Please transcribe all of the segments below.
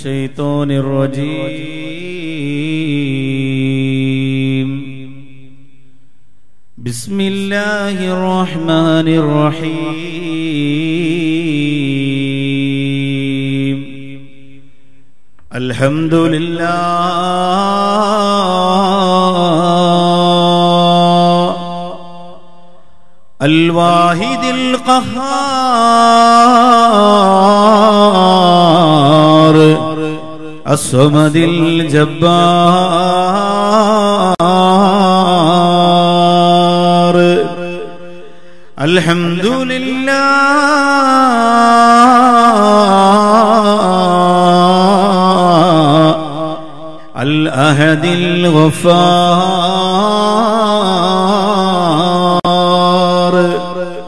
الشيطان الرجيم بسم الله الرحمن الرحيم الحمد لله الواحد القهار الصمد الجبار الحمد لله الأهد الغفار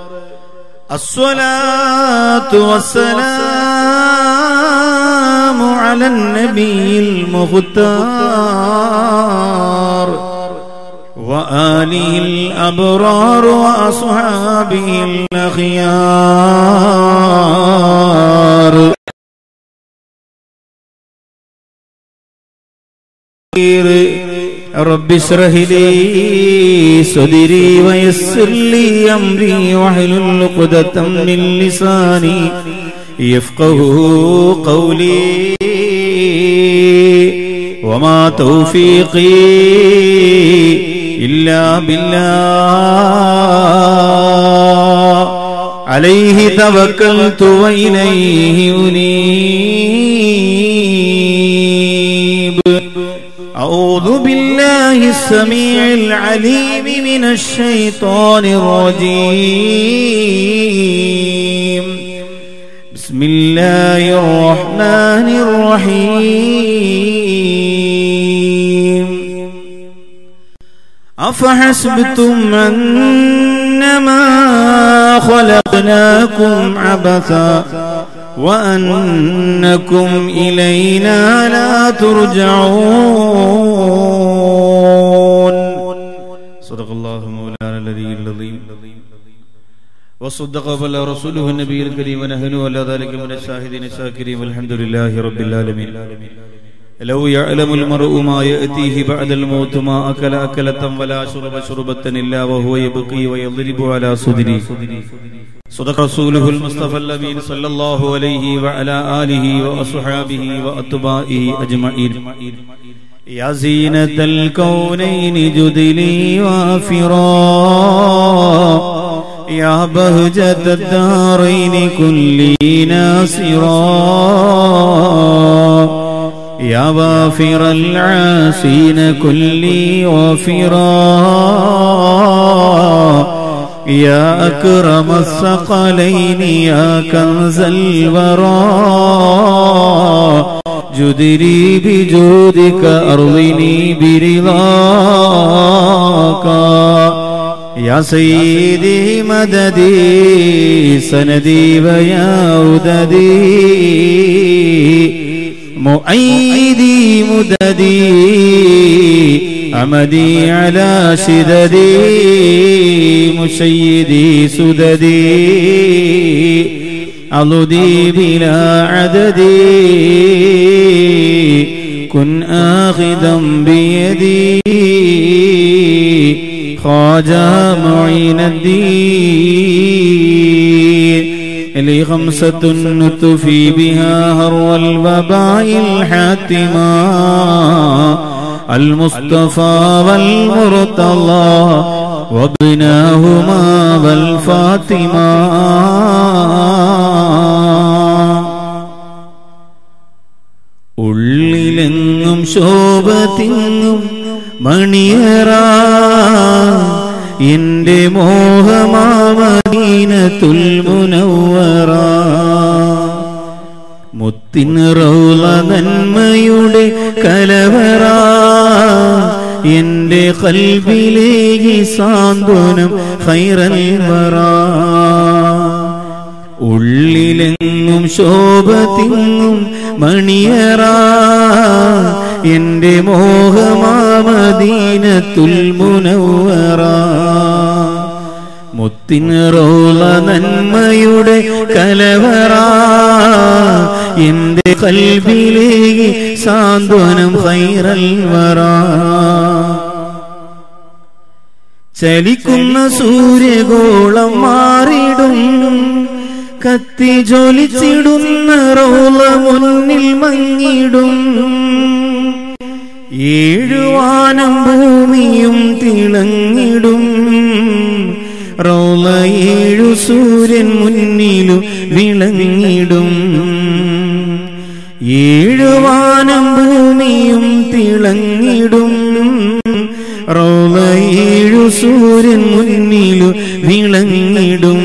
الصلاة والسلام على النبي المختار وآله الأبرار وأصحابه الأخيار رب اشرح لي صدري ويسر لي أمري واحلل عقدة من لساني يفقه قولي وما توفيقي إلا بالله عليه توكلت وإليه أنيب أعوذ بالله السميع العليم من الشيطان الرجيم بسم الله الرحمن الرحيم أفحسبتم أنما خلقناكم عبثا وأنكم إلينا لا ترجعون صدق الله مولانا الذي العظيم وصدق بلى رسوله النبي الكريم ونحن على ذلك من الشاهدين الشاكرين والحمد لله رب العالمين لو يعلم المرء ما يأتيه بعد الموت ما أكل أكلة ولا شرب شربة إلا وهو يبقي ويضرب على صدري صدق رسوله المصطفى الأمين صلى الله عليه وعلى آله وأصحابه وأتباعه أجمعين يا زينة الكونين جدلي وافرا يا بهجة الدارين كلي ناصرا يا وافر العاسين كلي وافرا يا أكرم الثقلين يا كنز الورى جدري بجودك أرضني برضاك يا سيدي مددي سندي ويا وددي مؤيدي مددي أمدي على شددي مشيدي سددي ألدي بلا عددي كن آخذا بيدي خواجة معين الدين لي خمسة نتفي بها هرو الوباء الحاتما المصطفى والمرتضى وابناهما والفاطمة ഉള്ളിലെങ്ങും ശോഭ തിങ്ങും മണിയറ എന്റെ മോഹമാമീനത്തുൽ മുനവറ മുത്തിന് റൗള നന്മയുടെ കലവറ എന്റെ കൽവിലേക്ക് സാന്ത്വനം ഖൈറൽ വറ ഉള്ളിലെങ്ങും ശോഭ തിങ്ങും മണിയറ എന്റെ മോഹമാമദീനത്തുൽ മുനവറ മുത്തിനിറോള നന്മയുടെ കലവറ എന്റെ കൽവിലേക്ക് സാന്ത്വനം ഹൈറൽ വറ ചലിക്കുന്ന സൂര്യഗോളം മാറിടും കത്തി ജ്വലിച്ചിടുന്ന റോള മുന്നിൽ മങ്ങിടും ഏഴുവാനം ഭൂമിയും തിളങ്ങിടും റോള ഏഴു സൂര്യൻ മുന്നിലും വിളങ്ങിടും ഏഴുവാനം ഭൂമിയും തിളങ്ങിടും റോള ഏഴു സൂര്യൻ മുന്നിലും വിളങ്ങിടും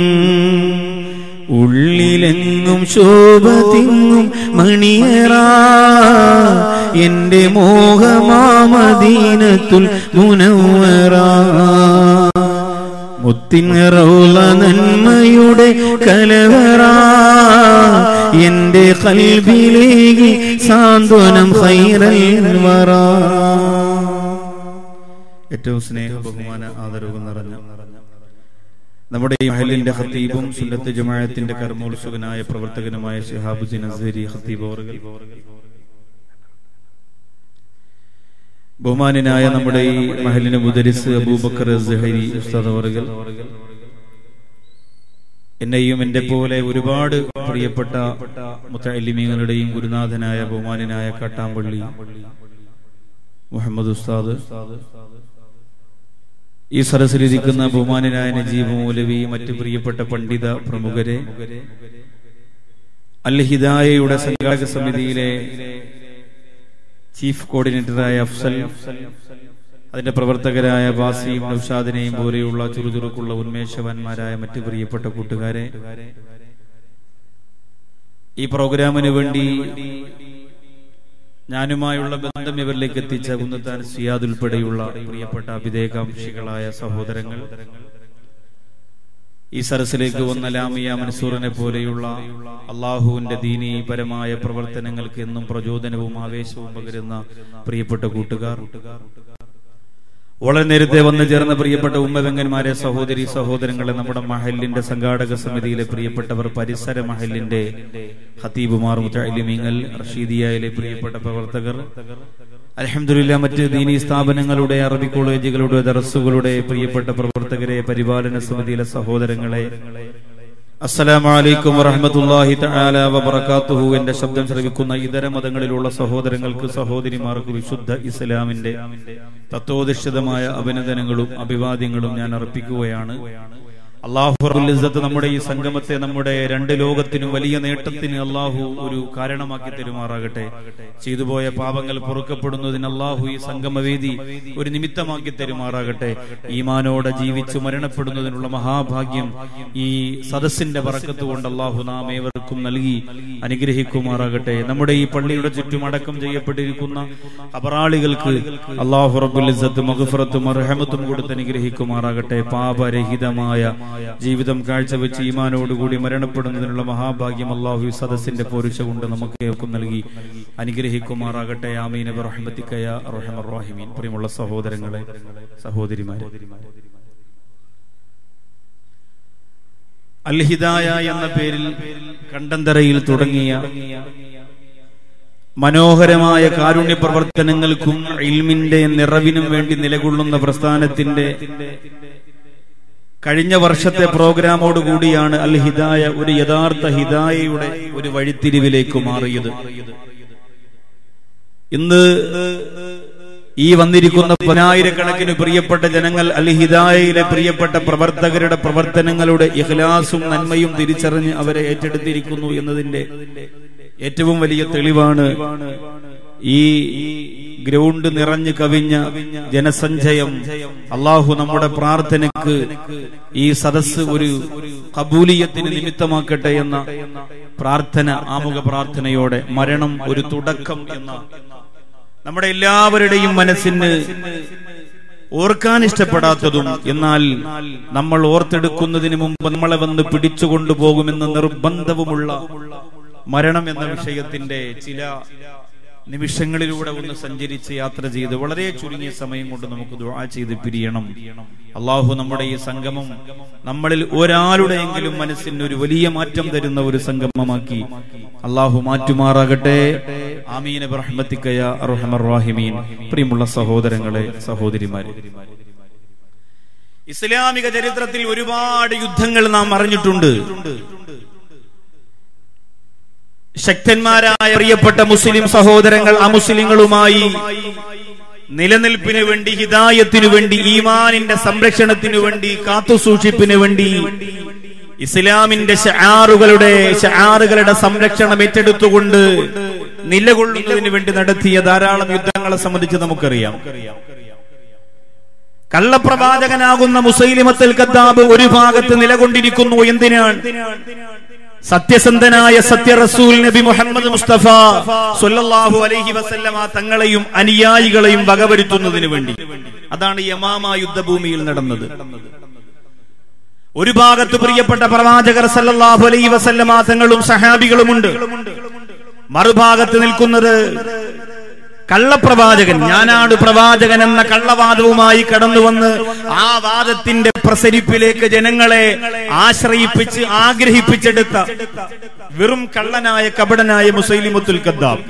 ഉള്ളിലെങ്ങും ശോഭ തിങ്ങും മണിയറ എന്റെ മോഹമാമദീനത്തുൽ മുനവറ മുത്തിനിറൗല നന്മയുടെ കലവറ എന്റെ കൽബിലേക്ക് സാന്ത്വനം ഹൈറൽ വറ ഏറ്റവും സ്നേഹ ബഹുമാന ആദരവ് നിറഞ്ഞ നമ്മുടെ ഈ മഹലിന്റെ ഹത്തീബും സുന്നത്ത് ജമാഅത്തിന്റെ കർമ്മോത്സുകനായ പ്രവർത്തകനുമായ ഷിഹാബുദ്ദീൻ അസരി ഹത്തീബ് അവറുകൾ ബഹുമാനായ നമ്മുടെ ഈ മഹലിന് മുദരിസ് അബൂബക്കർ സഹരി ഉസ്താദ് അവറുകൾ എന്നെയും എന്റെ പോലെ ഒരുപാട് പ്രിയപ്പെട്ട മുത്തലിമീങ്ങളുടെയും ഗുരുനാഥനായ ബഹുമാനായ കാട്ടാമ്പള്ളി മുഹമ്മദ് ഉസ്താദ് ഈ സരസിലിരിക്കുന്ന ബഹുമാനായ നജീബ് മൗലവി മറ്റ് പ്രിയപ്പെട്ട പണ്ഡിത പ്രമുഖരെ അൽ ഹിദായയുടെ സംഘാടക സമിതിയിലെ ചീഫ് കോർഡിനേറ്ററായ അഫ്സൽ അതിന്റെ പ്രവർത്തകരായ ബാസിയും നൌഷാദിനെയും പോലെയുള്ള ചുറുചുറുക്കുള്ള ഉന്മേഷവാന്മാരായ മറ്റ് പ്രിയപ്പെട്ട കൂട്ടുകാരെ ഈ പ്രോഗ്രാമിന് വേണ്ടി ഞാനുമായുള്ള ബന്ധം ഇവരിലേക്ക് എത്തിച്ച കുന്നത്താൻ സിയാദ് ഉൾപ്പെടെയുള്ള പ്രിയപ്പെട്ട അഭിദേകാംക്ഷികളായ സഹോദരങ്ങൾ ഈ സരസിലേക്ക് വന്ന ലാമിയ മൻസൂറിനെ പോലെയുള്ള അള്ളാഹുവിന്റെ ദീനീപരമായ പ്രവർത്തനങ്ങൾക്ക് എന്നും പ്രചോദനവും ആവേശവും പകരുന്ന പ്രിയപ്പെട്ട കൂട്ടുകാർ വളരെ നേരത്തെ വന്നു ചേർന്ന പ്രിയപ്പെട്ട ഉമ്മവെങ്കന്മാരെ സഹോദരി സഹോദരങ്ങളെ നമ്മുടെ മഹലിന്റെ സംഘാടക സമിതിയിലെ പ്രിയപ്പെട്ടവർ പരിസര മഹലിന്റെ ഹത്തീബുമാർ മുത്തലിമീങ്ങൾ റഷീദിയയിലെ പ്രിയപ്പെട്ട പ്രവർത്തകർ അലഹമില്ല മറ്റ് ദീനീ സ്ഥാപനങ്ങളുടെ അറബി കോളേജുകളുടെ ദറസുകളുടെ പ്രിയപ്പെട്ട പ്രവർത്തകരെ പരിപാലന സമിതിയിലെ സഹോദരങ്ങളെ അസ്സലാമലൈക്കും വറഹമത്തല്ലാഹി തആല വബറകാതുഹു എന്റെ ശബ്ദം ശ്രവിക്കുന്ന ഇതര മതങ്ങളിലുള്ള സഹോദരങ്ങൾക്ക് സഹോദരിമാർക്ക് വിശുദ്ധ ഇസ്ലാമിന്റെ തത്വോധിഷ്ഠിതമായ അഭിനന്ദനങ്ങളും അഭിവാദ്യങ്ങളും ഞാൻ അർപ്പിക്കുകയാണ് അള്ളാഹു റബുലിസത്ത് നമ്മുടെ ഈ സംഗമത്തെ നമ്മുടെ രണ്ട് ലോകത്തിനും വലിയ നേട്ടത്തിന് അള്ളാഹു ഒരു കാരണമാക്കി തരുമാറാകട്ടെ ചെയ്തുപോയ പാപങ്ങൾ പൊറുക്കപ്പെടുന്നതിന് അള്ളാഹു ഈ സംഗമവേദി ഒരു നിമിത്തമാക്കി തരുമാറാകട്ടെ ഈമാനോടെ ജീവിച്ചു മരണപ്പെടുന്നതിനുള്ള മഹാഭാഗ്യം ഈ സദസ്സിന്റെ പറക്കത്ത് കൊണ്ട് അള്ളാഹു നാം ഏവർക്കും നൽകി അനുഗ്രഹിക്കുമാറാകട്ടെ നമ്മുടെ ഈ പള്ളിയുടെ ചുറ്റും അടക്കം ചെയ്യപ്പെട്ടിരിക്കുന്ന അപറാളികൾക്ക് അള്ളാഹു റബുലിസത്ത് മഹഫറത്തും അർഹമത്തും കൊടുത്ത് അനുഗ്രഹിക്കുമാറാകട്ടെ പാപരഹിതമായ ജീവിതം കാഴ്ചവെച്ച് ഈമാനോടുകൂടി മരണപ്പെടുന്നതിനുള്ള മഹാഭാഗ്യം അള്ളാഹു സദസ്സിന്റെ പോരുഷ കൊണ്ട് നമുക്ക് ഏവർക്കും നൽകി അനുഗ്രഹിക്കുമാറാകട്ടെ ആമീൻ റഹ്മത്തിക്കയ റഹ്മീൻ പ്രിയമുള്ള സഹോദരങ്ങളെ സഹോദരിമാരെ അൽഹിദായ എന്ന പേരിൽ കണ്ടന്തരയിൽ തുടങ്ങിയ മനോഹരമായ കാരുണ്യ പ്രവർത്തനങ്ങൾക്കും ഇൽമിന്റെ നിറവിനും വേണ്ടി നിലകൊള്ളുന്ന പ്രസ്ഥാനത്തിന്റെ കഴിഞ്ഞ വർഷത്തെ പ്രോഗ്രാമോട് കൂടിയാണ് അൽ ഹിദായ ഒരു യഥാർത്ഥ ഹിദായയുടെ ഒരു വഴിത്തിരിവിലേക്ക് മാറിയത് ഇന്ന് ഈ വന്നിരിക്കുന്ന പതിനായിരക്കണക്കിന് പ്രിയപ്പെട്ട ജനങ്ങൾ അൽ ഹിദായയിലെ പ്രിയപ്പെട്ട പ്രവർത്തകരുടെ പ്രവർത്തനങ്ങളുടെ ഇഖ്ലാസും നന്മയും തിരിച്ചറിഞ്ഞ് അവരെ ഏറ്റെടുത്തിരിക്കുന്നു എന്നതിന്റെ ഏറ്റവും വലിയ തെളിവാണ് ഈ ഗ്രൗണ്ട് നിറഞ്ഞു കവിഞ്ഞ ജനസഞ്ചയം അള്ളാഹു നമ്മുടെ പ്രാർത്ഥനയ്ക്ക് ഈ സദസ് ഒരു കബൂലിയത്തിന് നിമിത്തമാക്കട്ടെ എന്ന പ്രാർത്ഥന ആമുഖ പ്രാർത്ഥനയോടെ മരണം ഒരു തുടക്കം എന്ന നമ്മുടെ എല്ലാവരുടെയും മനസ്സിന് ഓർക്കാൻ ഇഷ്ടപ്പെടാത്തതും എന്നാൽ നമ്മൾ ഓർത്തെടുക്കുന്നതിന് മുമ്പ് നമ്മളെ വന്ന് പിടിച്ചുകൊണ്ടുപോകുമെന്ന് നിർബന്ധവുമുള്ള മരണം എന്ന വിഷയത്തിന്റെ ചില നിമിഷങ്ങളിലൂടെ ഒന്ന് സഞ്ചരിച്ച് യാത്ര ചെയ്ത് വളരെ ചുരുങ്ങിയ സമയം കൊണ്ട് നമുക്ക് ദുആ ചെയ്ത് പിരിയണം അള്ളാഹു നമ്മുടെ ഈ സംഗമം നമ്മളിൽ ഒരാളുടെയെങ്കിലും മനസ്സിന് ഒരു വലിയ മാറ്റം തരുന്ന ഒരു സംഗമമാക്കി അള്ളാഹു മാറ്റുമാറാകട്ടെ ആമീന റഹ്മത്തിക്കയ അർഹമർ റാഹിമീൻ പ്രിയമുള്ള സഹോദരങ്ങളെ സഹോദരിമാരെ ഇസ്ലാമിക ചരിത്രത്തിൽ ഒരുപാട് യുദ്ധങ്ങൾ നാം അറിഞ്ഞിട്ടുണ്ട് ശക്തന്മാരായ പ്രിയപ്പെട്ട മുസ്ലിം സഹോദരങ്ങൾ അമുസ്ലിങ്ങളുമായി നിലനിൽപ്പിന് വേണ്ടി ഹിദായത്തിനു വേണ്ടി ഈമാനിന്റെ സംരക്ഷണത്തിനു വേണ്ടി കാത്തുസൂക്ഷിപ്പിന് വേണ്ടി ഇസ്ലാമിന്റെ ഷാറുകളുടെ ഷാറുകളുടെ സംരക്ഷണം ഏറ്റെടുത്തുകൊണ്ട് നിലകൊള്ളുന്നതിന് വേണ്ടി നടത്തിയ ധാരാളം യുദ്ധങ്ങളെ സംബന്ധിച്ച് നമുക്കറിയാം കള്ളപ്രവാചകനാകുന്ന മുസൈലിമത്തൽ കദ്ദാബ് ഒരു ഭാഗത്ത് നിലകൊണ്ടിരിക്കുന്നു എന്തിനാണ് സത്യസന്ധനായ സത്യ റസൂൽ നബി മുഹമ്മദ് മുസ്തഫ സൊല്ലാഹു അലൈഹി വസല്ലമ തങ്ങളെയും അനുയായികളെയും വകവരുത്തുന്നതിന് വേണ്ടി അതാണ് യമാമ യുദ്ധഭൂമിയിൽ നടന്നത് ഒരു ഭാഗത്ത് പ്രിയപ്പെട്ട പ്രവാചകർ സല്ലല്ലാഹു അലൈഹി വസല്ലമ തങ്ങളും സഹാബികളുമുണ്ട് മറുഭാഗത്ത് നിൽക്കുന്നത് കള്ളപ്രവാചകൻ ഞാനാണ് പ്രവാചകൻ എന്ന കള്ളവാദവുമായി കടന്നു വന്ന് ആ വാദത്തിന്റെ പ്രസരിപ്പിലേക്ക് ജനങ്ങളെ ആശ്രയിപ്പിച്ച് ആഗ്രഹിപ്പിച്ചെടുത്ത വെറും കള്ളനായ കപടനായ മുസൈലിമുത്തുൽ കദ്ദാബ്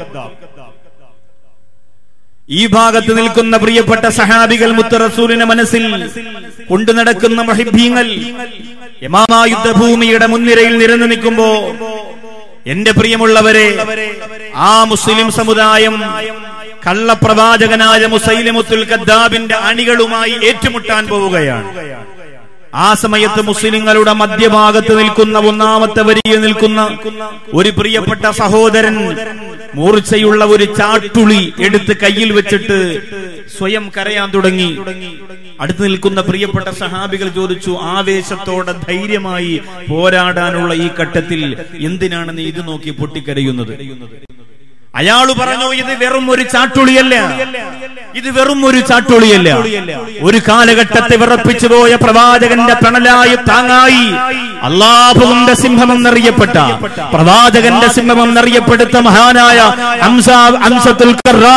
ഈ ഭാഗത്ത് നിൽക്കുന്ന പ്രിയപ്പെട്ട സഹാബികൾ മുത്ത റസൂലിന്റെ മനസ്സിൽ കൊണ്ടു നടക്കുന്ന മഹിഭീങ്ങൾ യമാമാ യുദ്ധഭൂമിയുടെ മുൻനിരയിൽ നിരന്നു നിൽക്കുമ്പോ എന്റെ പ്രിയമുള്ളവരെ ആ മുസ്ലിം സമുദായം കള്ളപ്രവാചകനായ മുസൈലിമുത്തുൽ കദ്ദാബിന്റെ അണികളുമായി ഏറ്റുമുട്ടാൻ പോവുകയാണ് ആ സമയത്ത് മുസ്ലിങ്ങളുടെ മധ്യഭാഗത്ത് നിൽക്കുന്ന ഒന്നാമത്തെ വരിയിൽ നിൽക്കുന്ന ഒരു പ്രിയപ്പെട്ട സഹോദരൻ മൂർച്ചയുള്ള ഒരു ചാട്ടുളി എടുത്ത് കയ്യിൽ വെച്ചിട്ട് സ്വയം കരയാൻ തുടങ്ങി അടുത്ത് നിൽക്കുന്ന പ്രിയപ്പെട്ട സഹാബികൾ ചോദിച്ചു ആവേശത്തോടെ ധൈര്യമായി പോരാടാനുള്ള ഈ ഘട്ടത്തിൽ എന്തിനാണ് നീ ഇത് നോക്കി പൊട്ടിക്കരയുന്നത് അയാൾ പറഞ്ഞു ഇത് വെറും ഒരു ചാട്ടുളിയല്ല ഇത് വെറും ഒരു ചാട്ടുളിയല്ല ഒരു കാലഘട്ടത്തെ വിറപ്പിച്ചു പോയ പ്രവാചകന്റെ പ്രണലായി താങ്ങായി അള്ളാഹുവിന്റെ സിംഹം എന്നറിയപ്പെട്ട പ്രവാചകന്റെ സിംഹം എന്നറിയപ്പെടുത്ത മഹാനായ അംസത്തുൽ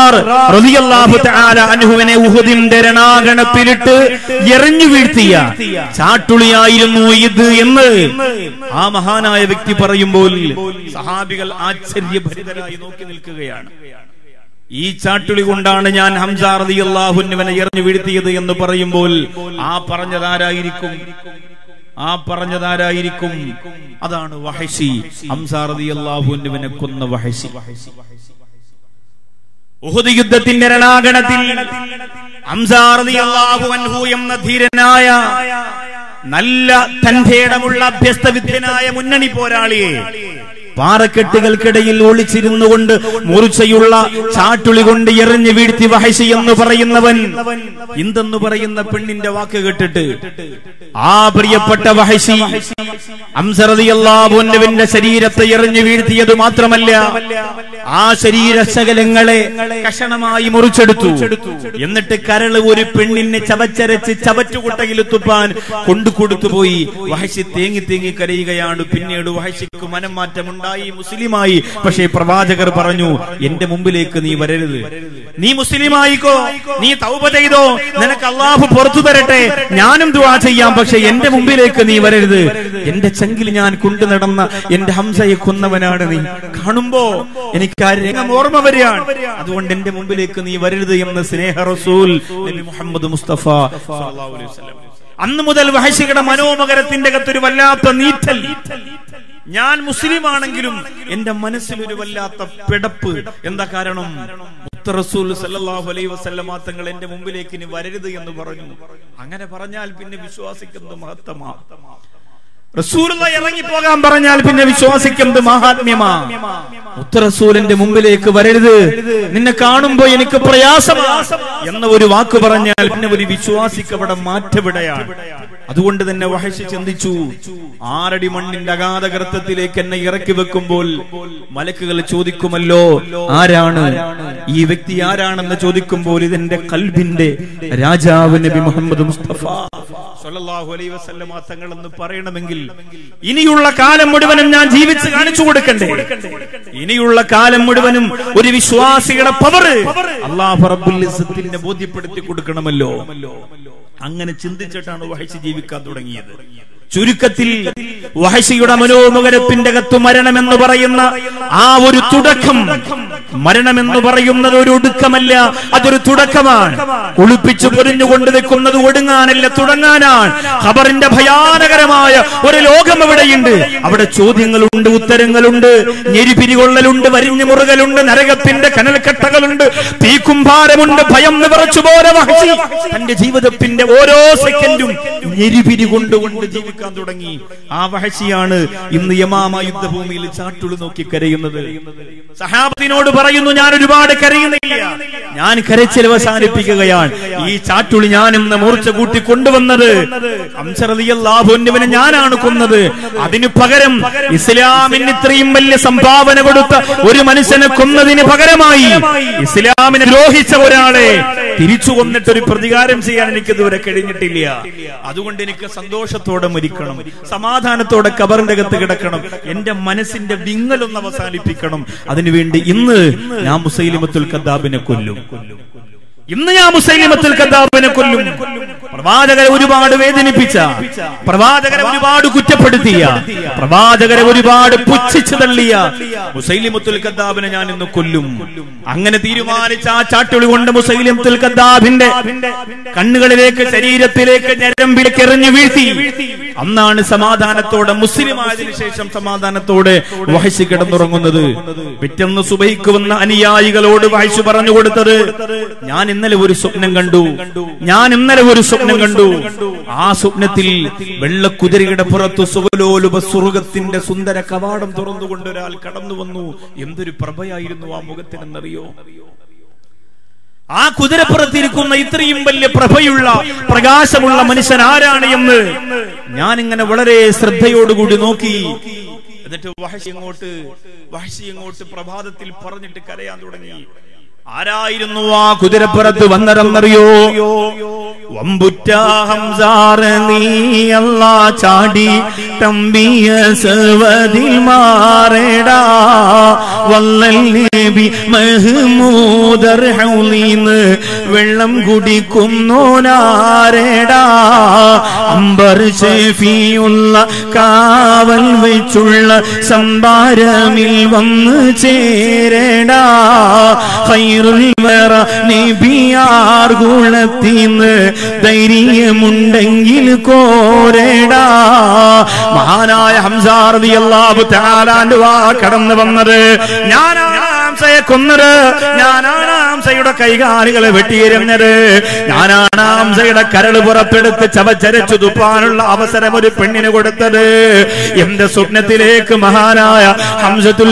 അനുഹുവിനെ ഉഹുദിന്റെ രണാഗണത്തിലിട്ട് എറിഞ്ഞു വീഴ്ത്തിയ ചാട്ടുളിയായിരുന്നു ഇത് എന്ന് ആ മഹാനായ വ്യക്തി പറയുമ്പോൾ സഹാബികൾ ആശ്ചര്യഭരിതരായി നോക്കി നിൽക്കുകയാണ് ഈ ചാട്ടുളി കൊണ്ടാണ് ഞാൻ ഹംസാറതി അള്ളാഹുവിനെ എറിഞ്ഞു വീഴ്ത്തിയത് എന്ന് പറയുമ്പോൾ ആ പറഞ്ഞതാരായിരിക്കും ആ പറഞ്ഞതാരായിരിക്കും അതാണ് വഹശി ഹംസാറതി അള്ളാഹുവിനെ കൊന്ന വഹശി ഉഹുദ് യുദ്ധത്തിന്റെ രണാഗണത്തിൽ ഹംസാറതി അള്ളാഹു അൻഹു എന്ന ധീരനായ നല്ല തന്റേടമുള്ള അഭ്യസ്തവിദ്യനായ മുന്നണി പോരാളിയെ പാറക്കെട്ടുകൾക്കിടയിൽ ഒളിച്ചിരുന്നുകൊണ്ട് മൂർച്ചയുള്ള ചാട്ടുളി കൊണ്ട് എറിഞ്ഞു വീഴ്ത്തി വഹശി എന്ന് പറയുന്നവൻ ഇന്തെന്ന് പറയുന്ന പെണ്ണിന്റെ വാക്ക് കേട്ടിട്ട് ആ പ്രിയപ്പെട്ട വഹശി അംസറതിയല്ലാബുന്നവിന്റെ ശരീരത്തെ എറിഞ്ഞു വീഴ്ത്തിയത് മാത്രമല്ല ആ ശരീര ശകലങ്ങളെ കഷണമായി മുറിച്ചെടുത്തു എന്നിട്ട് കരള് ഒരു പെണ്ണിനെ ചവച്ചരച്ച് ചവറ്റുകുട്ടയിൽ തുപ്പാൻ കൊണ്ടു കൊടുത്തുപോയി വഹശി തേങ്ങി തേങ്ങി കരയുകയാണ് പിന്നീട് വഹശിക്ക് മനംമാറ്റമുണ്ട് ഉണ്ടായി മുസ്ലിമായി പക്ഷേ പ്രവാചകർ പറഞ്ഞു എന്റെ മുമ്പിലേക്ക് നീ വരരുത് നീ മുസ്ലിമായിക്കോ നീ തൗബ ചെയ്തോ നിനക്ക് അള്ളാഹു പുറത്തു തരട്ടെ ഞാനും ദുവാ ചെയ്യാം പക്ഷെ എന്റെ മുമ്പിലേക്ക് നീ വരരുത് എന്റെ ചങ്കിൽ ഞാൻ കൊണ്ടു നടന്ന എന്റെ ഹംസയെ കൊന്നവനാണ് നീ കാണുമ്പോ എനിക്ക് ആ രംഗം ഓർമ്മ വരികയാണ് അതുകൊണ്ട് എന്റെ മുമ്പിലേക്ക് നീ വരരുത് എന്ന് സ്നേഹ റസൂൽ നബി മുഹമ്മദ് മുസ്തഫ സല്ലല്ലാഹു അലൈഹി വസല്ലം അന്ന് മുതൽ വഹശിയുടെ മനോമകരത്തിന്റെ അകത്തൊരു വല്ലാത്ത നീറ്റൽ ഞാൻ മുസ്ലിം ആണെങ്കിലും എന്റെ മനസ്സിൽ ഒരു വല്ലാത്ത പിടപ്പ് എന്താ കാരണം റസൂൽ സല്ലല്ലാഹു അലൈഹി വസല്ലമ തങ്ങൾ എന്റെ മുമ്പിലേക്ക് ഇനി വരരുത് എന്ന് പറഞ്ഞു അങ്ങനെ പറഞ്ഞാൽ പിന്നെ വിശ്വാസിക്കുന്നത് മഹത്തമാ റസൂലുള്ള ഇറങ്ങി പോകാൻ പറഞ്ഞാൽ പിന്നെ വിശ്വാസിക്കുന്നത് മഹാത്മ്യമാ മുത്തറസൂലിന്റെ മുമ്പിലേക്ക് വരരുത് നിന്നെ കാണുമ്പോ എനിക്ക് പ്രയാസമാ എന്ന ഒരു വാക്ക് പറഞ്ഞാൽ പിന്നെ ഒരു വിശ്വാസിക്ക് അവിടെ മാറ്റവിടയാണ് അതുകൊണ്ട് തന്നെ വഹശി ചിന്തിച്ചു ആറടി മണ്ണിന്റെ അഗാധകൃത്തത്തിലേക്ക് എന്നെ ഇറക്കി വെക്കുമ്പോൾ മലക്കുകൾ ചോദിക്കുമല്ലോ ആരാണ് ഈ വ്യക്തി ആരാണെന്ന് ചോദിക്കുമ്പോൾ ഇതെന്റെ കൽബിന്റെ രാജാവ് നബി മുഹമ്മദ് മുസ്തഫ സല്ലല്ലാഹു അലൈഹി വസല്ലമ തങ്ങൾ എന്ന് പറയണമെങ്കിൽ ഇനിയുള്ള കാലം മുഴുവനും ഞാൻ ജീവിച്ച് കാണിച്ചു കൊടുക്കണ്ടേ ഇനിയുള്ള കാലം മുഴുവനും ഒരു വിശ്വാസിയുടെ പവർ അള്ളാഹു റബ്ബുൽ ഇസ്സത്തിനെ ബോധ്യപ്പെടുത്തി കൊടുക്കണമല്ലോ അങ്ങനെ ചിന്തിച്ചിട്ടാണ് വഹിച്ച് ജീവിക്കാൻ തുടങ്ങിയത് ചുരുക്കത്തിൽ വഹശിയുടെ മനോമുഖരത്തിന്റെ കത്ത് മരണമെന്ന് പറയുന്ന ആ ഒരു തുടക്കം മരണമെന്ന് പറയുന്നത് ഒരു ഒടുക്കമല്ല അതൊരു തുടക്കമാണ് കുളിപ്പിച്ചു പൊരിഞ്ഞുകൊണ്ട് നിൽക്കുന്നത് ഒടുങ്ങാനല്ല തുടങ്ങാനാണ് ഖബറിന്റെ ഭയാനകരമായ ഒരു ലോകം അവിടെയുണ്ട് അവിടെ ചോദ്യങ്ങളുണ്ട് ഉത്തരങ്ങളുണ്ട് ഞെരിപിരികൊള്ളലുണ്ട് വരിഞ്ഞു മുറുകലുണ്ട് നരകത്തിന്റെ കനൽക്കട്ടകളുണ്ട് തീക്കുംഭാരമുണ്ട് ഭയം നിറച്ചു പോലെ വഹശി തന്റെ ജീവിതത്തിന്റെ ഓരോ സെക്കൻഡും ഞെരിപിരി കൊണ്ടുകൊണ്ട് ജീവിക്കാൻ തുടങ്ങി ആ വഹശിയാണ് ഇന്ന് യമാമ യുദ്ധഭൂമിയിൽ ചാട്ടുളി നോക്കി കരയുന്നത് സഹാബത്തിനോട് പറയുന്നു ഞാൻ ഒരുപാട് കരയുന്നില്ല ഞാൻ കരച്ചിൽ അവസാനിപ്പിക്കുകയാണ് ഈ ചാട്ടുളി ഞാൻ ഇന്ന് മൂർച്ച കൂട്ടി കൊണ്ടുവന്നത് അംസറിയല്ലാഹുവിനെ ഞാനാണ് കൊന്നത് അതിനു പകരം ഇസ്ലാമിന് ഇത്രയും വലിയ സംഭാവന കൊടുത്ത ഒരു മനുഷ്യനെ കൊന്നതിന് പകരമായി ഇസ്ലാമിനെ ദ്രോഹിച്ച ഒരാളെ തിരിച്ചു കൊന്നിട്ട് ഒരു പ്രതികാരം ചെയ്യാൻ എനിക്ക് ഇതുവരെ കഴിഞ്ഞിട്ടില്ല അതുകൊണ്ട് എനിക്ക് സന്തോഷത്തോടെ മരിക്കണം സമാധാനത്തോടെ കബറിന്റെ അകത്ത് കിടക്കണം എന്റെ മനസ്സിന്റെ വിങ്ങലൊന്ന് അവസാനിപ്പിക്കണം അതിനുവേണ്ടി ഇന്ന് ഞാൻ മുസൈലിമത്തുൽ കദ്ദാബിനെ കൊല്ലും ഇന്ന് ഞാൻ മുസൈലിമത്തുൽ കദ്ദാബിനെ കൊല്ലും പ്രവാചകരെ ഒരുപാട് വേദനിപ്പിച്ച പ്രവാചകരെ ഒരുപാട് കുറ്റപ്പെടുത്തിയ പ്രവാചകരെ ഒരുപാട് പുച്ഛിച്ചു തള്ളിയ മുസൈലിമത്തുൽ കദ്ദാബിനെ ഞാൻ ഇന്ന് കൊല്ലും അങ്ങനെ തീരുമാനിച്ച ആ ചാട്ടുളി കൊണ്ട് മുസൈലിമത്തുൽ കദ്ദാബിന്റെ കണ്ണുകളിലേക്ക് ശരീരത്തിലേക്ക് ഞരമ്പിലേക്ക് എറിഞ്ഞു വീഴ്ത്തി അന്നാണ് സമാധാനത്തോടെ മുസ്ലിം ആയതിനു ശേഷം സമാധാനത്തോടെ വഹശി കിടന്നുറങ്ങുന്നത് പിറ്റന്ന് സുബൈക്ക് വന്ന അനുയായികളോട് വഹശു പറഞ്ഞു കൊടുത്തത് ഞാൻ ഇന്നലെ ഒരു സ്വപ്നം കണ്ടു ഞാൻ ഇന്നലെ ഒരു സ്വപ്നം കണ്ടു ആ സ്വപ്നത്തിൽ വെള്ളക്കുതിരയുടെ പുറത്തു സുഖലോലുപ സ്വർഗത്തിന്റെ സുന്ദര കവാടം തുറന്നുകൊണ്ട് ഒരാൾ കടന്നു വന്നു എന്തൊരു പ്രഭയായിരുന്നു ആ മുഖത്തിനെന്നറിയോ ആ കുതിരപ്പുറത്തിരിക്കുന്ന ഇത്രയും വലിയ പ്രഭയുള്ള പ്രകാശമുള്ള മനുഷ്യൻ ആരാണ് എന്ന് ഞാൻ ഇങ്ങനെ വളരെ ശ്രദ്ധയോടുകൂടി നോക്കി എന്നിട്ട് വഹശി അങ്ങോട്ട് വഹശി അങ്ങോട്ട് പ്രഭാതത്തിൽ പറഞ്ഞിട്ട് കരയാൻ തുടങ്ങി ആരായിരുന്നു ആ കുതിരപ്പുറത്ത് വന്നതെന്നറിയോ വമ്പുറ്റ ഹംസാർ നീ അല്ലാ ചാടി തമ്പിയ സവതിൽ മാറേടാ വല്ലൽ നബി മഹ്മൂദർ ഹൗലീന്ന് വെള്ളം കുടിക്കുന്നോനാരേടാ അമ്പർ ഷെഫിയുള്ള കാവൽ വെച്ചുള്ള സംഭാരമിൽ വന്ന് ചേരേടാ ഖൈറുൽ വറ നബിയാർ ഗുണത്തിന്ന് ധൈര്യമുണ്ടെങ്കിൽ കോരേടാ മഹാനായ ഹംസാർ റളിയല്ലാഹു തആല അൻഹു ആ കടന്നു വന്നത് ഞാനാണ് ഹംസയെ കൊന്നത് ഞാനാണ് ഹംസയുടെ കൈകാലുകളെ വെട്ടിയെറിഞ്ഞത് ഞാനാണ് ഹംസയുടെ കരൾ പുറത്തെടുത്ത് ചവച്ചരച്ചു തുപ്പാനുള്ള അവസരം ഒരു പെണ്ണിന് കൊടുത്തത് എന്റെ സ്വപ്നത്തിലേക്ക് മഹാനായ ഹംസത്തുൽ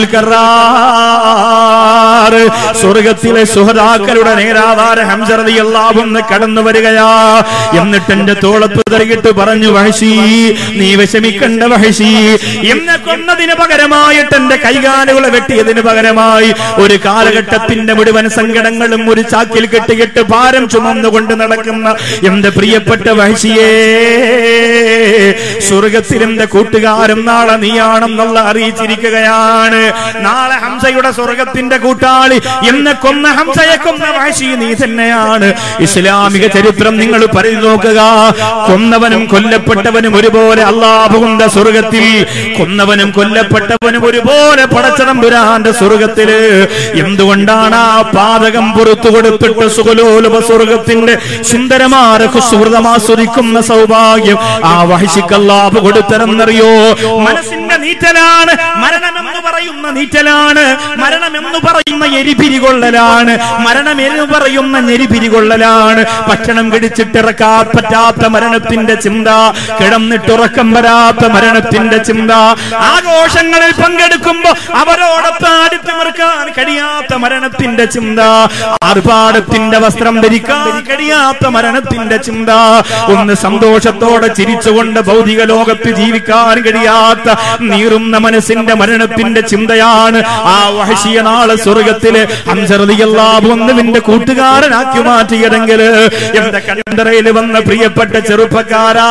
കറാർ സ്വർഗത്തിലെ സുഹതാക്കളുടെ നേരാധാര ഹംസറതി എല്ലാവന്ന് കടന്നു വരികയാ എന്നിട്ട് എന്റെ തോളത്ത് തരികിട്ട് പറഞ്ഞു വഹശി നീ വിഷമിക്കണ്ട വഹശി എന്നെ കൊന്നതിന് പകരമായിട്ട് എന്റെ കൈകാലുകളെ വെട്ടിയതിന് പകരമായി ഒരു കാലഘട്ടത്തിന്റെ മുഴുവൻ സങ്കടങ്ങളും ഒരു ചാക്കിൽ കെട്ടിയിട്ട് ഭാരം ചുമന്നുകൊണ്ട് നടക്കുന്ന എന്റെ പ്രിയപ്പെട്ട വഹശിയേ സ്വർഗത്തിൽ എന്റെ കൂട്ടുകാരൻ നാളെ നീയാണെന്നുള്ള അറിയിച്ചിരിക്കുകയാണ് നാളെ ഹംസയുടെ സ്വർഗത്തിന്റെ കൂട്ടാളി എന്നെ കൊന്ന ഹംസയെ കൊന്ന വഹശി നീ തന്നെയാണ് ഇസ്ലാമിക ചരിത്രം നിങ്ങൾ പറഞ്ഞു നോക്കുക കൊന്നവനും കൊല്ലപ്പെട്ടവനും ഒരുപോലെ അള്ളാഹുവിന്റെ സ്വർഗത്തിൽ കൊന്നവനും കൊല്ലപ്പെട്ടവനും ഒരുപോലെ പടച്ചതമ്പുരാന്റെ സ്വർഗത്തില് എന്തുകൊണ്ടാണ് ആ പാതകം പുറത്തു കൊടുത്തിട്ട് സുഖലോലുപ സ്വർഗത്തിന്റെ സുന്ദരമായ സുഹൃതം ആസ്വദിക്കുന്ന സൗഭാഗ്യം ആ വഹിഷിക്കല്ലാഭ് കൊടുത്തരെന്നറിയോ മനസ്സിന്റെ നീറ്റലാണ് മരണമെന്ന് പറയുന്ന നീറ്റലാണ് മരണമെന്ന് പറയുന്ന എരിപിരി കൊള്ളലാണ് മരണം എന്ന് പറയുന്ന ഞെരിപിരി കൊള്ളലാണ് ഭക്ഷണം കിടിച്ചിട്ടിറക്കാൻ പറ്റാത്ത മരണത്തിന്റെ ചിന്ത കിടന്നിട്ടുറക്കം വരാത്ത മരണത്തിന്റെ ചിന്ത ആഘോഷങ്ങളിൽ പങ്കെടുക്കുമ്പോ അവരോടൊപ്പം ആടിത്തിമിർക്കാൻ കഴിയും കഴിയാത്ത മരണത്തിന്റെ ചിന്ത ആർഭാടത്തിന്റെ വസ്ത്രം ധരിക്കാൻ കഴിയാത്ത മരണത്തിന്റെ ചിന്ത ഒന്ന് സന്തോഷത്തോടെ ചിരിച്ചുകൊണ്ട് ഭൗതിക ലോകത്ത് ജീവിക്കാൻ കഴിയാത്ത നീറുന്ന മനസ്സിന്റെ മരണത്തിന്റെ ചിന്തയാണ് ആ വഹശിയ നാള് സ്വർഗത്തില് അഞ്ചറിയാവുന്നതിന്റെ കൂട്ടുകാരനാക്കി മാറ്റിയതെങ്കിൽ എന്റെ കണ്ടറയിൽ വന്ന പ്രിയപ്പെട്ട ചെറുപ്പക്കാരാ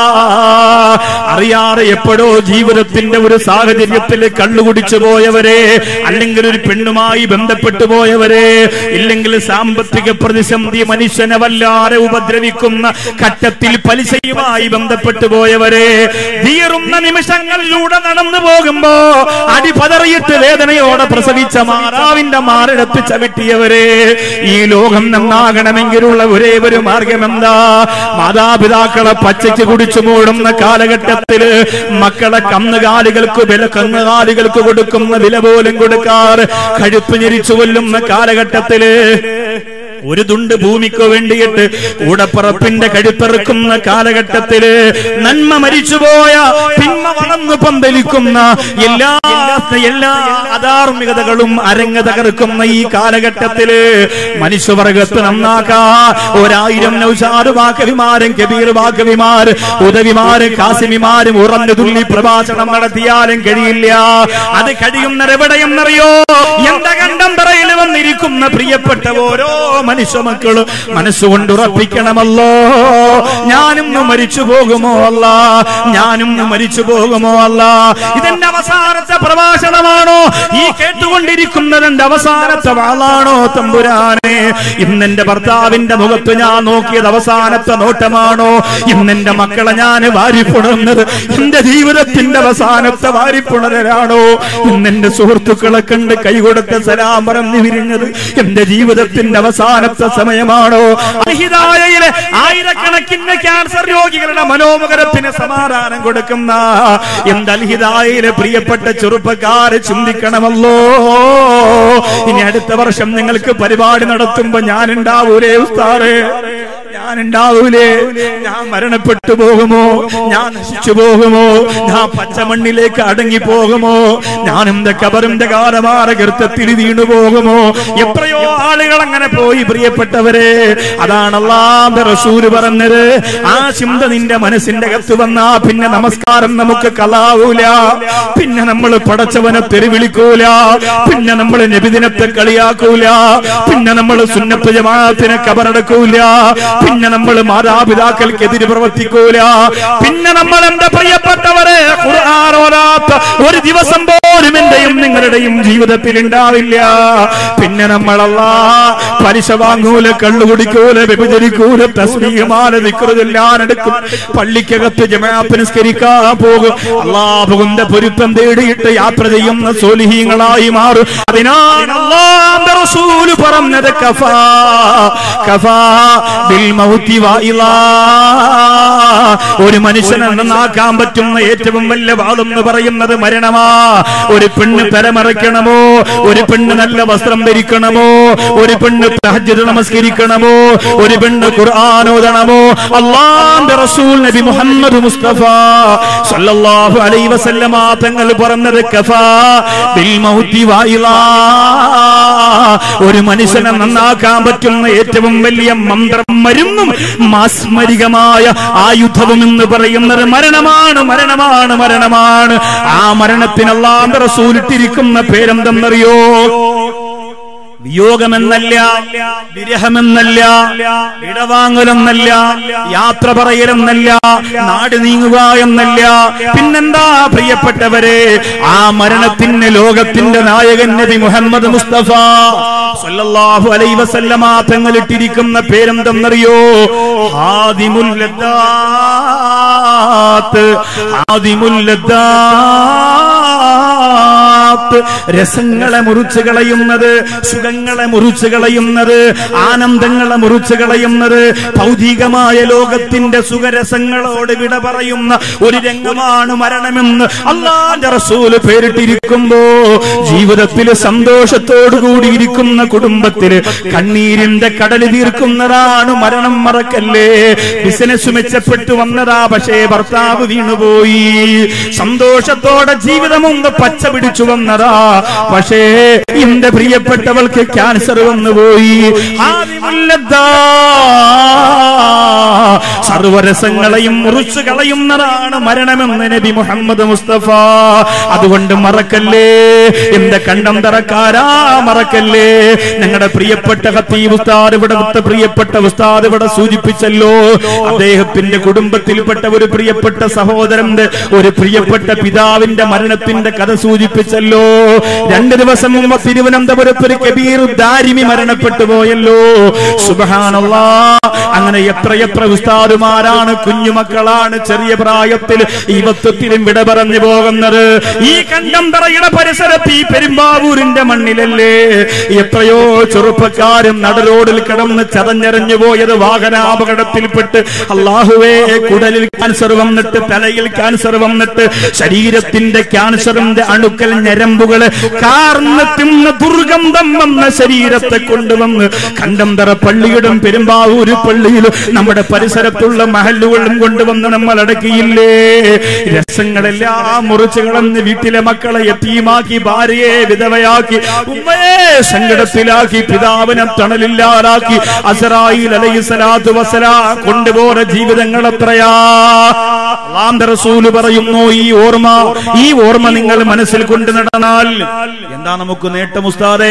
അറിയാതെ എപ്പോഴോ ജീവിതത്തിന്റെ ഒരു സാഹചര്യത്തിൽ കള്ളുകുടിച്ചു പോയവരെ അല്ലെങ്കിൽ ഒരു പെണ്ണുമായി ബന്ധപ്പെട്ടു പോയവരെ ഇല്ലെങ്കിൽ സാമ്പത്തിക പ്രതിസന്ധി മനുഷ്യനെ വല്ലാതെ ഉപദ്രവിക്കുന്ന ഘട്ടത്തിൽ പലിശയുമായി ബന്ധപ്പെട്ടു പോയവരെ തീറുന്ന നിമിഷങ്ങളിലൂടെ നടന്നു പോകുമ്പോ അടിപതറിയിട്ട് വേദനയോടെ പ്രസവിച്ച മാതാവിന്റെ മാറിടത്ത് ചവിട്ടിയവരെ ഈ ലോകം നന്നാകണമെങ്കിലുള്ള ഒരേ ഒരു മാർഗം എന്താ മാതാപിതാക്കളെ പച്ചയ്ക്ക് കുടിച്ചു മൂടുന്ന കാലഘട്ടത്തില് മക്കളെ കന്നുകാലികൾക്ക് വില കന്നുകാലികൾക്ക് കൊടുക്കുന്ന വില പോലും കൊടുക്കാറ് കഴുപ്പ് ഞെരിച്ചു കൊല്ലുന്ന കാലഘട്ടത്തില് ഒരു തുണ്ട് ഭൂമിക്ക് വേണ്ടിയിട്ട് കൂടപ്പറപ്പിന്റെ കഴുത്തെറുക്കുന്ന കാലഘട്ടത്തില് നന്മ മരിച്ചുപോയ പിന്മ വളർന്നു പന്തലിക്കുന്ന എല്ലാ എല്ലാ അധാർമികതകളും അരങ്ങ് തകർക്കുന്ന ഈ കാലഘട്ടത്തില് മനുഷ്യവർഗത്ത് നന്നാക്കാ ഒരായിരം നൗഷാദ് വാക്കവിമാരും കബീർ വാക്കവിമാർ ഉദവിമാരും കാസിമിമാരും ഉറഞ്ഞു തുള്ളി പ്രഭാഷണം നടത്തിയാലും കഴിയില്ല അത് കഴിയുന്നതെവിടെയെന്നറിയോ എന്റെ കണ്ടം പറയിൽ വന്നിരിക്കുന്ന പ്രിയപ്പെട്ട ഓരോ മനുഷ്യ മക്കള് മനസ്സുകൊണ്ട് ഉറപ്പിക്കണമല്ലോ ഞാനും മരിച്ചു പോകുമോ അല്ല ഞാനും മരിച്ചു പോകുമോ അല്ല ഇതെന്റെ അവസാനത്തെ പ്രഭാഷണമാണോ ഈ കേട്ടുകൊണ്ടിരിക്കുന്നത് എന്റെ അവസാനത്തെ വാളാണോ തമ്പുരാനെ ഇന്നെന്റെ ഭർത്താവിന്റെ മുഖത്ത് ഞാൻ നോക്കിയത് അവസാനത്തെ നോട്ടമാണോ ഇന്നെന്റെ മക്കളെ ഞാൻ വാരിപ്പുണർന്നത് എന്റെ ജീവിതത്തിന്റെ അവസാനത്തെ വാരിപ്പുണരാണോ ഇന്നെന്റെ സുഹൃത്തുക്കളെ കണ്ട് കൈകൊടുത്ത സലാം പറഞ്ഞു വിരിഞ്ഞത് എന്റെ ജീവിതത്തിന്റെ അവസാനത്തെ സമയമാണോ അഹിതായയിലെ ആയിരക്കണക്കിന് ക്യാൻസർ രോഗികളുടെ മനോമുഖരത്തിന് സമാധാനം കൊടുക്കുന്ന എന്റെ അൽഹിതായയിലെ പ്രിയപ്പെട്ട ചെറുപ്പക്കാര് ചിന്തിക്കണമല്ലോ ഇനി അടുത്ത വർഷം നിങ്ങൾക്ക് പരിപാടി നടത്തുമ്പോ ഞാൻ ഉണ്ടാവൂലേ ഉസ്താറേ ഞാൻ ഉണ്ടാവൂലേ ഞാൻ മരണപ്പെട്ടു പോകുമോ ഞാൻ നശിച്ചു പോകുമോ ഞാൻ പച്ചമണ്ണിലേക്ക് അടങ്ങി പോകുമോ ഞാൻ എന്റെ കബറിന്റെ കാലമാറ ഗർത്തത്തിൽ വീണു പോകുമോ എത്രയോ ആളുകൾ അങ്ങനെ പോയി പ്രിയപ്പെട്ടവരെ അതാണ് അള്ളാന്റെ റസൂല് പറഞ്ഞത് ആ ചിന്ത നിന്റെ മനസ്സിന്റെ അകത്ത് വന്നാ പിന്നെ നമസ്കാരം നമുക്ക് കലാവൂല പിന്നെ നമ്മൾ പടച്ചവനെ തെരുവിളിക്കൂല പിന്നെ നമ്മൾ നബിദിനത്തെ കളിയാക്കൂല പിന്നെ നമ്മൾ സുന്നത്ത് ജമാഅത്തിനെ കബറടക്കൂല പിന്നെ നമ്മൾ മാതാപിതാക്കൾക്കെതിരെ പ്രവർത്തിക്കൂല പിന്നെ നമ്മൾ എന്റെ പ്രിയപ്പെട്ടവരെ ഖുർആൻ ഓതാത്ത ഒരു ദിവസം പോലും എന്റെയും നിങ്ങളുടെയും ജീവിതത്തിൽ ഉണ്ടാവില്ല പിന്നെ നമ്മളല്ല പലിശ വാങ്ങൂല കള്ളു കുടിക്കൂല വ്യഭിചരിക്കൂല തസ്മീമാല വിക്രുതെല്ലാനെടുക്കും പള്ളിക്കകത്ത് ജമാഅത്ത് നിസ്കരിക്കാൻ പോകും അള്ളാഹുവിന്റെ പൊരുത്തം തേടിയിട്ട് യാത്ര ചെയ്യുന്ന സോലിഹീങ്ങളായി മാറും അതിനാണ് അള്ളാന്റെ റസൂല് പറഞ്ഞത് കഫാ കഫാ ബിൽ മൗതി വായിലാ ഒരു മനുഷ്യനെ നന്നാക്കാൻ പറ്റുന്ന ഏറ്റവും വലിയ വാദെന്ന് പറയുന്നത് മരണമാ ഒരു പെണ്ണ് തലമറയ്ക്കണമോ ഒരു പെണ്ണ് നല്ല വസ്ത്രം ധരിക്കണമോ ഒരു പെണ്ണ് തഹജ്ജുദ് നമസ്കരിക്കണമോ ഒരു പെണ്ണ് ഖുർആൻ ഓതണമോ അള്ളാന്റെ റസൂൽ നബി മുഹമ്മദ് മുസ്തഫ സല്ലല്ലാഹു അലൈഹി വസല്ലമ തങ്ങൾ പറഞ്ഞത് കഫാ ബിൽ മൗതി വായിലാ ഒരു മനുഷ്യനെ നന്നാക്കാൻ പറ്റുന്ന ഏറ്റവും വലിയ മന്ത്രം മരുന്നും മാസ്മരികമായ ആയുധവും എന്ന് പറയുന്നത് മരണമാണ് മരണമാണ് മരണമാണ് ആ മരണത്തിന് അള്ളാന്റെ റസൂലിട്ടിരിക്കുന്ന പേരെന്തെന്നറിയോ വിയോഗമെന്നല്ല വിരഹമെന്നല്ല വിടവാങ്ങലെന്നല്ല യാത്ര പറയലെന്നല്ല നാട് നീങ്ങുക എന്നല്ല പിന്നെന്താ പ്രിയപ്പെട്ടവരെ ആ മരണത്തിന് ലോകത്തിന്റെ നായകൻ നബി മുഹമ്മദ് മുസ്തഫ സല്ലല്ലാഹു അലൈഹി വസല്ലമ തങ്ങളിട്ടിരിക്കുന്ന പേരെന്തെന്നറിയോ ഹാദിമുൽ ലദ്ദാത്ത് ഹാദിമുൽ ലദ്ദാത്ത് രസങ്ങളെ മുറിച്ചു കളയുന്നത് സുഖങ്ങളെ മുറിച്ചു കളയുന്നത് ആനന്ദങ്ങളെ മുറിച്ചു കളയുന്നത് ഭൗതികമായ ലോകത്തിന്റെ സുഖരസങ്ങളോട് വിട പറയുന്ന ഒരു രംഗമാണ് മരണമെന്ന് അള്ളാന്റെ റസൂല് പേരിട്ടിരിക്കുമ്പോ ജീവിതത്തിൽ സന്തോഷത്തോടു കൂടിയിരിക്കുന്ന കുടുംബത്തില് കണ്ണീരിന്റെ കടൽ തീർക്കുന്നതാണ് മരണം മറക്കല്ലേ ബിസിനസ് മെച്ചപ്പെട്ടു വന്നതാ പക്ഷേ ഭർത്താവ് വീണുപോയി സന്തോഷത്തോടെ ജീവിതമൊന്ന് പച്ച പിടിച്ചു വന്നു വന്നതാ പക്ഷേ എന്റെ പ്രിയപ്പെട്ടവൾക്ക് ക്യാൻസർ വന്നുപോയി ആദിമുല്ലദ്ദാ. സർവരസങ്ങളെയും മുറിച്ചു കളയുന്നതാണ് മരണമെന്ന് നബി മുഹമ്മദ് മുസ്തഫ അതുകൊണ്ട് മറക്കല്ലേ എന്റെ കണ്ടം തറക്കാരാ മറക്കല്ലേ ഞങ്ങളുടെ പ്രിയപ്പെട്ട ഹത്തീബ് ഉസ്താദ് ഇവിടെ ഇവിടുത്തെ പ്രിയപ്പെട്ട ഉസ്താദ് ഇവിടെ സൂചിപ്പിച്ചല്ലോ അദ്ദേഹത്തിന്റെ കുടുംബത്തിൽപ്പെട്ട ഒരു പ്രിയപ്പെട്ട സഹോദരന്റെ ഒരു പ്രിയപ്പെട്ട പിതാവിന്റെ മരണത്തിന്റെ കഥ സൂചിപ്പിച്ചല്ലോ രണ്ട് ദിവസം മുമ്പ് തിരുവനന്തപുരത്ത് ഒരു കബീർ ദാരിമി മരണപ്പെട്ടു പോയല്ലോ സുബഹാനല്ലാ അങ്ങനെ എത്രയെത്ര ഉസ്താദുമാരാണ് കുഞ്ഞുമക്കളാണ് ചെറിയ പ്രായത്തിൽ യുവത്വത്തിലും വിട പറഞ്ഞു പോകുന്നത് ഈ കണ്ടം തറയുടെ പരിസരത്ത് ഈ പെരുമ്പാവൂരിന്റെ മണ്ണിലല്ലേ എത്രയോ ചെറുപ്പക്കാരും നടരോഡിൽ കിടന്ന് ചതഞ്ഞെറിഞ്ഞു പോയത് വാഹനാപകടത്തിൽപ്പെട്ട് അള്ളാഹുവേ കുടലിൽ ക്യാൻസർ വന്നിട്ട് തലയിൽ ക്യാൻസർ വന്നിട്ട് ശരീരത്തിന്റെ ക്യാൻസറിന്റെ അണുക്കൽ ഞരമ്പുകള് കാർന്ന് തിന്ന് ദുർഗന്ധം വന്ന ശരീരത്തെ കൊണ്ടുവന്ന് കണ്ടംതറ പള്ളിയിലും പെരുമ്പാവൂര് പള്ളിയിലും നമ്മുടെ പരിസരത്തുള്ള മഹല്ലുകളും കൊണ്ടുവന്ന് നമ്മൾ അടക്കിയില്ലേ രസങ്ങളെല്ലാം മുറിച്ചു കളഞ്ഞ് വീട്ടിലെ മക്കളെ എത്തിയുമാക്കി ഭാര്യയെ വിധവയാക്കി ഉമ്മയെ സങ്കടത്തിലാക്കി പിതാവിനെ തണലില്ലാതാക്കി അസറായിൽ അലൈഹി സ്വലാത്തു വസലാ കൊണ്ടുപോയ ജീവിതങ്ങൾ എത്രയാ അള്ളാന്റെ റസൂല് പറയുന്നു ഈ ഓർമ്മ ഈ ഓർമ്മ നിങ്ങൾ മനസ്സിൽ കൊണ്ടു നടന്നാൽ എന്താ നമുക്ക് നേട്ടം ഉസ്താദേ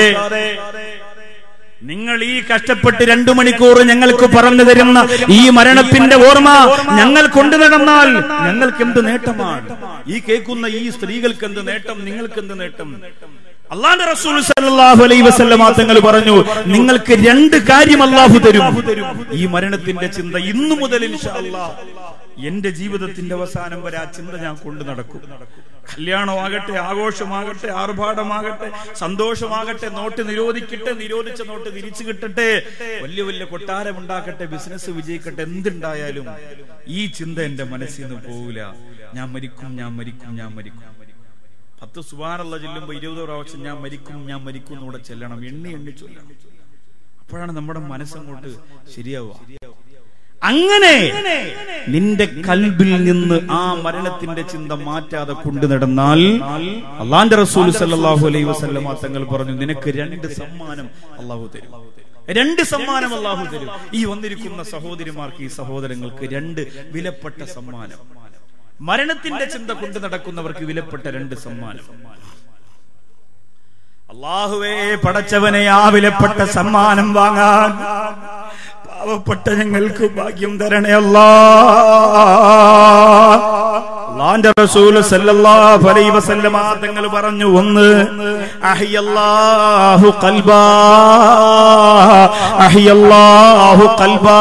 നിങ്ങൾ ഈ കഷ്ടപ്പെട്ട് രണ്ടു മണിക്കൂർ ഞങ്ങൾക്ക് പറഞ്ഞു തരുന്ന ഈ മരണത്തിന്റെ ഓർമ്മ ഞങ്ങൾ കൊണ്ടു നടന്നാൽ ഞങ്ങൾക്ക് എന്ത് നേട്ടമാണ് ഈ കേൾക്കുന്ന ഈ സ്ത്രീകൾക്ക് എന്ത് നേട്ടം നിങ്ങൾക്ക് എന്ത് നേട്ടം അള്ളാന്റെ റസൂൽ സല്ലല്ലാഹു അലൈഹി വസല്ലമ തങ്ങൾ പറഞ്ഞു നിങ്ങൾക്ക് രണ്ട് കാര്യം അള്ളാഹു തരും ഈ മരണത്തിന്റെ ചിന്ത ഇന്നു മുതൽ ഇൻഷാ അല്ലാഹ് എന്റെ ജീവിതത്തിന്റെ അവസാനം വരെ ആ ചിന്ത ഞാൻ കൊണ്ടു നടക്കും കല്യാണമാകട്ടെ ആഘോഷമാകട്ടെ ആർഭാടമാകട്ടെ സന്തോഷമാകട്ടെ നോട്ട് നിരോധിക്കട്ടെ നിരോധിച്ച നോട്ട് തിരിച്ചു കിട്ടട്ടെ വലിയ വലിയ കൊട്ടാരം ഉണ്ടാക്കട്ടെ ബിസിനസ് വിജയിക്കട്ടെ എന്തുണ്ടായാലും ഈ ചിന്ത എന്റെ മനസ്സിൽ നിന്ന് പോവില്ല ഞാൻ മരിക്കും ഞാൻ മരിക്കും ഞാൻ മരിക്കും പത്ത് സുബാനുള്ള ചെല്ലുമ്പോ ഇരുപത് പ്രാവശ്യം ഞാൻ മരിക്കും ഞാൻ മരിക്കും എന്നൂടെ ചെല്ലണം എണ്ണി എണ്ണി ചൊല്ലണം അപ്പോഴാണ് നമ്മുടെ മനസ്സങ്ങോട്ട് ശരിയാവുക അങ്ങനെ നിന്റെ കൽബിൽ നിന്ന് ആ മരണത്തിന്റെ ചിന്ത മാറ്റാതെ കൊണ്ടു നടന്നാൽ അള്ളാന്റെ റസൂൽ സല്ലല്ലാഹു അലൈഹി വസല്ലമ തങ്ങൾ പറഞ്ഞു നിനക്ക് രണ്ട് സമ്മാനം അള്ളാഹു തരും രണ്ട് സമ്മാനം അള്ളാഹു തരും ഈ വന്നിരിക്കുന്ന സഹോദരിമാർക്ക് ഈ സഹോദരങ്ങൾക്ക് രണ്ട് വിലപ്പെട്ട സമ്മാനം മരണത്തിന്റെ ചിന്ത കൊണ്ടു നടക്കുന്നവർക്ക് വിലപ്പെട്ട രണ്ട് സമ്മാനം അള്ളാഹുവേ പടച്ചവനെ ആ വിലപ്പെട്ട സമ്മാനം വാങ്ങാൻ പാവപ്പെട്ട ഞങ്ങൾക്ക് ഭാഗ്യം തരണേ അല്ലാ അള്ളാന്റെ റസൂൽ സല്ലല്ലാഹു അലൈഹി വസല്ലമ തങ്ങൾ പറഞ്ഞു ഒന്ന് അഹിയല്ലാഹു ഖൽബാ അഹിയല്ലാഹു ഖൽബാ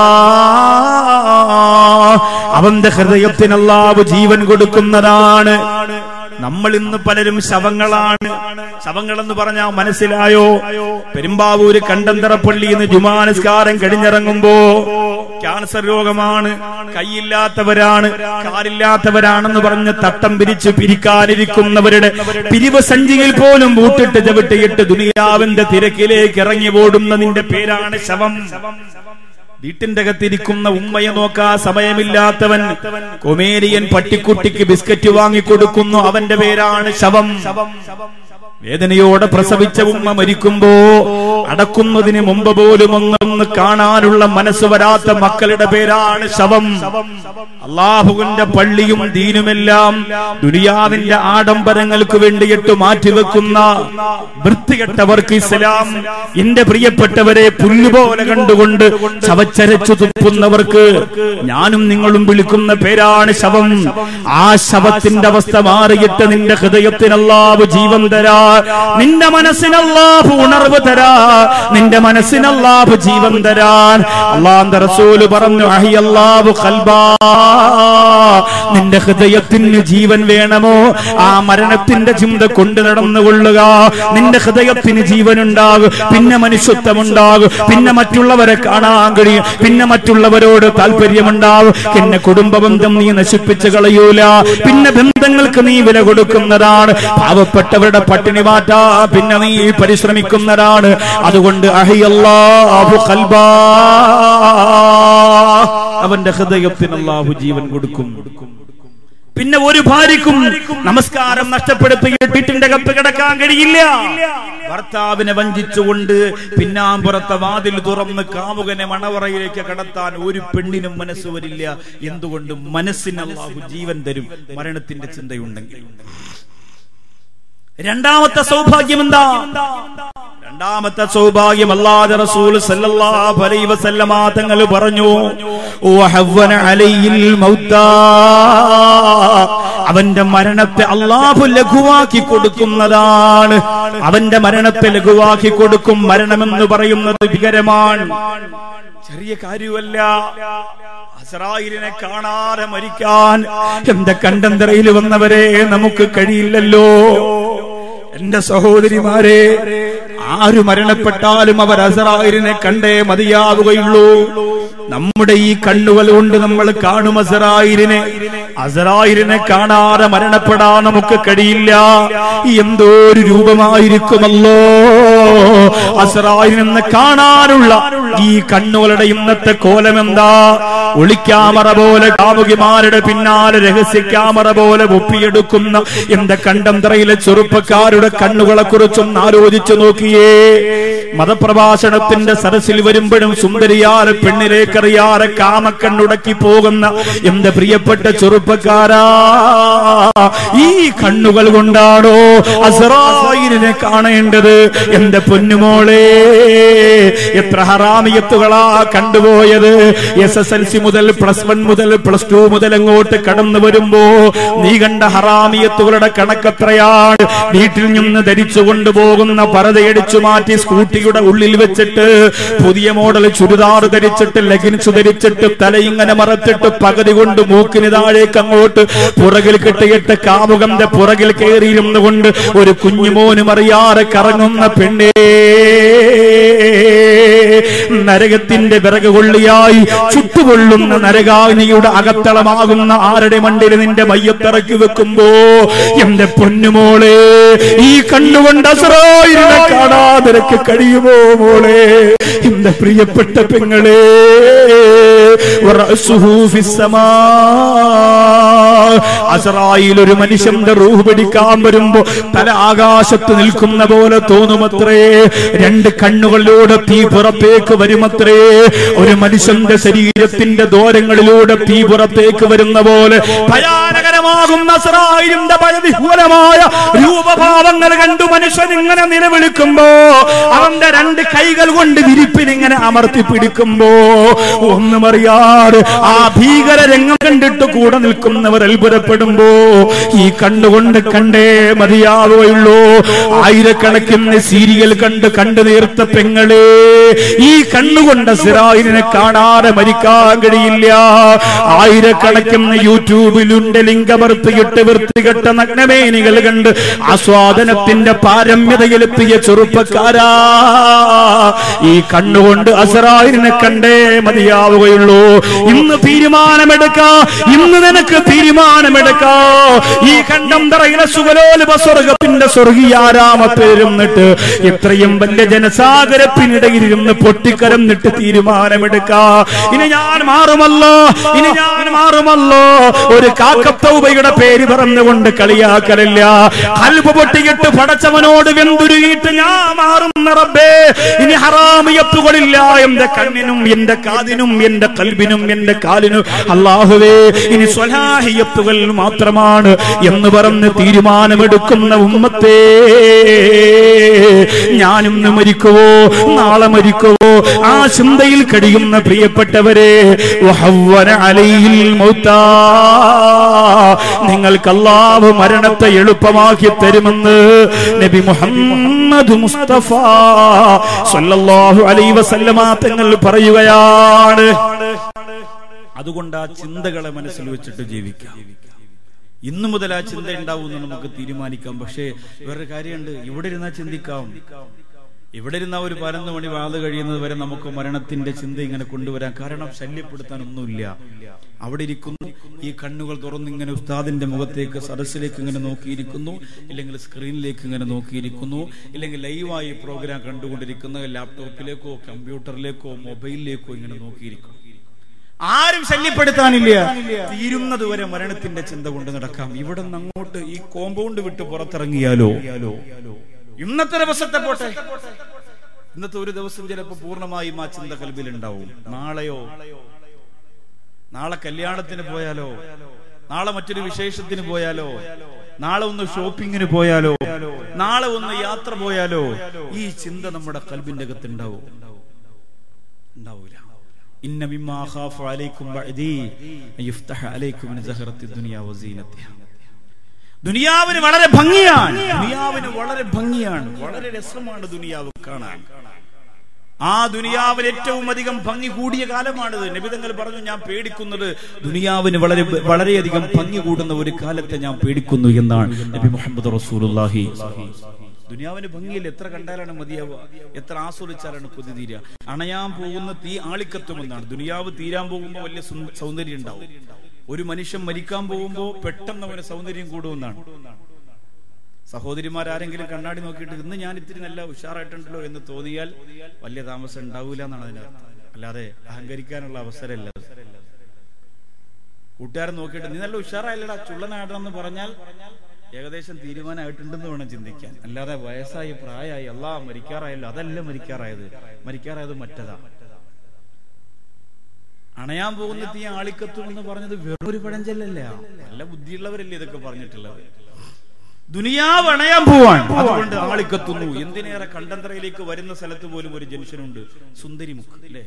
അവന്റെ ഹൃദയത്തിന് അല്ലാഹു ജീവൻ കൊടുക്കുന്നതാണ് നമ്മൾ ഇന്ന് പലരും ശവങ്ങളാണ് ശവങ്ങൾ എന്ന് പറഞ്ഞാൽ മനസ്സിലായോ പെരുമ്പാവൂര് കണ്ടന്തറപ്പള്ളിയിൽ നിന്ന് ജുമാനസ്കാരം കഴിഞ്ഞിറങ്ങുമ്പോ ക്യാൻസർ രോഗമാണ് കൈയില്ലാത്തവരാണ് കാലില്ലാത്തവരാണെന്ന് പറഞ്ഞ് തട്ടം പിരിച്ച് പിരിക്കാനിരിക്കുന്നവരുടെ പിരിവ് സഞ്ചിയിൽ പോലും പൂട്ടിട്ട് ചവിട്ടിയിട്ട് ദുനിയാവിന്റെ തിരക്കിലേക്ക് ഇറങ്ങി ഓടുന്ന നിന്റെ പേരാണ് ശവം വീട്ടിന്റെ അകത്തിരിക്കുന്ന ഉമ്മയെ നോക്കാ സമയമില്ലാത്തവൻ കൊമേരിയൻ പട്ടിക്കുട്ടിക്ക് ബിസ്ക്കറ്റ് വാങ്ങിക്കൊടുക്കുന്നു അവന്റെ പേരാണ് ശവം വേദനയോടെ പ്രസവിച്ച ഉമ്മ മരിക്കുമ്പോ അടക്കുന്നതിന് മുമ്പ് പോലും ഒന്നൊന്ന് കാണാനുള്ള മനസ്സ് വരാത്ത മക്കളുടെ പേരാണ് ശവം അള്ളാഹുവിന്റെ പള്ളിയും ദീനുമെല്ലാം ദുനിയാവിന്റെ ആഡംബരങ്ങൾക്ക് വേണ്ടിയിട്ട് മാറ്റിവെക്കുന്ന വൃത്തികെട്ടവർക്ക് ഇസ്ലാം എന്റെ പ്രിയപ്പെട്ടവരെ പുല്ലുപോലെ കണ്ടുകൊണ്ട് ചവച്ചരച്ചു തുപ്പുന്നവർക്ക് ഞാനും നിങ്ങളും വിളിക്കുന്ന പേരാണ് ശവം ആ ശവത്തിന്റെ അവസ്ഥ മാറിയിട്ട് നിന്റെ ഹൃദയത്തിനല്ലാവ് ജീവൻ തരാ നിന്റെ മനസ്സിനല്ലാഹു ഉണർവ് തരാ നിന്റെ മനസ്സിനല്ലാഹു ജീവൻ തരാൻ അള്ളാന്റെ റസൂല് പറഞ്ഞു അഹിയല്ലാഹു ഖൽബാ നിന്റെ ഹൃദയത്തിന് ജീവൻ വേണമോ ആ മരണത്തിന്റെ ചിന്ത കൊണ്ടു നടന്നുകൊള്ളുക നിന്റെ ഹൃദയത്തിന് ജീവൻ ഉണ്ടാകും പിന്നെ മനുഷ്യത്വം ഉണ്ടാകും പിന്നെ മറ്റുള്ളവരെ കാണാൻ കഴിയും പിന്നെ മറ്റുള്ളവരോട് താല്പര്യമുണ്ടാകും പിന്നെ കുടുംബ ബന്ധം നീ നശിപ്പിച്ചു കളയൂല പിന്നെ ബന്ധങ്ങൾക്ക് നീ വില കൊടുക്കുന്നതാണ് പാവപ്പെട്ടവരുടെ പട്ടിണി മാറ്റാ പിന്നെ നീ പരിശ്രമിക്കുന്നതാണ് അതുകൊണ്ട് അഹിയല്ലാഹു ഖൽബാ അവന്റെ ഹൃദയത്തിന് അല്ലാഹു ജീവൻ കൊടുക്കും പിന്നെ ഒരു ഭാര്യക്കും നമസ്കാരം നഷ്ടപ്പെടുത്തി വീട്ടിന്റെ കത്ത് കിടക്കാൻ കഴിയില്ല ഭർത്താവിനെ വഞ്ചിച്ചുകൊണ്ട് പിന്നാമ്പുറത്തെ വാതിൽ തുറന്ന് കാമുകനെ മണവറയിലേക്ക് കടത്താൻ ഒരു പെണ്ണിനും മനസ്സ് വരില്ല എന്തുകൊണ്ട് മനസ്സിന് അള്ളാഹു ജീവൻ തരും മരണത്തിന്റെ ചിന്തയുണ്ടെങ്കിൽ രണ്ടാമത്തെ സൗഭാഗ്യം എന്താ രണ്ടാമത്തെ സൗഭാഗ്യം അല്ലാതെ റസൂൽ സല്ലല്ലാഹു അലൈഹി വസല്ലമ തങ്ങൾ പറഞ്ഞു വഹവ്വന അലൈഹിൽ മൗത്താ അവന്റെ മരണത്തെ അള്ളാഹു ലഘുവാക്കി കൊടുക്കുന്നതാണ് അവന്റെ മരണത്തെ ലഘുവാക്കി കൊടുക്കും മരണമെന്ന് പറയുന്നത് ഭീകരമാണ് ചെറിയ കാര്യമല്ല അസറായിലിനെ കാണാതെ മരിക്കാൻ എന്റെ കണ്ടന്തറയിൽ വന്നവരെ നമുക്ക് കഴിയില്ലല്ലോ എന്റെ സഹോദരിമാരെ ആര് മരണപ്പെട്ടാലും അവർ അസറായിലിനെ കണ്ടേ മതിയാവുകയുള്ളൂ നമ്മുടെ ഈ കണ്ണുകൾ കൊണ്ട് നമ്മൾ കാണും അസറായിലിനെ അസറായിലിനെ കാണാതെ മരണപ്പെടാൻ നമുക്ക് കഴിയില്ല എന്തോ ഒരു രൂപമായിരിക്കുമല്ലോ അസറായിലിനെ കാണാനുള്ള ഈ കണ്ണുകളുടെ ഇന്നത്തെ കോലം എന്താ ഒളിക്യാമറ പോലെ കാമുകിമാരുടെ പിന്നാലെ രഹസ്യ ക്യാമറ പോലെ ഒപ്പിയെടുക്കുന്ന എന്റെ കണ്ടംതറയിലെ ചെറുപ്പക്കാരുടെ കണ്ണുകളെ കുറിച്ചൊന്ന് ആലോചിച്ചു നോക്കിയേ മതപ്രഭാഷണത്തിന്റെ സരസിൽ വരുമ്പോഴും സുന്ദരിയാറ് പെണ്ണിലേക്കറിയാറെ കാമക്കണ്ണുടക്കി പോകുന്ന എന്റെ പ്രിയപ്പെട്ട ചെറുപ്പക്കാരാ ഈ കണ്ണുകൾ കൊണ്ടാണോ അസറായിനെ കാണേണ്ടത് എന്റെ പൊന്നുമോളെ എത്ര ഹറാമിയത്തുകളാ കണ്ടുപോയത് എസ് എസ് എൽ സി മുതൽ പ്ലസ് വൺ മുതൽ പ്ലസ് ടു മുതൽ അങ്ങോട്ട് കടന്നു വരുമ്പോ നീ കണ്ട ഹറാമിയത്തുകളുടെ കണക്കെത്രയാണ് വീട്ടിൽ നിന്ന് ധരിച്ചു കൊണ്ടുപോകുന്ന പരതയടിച്ചു മാറ്റി സ്കൂട്ടിയുടെ ഉള്ളിൽ വെച്ചിട്ട് പുതിയ മോഡൽ ചുരിദാർ ധരിച്ചിട്ട് ലെഗിൻസ് ധരിച്ചിട്ട് തലയിങ്ങനെ മറത്തിട്ട് പകുതി കൊണ്ട് മൂക്കിന് താഴേക്ക് അങ്ങോട്ട് പുറകിൽ കെട്ടിയിട്ട് കാമുകന്റെ പുറകിൽ കയറിയിരുന്നു കൊണ്ട് ഒരു കുഞ്ഞുമോനും അറിയാതെ കറങ്ങുന്ന പെണ്ണേ നരകത്തിന്റെ വിറക് കൊള്ളിയായി ചുട്ടുകൊള്ളുന്ന നരകാഗ്നിയുടെ അകത്തളമാകുന്ന ആരുടെ മണ്ടിൽ നിന്റെ മയ്യത്തിറക്കി വെക്കുമ്പോ എന്റെ പൊന്നുമോളെ ഈ കണ്ണുകൊണ്ട് അസറായിരനെ കാണാൻ നിനക്ക് കഴിയുമോ മോളെ എന്റെ പ്രിയപ്പെട്ട പെങ്ങളെ വറഅസുഹു ഫിസ്സമാ. അസറായിൽ ഒരു മനുഷ്യന്റെ റൂഹ് പിടിക്കാൻ വരുമ്പോ തല ആകാശത്ത് നിൽക്കുന്ന പോലെ തോന്നുമത്രേ രണ്ട് കണ്ണുകളിലൂടെ തീ പുറത്തേക്ക് വരുമത്രേ ഒരു മനുഷ്യന്റെ ശരീരത്തിന്റെ ദോരങ്ങളിലൂടെ തീ പുറത്തേക്ക് വരുന്ന പോലെ ഭയാനകരമാകുന്ന അസറായിലിന്റെ ഭയവിഹ്വലമായ രൂപഭാവങ്ങൾ കണ്ടു മനുഷ്യൻ ഇങ്ങനെ നിലവിളിക്കുമ്പോ അവന്റെ രണ്ട് കൈകൾ കൊണ്ട് വിരിപ്പിനിങ്ങനെ അമർത്തി പിടിക്കുമ്പോ ഒന്നും അറിയാതെ ആ ഭീകര രംഗം കണ്ടിട്ട് കൂടെ നിൽക്കുന്നവർ അത്ഭുതപ്പെടുമ്പോ ഈ കണ്ണുകൊണ്ട് കണ്ടേ മതിയാവുകയുള്ളൂ ആയിരക്കണക്കിന് സീരിയൽ കണ്ട് കണ്ടു നേർത്ത പെങ്ങളെ ഈ കണ്ണുകൊണ്ട് സിറായിനെ കാണാതെ മരിക്കാൻ കഴിയില്ല ആയിരക്കണക്കിന് യൂട്യൂബിലുണ്ട് ലിംഗമർത്തിയിട്ട് വൃത്തികെട്ട നഗ്നമേനികൾ കണ്ട് ആസ്വാദനത്തിന്റെ പാരമ്യതയിലെത്തിയ ചെറുപ്പക്കാരാ ഈ കണ്ണുകൊണ്ട് അസറായിനെ കണ്ടേ മതിയാവുകയുള്ളൂ ഇന്ന് തീരുമാനമെടുക്കാ ഇന്ന് നിനക്ക് തീരുമാനമെടുക്കാ ഈ കണ്ടം തറയിലെ സുഗലോലുപ സ്വർഗത്തിന്റെ സ്വർഗീയാരാമത്തേരുന്നിട്ട് ഇത്രയും വലിയ ജനസാഗരത്തിനിടയിലിരുന്ന് പൊട്ടിക്കരന്നിട്ട് തീരുമാനമെടുക്കാ ഇനി ഞാൻ മാറുമല്ലോ ഇനി ഞാൻ മാറുമല്ലോ ഒരു കാക്കത്തൗബയുടെ പേര് പറഞ്ഞുകൊണ്ട് കളിയാക്കലില്ല കൽബ് പൊട്ടിയിട്ട് പടച്ചവനോട് വെന്തുരുകിയിട്ട് ഞാൻ മാറുന്ന റബ്ബേ ഇനി ഹറാമിയത്തുകളില്ല എന്റെ കണ്ണിനും എന്റെ കാതിനും എന്റെ കൽബിനും എന്റെ കാലിനും അള്ളാഹുവേ ഇനി സ്വലാഹിയത്തുകൾ മാത്രമാണ് എന്ന് പറഞ്ഞ് തീരുമാനമെടുക്കുന്ന ഉമ്മത്തേ ഞാനിന്ന് മരിക്കുവോ നാളെ മരിക്കുവോ ആ ചിന്തയിൽ കഴിയുന്ന പ്രിയപ്പെട്ടവരെ വഹവ്വന അലൈഹിൽ മൗത്താ നിങ്ങൾക്ക് അല്ലാഹു മരണത്തെ എളുപ്പമാക്കി തരുമെന്ന് നബി മുഹമ്മദ് മുസ്തഫ സല്ലല്ലാഹു അലൈഹി വസല്ലമ തങ്ങൾ പറയുകയാണ് അതുകൊണ്ട് ആ ചിന്തകളെ മനസ്സിൽ വെച്ചിട്ട് ജീവിക്കാം ഇന്നു മുതൽ ആ ചിന്ത ഉണ്ടാവുമെന്ന് നമുക്ക് തീരുമാനിക്കാം പക്ഷേ വേറൊരു കാര്യമുണ്ട് ഇവിടെ ഇരുന്നാ ചിന്തിക്കാം ഇവിടെ ഇരുന്ന ഒരു പതിനൊന്ന് മണി വാത് കഴിയുന്നത് വരെ നമുക്ക് മരണത്തിന്റെ ചിന്ത ഇങ്ങനെ കൊണ്ടുവരാം കാരണം ശല്യപ്പെടുത്താൻ ഒന്നുമില്ല അവിടെ ഇരിക്കുന്നു ഈ കണ്ണുകൾ തുറന്ന് ഇങ്ങനെ ഉസ്താദിന്റെ മുഖത്തേക്ക് സദസ്സിലേക്ക് ഇങ്ങനെ നോക്കിയിരിക്കുന്നു ഇല്ലെങ്കിൽ സ്ക്രീനിലേക്ക് ഇങ്ങനെ നോക്കിയിരിക്കുന്നു ഇല്ലെങ്കിൽ ലൈവായി പ്രോഗ്രാം കണ്ടുകൊണ്ടിരിക്കുന്ന ലാപ്ടോപ്പിലേക്കോ കമ്പ്യൂട്ടറിലേക്കോ മൊബൈലിലേക്കോ ഇങ്ങനെ നോക്കിയിരിക്കുന്നു ആരും ശല്യപ്പെടുത്താനില്ല തീരുന്നത് വരെ മരണത്തിന്റെ ചിന്ത കൊണ്ട് നടക്കാം ഇവിടെ നിന്ന് അങ്ങോട്ട് ഈ കോമ്പൗണ്ട് വിട്ട് പുറത്തിറങ്ങിയാലോ ഇന്നത്തെ ദിവസത്തെ പോട്ടെ ഇന്നത്തെ ഒരു ദിവസം ചിലപ്പോ പൂർണ്ണമായും ആ ചിന്ത കൽബിൽ ഉണ്ടാവും നാളെയോ നാളെ കല്യാണത്തിന് പോയാലോ നാളെ മറ്റൊരു വിശേഷത്തിന് പോയാലോ നാളെ ഒന്ന് ഷോപ്പിങ്ങിന് പോയാലോ നാളെ ഒന്ന് യാത്ര പോയാലോ ഈ ചിന്ത നമ്മുടെ കൽബിന്റെ അകത്ത് ഉണ്ടാവും ഉണ്ടാവൂല ഇന്ന മിമ്മാ ഖാഫു അലൈക്കും ബഅദി യുഫ്തഹ അലൈക്കും മിൻ സഹറത്തി ദുനിയ വസീനത്തിഹ ദുനിയാവിന് വളരെ ഭംഗിയാണ് ദുനിയാവിന് വളരെ ഭംഗിയാണ് വളരെ രസമാണ് ദുനിയാവ് കാണാൻ ആ ദുനിയാവിൽ ഏറ്റവും അധികം ഭംഗി കൂടിയ കാലമാണിത് നബിതങ്ങൾ പറഞ്ഞു ഞാൻ പേടിക്കുന്നത് ദുനിയാവിന് വളരെ വളരെയധികം ഭംഗി കൂടുന്ന ഒരു കാലത്തെ ഞാൻ പേടിക്കുന്നു എന്നാണ് നബി മുഹമ്മദ് റസൂലുള്ളാഹി ദുനിയാവിന് ഭംഗിയിൽ എത്ര കണ്ടാലാണ് മതിയാവുക എത്ര ആസ്വദിച്ചാലാണ് കൊതി തീരുക അണയാൻ പോകുന്ന തീ ആളിക്കത്തുമെന്നാണ് ദുനിയാവ് തീരാൻ പോകുമ്പോൾ വലിയ സുന്ദ- സൗന്ദര്യം ഉണ്ടാവും ഒരു മനുഷ്യൻ മരിക്കാൻ പോകുമ്പോൾ പെട്ടെന്ന് അവന് സൗന്ദര്യം കൂടുമെന്നാണ് സഹോദരിമാരാരെങ്കിലും കണ്ണാടി നോക്കിയിട്ട് ഇന്ന് ഞാൻ ഇത്തിരി നല്ല ഉഷാറായിട്ടുണ്ടല്ലോ എന്ന് തോന്നിയാൽ വലിയ താമസം ഉണ്ടാവില്ല എന്നാണ് അതിന്റെ അർത്ഥം അല്ലാതെ അഹങ്കരിക്കാനുള്ള അവസരമല്ല അത്. കൂട്ടുകാരൻ നോക്കിയിട്ട് നീ നല്ല ഉഷാറായില്ലടാ ചുള്ളനാടണം എന്ന് പറഞ്ഞാൽ ഏകദേശം തീരുമാനമായിട്ടുണ്ടെന്ന് വേണം ചിന്തിക്കാൻ അല്ലാതെ വയസ്സായി പ്രായമായി അല്ലാ മരിക്കാറായല്ലോ അതല്ല മരിക്കാറായത് മരിക്കാറായത് മറ്റതാ അണയാൻ പോകുന്ന തീ ആളിക്കത്തും എന്ന് പറഞ്ഞത് വെറും ഒരു പഴഞ്ചൊല്ലല്ല നല്ല ബുദ്ധിയുള്ളവരല്ലേ ഇതൊക്കെ പറഞ്ഞിട്ടുള്ളത് ദുനിയാവ് അണയാൻ പോവാൻ അതുകൊണ്ട് ആളിക്കത്തുന്നു എന്തിനേറെ കണ്ടന്തറയിലേക്ക് വരുന്ന സ്ഥലത്ത് പോലും ഒരു ജംഗ്ഷനുണ്ട് സുന്ദരിമുക്ക് അല്ലേ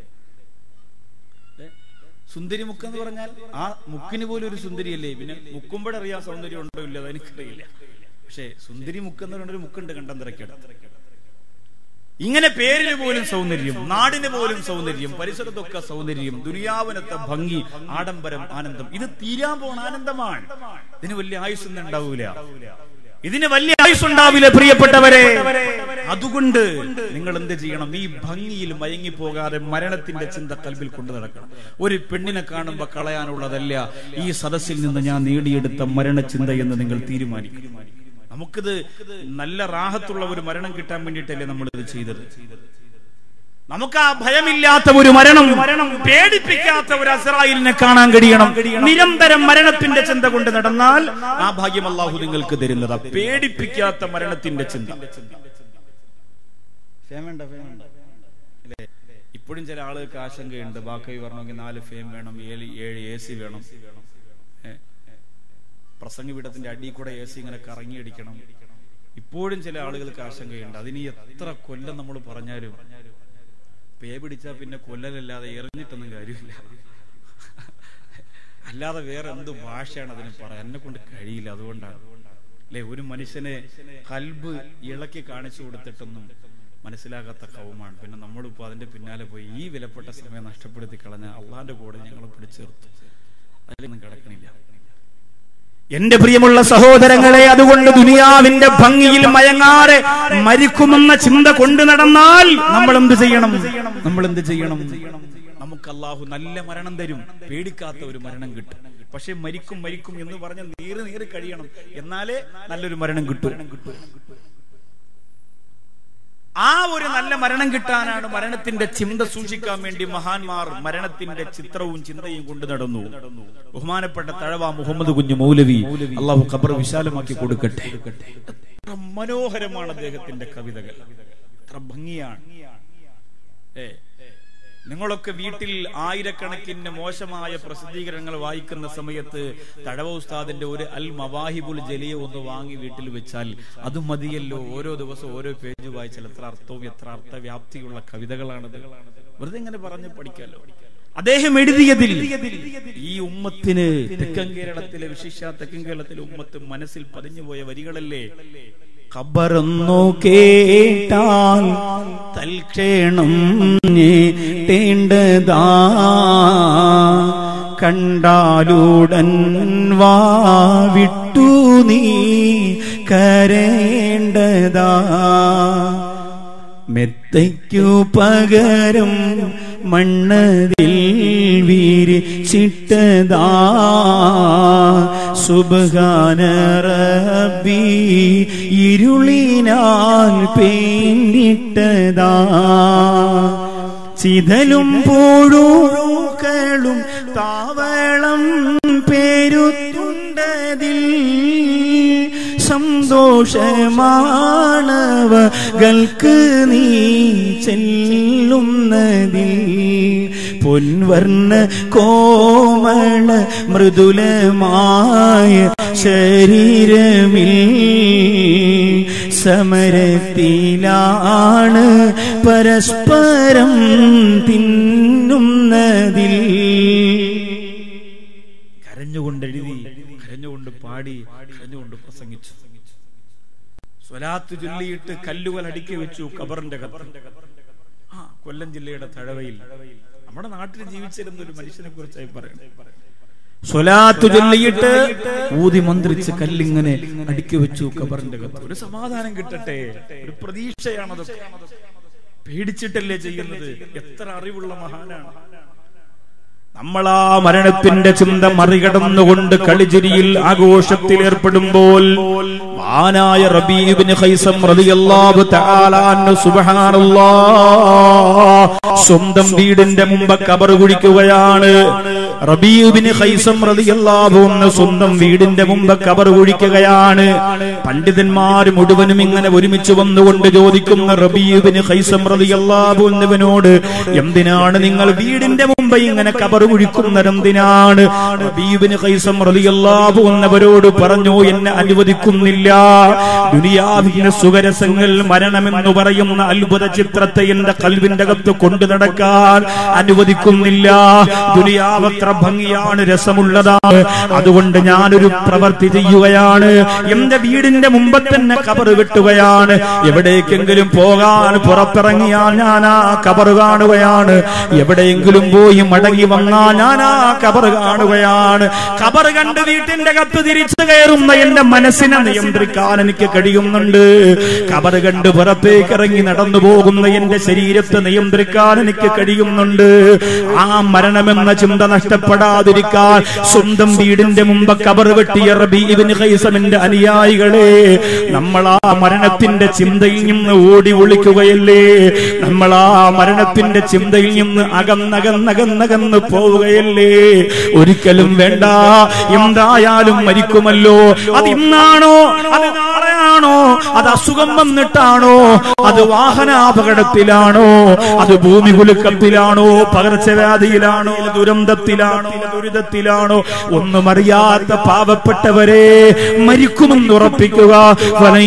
ഏ? സുന്ദരിമുക്ക് എന്ന് പറഞ്ഞാൽ ആ മുക്കിന് പോലും ഒരു സുന്ദരിയല്ലേ പിന്നെ മുക്കുമ്പോഴറിയാൻ സൗന്ദര്യം ഉണ്ടോ ഇല്ല അത് എനിക്കറിയില്ല പക്ഷേ സുന്ദരി മുക്ക് എന്ന് പറഞ്ഞൊരു മുക്കുണ്ട് കണ്ടന്തറയ്ക്കടുത്ത് ഇങ്ങനെ പേരിന് പോലും സൗന്ദര്യം നാടിന് പോലും സൗന്ദര്യം പരിസരത്തൊക്കെ സൗന്ദര്യം ദുനിയാവനത്തെ ഭംഗി ആഡംബരം ആനന്ദം ഇത് തീരാൻ പോണ ആനന്ദമാണ് ഇതിന് വലിയ ആയുസ്സൊന്നും ഉണ്ടാവൂല ഇതിന് വലിയ ആയുസ്സുണ്ടാവില്ല പ്രിയപ്പെട്ടവരെ അതുകൊണ്ട് നിങ്ങൾ എന്ത് ചെയ്യണം ഈ ഭംഗിയിൽ മയങ്ങിപ്പോകാതെ മരണത്തിന്റെ ചിന്ത കൽവിൽ കൊണ്ടു നടക്കണം ഒരു പെണ്ണിനെ കാണുമ്പോ കളയാനുള്ളതല്ല ഈ സദസ്സിൽ നിന്ന് ഞാൻ നേടിയെടുത്ത മരണചിന്ത എന്ന് നിങ്ങൾ തീരുമാനിക്കും നമുക്കിത് നല്ല റാഹത്തുള്ള ഒരു മരണം കിട്ടാൻ വേണ്ടിയിട്ടല്ലേ നമ്മൾ ഇത് ചെയ്തത് നമുക്ക് ആ ഭയമില്ലാത്ത ഒരു മരണം മരണം പേടിപ്പിക്കാത്ത ഒരു അസറായിലിനെ കാണാൻ കഴിയണം നിരന്തരം മരണത്തിന്റെ ചിന്ത കൊണ്ട് നടന്നാൽ ആ ഭാഗ്യം അള്ളാഹു നിങ്ങൾക്ക് തരുന്നതാ പേടിപ്പിക്കാത്ത മരണത്തിന്റെ ചിന്ത ഫേം വേണ്ട, ഫേം വേണ്ട. അല്ലേ? ഇപ്പോഴും ചില ആളുകൾക്ക് ആശങ്കയുണ്ട് ബാക്കി വരണമെങ്കിൽ നാല് ഫെയിം വേണം ഏഴ് ഏഴ് എ സി വേണം ഏ? പ്രസംഗപീഠത്തിന്റെ അടിയിൽ കൂടെ എ സി ഇങ്ങനെ കറങ്ങിയടിക്കണം ഇപ്പോഴും ചില ആളുകൾക്ക് ആശങ്കയുണ്ട് അതിന് എത്ര കൊല്ലം നമ്മൾ പറഞ്ഞാലും പേ പിടിച്ചാൽ പിന്നെ കൊല്ലലല്ലാതെ എറിഞ്ഞിട്ടൊന്നും കാര്യമില്ല അല്ലാതെ വേറെ എന്ത് ഭാഷയാണ് അതിന് പറയാൻ എന്നെ കൊണ്ട് കഴിയില്ല അതുകൊണ്ടാണ് അല്ലെ ഒരു മനുഷ്യനെ കൽബ് ഇളക്കി കാണിച്ചു കൊടുത്തിട്ടൊന്നും മനസ്സിലാകാത്ത കവുമാണ് പിന്നെ നമ്മളിപ്പോ അതിന്റെ പിന്നാലെ പോയി ഈ വിലപ്പെട്ട സമയം നഷ്ടപ്പെടുത്തി കളഞ്ഞ അള്ളാന്റെ കൂടെ ഞങ്ങൾ പിടിച്ചേർത്തു അതിലൊന്നും കിടക്കണില്ല എന്റെ പ്രിയമുള്ള സഹോദരങ്ങളെ അതുകൊണ്ട് ദുനിയാവിന്റെ ഭംഗിയിൽ മയങ്ങാതെ മരിക്കുമെന്ന ചിന്ത കൊണ്ടു നടന്നാൽ നമ്മൾ എന്ത് ചെയ്യണം നമ്മൾ എന്ത് ചെയ്യണം നമുക്ക് അള്ളാഹു നല്ല മരണം തരും പേടിക്കാത്ത ഒരു മരണം കിട്ടും പക്ഷെ മരിക്കും മരിക്കും എന്ന് പറഞ്ഞ് നീറി നീറി കഴിയണം എന്നാലേ നല്ലൊരു മരണം കിട്ടും ആ ഒരു നല്ല മരണം കിട്ടാനാണ് മരണത്തിന്റെ ചിന്ത സൂക്ഷിക്കാൻ വേണ്ടി മഹാന്മാർ മരണത്തിന്റെ ചിത്രവും ചിന്തയും കൊണ്ടു നടന്നു ബഹുമാനപ്പെട്ട തഴവ മുഹമ്മദ് കുഞ്ഞു മൗലവി അള്ളാഹു ഖബർ വിശാലമാക്കി കൊടുക്കട്ടെ എത്ര മനോഹരമാണ് അദ്ദേഹത്തിന്റെ കവിതകൾ എത്ര ഭംഗിയാണ് ഏ നിങ്ങളൊക്കെ വീട്ടിൽ ആയിരക്കണക്കിന് മോശമായ പ്രസിദ്ധീകരണങ്ങൾ വായിക്കുന്ന സമയത്ത് തഴവ ഉസ്താദിന്റെ ഒരു അൽ മവാഹിബുൽ ജലിയ ഒന്ന് വാങ്ങി വീട്ടിൽ വെച്ചാൽ അത് മതിയല്ലോ ഓരോ ദിവസം ഓരോ പേജ് വായിച്ചാൽ എത്ര അർത്ഥവും എത്ര അർത്ഥവ്യാപ്തിയുള്ള കവിതകളാണത് വെറുതെ ഇങ്ങനെ പറഞ്ഞ് പഠിക്കാലോ അദ്ദേഹം എഴുതിയതിൽ ഈ ഉമ്മത്തിന് തെക്കൻ കേരളത്തിലെ വിശിഷ്ട തെക്കൻ കേരളത്തിലെ ഉമ്മത്ത് മനസ്സിൽ പതിഞ്ഞുപോയ വരികളല്ലേ ഖബറൊന്നു കേട്ടാൽ തൽക്ഷേണം തേണ്ടതാ കണ്ടാലുടൻ വാ വിട്ടു നീ കരേണ്ടതാ മെത്തയ്ക്കു പകരം മണ്ണതിൽ വീരിച്ചിട്ടതാ സുബാന റബ്ബി ഇരുളിനാൽ പെയിന്റിട്ടതാ ചിതലും പൂഴൂക്കളും താവളം പേരുത്തുണ്ടതിൽ സന്തോഷമാണവകൾക്ക് നീ ചെല്ലുന്നതിൽ പൊൻവർണ്ണ കോമള മൃദുലമായ ശരീരമിൽ സമരത്തിലാണ് പരസ്പരം തിന്നുന്നതിൽ കരഞ്ഞുകൊണ്ട് എഴുതി കരഞ്ഞുകൊണ്ട് പാടി കരഞ്ഞുകൊണ്ട് പ്രസംഗിച്ചു സ്വലാത്ത് ചൊല്ലിയിട്ട് കല്ലുകൾ അടുക്കി വെച്ചു കബറിന്റെ കത്ത് ആ കൊല്ലം ജില്ലയുടെ തഴവയിൽ നമ്മുടെ നാട്ടിൽ ജീവിച്ചിരുന്ന ഒരു മനുഷ്യനെ കുറിച്ചായി പറയുന്നത് സ്വലാത്ത് ചൊല്ലിയിട്ട് ഊതി മന്ത്രിച്ച് കല്ലിങ്ങനെ അടുക്കി വെച്ചു കബറിന്റെ കത്ത് ഒരു സമാധാനം കിട്ടട്ടെ ഒരു പ്രതീക്ഷയാണതൊക്കെ പേടിച്ചിട്ടല്ലേ ചെയ്യുന്നത് എത്ര അറിവുള്ള മഹാനാണ് നമ്മളാ മരണത്തിന്റെ ചിന്ത മറികടന്നുകൊണ്ട് കളിചിരിയിൽ ആഘോഷത്തിൽ ഏർപ്പെടുമ്പോൾ മാനായ റബീബിന് ഖൈസം റളിയല്ലാഹു തആല അൻഹു സുബ്ഹാനല്ലാഹ് സ്വന്തം വീടിന്റെ മുമ്പ് കബർ കുഴിക്കുകയാണ് റബീബിന് ഖൈസം റളിയല്ലാഹു അൻഹു സ്വന്തം വീടിന്റെ മുമ്പ് കബർ കുഴിക്കുകയാണ് പണ്ഡിതന്മാർ മുഴുവനും ഇങ്ങനെ ഒരുമിച്ച് വന്നുകൊണ്ട് ചോദിക്കുന്ന റബീബിന് ഖൈസം റളിയല്ലാഹു അൻഹുവിനോട് എന്തിനാണ് നിങ്ങൾ വീടിന്റെ മുമ്പ് ഇങ്ങനെ കബർ കുഴിക്കുന്നതെന്തിനാണ് റബീബിന് ഖൈസം റളിയല്ലാഹു അൻഹവരോട് പറഞ്ഞു എന്നെ അനുവദിക്കുന്നില്ല ദുനിയാവിന്റെ സുഖരസങ്ങൾ മരണമെന്ന് പറയുന്ന അത്ഭുത ചിത്രത്തെ എന്റെ കൽവിന്റെ അകത്ത് കൊണ്ടു നടക്കാൻ അനുവദിക്കുന്നില്ല ദുനിയാവത്ര ഭംഗിയാണ് രസമുള്ളതാണ് അതുകൊണ്ട് ഞാനൊരു പ്രവൃത്തി ചെയ്യുകയാണ് എന്റെ വീടിന്റെ മുമ്പ് തന്നെ കബർ വെട്ടുകയാണ് എവിടേക്കെങ്കിലും പോകാൻ പുറത്തിറങ്ങിയാൽ ഞാൻ ആ കബർ കാണുകയാണ് എവിടെയെങ്കിലും പോയി മടങ്ങി വന്നാൽ ഞാൻ ആ കബർ കാണുകയാണ് കബർ കണ്ട് വീട്ടിന്റെ കത്ത് തിരിച്ചു കയറുന്ന എന്റെ മനസ്സിനെ നിയന്ത്രിക്കാൻ എനിക്ക് കഴിയുന്നുണ്ട് കബർ കണ്ട് പുറത്തേക്ക് ഇറങ്ങി നടന്നു പോകുന്ന എന്റെ ശരീരത്തെ നിയന്ത്രിക്കാൻ എനിക്ക് കഴിയുന്നുണ്ട് ആ മരണമെന്ന ചിന്ത നഷ്ടപ്പെടാതിരിക്കാൻ സ്വന്തം വീടിന്റെ മുമ്പ് കബർ വെട്ടിയ റബീബിന് ഖൈസമിന്റെ അനുയായികളെ നമ്മൾ ആ മരണത്തിന്റെ ചിന്തയിൽ നിന്ന് ഓടി ഒളിക്കുകയല്ലേ നമ്മൾ ആ മരണത്തിന്റെ ചിന്തയിൽ നിന്ന് അകന്നകന്നകന്നകന്ന് പോവുകയല്ലേ ഒരിക്കലും വേണ്ട എന്തായാലും മരിക്കുമല്ലോ അത് ഇന്നാണോ അത് നാളെയാണോ അത് അസുഖം വന്നിട്ടാണോ അത് വാഹനാപകടത്തിലാണോ അത് ഭൂമി കുലുക്കത്തിലാണോ പകർച്ചവ്യാധിയിലാണോ ദുരന്തത്തിലാണോ ദുരിതത്തിലാണോ ഒന്നും അറിയാത്ത പാവപ്പെട്ടവരെ മരിക്കുമെന്ന് ഉറപ്പിക്കുക വലൻ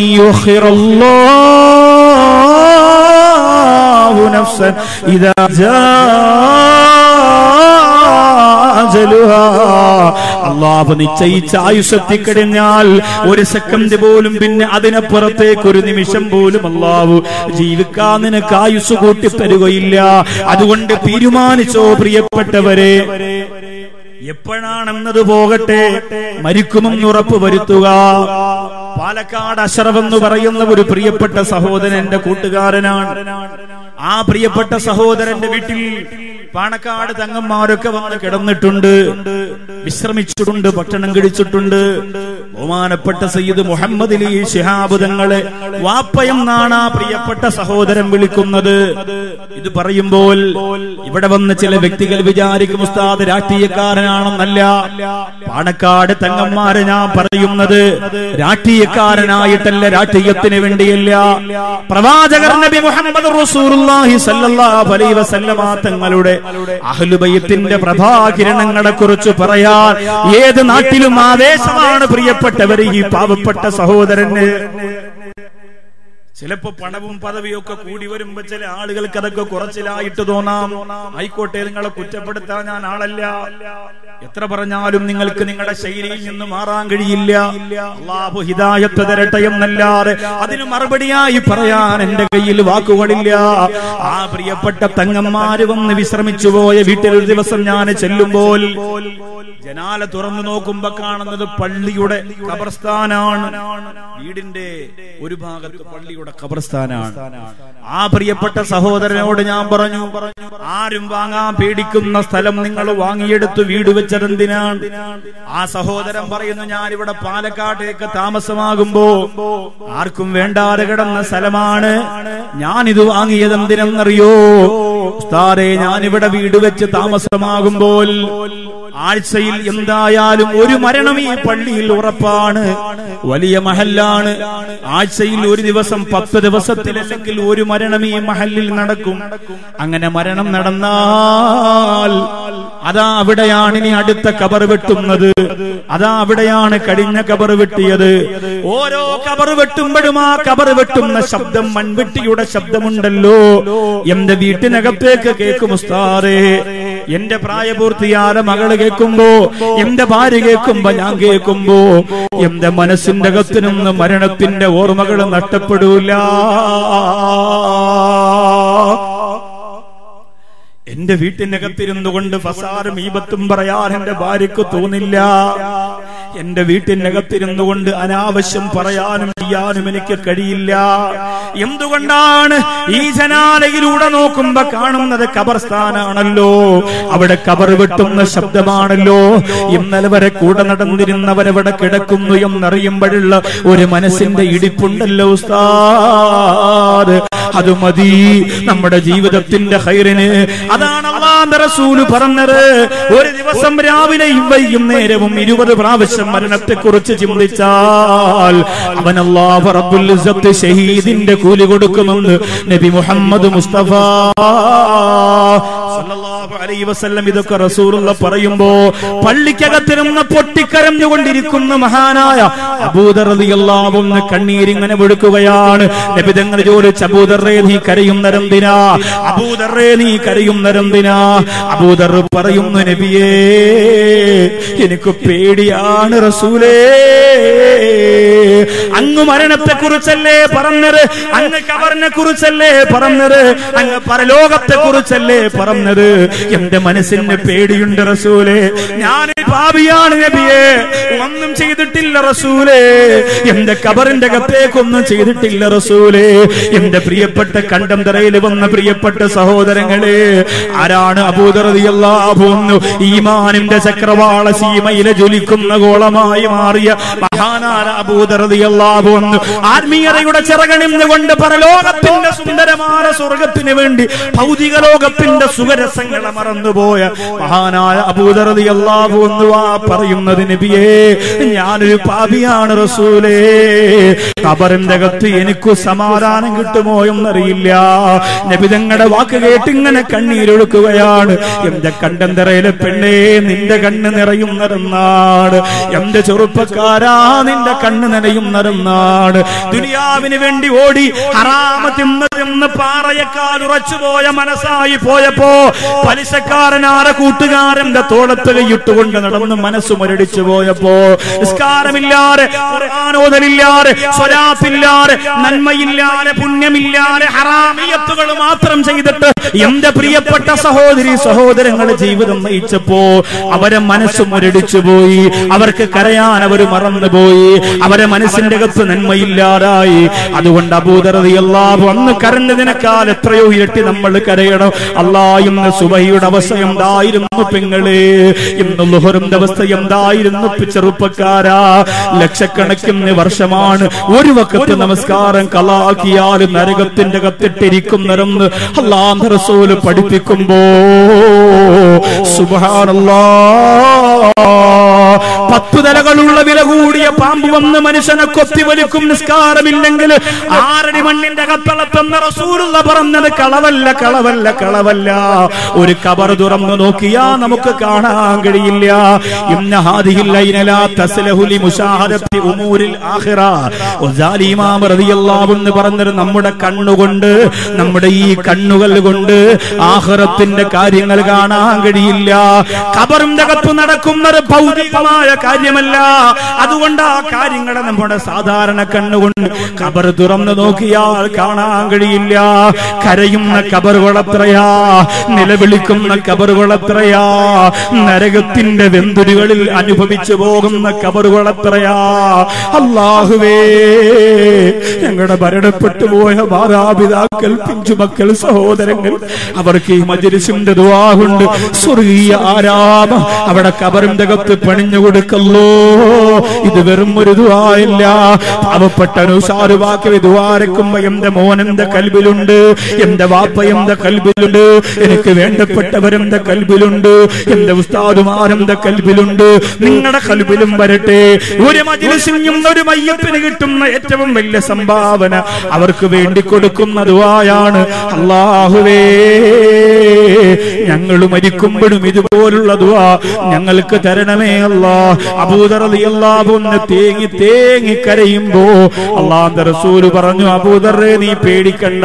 യുഖിറല്ലാഹു നഫ്സൻ ഇദാ അജലുഹാ. അള്ളാഹു നിശ്ചയിച്ച ആയുഷത്തിക്കഴിഞ്ഞാൽ ഒരു സെക്കൻഡ് പോലും പിന്നെ അതിനപ്പുറത്തേക്ക് ഒരു നിമിഷം പോലും അള്ളാഹു ജീവിക്കാൻ നിനക്ക് ആയുസ് കൂട്ടി തരുകയില്ല അതുകൊണ്ട് തീരുമാനിച്ചോ പ്രിയപ്പെട്ടവരെ എപ്പോഴാണെന്നത് പോകട്ടെ മരിക്കുമെന്ന് ഉറപ്പ് വരുത്തുക പാലക്കാട് അഷറഫ് എന്ന് പറയുന്ന ഒരു പ്രിയപ്പെട്ട സഹോദരൻ എന്റെ കൂട്ടുകാരനാണ് ആ പ്രിയപ്പെട്ട സഹോദരന്റെ വീട്ടിൽ പാണക്കാട് തങ്ങന്മാരൊക്കെ വന്ന് കിടന്നിട്ടുണ്ട് വിശ്രമിച്ചിട്ടുണ്ട് ഭക്ഷണം കഴിച്ചിട്ടുണ്ട് ബഹുമാനപ്പെട്ട സയ്യിദ് മുഹമ്മദ് അലി ശിഹാബ് തങ്ങളെ വാപ്പയെന്നാണ് ആ പ്രിയപ്പെട്ട സഹോദരൻ വിളിക്കുന്നത് ഇത് പറയുമ്പോൾ ഇവിടെ വന്ന് ചില വ്യക്തികൾ വിചാരിക്കും ഉസ്താദ് രാഷ്ട്രീയക്കാരനാണെന്നല്ല പാണക്കാട് തങ്ങന്മാരെ ഞാൻ പറയുന്നത് രാഷ്ട്രീയക്കാരനായിട്ടല്ല രാഷ്ട്രീയത്തിന് വേണ്ടിയല്ല പ്രവാചകർ നബി മുഹമ്മദ് റസൂലുള്ളാഹി സല്ലല്ലാഹു അലൈഹി വസല്ലമ തങ്ങളുടെ അഹ്ലുബൈത്തിന്റെ പ്രഭാകിരണങ്ങളെ കുറിച്ച് പറയാൻ ഏത് നാട്ടിലും ആവേശമാണ് പ്രിയപ്പെട്ടവർ ഈ പാവപ്പെട്ട സഹോദരന് ചിലപ്പോ പണവും പദവിയും ഒക്കെ കൂടി വരുമ്പോ ചില ആളുകൾക്ക് അതൊക്കെ കുറച്ചിലായിട്ട് തോന്നാം ആയിക്കോട്ടെ നിങ്ങളെ കുറ്റപ്പെടുത്താൻ ഞാൻ ആളല്ല എത്ര പറഞ്ഞാലും നിങ്ങൾക്ക് നിങ്ങളുടെ ശൈലിയിൽ നിന്ന് മാറാൻ കഴിയില്ല അള്ളാഹു ഹിദായത്ത് തരട്ടെ എന്നല്ലാതെ അതിന് മറുപടിയായി പറയാൻ എന്റെ കയ്യിൽ വാക്കുകളില്ല ആ പ്രിയപ്പെട്ട തങ്ങന്മാര് വന്ന് വിശ്രമിച്ചു പോയ വീട്ടിൽ ഒരു ദിവസം ഞാൻ ചെല്ലുമ്പോൾ ജനാല തുറന്നു നോക്കുമ്പോ കാണുന്നത് പള്ളിയുടെ ഖബർസ്ഥാനാണ് വീടിന്റെ ഒരു ഭാഗത്ത് പള്ളിയുടെ ഖബർസ്ഥാനാണ് ആ പ്രിയപ്പെട്ട സഹോദരനോട് ഞാൻ പറഞ്ഞു ആരും വാങ്ങാൻ പേടിക്കുന്ന സ്ഥലം നിങ്ങൾ വാങ്ങിയെടുത്ത് വീട് വെച്ചതെന്തിനാണ് ആ സഹോദരൻ പറയുന്നു ഞാൻ ഇവിടെ പാലക്കാട്ടേക്ക് താമസമാകുമ്പോ ആർക്കും വേണ്ടാതെ കിടന്ന സ്ഥലമാണ് ഞാൻ ഇത് വാങ്ങിയത് എന്തിനെന്നറിയോ ഉസ്താദേ ഞാനിവിടെ വീട് വെച്ച് താമസമാകുമ്പോൾ ആഴ്ചയിൽ എന്തായാലും ഒരു മരണം ഈ പള്ളിയിൽ ഉറപ്പാണ് വലിയ മഹല്ലാണ് ആഴ്ചയിൽ ഒരു ദിവസം പത്ത് ദിവസത്തിൽ അല്ലെങ്കിൽ ഒരു മരണം ഈ മഹല്ലിൽ നടക്കും അങ്ങനെ മരണം നടന്നാൽ അതാ അവിടെയാണ് ഇനി അടുത്ത കബർ വെട്ടുന്നത് അതാ അവിടെയാണ് കഴിഞ്ഞ കബർ വെട്ടിയത് ഓരോ കബർ വെട്ടുമ്പോഴും ആ കബർ വെട്ടുന്ന ശബ്ദം മൺവെട്ടിയുടെ ശബ്ദമുണ്ടല്ലോ എന്റെ വീട്ടിനകത്തേക്ക് കേൾക്കും ഉസ്താറേ എന്റെ പ്രായപൂർത്തിയായ മകള് കേൾക്കുമ്പോ എന്റെ ഭാര്യ കേൾക്കുമ്പോ ഞാൻ കേൾക്കുമ്പോ എന്റെ മനസ്സിന്റെ അകത്തിനൊന്ന് മരണത്തിന്റെ ഓർമ്മകൾ നഷ്ടപ്പെടൂല എന്റെ വീട്ടിനകത്തിരുന്നു കൊണ്ട് ഫസാറും ഈപത്തും പറയാൻ എന്റെ ഭാര്യക്ക് തോന്നില്ല എന്റെ വീട്ടിനകത്തിരുന്നു കൊണ്ട് അനാവശ്യം പറയാനും ചെയ്യാനും എനിക്ക് കഴിയില്ല എന്തുകൊണ്ടാണ് ഈ ജനാലയിലൂടെ നോക്കുമ്പോ കാണുന്നത് കബർസ്ഥാനാണല്ലോ അവിടെ കബർ വെട്ടുന്ന ശബ്ദമാണല്ലോ ഇന്നലെ വരെ കൂടെ നടന്നിരുന്നവരവിടെ കിടക്കുന്നു എന്നറിയുമ്പോഴുള്ള ഒരു മനസ്സിന്റെ ഇടിപ്പുണ്ടല്ലോ ഉസ്താദ് അത് മതി നമ്മുടെ ജീവിതത്തിന്റെ ഹൈറിന് അതാണ് അള്ളാന്റെ റസൂല് പറഞ്ഞത് ഒരു ദിവസം രാവിലെയും വൈകുന്നേരവും ഇരുപത് പ്രാവശ്യം മരണത്തെ കുറിച്ച് ചിന്തിച്ചാൽ അവൻ അള്ളാഹ് റബ്ബുൽ ഇസ്സത്ത് ഷഹീദിന്റെ കൂലി കൊടുക്കുമെന്ന് നബി മുഹമ്മദ് മുസ്തഫ സല്ലല്ലാഹു അലൈഹി വസല്ലം ഇതൊക്കെ റസൂലുള്ള പറയുമ്പോ പള്ളിക്കകത്തിരുന്ന് പൊട്ടിക്കരഞ്ഞുകൊണ്ടിരിക്കുന്ന മഹാനായ അബൂദർ റളിയല്ലാഹു അൻഹു കണ്ണീരിങ്ങനെ ഒഴുക്കുകയാണ് നബി തങ്ങൾ ചോദിച്ച അബൂദറേ നീ കരയുന്നരെന്തിനാ അബൂദറേ നീ കരയുന്നരെന്തിനാ അബൂദർ പറയുന്നു നബിയേ എനിക്ക് പേടിയാണ് റസൂലേ അങ്ങ് മരണത്തെ കുറിച്ചല്ലേ പറഞ്ഞത് അങ്ങ് കബറിനെ കുറിച്ചല്ലേ പറഞ്ഞത് അങ്ങ് പരലോകത്തെ കുറിച്ചല്ലേ പറഞ്ഞത് എന്റെ മനസ്സിന് പേടിയുണ്ട് റസൂലേ ഞാൻ പാപിയാണ് നബിയെ ഒന്നും ചെയ്തിട്ടില്ല റസൂലേ എന്റെ കബറിന്റെ അകത്തേക്കൊന്നും ചെയ്തിട്ടില്ല റസൂലേ എന്റെ പ്രിയപ്പെട്ട കണ്ടം തറയിൽ വന്ന പ്രിയപ്പെട്ട സഹോദരങ്ങളെ ആരാണ് അബൂദറിയല്ലാഭൂന്നു ഈമാനിന്റെ ചക്രവാള സീമയിലെ ജ്വലിക്കുന്ന ഗോളമായി മാറിയ മഹാനാര അബൂദറിയല്ലാഭൂന്നു ആത്മീയതയുടെ ചിറകണിന്നുകൊണ്ട് പരലോകത്തിന്റെ സുന്ദരമായ സ്വർഗത്തിന് വേണ്ടി ഭൗതിക ലോകത്തിന്റെ സുഖരസങ്ങളെ മറന്നുപോയ മഹാനായ അബൂദറിയല്ലാഭൂന്നു ആ പറയുന്നത് നബിയേ ഞാനൊരു പാപിയാണ് റസൂലേ കബറിന്റെ അകത്ത് എനിക്ക് സമാധാനം കിട്ടുമോ എന്നറിയില്ല നബിതങ്ങളുടെ വാക്ക് കേട്ട് ഇങ്ങനെ കണ്ണീരൊഴുക്കുകയാണ് എന്റെ കണ്ടന്തറയിലെ പെണ്ണേ നിന്റെ കണ്ണ് നിറയുന്നതെന്നാണ് എന്റെ ചെറുപ്പക്കാരാ നിന്റെ കണ്ണ് നിറയുന്നതെന്നാണ് ദുനിയാവിന് വേണ്ടി ഓടി ഹറാമ തിന്ന് തിന്ന് പാറയേക്കാൾ ഉറച്ചുപോയ മനസ്സായി പോയപ്പോ പലിശക്കാരനാര കൂട്ടുകാരന്റെ തോളത്ത് കൈയിട്ടുകൊണ്ട് നടന്ന് മനസ്സ് മുരടിച്ചു പോയപ്പോ നിസ്കാരമില്ലാതെ ഖുർആാനോദലില്ലാതെ സ്വലാത്തില്ലാതെ നന്മയില്ലാതെ പുണ്യമില്ലാതെ ഹറാമിയത്തുകൾ മാത്രം ചെയ്തിട്ട് എന്റെ പ്രിയപ്പെട്ട സഹോദരി സഹോദരങ്ങളെ ജീവിതം നയിച്ചപ്പോ അവരെ മനസ്സ് മുരടിച്ചു പോയി അവർക്ക് കരയാൻ അവർ മറന്നുപോയി അവരെ മനസ്സിന്റെ അകത്ത് നന്മയില്ലാതായി അതുകൊണ്ട് അബൂദറതി അള്ളാഹു അന്ന് കരഞ്ഞതിനേക്കാൾ എത്രയോ ഇരട്ടി നമ്മൾ കരയണം അല്ലാ ഇന്ന് സുബഹിയുടെ അവസ്ഥ എന്തായിരുന്നു പെങ്ങളെ ഇന്ന് ലുഹറിന്റെ അവസ്ഥ എന്തായിരുന്നു ചെറുപ്പക്കാരാ ലക്ഷക്കണക്കിന് വർഷമാണ് ഒരു വക്കത്ത് നമസ്കാരം കലാക്കിയാൽ നരകത്തിന്റെ കത്തിട്ടിരിക്കുന്നതെന്ന് അള്ളാഹ് റസൂല് പഠിപ്പിക്കുമ്പോ സുബാനല്ലാ പത്തു തലകളുള്ള വില കൂടിയ പാമ്പ് വന്ന് മനുഷ്യനെ കൊത്തിവലിക്കും നിസ്കാരമില്ലെങ്കിൽ ആറടി മണ്ണിന്റെ കത്തളത്തെന്ന റസൂലുള്ള പറഞ്ഞത് കളവല്ല കളവല്ല കളവല്ല ഒരു കബർ തുറന്നു നോക്കിയാ നമുക്ക് കാണാൻ കഴിയില്ല ഇന്ന ഹാദിഹിൽ ലൈനലാ തസ്ലഹു ലി മുശാഹദത്തി ഉമൂരിൽ ആഖിറ വസാലി ഇമാം റളിയല്ലാഹു എന്ന് പറഞ്ഞത് നമ്മുടെ കണ്ണുകൊണ്ട് നമ്മുടെ ഈ കണ്ണുകൾ കൊണ്ട് ആഖിറത്തിന്റെ കാര്യങ്ങൾ കാണാൻ കഴിയില്ല ഖബറിന്റെ അകത്ത് നടക്കുന്നത് ഭൗതികമായ കാര്യമല്ല അതുകൊണ്ട് ആ കാര്യങ്ങളെ നമ്മുടെ സാധാരണ കണ്ണുകൊണ്ട് ഖബർ തുറന്നു നോക്കിയാൽ കാണാൻ കഴിയില്ല കരയുന്ന ഖബറുകളെത്രയാ നിലവിളിക്കുന്ന ഖബറുകളെത്രയാ നരകത്തിന്റെ വെന്തുരുകളിൽ അനുഭവിച്ചു പോകുന്ന ഖബറുകളെത്രയാ അള്ളാഹുവേ ഞങ്ങളുടെ ഭരണപ്പെട്ടു പോയ മാതാപിതാക്കൾ പിഞ്ചുമക്കൾ സഹോദരങ്ങൾ അവർക്ക് ഈ മജരിസിന്റെ ദുവാഹുണ്ട് സ്വർഗീയ ആരാമ അവിടെ കബറിന്റെ അകത്ത് പണിഞ്ഞു കൊടുക്ക കൊടുക്കല്ലോ ഇത് വെറും ഒരു ദുആയില്ല പാവപ്പെട്ട നുഷാറുവാക്കി ദുആരക്കുമ്പോ എന്റെ മോൻ എന്റെ കൽബിലുണ്ട് എന്റെ വാപ്പ എന്റെ കൽബിലുണ്ട് എനിക്ക് വേണ്ടപ്പെട്ടവരെന്റെ കൽബിലുണ്ട് എന്റെ ഉസ്താദുമാരെന്റെ കൽബിലുണ്ട് നിങ്ങളുടെ കൽബിലും വരട്ടെ ഒരു മജിലിസിനും ഒരു മയ്യപ്പിന് കിട്ടുന്ന ഏറ്റവും വലിയ സംഭാവന അവർക്ക് വേണ്ടി കൊടുക്കുന്ന ദുആയാണ് അള്ളാഹുവേ ഞങ്ങൾ മരിക്കുമ്പോഴും ഇതുപോലുള്ള ദുആ ഞങ്ങൾക്ക് തരണമേ അല്ലാ അബൂദറലി അള്ളാഹുന്ന് തേങ്ങി തേങ്ങി കരയുമ്പോ അള്ളാന്റെ റസൂല് പറഞ്ഞു അബൂദറെ നീ പേടിക്കണ്ട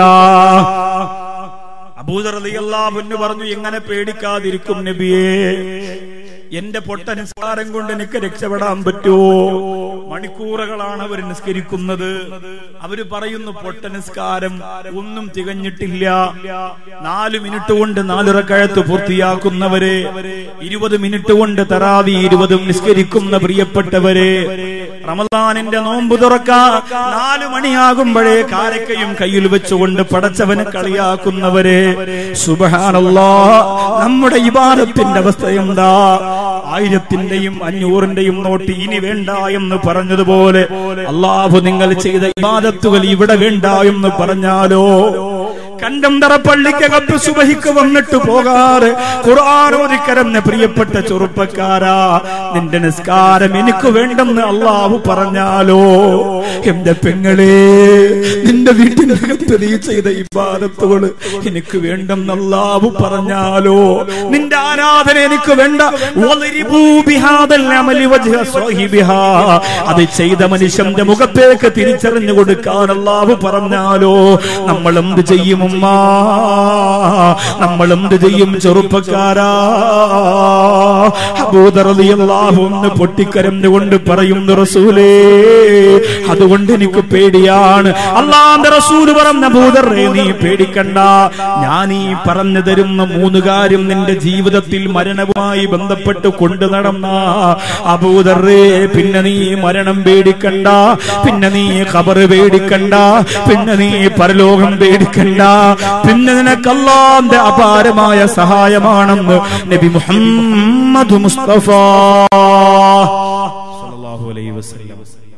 അബൂദറലി അള്ളാഹുന്ന് പറഞ്ഞു എങ്ങനെ പേടിക്കാതിരിക്കും നബിയേ എന്റെ പൊട്ട നിസ്കാരം കൊണ്ട് എനിക്ക് രക്ഷപ്പെടാൻ പറ്റുമോ മണിക്കൂറുകളാണ് അവർ നിസ്കരിക്കുന്നത് അവര് പറയുന്നു പൊട്ട നിസ്കാരം ഒന്നും തികഞ്ഞിട്ടില്ല നാല് മിനിറ്റ് കൊണ്ട് നാലുറക്കഴത്ത് പൂർത്തിയാക്കുന്നവരെ ഇരുപത് മിനിറ്റ് കൊണ്ട് തറാവി ഇരുപതും നിസ്കരിക്കുന്ന പ്രിയപ്പെട്ടവരെ റമദാനിന്റെ നോമ്പ് തുറക്കാ നാലു മണിയാകുമ്പോഴേ കാരക്കയും കയ്യിൽ വെച്ചുകൊണ്ട് പടച്ചവനെ കളിയാക്കുന്നവരെ സുബഹാനല്ലാ നമ്മുടെ ഇബാദത്തിന്റെ അവസ്ഥ എന്താ ആയിരത്തിന്റെയും അഞ്ഞൂറിന്റെയും നോട്ട് ഇനി വേണ്ട എന്ന് പറഞ്ഞതുപോലെ അള്ളാഹു നിങ്ങൾ ചെയ്ത ഇബാദത്തുകൾ ഇവിടെ വേണ്ട എന്ന് പറഞ്ഞാലോ കണ്ടംതറ പള്ളിക്കകത്ത് സുബഹിക്ക് വന്നിട്ട് പോകാറ് ഖുർആാനോദിക്കരന്ന് പ്രിയപ്പെട്ട ചെറുപ്പക്കാരാ നിന്റെ നിസ്കാരം എനിക്ക് വേണ്ടെന്ന് അള്ളാഹു പറഞ്ഞാലോ എന്റെ പെങ്ങളെ നിന്റെ വീട്ടിനകത്ത് നീ ചെയ്ത ഇബാദത്തുകൾ എനിക്ക് വേണ്ടെന്ന് അള്ളാഹു പറഞ്ഞാലോ നിന്റെ ആരാധന എനിക്ക് വേണ്ട വളിരിബൂ ബിഹാദൽ അമലി വജ്ഹ സാഹിബിഹാ. അത് ചെയ്ത മനുഷ്യന്റെ മുഖത്തേക്ക് തിരിച്ചറിഞ്ഞു കൊടുക്കാൻ അള്ളാഹു പറഞ്ഞാലോ നമ്മൾ എന്ത് ചെയ്യും ഉമ്മ നമ്മൾ എന്ത് ചെയ്യും ചെറുപ്പക്കാരാ അബൂദറിയാഹു ഒന്ന് പൊട്ടിക്കരഞ്ഞുകൊണ്ട് പറയുന്നു റസൂലേ അതുകൊണ്ട് എനിക്ക് പേടിയാണ് അള്ളാന്റെ റസൂല് പറഞ്ഞ അബൂദറേ നീ പേടിക്കണ്ട ഞാൻ ഈ പറഞ്ഞു തരുന്ന മൂന്ന് കാര്യം നിന്റെ ജീവിതത്തിൽ മരണവുമായി ബന്ധപ്പെട്ട് കൊണ്ടു നടന്ന അബൂദറേ പിന്നെ നീ മരണം പേടിക്കണ്ട പിന്നെ നീ ഖബറ് പേടിക്കണ്ട പിന്നെ നീ പരലോകം പേടിക്കണ്ട പിന്നെ നിനക്ക് അള്ളാന്റെ അപാരമായ സഹായമാണെന്ന് നബി മുഹമ്മദ് മുസ്തഫ സല്ലല്ലാഹു അലൈഹി വസല്ലം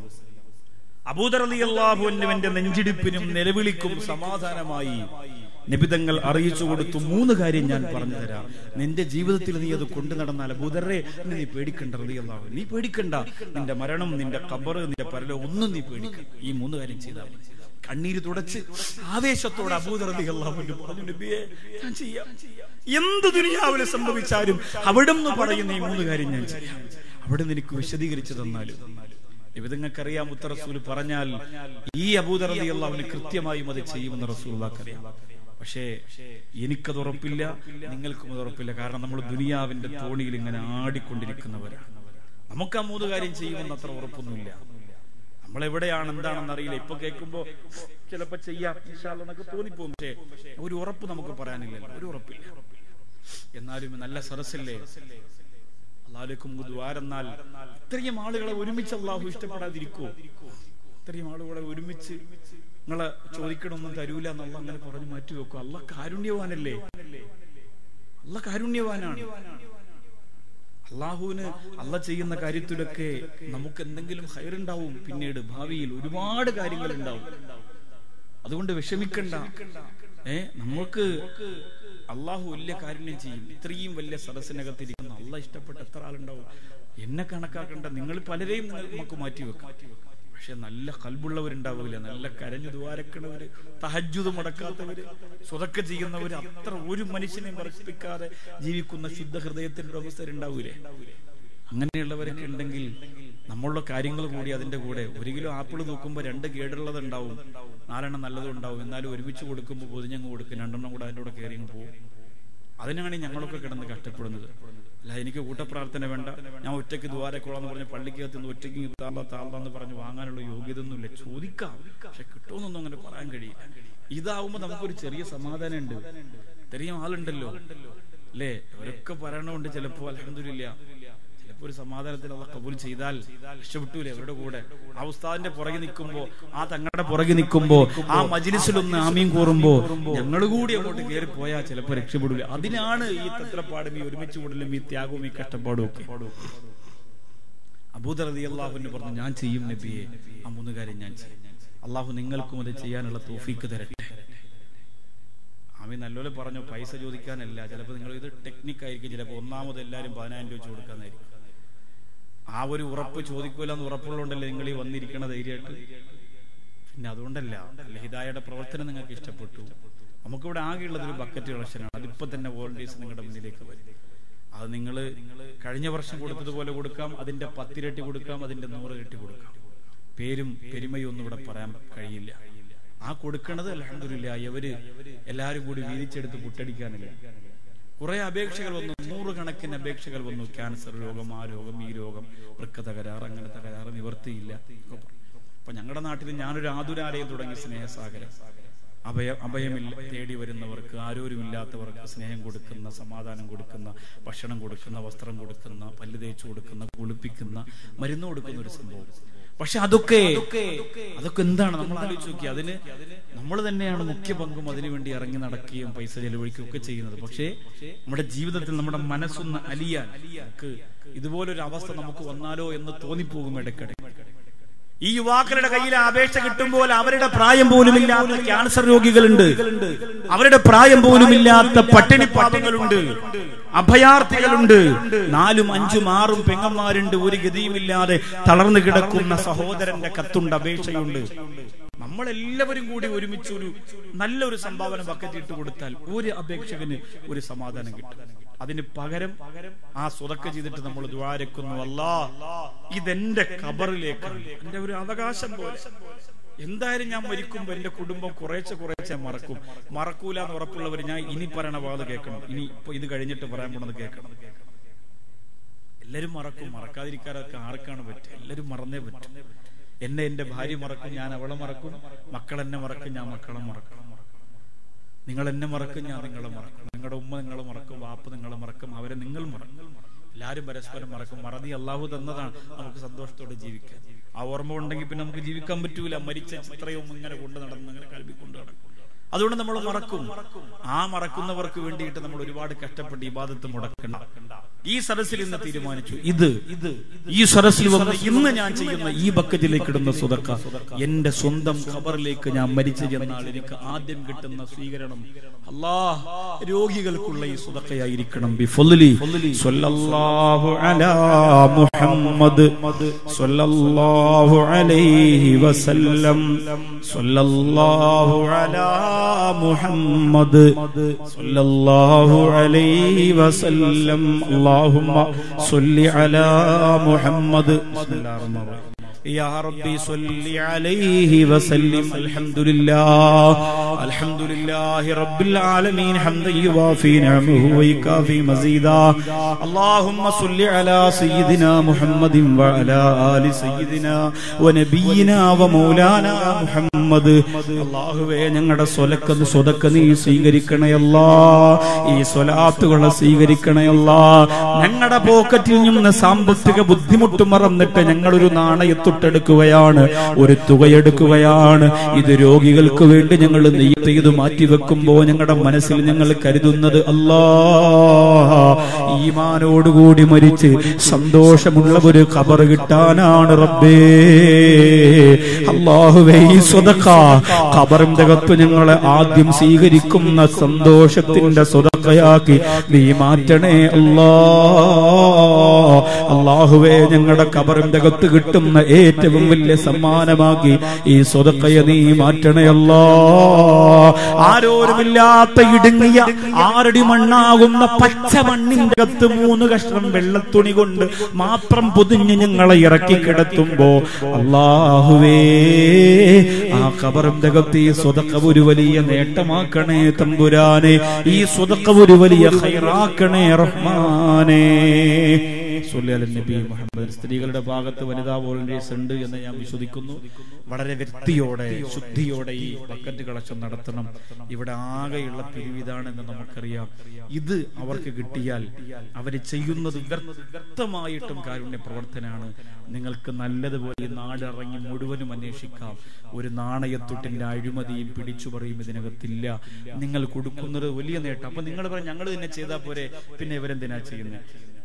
അബൂദറിയാഹുവിന്റെ നെഞ്ചിടിപ്പിനും നിലവിളിക്കും സമാധാനമായി നിബിതങ്ങൾ അറിയിച്ചു കൊടുത്തു മൂന്ന് കാര്യം ഞാൻ പറഞ്ഞു തരാം നിന്റെ ജീവിതത്തിൽ നീ അത് കൊണ്ടു നടന്നാൽ അബൂദറെ നീ പേടിക്കണ്ട റളിയല്ലാഹു നീ പേടിക്കണ്ട നിന്റെ മരണം നിന്റെ കബറ് നിന്റെ പരലോ ഒന്നും നീ പേടിക്കണ്ട ഈ മൂന്ന് കാര്യം ചെയ്താൽ മതി കണ്ണീര് തുടച്ച് ആവേശത്തോടെ അബൂദറലി അള്ളാഹുവിന്റെ പറഞ്ഞു നബിയെ ഞാൻ ചെയ്യാം എന്ത് ദുനിയാവില് സംഭവിച്ചാലും അവിടുന്ന് പറയുന്ന ഈ മൂന്ന് കാര്യം ഞാൻ ചെയ്യാം അവിടെ എനിക്ക് വിശദീകരിച്ചു തന്നാലും നിബിതങ്ങൾക്കറിയാം ഉത്ത റസൂൽ പറഞ്ഞാൽ ഈ അബൂദറലി അള്ളാഹുവിന് കൃത്യമായും അത് ചെയ്യുമെന്ന് റസൂൽക്കറിയാം പക്ഷേ എനിക്കത് ഉറപ്പില്ല നിങ്ങൾക്കും അത് ഉറപ്പില്ല കാരണം നമ്മൾ ദുനിയാവിന്റെ തോണിയിൽ ഇങ്ങനെ ആടിക്കൊണ്ടിരിക്കുന്നവരാണ് നമുക്ക് ആ മൂന്ന് കാര്യം ചെയ്യുമെന്ന് അത്ര ഉറപ്പൊന്നുമില്ല നമ്മൾ എവിടെയാണ് എന്താണെന്ന് അറിയില്ല ഇപ്പൊ കേൾക്കുമ്പോ ചിലപ്പോ ചെയ്യാം ഇൻഷാല്ലാ എന്നൊക്കെ തോന്നിപ്പോകും പക്ഷേ ഒരു ഉറപ്പ് നമുക്ക് പറയാനില്ല ഒരു ഉറപ്പില്ല എന്നാലും നല്ല സരസല്ലേ അള്ളാഹുലേക്കും ദ്വാരെന്നാൽ ഇത്രയും ആളുകളെ ഒരുമിച്ച് അള്ളാഹു ഇഷ്ടപ്പെടാതിരിക്കോ ഇത്രയും ആളുകളെ ഒരുമിച്ച് നിങ്ങളെ ചോദിക്കണമൊന്നും തരൂല എന്നുള്ള അങ്ങനെ പറഞ്ഞു മാറ്റി വെക്കും അല്ല കാരുണ്യവാനല്ലേ അല്ല കാരുണ്യവാനാണ് അള്ളാഹുവിന് അല്ല ചെയ്യുന്ന കാര്യത്തിലൊക്കെ നമുക്ക് എന്തെങ്കിലും ഹൈറുണ്ടാവും പിന്നീട് ഭാവിയിൽ ഒരുപാട് കാര്യങ്ങൾ ഉണ്ടാവും അതുകൊണ്ട് വിഷമിക്കണ്ട ഏ നമുക്ക് അള്ളാഹു വലിയ കാരുണ്യം ചെയ്യും ഇത്രയും വലിയ സദസ്സിനകത്തിരിക്കുന്ന അള്ള ഇഷ്ടപ്പെട്ട എത്ര ആളുണ്ടാവും എന്നെ കണക്കാക്കണ്ട നിങ്ങൾ പലരെയും നിങ്ങൾ നമുക്ക് മാറ്റി വെക്കാം പക്ഷെ നല്ല കൽബുള്ളവരുണ്ടാവില്ല നല്ല കരഞ്ഞു ദ്വാരക്കണവര് തഹജുദ് മുടക്കാത്തവര് സ്വതക്ക ചെയ്യുന്നവര് അത്ര ഒരു മനുഷ്യനെയും വർഷിപ്പിക്കാതെ ജീവിക്കുന്ന ശുദ്ധ ഹൃദയത്തിന്റെ അവസ്ഥരുണ്ടാവൂലേ അങ്ങനെയുള്ളവരൊക്കെ ഉണ്ടെങ്കിൽ നമ്മളുടെ കാര്യങ്ങൾ കൂടി അതിന്റെ കൂടെ ഒരു കിലോ ആപ്പിൾ തൂക്കുമ്പോൾ രണ്ട് കേടുള്ളത് ഉണ്ടാവും നാലെണ്ണം നല്ലതും ഉണ്ടാവും എന്നാലും ഒരുമിച്ച് കൊടുക്കുമ്പോൾ പൊതിഞ്ഞങ്ങ് കൊടുക്കും രണ്ടെണ്ണം കൂടെ അതിന്റെ കൂടെ കയറി അങ്ങ് പോകും അതിനാണ് ഞങ്ങളൊക്കെ കിടന്ന് കഷ്ടപ്പെടുന്നത് അല്ല എനിക്ക് കൂട്ടപ്രാർത്ഥന വേണ്ട ഞാൻ ഒറ്റയ്ക്ക് ദ്വാരക്കോളാന്ന് പറഞ്ഞ് പള്ളിക്കകത്ത് നിന്ന് ഒറ്റയ്ക്ക് താള താളെന്ന് പറഞ്ഞ് വാങ്ങാനുള്ള യോഗ്യത ഒന്നുമില്ല ചോദിക്കാം പക്ഷെ കിട്ടുമെന്നൊന്നും അങ്ങനെ പറയാൻ കഴിയില്ല ഇതാവുമ്പോ നമുക്കൊരു ചെറിയ സമാധാനം ഉണ്ട് ഇത്രയും ആളുണ്ടല്ലോ അല്ലേ അവരൊക്കെ പറയണമുണ്ട് ചിലപ്പോ അലഹദില്ല ചിലപ്പോ ഒരു സമാധാനത്തിൽ അള്ള കബൂൽ ചെയ്താൽ രക്ഷപ്പെട്ടൂലേ അവരുടെ കൂടെ ആ ഉസ്താദിന്റെ പുറകെ നിൽക്കുമ്പോ ആ തങ്ങളുടെ പുറകെ നിൽക്കുമ്പോ ആ മജിലിസിലൊന്ന് ആമീൻ കൂറുമ്പോ ഞങ്ങൾ കൂടി അങ്ങോട്ട് കയറി പോയാൽ ചിലപ്പോ രക്ഷപ്പെടൂല അതിനാണ് ഈ തത്രപ്പാടും ഈ ഒരുമിച്ച് കൂടലും ഈ ത്യാഗവും ഈ കഷ്ടപ്പാടും ഒക്കെ അബൂദർ റതി അള്ളാഹുവിന് പറഞ്ഞു ഞാൻ ചെയ്യും നബിയെ ആ മൂന്ന് കാര്യം ഞാൻ ചെയ്യും അള്ളാഹു നിങ്ങൾക്കും അത് ചെയ്യാനുള്ള തോഫീക്ക് തരട്ടെ ആമി നല്ലപോലെ പറഞ്ഞു പൈസ ചോദിക്കാനല്ല ചിലപ്പോൾ നിങ്ങൾ ഇത് ടെക്നിക്കായിരിക്കും ചിലപ്പോൾ ഒന്നാമത് എല്ലാവരും പതിനായിരം രൂപ വെച്ച് കൊടുക്കാന്നായിരിക്കും ആ ഒരു ഉറപ്പ് ചോദിക്കൂല എന്ന് ഉറപ്പുള്ളതുകൊണ്ടല്ലേ നിങ്ങൾ ഈ വന്നിരിക്കണ ധൈര്യമായിട്ട് പിന്നെ അതുകൊണ്ടല്ല അല്ല ഹിദായയുടെ പ്രവർത്തനം നിങ്ങൾക്ക് ഇഷ്ടപ്പെട്ടു നമുക്കിവിടെ ആകെയുള്ളത് ഒരു ബക്കറ്റ് കളക്ഷനാണ് അതിപ്പോ തന്നെ വോളണ്ടിയേഴ്സ് നിങ്ങളുടെ മുന്നിലേക്ക് വരും അത് നിങ്ങൾ കഴിഞ്ഞ വർഷം കൊടുത്തതുപോലെ കൊടുക്കാം അതിന്റെ പത്തിരട്ടി കൊടുക്കാം അതിന്റെ നൂറിരട്ടി കൊടുക്കാം പേരും പെരുമയും ഒന്നും ഇവിടെ പറയാൻ കഴിയില്ല ആ കൊടുക്കണത് അലഹമില്ല ഇവര് എല്ലാരും കൂടി വീതിച്ചെടുത്ത് പുട്ടടിക്കാനില്ല കുറെ അപേക്ഷകൾ വന്നു നൂറുകണക്കിന് അപേക്ഷകൾ വന്നു ക്യാൻസർ രോഗം ആ രോഗം ഈ രോഗം വൃക്ക തകരാറ് അങ്ങനെ തകരാറ് നിവർത്തിയില്ല ഒക്കെ പറഞ്ഞു. അപ്പൊ ഞങ്ങളുടെ നാട്ടിൽ ഞാനൊരു ആതുരാലയം തുടങ്ങി സ്നേഹസാഗരം അഭയ അഭയമില്ല തേടി വരുന്നവർക്ക് ആരോരുമില്ലാത്തവർക്ക് സ്നേഹം കൊടുക്കുന്ന സമാധാനം കൊടുക്കുന്ന ഭക്ഷണം കൊടുക്കുന്ന വസ്ത്രം കൊടുക്കുന്ന പല്ല് തേച്ചു കൊടുക്കുന്ന കുളിപ്പിക്കുന്ന മരുന്ന് കൊടുക്കുന്ന ഒരു സംഭവം പക്ഷെ അതൊക്കെ അതൊക്കെ എന്താണ് നമ്മൾ ആലോചിച്ച് നോക്കി അതിന് നമ്മൾ തന്നെയാണ് മുഖ്യ പങ്കും അതിനുവേണ്ടി ഇറങ്ങി നടക്കുകയും പൈസ ചെലവഴിക്കുകയും ഒക്കെ ചെയ്യുന്നത് പക്ഷേ നമ്മുടെ ജീവിതത്തിൽ നമ്മുടെ മനസ്സൊന്ന് അലിയാൻ നമുക്ക് ഇതുപോലൊരു അവസ്ഥ നമുക്ക് വന്നാലോ എന്ന് തോന്നിപ്പോകും ഇടയ്ക്കിടെ ഈ യുവാക്കളുടെ കയ്യിൽ അപേക്ഷ കിട്ടുമ്പോൾ അവരുടെ പ്രായം പോലുമില്ലാത്ത ക്യാൻസർ രോഗികളുണ്ട് അവരുടെ പ്രായം പോലുമില്ലാത്ത പട്ടിണി പാപങ്ങളുണ്ട് അഭയാർത്ഥികളുണ്ട് നാലും അഞ്ചും ആറും പെങ്ങന്മാരുണ്ട് ഒരു ഗതിയുമില്ലാതെ തളർന്നു കിടക്കുന്ന സഹോദരന്റെ കത്തുണ്ട് അപേക്ഷയുണ്ട് നമ്മളെല്ലാവരും കൂടി ഒരുമിച്ച് ഒരു നല്ലൊരു സംഭാവന ബക്കറ്റ് ഇട്ട് കൊടുത്താൽ ഒരു അപേക്ഷകന് ഒരു സമാധാനം കിട്ടും അതിന് പകരം ആ സ്വതക്ക ചെയ്തിട്ട് നമ്മൾ ദ്വാരക്കുന്നു അല്ലാ ഇതെന്റെ കബറിലേക്കാണ് എന്റെ ഒരു അവകാശം പോലെ എന്തായാലും ഞാൻ മരിക്കുമ്പോ എന്റെ കുടുംബം കുറേശ്ശെ കുറേശ്ശെ മറക്കും മറക്കൂല എന്ന് ഉറപ്പുള്ളവർ ഞാൻ ഇനി പറയണ വാത് കേൾക്കണം ഇനി ഇപ്പൊ ഇത് കഴിഞ്ഞിട്ട് പറയാൻ പോണത് കേൾക്കണം എല്ലാരും മറക്കും മറക്കാതിരിക്കാനൊക്കെ ആർക്കാണ് പറ്റുക എല്ലാരും മറന്നേ പറ്റും എന്നെ എന്റെ ഭാര്യ മറക്കും ഞാൻ അവളെ മറക്കും മക്കൾ എന്നെ മറക്കും ഞാൻ മക്കളെ മറക്കും നിങ്ങൾ എന്നെ മറക്കും ഞാൻ നിങ്ങളെ മറക്കും നിങ്ങളുടെ ഉമ്മ നിങ്ങളെ മറക്കും വാപ്പ നിങ്ങളെ മറക്കും അവരെ നിങ്ങൾ മറക്കും എല്ലാവരും പരസ്പരം മറക്കും മറതി അള്ളാഹു തന്നതാണ് നമുക്ക് സന്തോഷത്തോടെ ജീവിക്കാൻ ആ ഓർമ്മ ഉണ്ടെങ്കിൽ പിന്നെ നമുക്ക് ജീവിക്കാൻ പറ്റൂല മരിച്ച ചിത്രയും ഇങ്ങനെ കൊണ്ടു നടന്ന് ഇങ്ങനെ കൽവി കൊണ്ടു നടക്കും അതുകൊണ്ട് നമ്മൾ മറക്കും ആ മറക്കുന്നവർക്ക് വേണ്ടിയിട്ട് നമ്മൾ ഒരുപാട് കഷ്ടപ്പെട്ട് ഇബാദത്ത് മുടക്കണ്ട ഈ സദസ്സിൽ ഇന്ന് തീരുമാനിച്ചു ഇത് ഇത് ഈ സദസ്സിൽ വന്ന് ഇന്ന് ഞാൻ ചെയ്യുന്ന ഈ ബക്കറ്റിലേക്ക് ഇടുന്ന സുതക്ക എന്റെ സ്വന്തം ഖബറിലേക്ക് ഞാൻ മരിച്ചു ചെന്നാൽ എനിക്ക് ആദ്യം കിട്ടുന്ന സ്വീകരണം അല്ലാ രോഗികൾക്കുള്ള ഈ സുതക്കയായിരിക്കണം ബിഫുലി സ്വല്ലല്ലാഹു അലാ മുഹമ്മദ് സ്വല്ലല്ലാഹു അലൈഹി വസല്ലം സ്വല്ലല്ലാഹു അലാ മുഹമ്മദ് സ്വല്ലല്ലാഹു അലൈഹി വസല്ലം اللهم صل على محمد بسم الله الرحمن الرحيم يا ربي صل عليه وسلم الحمد لله الحمد لله رب العالمين حمدا يوافي نعمه ويكافي مزيدا اللهم صل على سيدنا محمد وعلى آل سيدنا ونبينا ومولانا محمد അള്ളാഹുവേ ഞങ്ങളുടെ സ്വലക്കത് സ്വതക്ക നീ സ്വീകരിക്കണയല്ല ഈ സ്വലാത്തുകളെ സ്വീകരിക്കണയല്ല ഞങ്ങളുടെ പോക്കറ്റിൽ നിന്ന് സാമ്പത്തിക ബുദ്ധിമുട്ട് മറന്നിട്ട് ഞങ്ങളൊരു നാണയത്തൊട്ടെടുക്കുകയാണ് ഒരു തുകയെടുക്കുകയാണ് ഇത് രോഗികൾക്ക് വേണ്ടി ഞങ്ങൾ നെയ്ത്ത് ചെയ്ത് മാറ്റിവെക്കുമ്പോ ഞങ്ങളുടെ മനസ്സിൽ ഞങ്ങൾ കരുതുന്നത് അല്ലാ ഈമാനോടുകൂടി മരിച്ച് സന്തോഷമുള്ള ഒരു ഖബർ കിട്ടാനാണ് റബ്ബേ അള്ളാഹുവേ ഈ സ്വതക്ക ഖബറിന്റെ അകത്ത് ഞങ്ങളെ ആദ്യം സ്വീകരിക്കുന്ന സന്തോഷത്തിന്റെ സ്വതക്കയാക്കി നീ മാറ്റണേ അല്ലാ അള്ളാഹുവേ ഞങ്ങളുടെ ഖബറിന്റെ അകത്ത് കിട്ടുന്ന ഏറ്റവും വലിയ സമ്മാനമാക്കി ഈ സ്വതക്കയെ നീ മാറ്റണേ അല്ലാ ആരോരുമില്ലാത്ത ഇടുങ്ങിയ ആറടി മണ്ണാകുന്ന പച്ച മണ്ണിന്റെ അകത്ത് മൂന്ന് കഷ്ണം വെള്ളത്തുണി കൊണ്ട് മാത്രം പൊതിഞ്ഞ് ഞങ്ങളെ ഇറക്കി കിടത്തുമ്പോ അള്ളാഹുവേ ആ ഖബറിന്റെ അകത്ത് ഈ സ്വതക്ക ഒരു വലിയ നേട്ടമാക്കണേ തമ്പുരാനെ ഈ സ്വതക്ക ഒരു വലിയ ഹൈറാക്കണേ റഹ്മാനേ സ്വല്ലി അല നബി മുഹമ്മദ് സ്ത്രീകളുടെ ഭാഗത്ത് വനിതാ വോളണ്ടിയേഴ്സ് ഉണ്ട് എന്ന് ഞാൻ വിശ്വസിക്കുന്നു വളരെ വ്യക്തിയോടെ ശുദ്ധിയോടെ ഈ ബക്കറ്റ് കളക്ഷൻ നടത്തണം ഇവിടെ ആകെയുള്ള പിരിവിതാണെന്ന് നമുക്കറിയാം ഇത് അവർക്ക് കിട്ടിയാൽ അവർ ചെയ്യുന്നത് വ്യക്തമായിട്ടും കാരുണ്യ പ്രവർത്തനമാണ് നിങ്ങൾക്ക് നല്ലതുപോലെ ഈ നാടിറങ്ങി മുഴുവനും അന്വേഷിക്കാം ഒരു നാണയത്തൊട്ടിന്റെ അഴിമതിയും പിടിച്ചുപറിയും ഇതിനകത്തില്ല നിങ്ങൾ കൊടുക്കുന്നത് വലിയ നേട്ടം അപ്പൊ നിങ്ങൾ പറയും ഞങ്ങൾ തന്നെ ചെയ്താൽ പോരെ പിന്നെ ഇവരെന്തിനാ ചെയ്യുന്നത്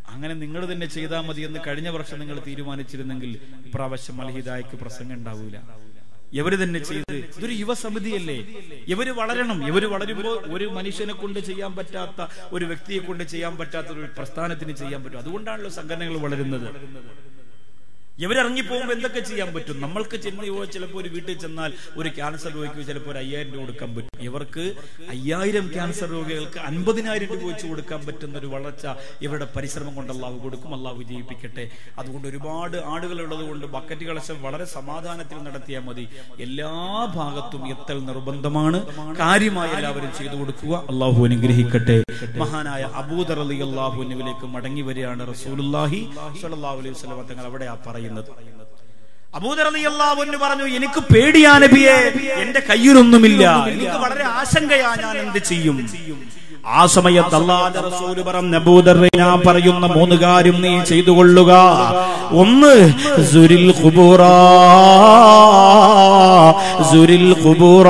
അങ്ങനെ നിങ്ങൾ തന്നെ ചെയ്താൽ മതി എന്ന് കഴിഞ്ഞ വർഷം നിങ്ങൾ തീരുമാനിച്ചിരുന്നെങ്കിൽ ഇപ്രാവശ്യം മൽഹിദായ്ക്ക് പ്രസംഗം ഉണ്ടാവൂല ഇവര് തന്നെ ചെയ്ത് ഇതൊരു യുവസമിതിയല്ലേ ഇവര് വളരണം ഇവര് വളരുമ്പോൾ ഒരു മനുഷ്യനെ കൊണ്ട് ചെയ്യാൻ പറ്റാത്ത ഒരു വ്യക്തിയെ കൊണ്ട് ചെയ്യാൻ പറ്റാത്ത ഒരു പ്രസ്ഥാനത്തിന് ചെയ്യാൻ പറ്റും അതുകൊണ്ടാണല്ലോ സംഘടനകൾ വളരുന്നത് ഇവരിറങ്ങിപ്പോകുമ്പോൾ എന്തൊക്കെ ചെയ്യാൻ പറ്റും നമ്മൾക്ക് ചെന്ന് യോ ചിലപ്പോൾ ഒരു വീട്ടിൽ ചെന്നാൽ ഒരു ക്യാൻസർ രോഗിക്ക് ചിലപ്പോൾ ഒരു അയ്യായിരം രൂപ കൊടുക്കാൻ പറ്റും ഇവർക്ക് അയ്യായിരം ക്യാൻസർ രോഗികൾക്ക് അൻപതിനായിരം രൂപ വെച്ച് കൊടുക്കാൻ പറ്റുന്ന ഒരു വളർച്ച ഇവരുടെ പരിശ്രമം കൊണ്ട് അള്ളാഹു കൊടുക്കും അള്ളാഹു വിജയിപ്പിക്കട്ടെ അതുകൊണ്ട് ഒരുപാട് ആളുകൾ ഉള്ളത് കൊണ്ട് ബക്കറ്റ് കളക്ഷൻ വളരെ സമാധാനത്തിൽ നടത്തിയാൽ മതി എല്ലാ ഭാഗത്തും എത്തൽ നിർബന്ധമാണ് കാര്യമായി എല്ലാവരും ചെയ്തു കൊടുക്കുക അള്ളാഹു അനുഗ്രഹിക്കട്ടെ മഹാനായ അബൂദർ അലി അള്ളാഹുവിലേക്ക് മടങ്ങി വരികയാണ് റസൂലുല്ലാഹി സ്വല്ലല്ലാഹു അലൈഹി വസല്ലം തങ്ങൾ അവിടെ ആ പറയുന്നത് അബൂദർ അലി അള്ളാഹുവിന് പറഞ്ഞു എനിക്ക് പേടിയാ നബിയെ എന്റെ കയ്യിലൊന്നുമില്ല എനിക്ക് വളരെ ആശങ്കയാ ഞാൻ എന്ത് ചെയ്യും ആ സമയത്ത് അള്ളാഹുവിന്റെ റസൂല് പറഞ്ഞ അബൂദർ ഞാൻ പറയുന്ന മൂന്ന് കാര്യം നീ ചെയ്തു കൊള്ളുക ഒന്ന് സുരിൽ ഖുബൂറ സുരിൽ ഖുബൂറ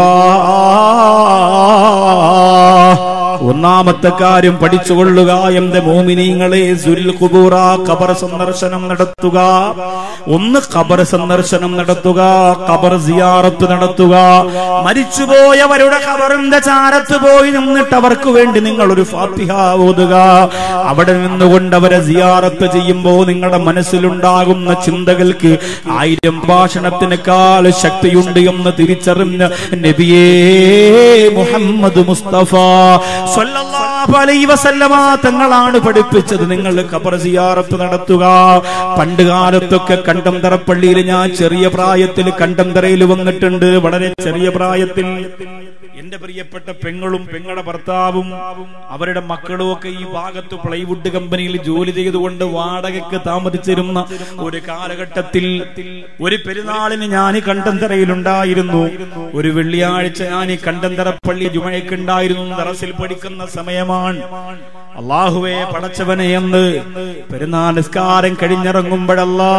ഒന്നാമത്തെ കാര്യം പഠിച്ചുകൊള്ളുക എന്റെ മോമിനീങ്ങളെ സുരിൽ ഖുബൂറ ഖബർ സന്ദർശനം നടത്തുക ഒന്ന് ഖബർ സന്ദർശനം നടത്തുക ഖബർ സിയാറത്ത് നടത്തുക മരിച്ചുപോയവരുടെ ഖബറിന്റെ ചാരത്ത് പോയി നിന്നിട്ട് അവർക്ക് വേണ്ടി നിങ്ങൾ ഒരു ഫാത്തിഹ ഓതുക അവിടെ നിന്നുകൊണ്ട് അവരെ സിയാറത്ത് ചെയ്യുമ്പോൾ നിങ്ങളുടെ മനസ്സിലുണ്ടാകുന്ന ചിന്തകൾക്ക് ആയിരം ഭാഷണത്തിനേക്കാൾ ശക്തിയുണ്ട് എന്ന് തിരിച്ചറിഞ്ഞ നബിയേ മുഹമ്മദ് മുസ്തഫ സ്വല്ലല്ലാഹു അലൈഹി വസല്ലമ തങ്ങളാണ് പഠിപ്പിച്ചത് നിങ്ങൾ ഖബർ സിയാറത്ത് നടത്തുക പണ്ട് കാലത്തൊക്കെ കണ്ടംതറ പള്ളിയിൽ ഞാൻ ചെറിയ പ്രായത്തിൽ കണ്ടംതറയിൽ വന്നിട്ടുണ്ട് വളരെ ചെറിയ പ്രായത്തിൽ എന്റെ പ്രിയപ്പെട്ട പെങ്ങളും പെങ്ങളുടെ ഭർത്താവും അവരുടെ മക്കളും ഒക്കെ ഈ ഭാഗത്ത് പ്ലൈവുഡ് കമ്പനിയിൽ ജോലി ചെയ്തുകൊണ്ട് വാടകയ്ക്ക് താമസിച്ചിരുന്ന ഒരു കാലഘട്ടത്തിൽ ഒരു പെരുന്നാളിന് ഞാൻ ഈ കണ്ടന്തറയിലുണ്ടായിരുന്നു ഒരു വെള്ളിയാഴ്ച ഞാൻ ഈ കണ്ടന്തറ പള്ളി ജുമഴക്കുണ്ടായിരുന്നു ദറസിൽ പഠിക്കുന്ന സമയമാണ് അള്ളാഹുവെ പടച്ചവനെ എന്ന് പെരുന്നാൾ നിസ്കാരം കഴിഞ്ഞിറങ്ങുമ്പോഴല്ലാ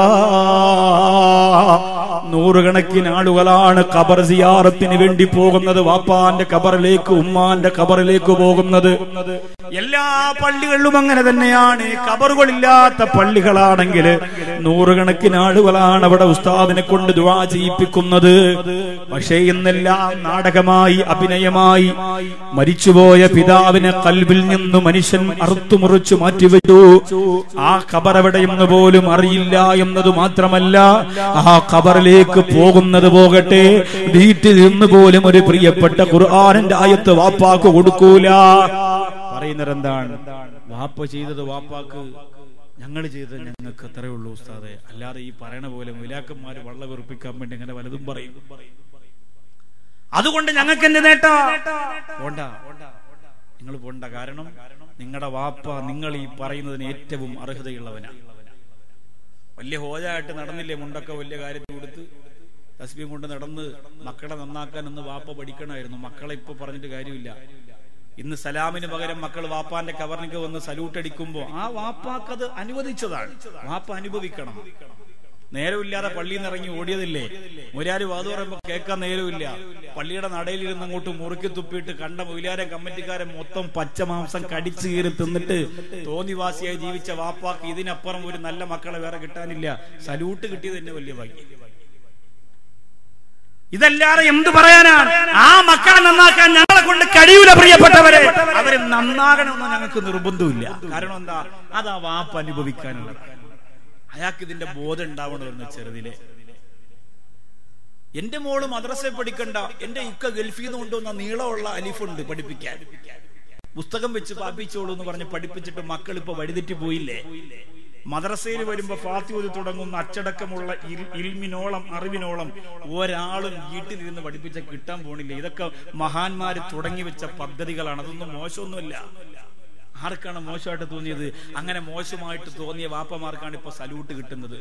നൂറുകണക്കിന് ആളുകളാണ് ഖബർ സിയാറത്തിന് വേണ്ടി പോകുന്നത് വാപ്പാന്റെ ഖബറിലേക്ക് ഉമ്മാന്റെ ഖബറിലേക്ക് പോകുന്നത് എല്ലാ പള്ളികളിലും അങ്ങനെ തന്നെയാണ് ഖബറുകളില്ലാത്ത പള്ളികളാണെങ്കിൽ നൂറുകണക്കിന് ആളുകളാണ് അവിടെ ഉസ്താദിനെ കൊണ്ട് ദുവാ ചെയ്യിപ്പിക്കുന്നത് പക്ഷേ ഇന്നെല്ലാം നാടകമായി അഭിനയമായി മരിച്ചുപോയ പിതാവിനെ കൽവിൽ നിന്ന് മനുഷ്യൻ അറുത്തുമുറിച്ചു മാറ്റിവെച്ചു ആ ഖബർ എവിടെയെന്ന് പോലും അറിയില്ല എന്നത് മാത്രമല്ല ആ ഖബറിലേക്ക് പോകുന്നത് പോകട്ടെ വീട്ടിൽ നിന്ന് പോലും ഒരു പ്രിയപ്പെട്ട ഖുർആാനിന്റെ ആയത്ത് വാപ്പാക്ക് കൊടുക്കൂല പറയുന്നത് എന്താണ് വാപ്പ ചെയ്തത് വാപ്പാക്ക് ഞങ്ങൾ ചെയ്തത് ഞങ്ങൾക്ക് അത്രേ ഉള്ളൂ ഉസ്താദെ അല്ലാതെ ഈ പറയണ പോലെ മുലാക്കന്മാര് വള്ള വെറുപ്പിക്കാൻ വേണ്ടി അങ്ങനെ വലതും പറയും അതുകൊണ്ട് ഞങ്ങൾക്ക് എന്ത് നേട്ടാ പോണ്ട നിങ്ങൾ പോണ്ട കാരണം നിങ്ങളുടെ വാപ്പ നിങ്ങൾ ഈ പറയുന്നതിന് ഏറ്റവും അർഹതയുള്ളവനാ വലിയ ഹോജായിട്ട് നടന്നില്ലേ മുണ്ടൊക്കെ വലിയ കാര്യത്തിൽ കൊടുത്ത് തസ്ബിയും കൊണ്ട് നടന്ന് മക്കളെ നന്നാക്കാൻ ഒന്ന് വാപ്പ പഠിക്കണമായിരുന്നു മക്കളെ ഇപ്പൊ പറഞ്ഞിട്ട് കാര്യമില്ല ഇന്ന് സലാമിന് പകരം മക്കൾ വാപ്പാന്റെ കവർണിക്ക് വന്ന് സല്യൂട്ട് അടിക്കുമ്പോ ആ വാപ്പാക്കത് അനുവദിച്ചതാണ് വാപ്പ അനുഭവിക്കണം നേരമില്ലാതെ പള്ളിയിൽ നിന്ന് ഇറങ്ങി ഓടിയതില്ലേ മുരാര് വാതു പറയുമ്പോ കേൾക്കാൻ നേരമില്ല പള്ളിയുടെ നടയിലിരുന്ന് അങ്ങോട്ട് മുറുക്കി തുപ്പിയിട്ട് കണ്ട മൊയിലാരം കമ്മിറ്റിക്കാരൻ മൊത്തം പച്ച മാംസം കടിച്ചു കീറി തിന്നിട്ട് തോന്നിവാസിയായി ജീവിച്ച വാപ്പാക്ക് ഇതിനപ്പുറം ഒരു നല്ല മക്കളെ വേറെ കിട്ടാനില്ല സല്യൂട്ട് കിട്ടിയത് തന്നെ വലിയ ഭാഗ്യം ഇതല്ലാതെ എന്ത് പറയാനാണ് ആ മക്കളെ നന്നാക്കാൻ ഞങ്ങളെ കൊണ്ട് കഴിയൂല പ്രിയപ്പെട്ടവരെ അവരെ നന്നാകണമെന്ന് ഞങ്ങൾക്ക് നിർബന്ധമില്ല കാരണം എന്താ അതാ വാപ്പ് അനുഭവിക്കാനുള്ളത് അയാൾക്ക് ഇതിന്റെ ബോധം ഉണ്ടാവണമെന്ന് ചെറുതിലെ എന്റെ മോള് മദ്രസയിൽ പഠിക്കണ്ട എന്റെ ഇക്ക ഗൾഫിൽ നിന്ന് കൊണ്ടുവന്ന നീളമുള്ള അലിഫുണ്ട് പഠിപ്പിക്കാൻ പുസ്തകം വെച്ച് പാപ്പിച്ചോളൂ എന്ന് പറഞ്ഞ് പഠിപ്പിച്ചിട്ട് മക്കൾ ഇപ്പൊ വഴിതെറ്റി പോയില്ലേ മദ്രസയിൽ വരുമ്പോ ഫാത്തിയോതി തുടങ്ങുന്ന അച്ചടക്കമുള്ള ഇൽ- ഇൽമിനോളം അറിവിനോളം ഒരാളും വീട്ടിലിരുന്ന് പഠിപ്പിച്ച കിട്ടാൻ പോണില്ല ഇതൊക്കെ മഹാന്മാര് തുടങ്ങി വെച്ച പദ്ധതികളാണ് അതൊന്നും മോശമൊന്നുമല്ല ആർക്കാണ് മോശമായിട്ട് തോന്നിയത് അങ്ങനെ മോശമായിട്ട് തോന്നിയ വാപ്പമാർക്കാണ് ഇപ്പൊ സല്യൂട്ട് കിട്ടുന്നത്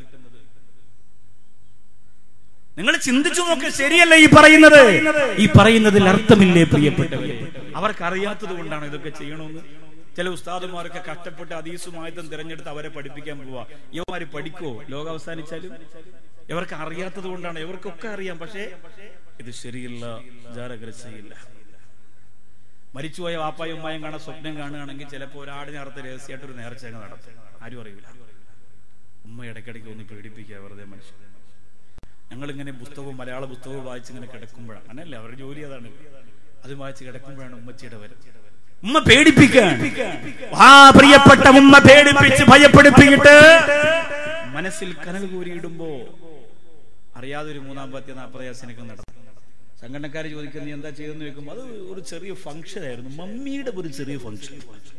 നിങ്ങൾ ചിന്തിച്ചു നോക്ക് ശരിയല്ല ഈ പറയുന്നത് ഈ പറയുന്നതിൽ അർത്ഥമില്ലേ പ്രിയപ്പെട്ടവരെ അവർക്ക് അറിയാത്തത് കൊണ്ടാണ് ഇതൊക്കെ ചെയ്യണമെന്ന് ചില ഉസ്താദുമാരൊക്കെ കഷ്ടപ്പെട്ട് അതീസുമായതും തിരഞ്ഞെടുത്ത് അവരെ പഠിപ്പിക്കാൻ പോവാ ഇവന്മാര് പഠിക്കോ ലോകം അവസാനിച്ചാലും ഇവർക്ക് അറിയാത്തത് കൊണ്ടാണ് ഇവർക്കൊക്കെ അറിയാം പക്ഷേ ഇത് ശരിയല്ല ജാരഗ്രസയില്ല മരിച്ചുപോയ വാപ്പായും ഉമ്മായും കാണാൻ സ്വപ്നം കാണുകയാണെങ്കിൽ ചിലപ്പോൾ ഒരാടിനെ അറുത്ത് രഹസ്യമായിട്ട് ഒരു നേർച്ച അങ്ങ് നടത്തും ആരും അറിയില്ല ഉമ്മ ഇടയ്ക്കിടയ്ക്ക് ഒന്ന് പേടിപ്പിക്കുക വെറുതെ മനുഷ്യൻ ഞങ്ങൾ ഇങ്ങനെ പുസ്തകവും മലയാള പുസ്തകവും വായിച്ച് ഇങ്ങനെ കിടക്കുമ്പോഴാണ് അങ്ങനല്ല അവരുടെ ജോലി അതാണ് അത് വായിച്ച് കിടക്കുമ്പോഴാണ് ഉമ്മച്ചിയുടെ വരും ഉമ്മ പേടിപ്പിക്കാൻ ആ പ്രിയപ്പെട്ട ഉമ്മ പേടിപ്പിച്ച് ഭയപ്പെടുത്തിയിട്ട് മനസ്സിൽ കനൽ കൂരിയിടുമ്പോ അറിയാതെ ഒരു മൂന്നാം പത്തി നാൽപ്പത് നടത്തും സംഘടനക്കാർ ചോദിക്കുന്നത് നീ എന്താ ചെയ്തെന്ന് ചോദിക്കുമ്പോൾ അത് ഒരു ചെറിയ ഫംഗ്ഷൻ ആയിരുന്നു മമ്മിയുടെ ഒരു ചെറിയ ഫംഗ്ഷൻ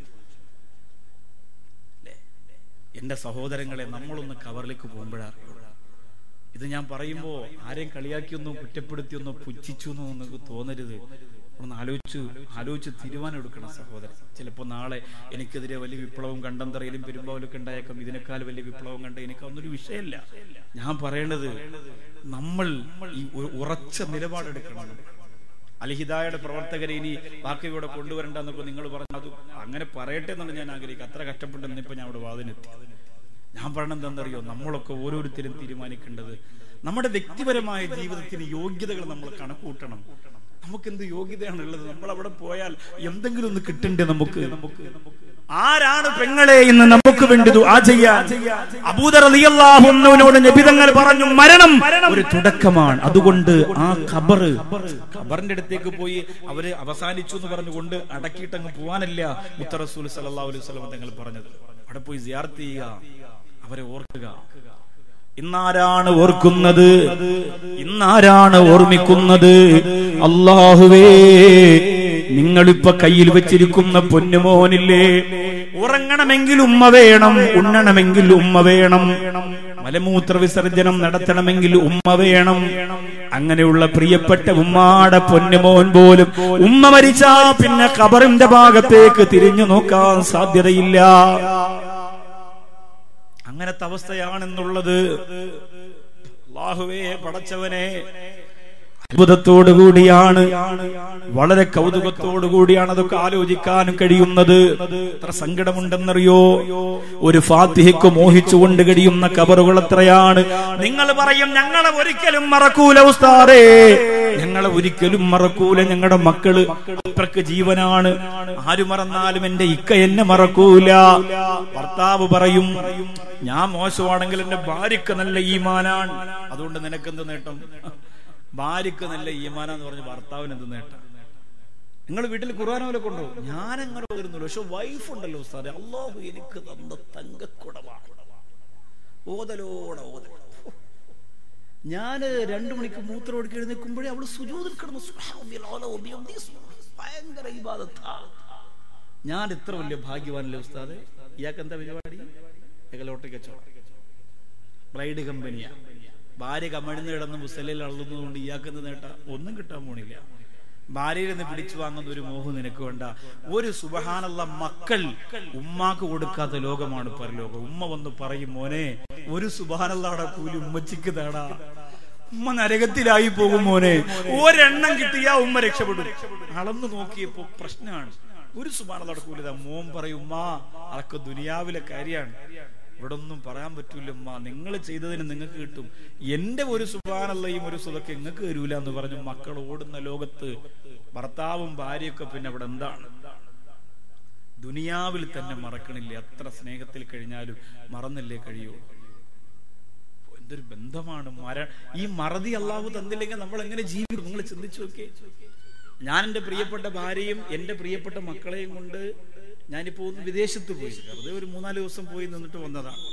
എന്റെ സഹോദരങ്ങളെ നമ്മളൊന്ന് കവറിലേക്ക് പോകുമ്പോഴാണ് ഇത് ഞാൻ പറയുമ്പോ ആരെയും കളിയാക്കിയൊന്നോ കുറ്റപ്പെടുത്തിയൊന്നോ പുച്ഛിച്ചു എന്നോ നിങ്ങൾക്ക് തോന്നരുത് ഒന്ന് ആലോചിച്ച് ആലോചിച്ച് തീരുമാനം എടുക്കണം സഹോദരൻ ചിലപ്പോൾ നാളെ എനിക്കെതിരെ വലിയ വിപ്ലവം കണ്ടന്തറയിലും പെരുമ്പാവലൊക്കെ ഉണ്ടായേക്കാം ഇതിനേക്കാൾ വലിയ വിപ്ലവം കണ്ട എനിക്ക് അതൊന്നൊരു വിഷയമല്ല ഞാൻ പറയേണ്ടത് നമ്മൾ ഈ ഉ- ഉറച്ച നിലപാടെടുക്കണം അലിഹിദായുടെ പ്രവർത്തകരെ ഇനി ബാക്കി ഇവിടെ കൊണ്ടുവരണ്ട എന്നൊക്കെ നിങ്ങൾ പറഞ്ഞു അത് അങ്ങനെ പറയട്ടെ എന്നാണ് ഞാൻ ആഗ്രഹിക്കുക അത്ര കഷ്ടപ്പെട്ടെന്ന് ഇപ്പൊ ഞാൻ അവിടെ വാതിനെത്തി ഞാൻ പറയണത് എന്താണെന്നറിയോ നമ്മളൊക്കെ ഓരോരുത്തരും തീരുമാനിക്കേണ്ടത് നമ്മുടെ വ്യക്തിപരമായ ജീവിതത്തിന് യോഗ്യതകൾ നമ്മൾ കണക്കൂട്ടണം നമുക്ക് എന്ത് യോഗ്യതയാണുള്ളത് നമ്മൾ അവിടെ പോയാൽ എന്തെങ്കിലും ഒന്ന് കിട്ടണ്ടേ നമുക്ക് നമുക്ക് ആരാണ് പെങ്ങളെ ഇന്ന് നമുക്ക് വേണ്ടി ദുആ ചെയ്യാൻ അബൂദർ റളിയല്ലാഹു അൻഹുവിനോട് നബി തങ്ങൾ പറഞ്ഞു മരണം ഒരു തുടക്കമാണ് അതുകൊണ്ട് ആ ഖബർ ഖബറിന്റെ അടുത്തേക്ക് പോയി അവര് അവസാനിച്ചു എന്ന് പറഞ്ഞുകൊണ്ട് അടക്കിയിട്ട് അങ്ങ് പോവാനല്ല മുത്ത റസൂൽ സല്ലല്ലാഹു അലൈഹി വസല്ലം തങ്ങൾ പറഞ്ഞത് അവിടെ പോയി സിയാർത്ത് ചെയ്യുക അവരെ ഓർക്കുക ഇന്നാരാണ് ഓർക്കുന്നത് ഇന്നാരാണ് ഓർമ്മിക്കുന്നത് അള്ളാഹുവേ നിങ്ങളിപ്പൊ കയ്യിൽ വെച്ചിരിക്കുന്ന പൊന്നുമോനില്ലേ ഉറങ്ങണമെങ്കിൽ ഉമ്മ വേണം ഉണ്ണണമെങ്കിൽ ഉമ്മ വേണം മലമൂത്ര വിസർജനം നടത്തണമെങ്കിൽ ഉമ്മ വേണം അങ്ങനെയുള്ള പ്രിയപ്പെട്ട ഉമ്മാടെ പൊന്നുമോൻ പോലും ഉമ്മ മരിച്ചാ പിന്നെ കബറിന്റെ ഭാഗത്തേക്ക് തിരിഞ്ഞു നോക്കാൻ സാധ്യതയില്ല അങ്ങനത്തെ അവസ്ഥയാണെന്നുള്ളത് അള്ളാഹുവേ പടച്ചവനെ അത്ഭുതത്തോടു കൂടിയാണ് വളരെ കൗതുകത്തോടു കൂടിയാണ് അതൊക്കെ ആലോചിക്കാനും കഴിയുന്നത് എത്ര സങ്കടമുണ്ടെന്നറിയോ ഒരു ഫാത്തിഹയ്ക്ക് മോഹിച്ചുകൊണ്ട് കഴിയുന്ന കബറുകൾ എത്രയാണ് നിങ്ങൾ പറയും ഞങ്ങളെ ഒരിക്കലും മറക്കൂല ഉസ്താറേ ഞങ്ങളെ ഒരിക്കലും മറക്കൂല ഞങ്ങളുടെ മക്കള് അത്രക്ക് ജീവനാണ് ആര് മറന്നാലും എന്റെ ഇക്ക എന്നെ മറക്കൂല ഭർത്താവ് പറയും ഞാൻ മോശമാണെങ്കിൽ എന്റെ ഭാര്യക്ക് നല്ല ഈമാനാണ് അതുകൊണ്ട് നിനക്കെന്ത് നേട്ടം ഭാര്യക്ക് നല്ല ഈമാനാന്ന് പറഞ്ഞ് ഭർത്താവിന് എന്ത് നേട്ടം നിങ്ങൾ വീട്ടിൽ ഖുർആൻ പോലെ കൊണ്ടോ ഞാൻ അങ്ങനെ ഓതിരുന്നുള്ളൂ പക്ഷെ വൈഫ് ഉണ്ടല്ലോ ഉസ്താദെ അള്ളാഹു എനിക്ക് തന്ന തങ്കക്കുടമാണ് ഓതലോടെ ഓതൽ ഞാന് രണ്ടു മണിക്ക് മൂത്രം ഒടുക്കി എഴുന്നേൽക്കുമ്പോഴേ അവള് സുജൂതിൽ കിടന്നു സുബ്ഹാനല്ലാഹി അലാ വബിഹംദിഹി സുബ്ഹാനല്ലാഹ്. ഭയങ്കര ഇബാദത്താ ഞാൻ ഇത്ര വലിയ ഭാഗ്യവാനല്ലേ ഉസ്താദെ ഇയാൾക്ക് എന്താ പരിപാടി ഇയാൾക്ക് ലോട്ടറി കച്ചവടം ബ്രൈഡ് കമ്പനിയാ ഭാര്യ കമഴ്ന്ന് കിടന്ന് മുസലയിൽ അള്ളുന്നതുകൊണ്ട് ഇയാൾക്ക് എന്ത് നേട്ട ഒന്നും കിട്ടാൻ പോണില്ല ഭാര്യയിൽ നിന്ന് പിടിച്ചു വാങ്ങുന്ന ഒരു മോഹം നിനക്ക് വേണ്ട ഒരു സുബഹാനുള്ള മക്കൾ ഉമ്മാക്ക് കൊടുക്കാത്ത ലോകമാണ് പരലോകം ഉമ്മ വന്ന് പറയും മോനെ ഒരു സുബഹാനല്ലാടെ കൂലി ഉമ്മച്ചിക്ക് തേടാ ഉമ്മ നരകത്തിലായി പോകും മോനെ ഒരെണ്ണം കിട്ടിയാ ഉമ്മ രക്ഷപ്പെടും അളന്നു നോക്കിയപ്പോ പ്രശ്നമാണ് ഒരു സുബാനല്ലാടെ കൂലി താ മോൻ പറയും ഉമ്മ അതൊക്കെ ദുനിയാവിലെ കാര്യമാണ് ഇവിടെ ഒന്നും പറയാൻ പറ്റൂല ഉമ്മ നിങ്ങൾ ചെയ്തതിന് നിങ്ങൾക്ക് കിട്ടും എന്റെ ഒരു സുബാനല്ലയും ഒരു സുഖക്കെ നിങ്ങൾക്ക് തരൂല എന്ന് പറഞ്ഞു മക്കൾ ഓടുന്ന ലോകത്ത് ഭർത്താവും ഭാര്യയൊക്കെ പിന്നെ അവിടെ എന്താണ് ദുനിയാവിൽ തന്നെ മറക്കണില്ല എത്ര സ്നേഹത്തിൽ കഴിഞ്ഞാലും മറന്നില്ലേ കഴിയൂ എന്തൊരു ബന്ധമാണ് മര ഈ മറതി അള്ളാഹു തന്നില്ലെങ്കിൽ നമ്മൾ എങ്ങനെ ജീവിക്കും നിങ്ങൾ ചിന്തിച്ചു നോക്കേ ഞാൻ എന്റെ പ്രിയപ്പെട്ട ഭാര്യയും എന്റെ പ്രിയപ്പെട്ട മക്കളെയും കൊണ്ട് ഞാനിപ്പോ ഒന്ന് വിദേശത്ത് പോയി വെറുതെ ഒരു മൂന്നാല് ദിവസം പോയി നിന്നിട്ട് വന്നതാണ്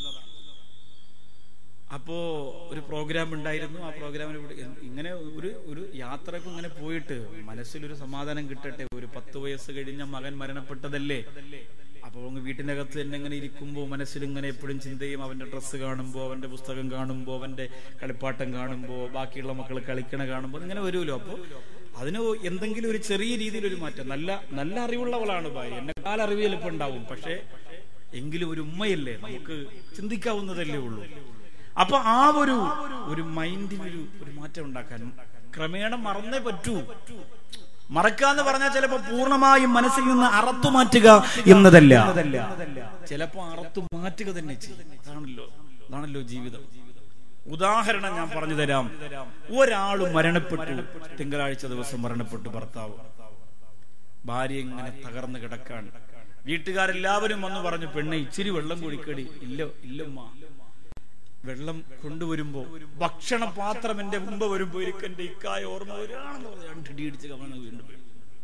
അപ്പോ ഒരു പ്രോഗ്രാം ഉണ്ടായിരുന്നു ആ പ്രോഗ്രാമിന് ഇവിടെ ഇങ്ങനെ ഒരു ഒരു യാത്രക്ക് ഇങ്ങനെ പോയിട്ട് മനസ്സിലൊരു സമാധാനം കിട്ടട്ടെ ഒരു പത്ത് വയസ്സ് കഴിഞ്ഞ മകൻ മരണപ്പെട്ടതല്ലേ അപ്പൊ അങ്ങ് വീട്ടിനകത്ത് തന്നെ ഇങ്ങനെ ഇരിക്കുമ്പോൾ മനസ്സിൽ ഇങ്ങനെ എപ്പോഴും ചിന്തയും അവന്റെ ഡ്രസ്സ് കാണുമ്പോൾ അവന്റെ പുസ്തകം കാണുമ്പോൾ അവന്റെ കളിപ്പാട്ടം കാണുമ്പോൾ ബാക്കിയുള്ള മക്കൾ കളിക്കണ കാണുമ്പോൾ ഇങ്ങനെ വരുമല്ലോ അപ്പൊ അതിന് എന്തെങ്കിലും ഒരു ചെറിയ രീതിയിൽ ഒരു മാറ്റം നല്ല നല്ല അറിവുള്ളവളാണ് ഭാര്യ എന്നെക്കാൾ അറിവ് ചിലപ്പോൾ ഉണ്ടാവും പക്ഷേ എങ്കിലും ഒരു ഉമ്മയല്ലേ നമുക്ക് ചിന്തിക്കാവുന്നതല്ലേ ഉള്ളൂ അപ്പൊ ആ ഒരു ഒരു മൈൻഡിനൊരു ഒരു മാറ്റം ഉണ്ടാക്കാൻ ക്രമേണ മറന്നേ പറ്റൂ മറക്കാന്ന് പറഞ്ഞാൽ ചിലപ്പോ പൂർണ്ണമായും മനസ്സിൽ നിന്ന് അറത്തു മാറ്റുക എന്നതല്ല ചിലപ്പോ അറത്തു മാറ്റുക തന്നെ ചെയ്യും അതാണല്ലോ അതാണല്ലോ ജീവിതം ഉദാഹരണം ഞാൻ പറഞ്ഞു തരാം ഒരാൾ മരണപ്പെട്ടു തിങ്കളാഴ്ച ദിവസം മരണപ്പെട്ടു ഭർത്താവ് ഭാര്യ ഇങ്ങനെ തകർന്ന് കിടക്കാണ് വീട്ടുകാരെല്ലാവരും വന്ന് പറഞ്ഞു പെണ്ണെ ഇച്ചിരി വെള്ളം കുടിക്കടി ഇല്ല ഇല്ലമ്മ വെള്ളം കൊണ്ടുവരുമ്പോ ഭക്ഷണ പാത്രം എന്റെ മുമ്പ് വരുമ്പോ എനിക്ക് എന്റെ ഇക്കായ ഓർമ്മ വരികയാണെന്ന് പറഞ്ഞു രണ്ടിടി ഇടിച്ച് കവന്ന് വീണ്ടും വീണു.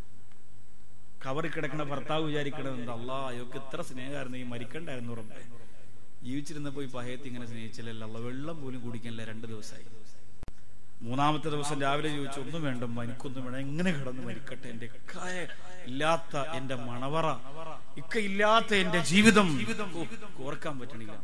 കവറിൽ കിടക്കണ ഭർത്താവ് വിചാരിക്കണത് എന്താ അല്ലാ അയൊക്കെ എത്ര സ്നേഹമായിരുന്നു ഈ മരിക്കണ്ടായിരുന്നു ഉറപ്പേ ജീവിച്ചിരുന്നപ്പോ ഈ പഹയത്തി ഇങ്ങനെ സ്നേഹിച്ചില്ലല്ലോ അല്ല വെള്ളം പോലും കുടിക്കാനില്ല രണ്ട് ദിവസമായി മൂന്നാമത്തെ ദിവസം രാവിലെ ചോദിച്ചു ഒന്നും വേണ്ടമ്മ എനിക്കൊന്നും വേണം എങ്ങനെ കിടന്ന് മരിക്കട്ടെ എന്റെ ഇക്കായ ഇല്ലാത്ത എന്റെ മണവറ ഇക്ക ഇല്ലാത്ത എന്റെ ജീവിതം ഓ, ഓർക്കാൻ പറ്റണില്ല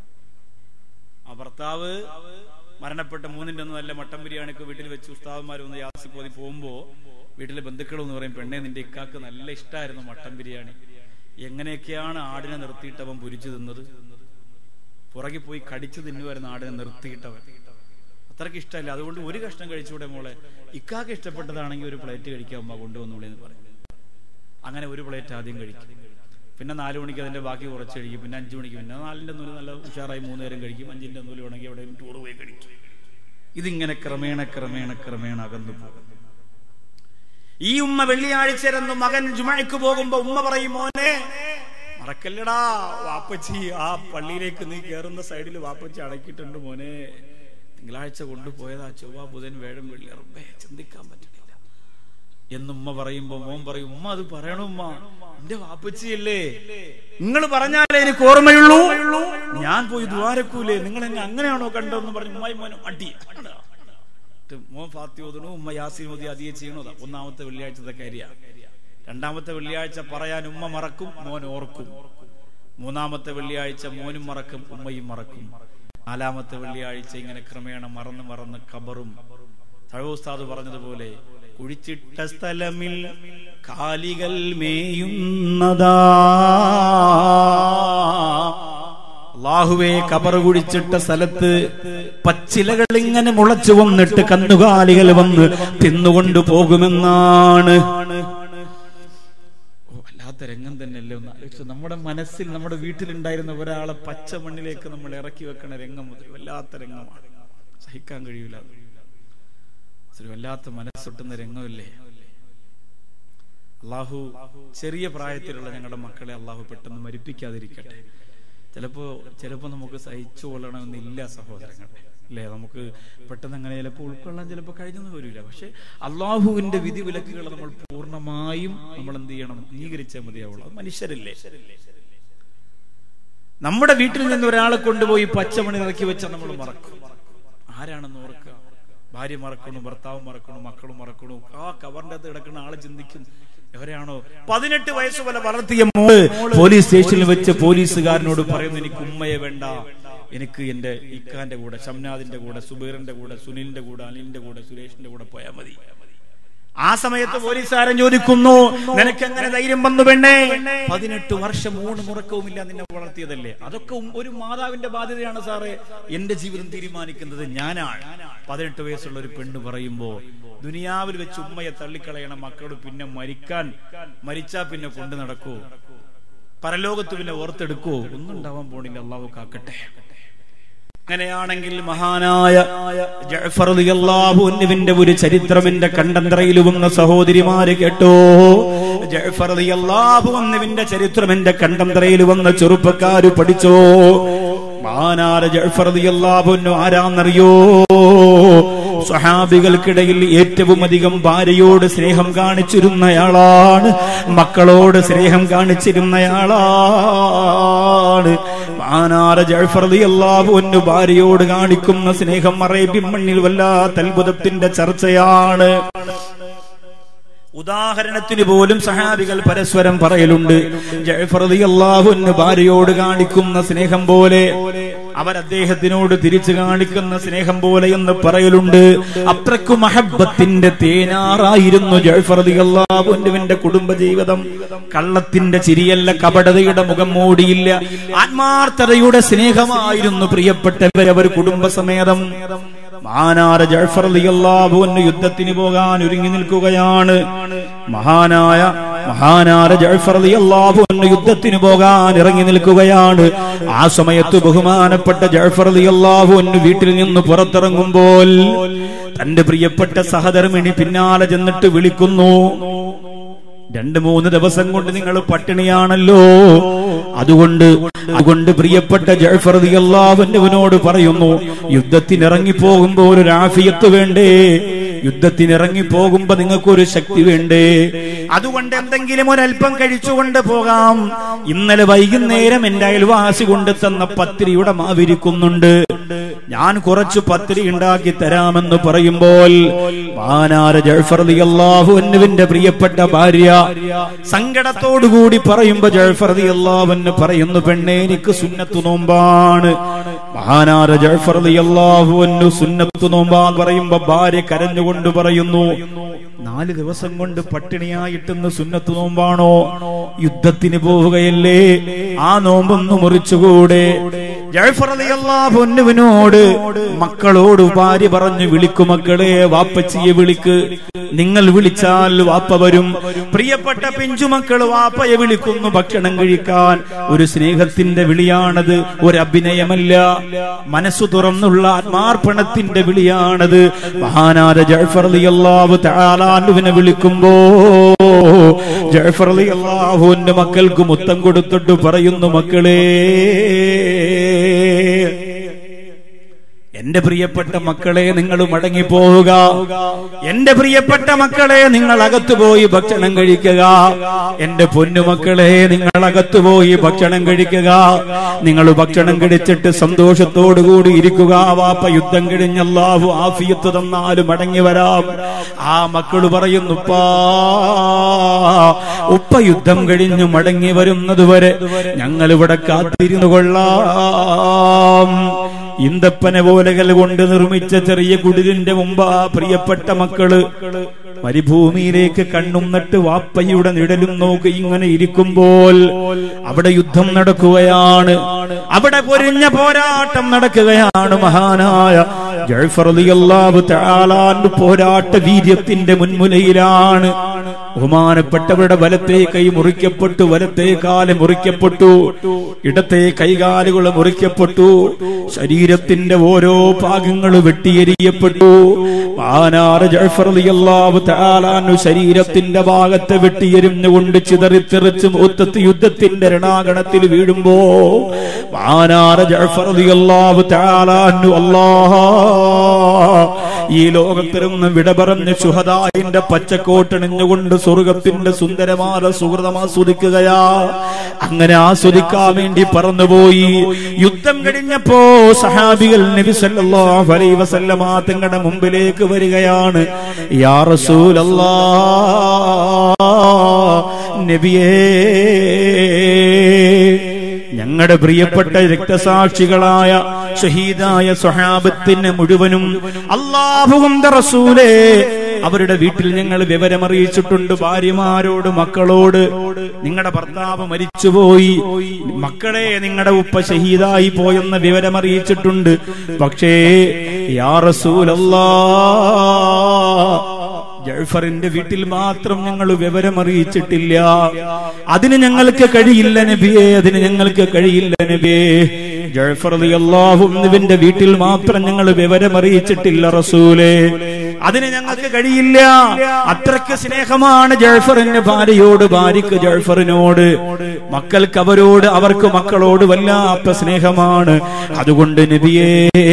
ആ ഭർത്താവ് മരണപ്പെട്ട മൂന്നിന്റെ ഒന്ന് നല്ല മട്ടൻ ബിരിയാണിക്ക് വീട്ടിൽ വെച്ച് ഉസ്താവന്മാർ ഒന്ന് യാസി പോതി പോകുമ്പോ വീട്ടിലെ ബന്ധുക്കൾ എന്ന് പറയും പെണ്ണെ നിന്റെ ഇക്കാക്ക് നല്ല ഇഷ്ടമായിരുന്നു മട്ടൻ ബിരിയാണി എങ്ങനെയൊക്കെയാണ് ആടിനെ നിർത്തിയിട്ട് അവൻ പൊരിച്ചു തിന്നത് പുറകെ പോയി കടിച്ചു തിന്നുമായിരുന്നു ആടിനെ നിർത്തിയിട്ടവൻ അത്രയ്ക്ക് ഇഷ്ടമല്ല അതുകൊണ്ട് ഒരു കഷ്ണം കഴിച്ചുകൂടെ മോളെ ഇക്കാക്ക് ഇഷ്ടപ്പെട്ടതാണെങ്കിൽ ഒരു പ്ലേറ്റ് കഴിക്കാൻ അമ്മ കൊണ്ടുവന്നൂടെ എന്ന് പറയും അങ്ങനെ ഒരു പ്ലേറ്റ് ആദ്യം കഴിക്കും പിന്നെ നാല് മണിക്ക് അതിന്റെ ബാക്കി കുറച്ച് കഴിക്കും പിന്നെ അഞ്ചു മണിക്ക് പിന്നെ നാലിന്റെ നൂല് നല്ല ഉഷാറായി മൂന്ന് നേരം കഴിക്കും അഞ്ചിന്റെ നൂല് വേണമെങ്കിൽ എവിടെ ടൂർ പോയി കഴിക്കും ഇതിങ്ങനെ ക്രമേണ ക്രമേണ ക്രമേണ അകന്നു പോകും ഈ ഉമ്മ വെള്ളിയാഴ്ച മകൻ ജുമഴക്ക് പോകുമ്പോ ഉമ്മ പറയും മോനെ മറക്കല്ലടാ വാപ്പച്ചി ആ പള്ളിയിലേക്ക് നീ കയറുന്ന സൈഡിൽ വാപ്പച്ചി അടക്കിയിട്ടുണ്ട് മോനെ തിങ്കളാഴ്ച കൊണ്ടുപോയതാ ചൊവ്വ ബുധൻ വേഴം വെള്ളി റബ്ബേ ചിന്തിക്കാൻ പറ്റില്ല എന്നുമ്മ പറയുമ്പോ മോൻ പറയും ഉമ്മ അത് പറയണുമ്മ എന്റെ വാപ്പച്ചിയല്ലേ നിങ്ങൾ പറഞ്ഞാലേ എനിക്ക് ഓർമ്മയുള്ളൂ ഞാൻ പോയി ദ്വാരക്കൂലേ നിങ്ങൾ എന്നെ അങ്ങനെയാണോ കണ്ടതെന്ന് പറഞ്ഞു ഉമ്മായി മോനെ അടി എന്നിട്ട് മോൻ ഫാത്തി ഓതണു ഉമ്മ യാസീൻ മോദി അതിയെ ചെയ്യണതാ ഒന്നാമത്തെ വെള്ളിയാഴ്ചത്തെ കാര്യ രണ്ടാമത്തെ വെള്ളിയാഴ്ച പറയാൻ ഉമ്മ മറക്കും മോൻ ഓർക്കും മൂന്നാമത്തെ വെള്ളിയാഴ്ച മോനും മറക്കും ഉമ്മയും മറക്കും നാലാമത്തെ വെള്ളിയാഴ്ച ഇങ്ങനെ ക്രമേണ മറന്ന് മറന്ന് ഖബറും തഴവുസ്താദ് പറഞ്ഞതുപോലെ കുഴിച്ചിട്ട സ്ഥലമിൽ കാലികൾ മേയുന്നതാ അള്ളാഹുവേ കബർ കുഴിച്ചിട്ട സ്ഥലത്ത് പച്ചിലകൾ ഇങ്ങനെ മുളച്ചു വന്നിട്ട് കന്നുകാലികൾ വന്ന് തിന്നുകൊണ്ടു പോകുമെന്നാണ് ഓ, വല്ലാത്ത രംഗം തന്നെയല്ലേ ഒന്ന് ആലോചിച്ചു നമ്മുടെ മനസ്സിൽ നമ്മുടെ വീട്ടിലുണ്ടായിരുന്ന ഒരാളെ പച്ച മണ്ണിലേക്ക് നമ്മൾ ഇറക്കി വെക്കണ രംഗം മുതൽ വല്ലാത്ത രംഗമാണ് സഹിക്കാൻ കഴിയൂല അത്. അതൊരു വല്ലാത്ത മനസ്സൊട്ടുന്ന രംഗമില്ലേ അള്ളാഹു ചെറിയ പ്രായത്തിലുള്ള ഞങ്ങളുടെ മക്കളെ അള്ളാഹു പെട്ടെന്ന് മരിപ്പിക്കാതിരിക്കട്ടെ ചിലപ്പോ ചിലപ്പോ നമുക്ക് സഹിച്ചു കൊള്ളണമെന്നില്ല സഹോദരങ്ങളെ അല്ലേ നമുക്ക് പെട്ടെന്ന് അങ്ങനെ ചിലപ്പോൾ ഉൾക്കൊള്ളാൻ ചിലപ്പോൾ കഴിഞ്ഞെന്ന് വരില്ല പക്ഷെ അള്ളാഹുവിന്റെ വിധി വിലക്കുകൾ നമ്മൾ പൂർണ്ണമായും നമ്മൾ എന്ത് ചെയ്യണം അംഗീകരിച്ചാൽ മതിയാവുള്ളൂ അത് മനുഷ്യരല്ലേ നമ്മുടെ വീട്ടിൽ നിന്ന് ഒരാളെ കൊണ്ടുപോയി പച്ചമണി ഇറക്കി വെച്ചാൽ നമ്മൾ മറക്കും ആരാണെന്ന് ഓർക്കുക ഭാര്യ മറക്കണു ഭർത്താവ് മറക്കണു മക്കളും മറക്കണു ആ കവറിന്റെ അകത്ത് കിടക്കുന്ന ആള് ചിന്തിക്കും എവരെയാണോ പതിനെട്ട് വയസ്സ് വരെ വളർത്തിയ മോള് പോലീസ് സ്റ്റേഷനിൽ വെച്ച് പോലീസുകാരനോട് പറയുന്നു എനിക്ക് ഉമ്മയെ വേണ്ട എനിക്ക് എന്റെ ഇക്കാന്റെ കൂടെ ഷംനാദിന്റെ കൂടെ സുബീറിന്റെ കൂടെ സുനിലിന്റെ കൂടെ അനിലിന്റെ കൂടെ സുരേഷിന്റെ കൂടെ പോയാൽ മതി ആ സമയത്ത് പോലീസുകാരൻ ചോദിക്കുന്നു നിനക്ക് എങ്ങനെ ധൈര്യം വന്നു പെണ്ണേ പതിനെട്ട് വർഷം മൂന്ന് മുറക്കവുമില്ല നിന്നെ വളർത്തിയതല്ലേ അതൊക്കെ ഉം- ഒരു മാതാവിന്റെ ബാധ്യതയാണ് സാറേ എന്റെ ജീവിതം തീരുമാനിക്കുന്നത് ഞാനാണ് പതിനെട്ട് വയസ്സുള്ള ഒരു പെണ്ണ് പറയുമ്പോ ദുനിയാവിൽ വെച്ച് ഉമ്മയെ തള്ളിക്കളയണം മക്കളോട് പിന്നെ മരിക്കാൻ മരിച്ചാ പിന്നെ കൊണ്ടു നടക്കൂ പരലോകത്ത് പിന്നെ ഓർത്തെടുക്കോ ഒന്നും ഉണ്ടാവാൻ പോണില്ല അള്ളാഹു കാക്കട്ടെ അങ്ങനെയാണെങ്കിൽ മഹാനായ ജഅഫർ റളിയല്ലാഹു അൻഹുവിന്റെ ഒരു ചരിത്രം എന്റെ കണ്ടന്തറയിൽ വന്ന സഹോദരിമാര് കേട്ടോ ജഅഫർ റളിയല്ലാഹു അൻഹുവിന്റെ ചരിത്രം എന്റെ കണ്ടന്തറയിൽ വന്ന ചെറുപ്പക്കാര് പഠിച്ചോ മഹാനായ ജഅഫർ റളിയല്ലാഹു അൻഹു ആരാന്നറിയോ സഹാബികൾക്കിടയിൽ ഏറ്റവും അധികം ഭാര്യയോട് സ്നേഹം കാണിച്ചിരുന്നയാളാണ് മക്കളോട് സ്നേഹം കാണിച്ചിരുന്നയാളാണ് മാനാര ജഅഫർ റളിയല്ലാഹു അൻഹു ഭാര്യയോട് കാണിക്കുന്ന സ്നേഹം അറേബ്യൻ മണ്ണിൽ വല്ലാത്ത അത്ഭുതത്തിന്റെ ചർച്ചയാണ് ഉദാഹരണത്തിന് പോലും സഹാബികൾ പരസ്പരം പറയലുണ്ട് ജഅഫർ റളിയല്ലാഹു അൻഹു ഭാര്യയോട് കാണിക്കുന്ന സ്നേഹം പോലെ അവർ അദ്ദേഹത്തിനോട് തിരിച്ചു കാണിക്കുന്ന സ്നേഹം പോലെ എന്ന് പറയലുണ്ട് അത്രക്കു മഹബത്തിന്റെ തേനാറായിരുന്നു ജഅഫർ റളിയല്ലാഹു അൻഹുവിന്റെ കുടുംബജീവിതം കള്ളത്തിന്റെ ചിരിയല്ല കപടതയുടെ മുഖം മൂടിയില്ല ആത്മാർത്ഥതയുടെ സ്നേഹമായിരുന്നു പ്രിയപ്പെട്ടവരവർ കുടുംബസമേതം മഹാനാര ജഅഫർ റളിയല്ലാഹു അൻഹു യുദ്ധത്തിന് പോകാൻ ഒരുങ്ങി നിൽക്കുകയാണ് മഹാനായ മഹാനാര ജഅഫർ റളിയല്ലാഹു അൻഹു യുദ്ധത്തിന് പോകാൻ ഇറങ്ങി നിൽക്കുകയാണ് ആ സമയത്ത് ബഹുമാനപ്പെട്ട ജഅഫർ റളിയല്ലാഹു അൻഹു വീട്ടിൽ നിന്ന് പുറത്തിറങ്ങുമ്പോൾ തന്റെ പ്രിയപ്പെട്ട സഹധർമ്മിണി പിന്നാലെ ചെന്നിട്ട് വിളിക്കുന്നു രണ്ട് മൂന്ന് ദിവസം കൊണ്ട് നിങ്ങൾ പട്ടിണിയാണല്ലോ അതുകൊണ്ട് അതുകൊണ്ട് പ്രിയപ്പെട്ട ജഴഫർ അള്ളാഹുവിനോട് പറയുന്നു യുദ്ധത്തിനിറങ്ങി പോകുമ്പോൾ ഒരു ആഫിയത്ത് വേണ്ടേ യുദ്ധത്തിനിറങ്ങി പോകുമ്പോ നിങ്ങൾക്കൊരു ശക്തി വേണ്ടേ അതുകൊണ്ട് എന്തെങ്കിലും ഒരല്പം കഴിച്ചുകൊണ്ട് പോകാം ഇന്നലെ വൈകുന്നേരം എന്റെ അയൽവാസി കൊണ്ട് തന്ന പത്തിരിയുടെ മാവിരിക്കുന്നുണ്ട് ഞാൻ കുറച്ച് പത്തിരി ഉണ്ടാക്കി തരാമെന്ന് പറയുമ്പോൾ മാനാര ജഴഫർ അള്ളാഹുവിന്റെ പ്രിയപ്പെട്ട ഭാര്യ സങ്കടത്തോടുകൂടി പറയുമ്പോ ജഴഫർ അള്ളാഹുവിന് പറയുന്നു പെണ്ണെ എനിക്ക് സുന്നത്തു നോമ്പാണ് മഹാനാര ജഴഫർ അള്ളാഹുവിന് സുന്നത്തു നോമ്പാന്ന് പറയുമ്പോ ഭാര്യ കരഞ്ഞുകൊണ്ട് പറയുന്നു നാല് ദിവസം കൊണ്ട് പട്ടിണിയായിട്ടെന്ന് സുന്നത്ത് നോമ്പാണോ യുദ്ധത്തിന് പോവുകയല്ലേ ആ നോമ്പൊന്ന് മുറിച്ചുകൂടെ പൊന്നുവിനോട് മക്കളോട് ഭാര്യ പറഞ്ഞു വിളിക്കു മക്കളെ വാപ്പച്ചിയെ വിളിക്ക് നിങ്ങൾ വിളിച്ചാൽ വാപ്പ വരും പ്രിയപ്പെട്ട പിഞ്ചുമക്കൾ വാപ്പയെ വിളിക്കുന്നു ഭക്ഷണം കഴിക്കാൻ ഒരു സ്നേഹത്തിന്റെ വിളിയാണത് ഒരു അഭിനയമല്ല മനസ്സു തുറന്നുള്ള ആത്മാർപ്പണത്തിന്റെ വിളിയാണത് മഹാനാര ജഴഫർ അള്ളാഹു താലാനുവിനെ വിളിക്കുമ്പോ ജഴഫർ അള്ളാഹുവിന്റെ മക്കൾക്ക് മുത്തം കൊടുത്തിട്ട് പറയുന്നു മക്കളേ എന്റെ പ്രിയപ്പെട്ട മക്കളെ നിങ്ങൾ മടങ്ങിപ്പോവുക എന്റെ പ്രിയപ്പെട്ട മക്കളെ നിങ്ങൾ അകത്തുപോയി ഭക്ഷണം കഴിക്കുക എന്റെ പൊന്നുമക്കളെ നിങ്ങൾ അകത്തുപോയി ഭക്ഷണം കഴിക്കുക നിങ്ങൾ ഭക്ഷണം കഴിച്ചിട്ട് സന്തോഷത്തോടുകൂടി ഇരിക്കുക വാപ്പ യുദ്ധം കഴിഞ്ഞല്ലാവു ആഫിയത്ത് തന്നാലും മടങ്ങി വരാം ആ മക്കള് പറയുന്നുപ്പാ ഉപ്പ യുദ്ധം കഴിഞ്ഞു മടങ്ങി വരുന്നതുവരെ ഞങ്ങൾ ഇവിടെ കാത്തിരുന്നു കൊള്ളാം ഇന്ദപ്പന പോലകൾ കൊണ്ട് നിർമ്മിച്ച ചെറിയ കുടിലിന്റെ മുമ്പ് ആ പ്രിയപ്പെട്ട മക്കള് മരുഭൂമിയിലേക്ക് കണ്ണും നട്ട് വാപ്പയുടെ നിഴലും നോക്കി ഇങ്ങനെ ഇരിക്കുമ്പോൾ അവിടെ യുദ്ധം നടക്കുകയാണ് അവിടെ പൊരിഞ്ഞ പോരാട്ടം നടക്കുകയാണ് മഹാനായ ജഴഫർ അലിയല്ലാഹു തആലാന്റെ പോരാട്ട വീര്യത്തിന്റെ മുൻമുലയിലാണ് ബഹുമാനപ്പെട്ടവരുടെ വലത്തെ കൈ മുറിക്കപ്പെട്ടു വലത്തെ കാല് മുറിക്കപ്പെട്ടു ഇടത്തെ കൈകാലുകൾ മുറിക്കപ്പെട്ടു ശരീരത്തിന്റെ ഓരോ ഭാഗങ്ങൾ വെട്ടിയെരിയപ്പെട്ടു ആനാറ് ജഴഫർ അലിയല്ലാഹു തആലാനു ശരീരത്തിന്റെ ഭാഗത്തെ വെട്ടിയെരിഞ്ഞുകൊണ്ട് ചിതറിത്തെറിച്ച് മുത്തത്ത് യുദ്ധത്തിന്റെ രണാകണത്തിൽ വീഴുമ്പോ ആനാറ് ജഴഫർ അലിയല്ലാഹു തആലാനു അല്ലാഹ് ഈ ലോകത്തിരുന്ന് വിട പറഞ്ഞ് ശുഹദായിന്റെ പച്ചക്കോട്ടണിഞ്ഞുകൊണ്ട് സ്വർഗത്തിന്റെ സുന്ദരമായ സുഹൃതം ആസ്വദിക്കുകയാ അങ്ങനെ ആസ്വദിക്കാൻ വേണ്ടി പറന്നുപോയി യുദ്ധം കഴിഞ്ഞപ്പോ സഹാബികൾ നബി സല്ലല്ലാഹു അലൈഹി വസല്ലമ തങ്ങളുടെ മുമ്പിലേക്ക് വരികയാണ് യാ റസൂലല്ലാ നബിയേ ഞങ്ങളുടെ പ്രിയപ്പെട്ട രക്തസാക്ഷികളായ ഷഹീദായ സ്വഹാബത്തിന് മുഴുവനും അള്ളാഹുവും റസൂലേ അവരുടെ വീട്ടിൽ ഞങ്ങൾ വിവരമറിയിച്ചിട്ടുണ്ട് ഭാര്യമാരോട് മക്കളോട് നിങ്ങളുടെ ഭർത്താവ് മരിച്ചുപോയി മക്കളെ നിങ്ങളുടെ ഉപ്പ ഷഹീദായി പോയെന്ന വിവരമറിയിച്ചിട്ടുണ്ട് പക്ഷേ യാ റസൂലല്ലാ ജഴഫറിന്റെ വീട്ടിൽ മാത്രം ഞങ്ങൾ വിവരമറിയിച്ചിട്ടില്ല അതിന് ഞങ്ങൾക്ക് കഴിയില്ല നബിയെ അതിന് ഞങ്ങൾക്ക് കഴിയില്ല നബിയെ ജഴഫർ അള്ളാഹുവിന്റെ വീട്ടിൽ മാത്രം ഞങ്ങൾ വിവരമറിയിച്ചിട്ടില്ല റസൂലെ അതിന് ഞങ്ങൾക്ക് കഴിയില്ല അത്രയ്ക്ക് സ്നേഹമാണ് ജഴഫറിന്റെ ഭാര്യയോട് ഭാര്യക്ക് ജഴഫറിനോട് മക്കൾക്ക് അവരോട് അവർക്ക് മക്കളോട് വല്ലാത്ത സ്നേഹമാണ് അതുകൊണ്ട് നബിയേ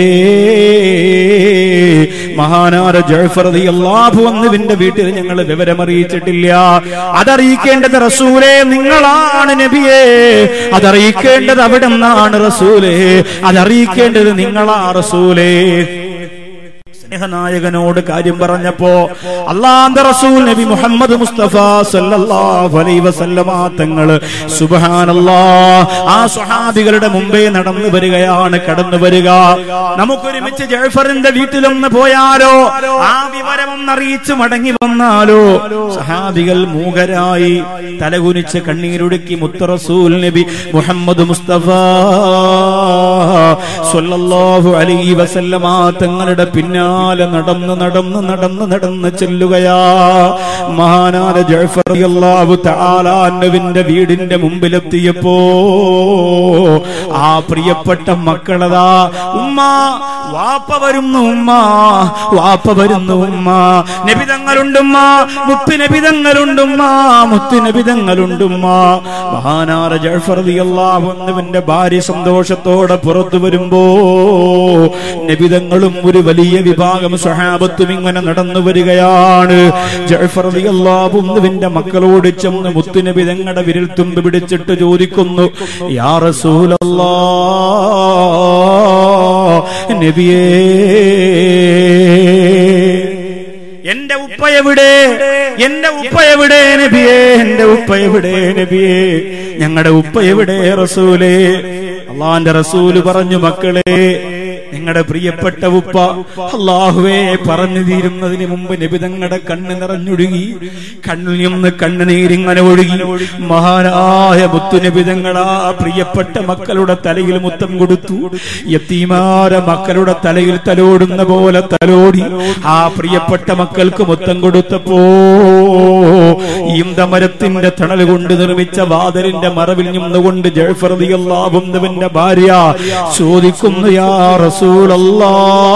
മഹാനാര ജഴഫർ അള്ളാഹു വന്നുവിന്റെ വീട്ടിൽ ഞങ്ങൾ വിവരമറിയിച്ചിട്ടില്ല അതറിയിക്കേണ്ടത് റസൂലെ നിങ്ങളാണ് നബിയെ അതറിയിക്കേണ്ടത് അവിടെ നിന്നാണ് റസൂലെ അതറിയിക്കേണ്ടത് നിങ്ങളാ റസൂലേ സ്നേഹനായകനോട് കാര്യം പറഞ്ഞപ്പോ അള്ളാന്റെ റസൂൽ നബി മുഹമ്മദ് മുസ്തഫ സല്ലല്ലാഹു അലൈഹി വസല്ലമ തങ്ങള് സുബ്ഹാനല്ലാ ആ സ്വഹാബികളുടെ മുമ്പേ നടന്നു വരികയാണ് കടന്നു വരിക നമുക്കൊരുമിച്ച് ജഴഫറിന്റെ വീട്ടിലൊന്ന് പോയാലോ ആ വിവരം ഒന്നറിയിച്ച് മടങ്ങി വന്നാലോ സഹാബികൾ മൂകരായി തലകുനിച്ച് കണ്ണീരൊടുക്കി മുത്ത റസൂൽ നബി മുഹമ്മദ് മുസ്തഫ സല്ലല്ലാഹു അലൈഹി വസല്ലമ തങ്ങളുടെ പിന്നാലെ നടന്ന് നടന്ന് നടന്ന് നടന്ന് ചെല്ലുകയാ മഹാനാര ജഴഫർ അള്ളാഹു താലാന്നവിന്റെ വീടിന്റെ മുമ്പിലെത്തിയപ്പോ ആ ആ പ്രിയപ്പെട്ട മക്കളതാ ഉമ്മ വാപ്പ വരുന്നു ഉമ്മ വാപ്പ വരുന്നു ഉമ്മ നബിതങ്ങളുണ്ടുമ്മ മുത്ത് നബിതങ്ങളുണ്ടുമ്മ മുത്ത് നബിതങ്ങളുണ്ടുമ്മ മഹാനാര ജഅഫർ റളിയല്ലാഹു അൻഹുവിന്റെ ഭാര്യ സന്തോഷത്തോടെ പുറത്തു വരുമ്പോ നബിതങ്ങളും ഒരു വലിയ വിഭാഗം സ്വഹാബത്തും ഇങ്ങനെ നടന്നു വരികയാണ് ജഅഫർ റളിയല്ലാഹു അൻഹുവിന്റെ മക്കളോട് ചെന്ന് മുത്തുനബി തങ്ങളുടെ വിരൽ തുമ്പ് പിടിച്ചിട്ട് ചോദിക്കുന്നു യാ റസൂലല്ലാ നബിയേ എന്റെ ഉപ്പ എവിടെ എന്റെ ഉപ്പ എവിടെ നബിയേ എന്റെ ഉപ്പ എവിടെ നബിയേ ഞങ്ങളുടെ ഉപ്പ എവിടെ റസൂലേ അള്ളാന്റെ റസൂല് പറഞ്ഞു മക്കളെ നിങ്ങളുടെ പ്രിയപ്പെട്ട ഉപ്പ അള്ളാഹുവേ പറഞ്ഞു തീരുന്നതിന് മുമ്പ് നബി തങ്ങളുടെ കണ്ണ് നിറഞ്ഞൊഴുകി കണ്ണിൽ നിന്ന് കണ്ണുനീരിങ്ങനെ ഒഴുകി മഹാനായ മുത്തുനബിതങ്ങളാ പ്രിയപ്പെട്ട മക്കളുടെ തലയിൽ മുത്തം കൊടുത്തു യത്തീമാര മക്കളുടെ തലയിൽ തലോടുന്ന പോലെ തലോടി ആ പ്രിയപ്പെട്ട മക്കൾക്ക് മുത്തം കൊടുത്തപ്പോ ഈന്തമരത്തിന്റെ തണൽ കൊണ്ട് നിർമ്മിച്ച വാതിലിന്റെ മറവിൽ നിന്നുകൊണ്ട് ജഴഫർദിയല്ലാവുന്നവന്റെ ഭാര്യ ചോദിക്കുന്നു യാ റസൂലല്ലാ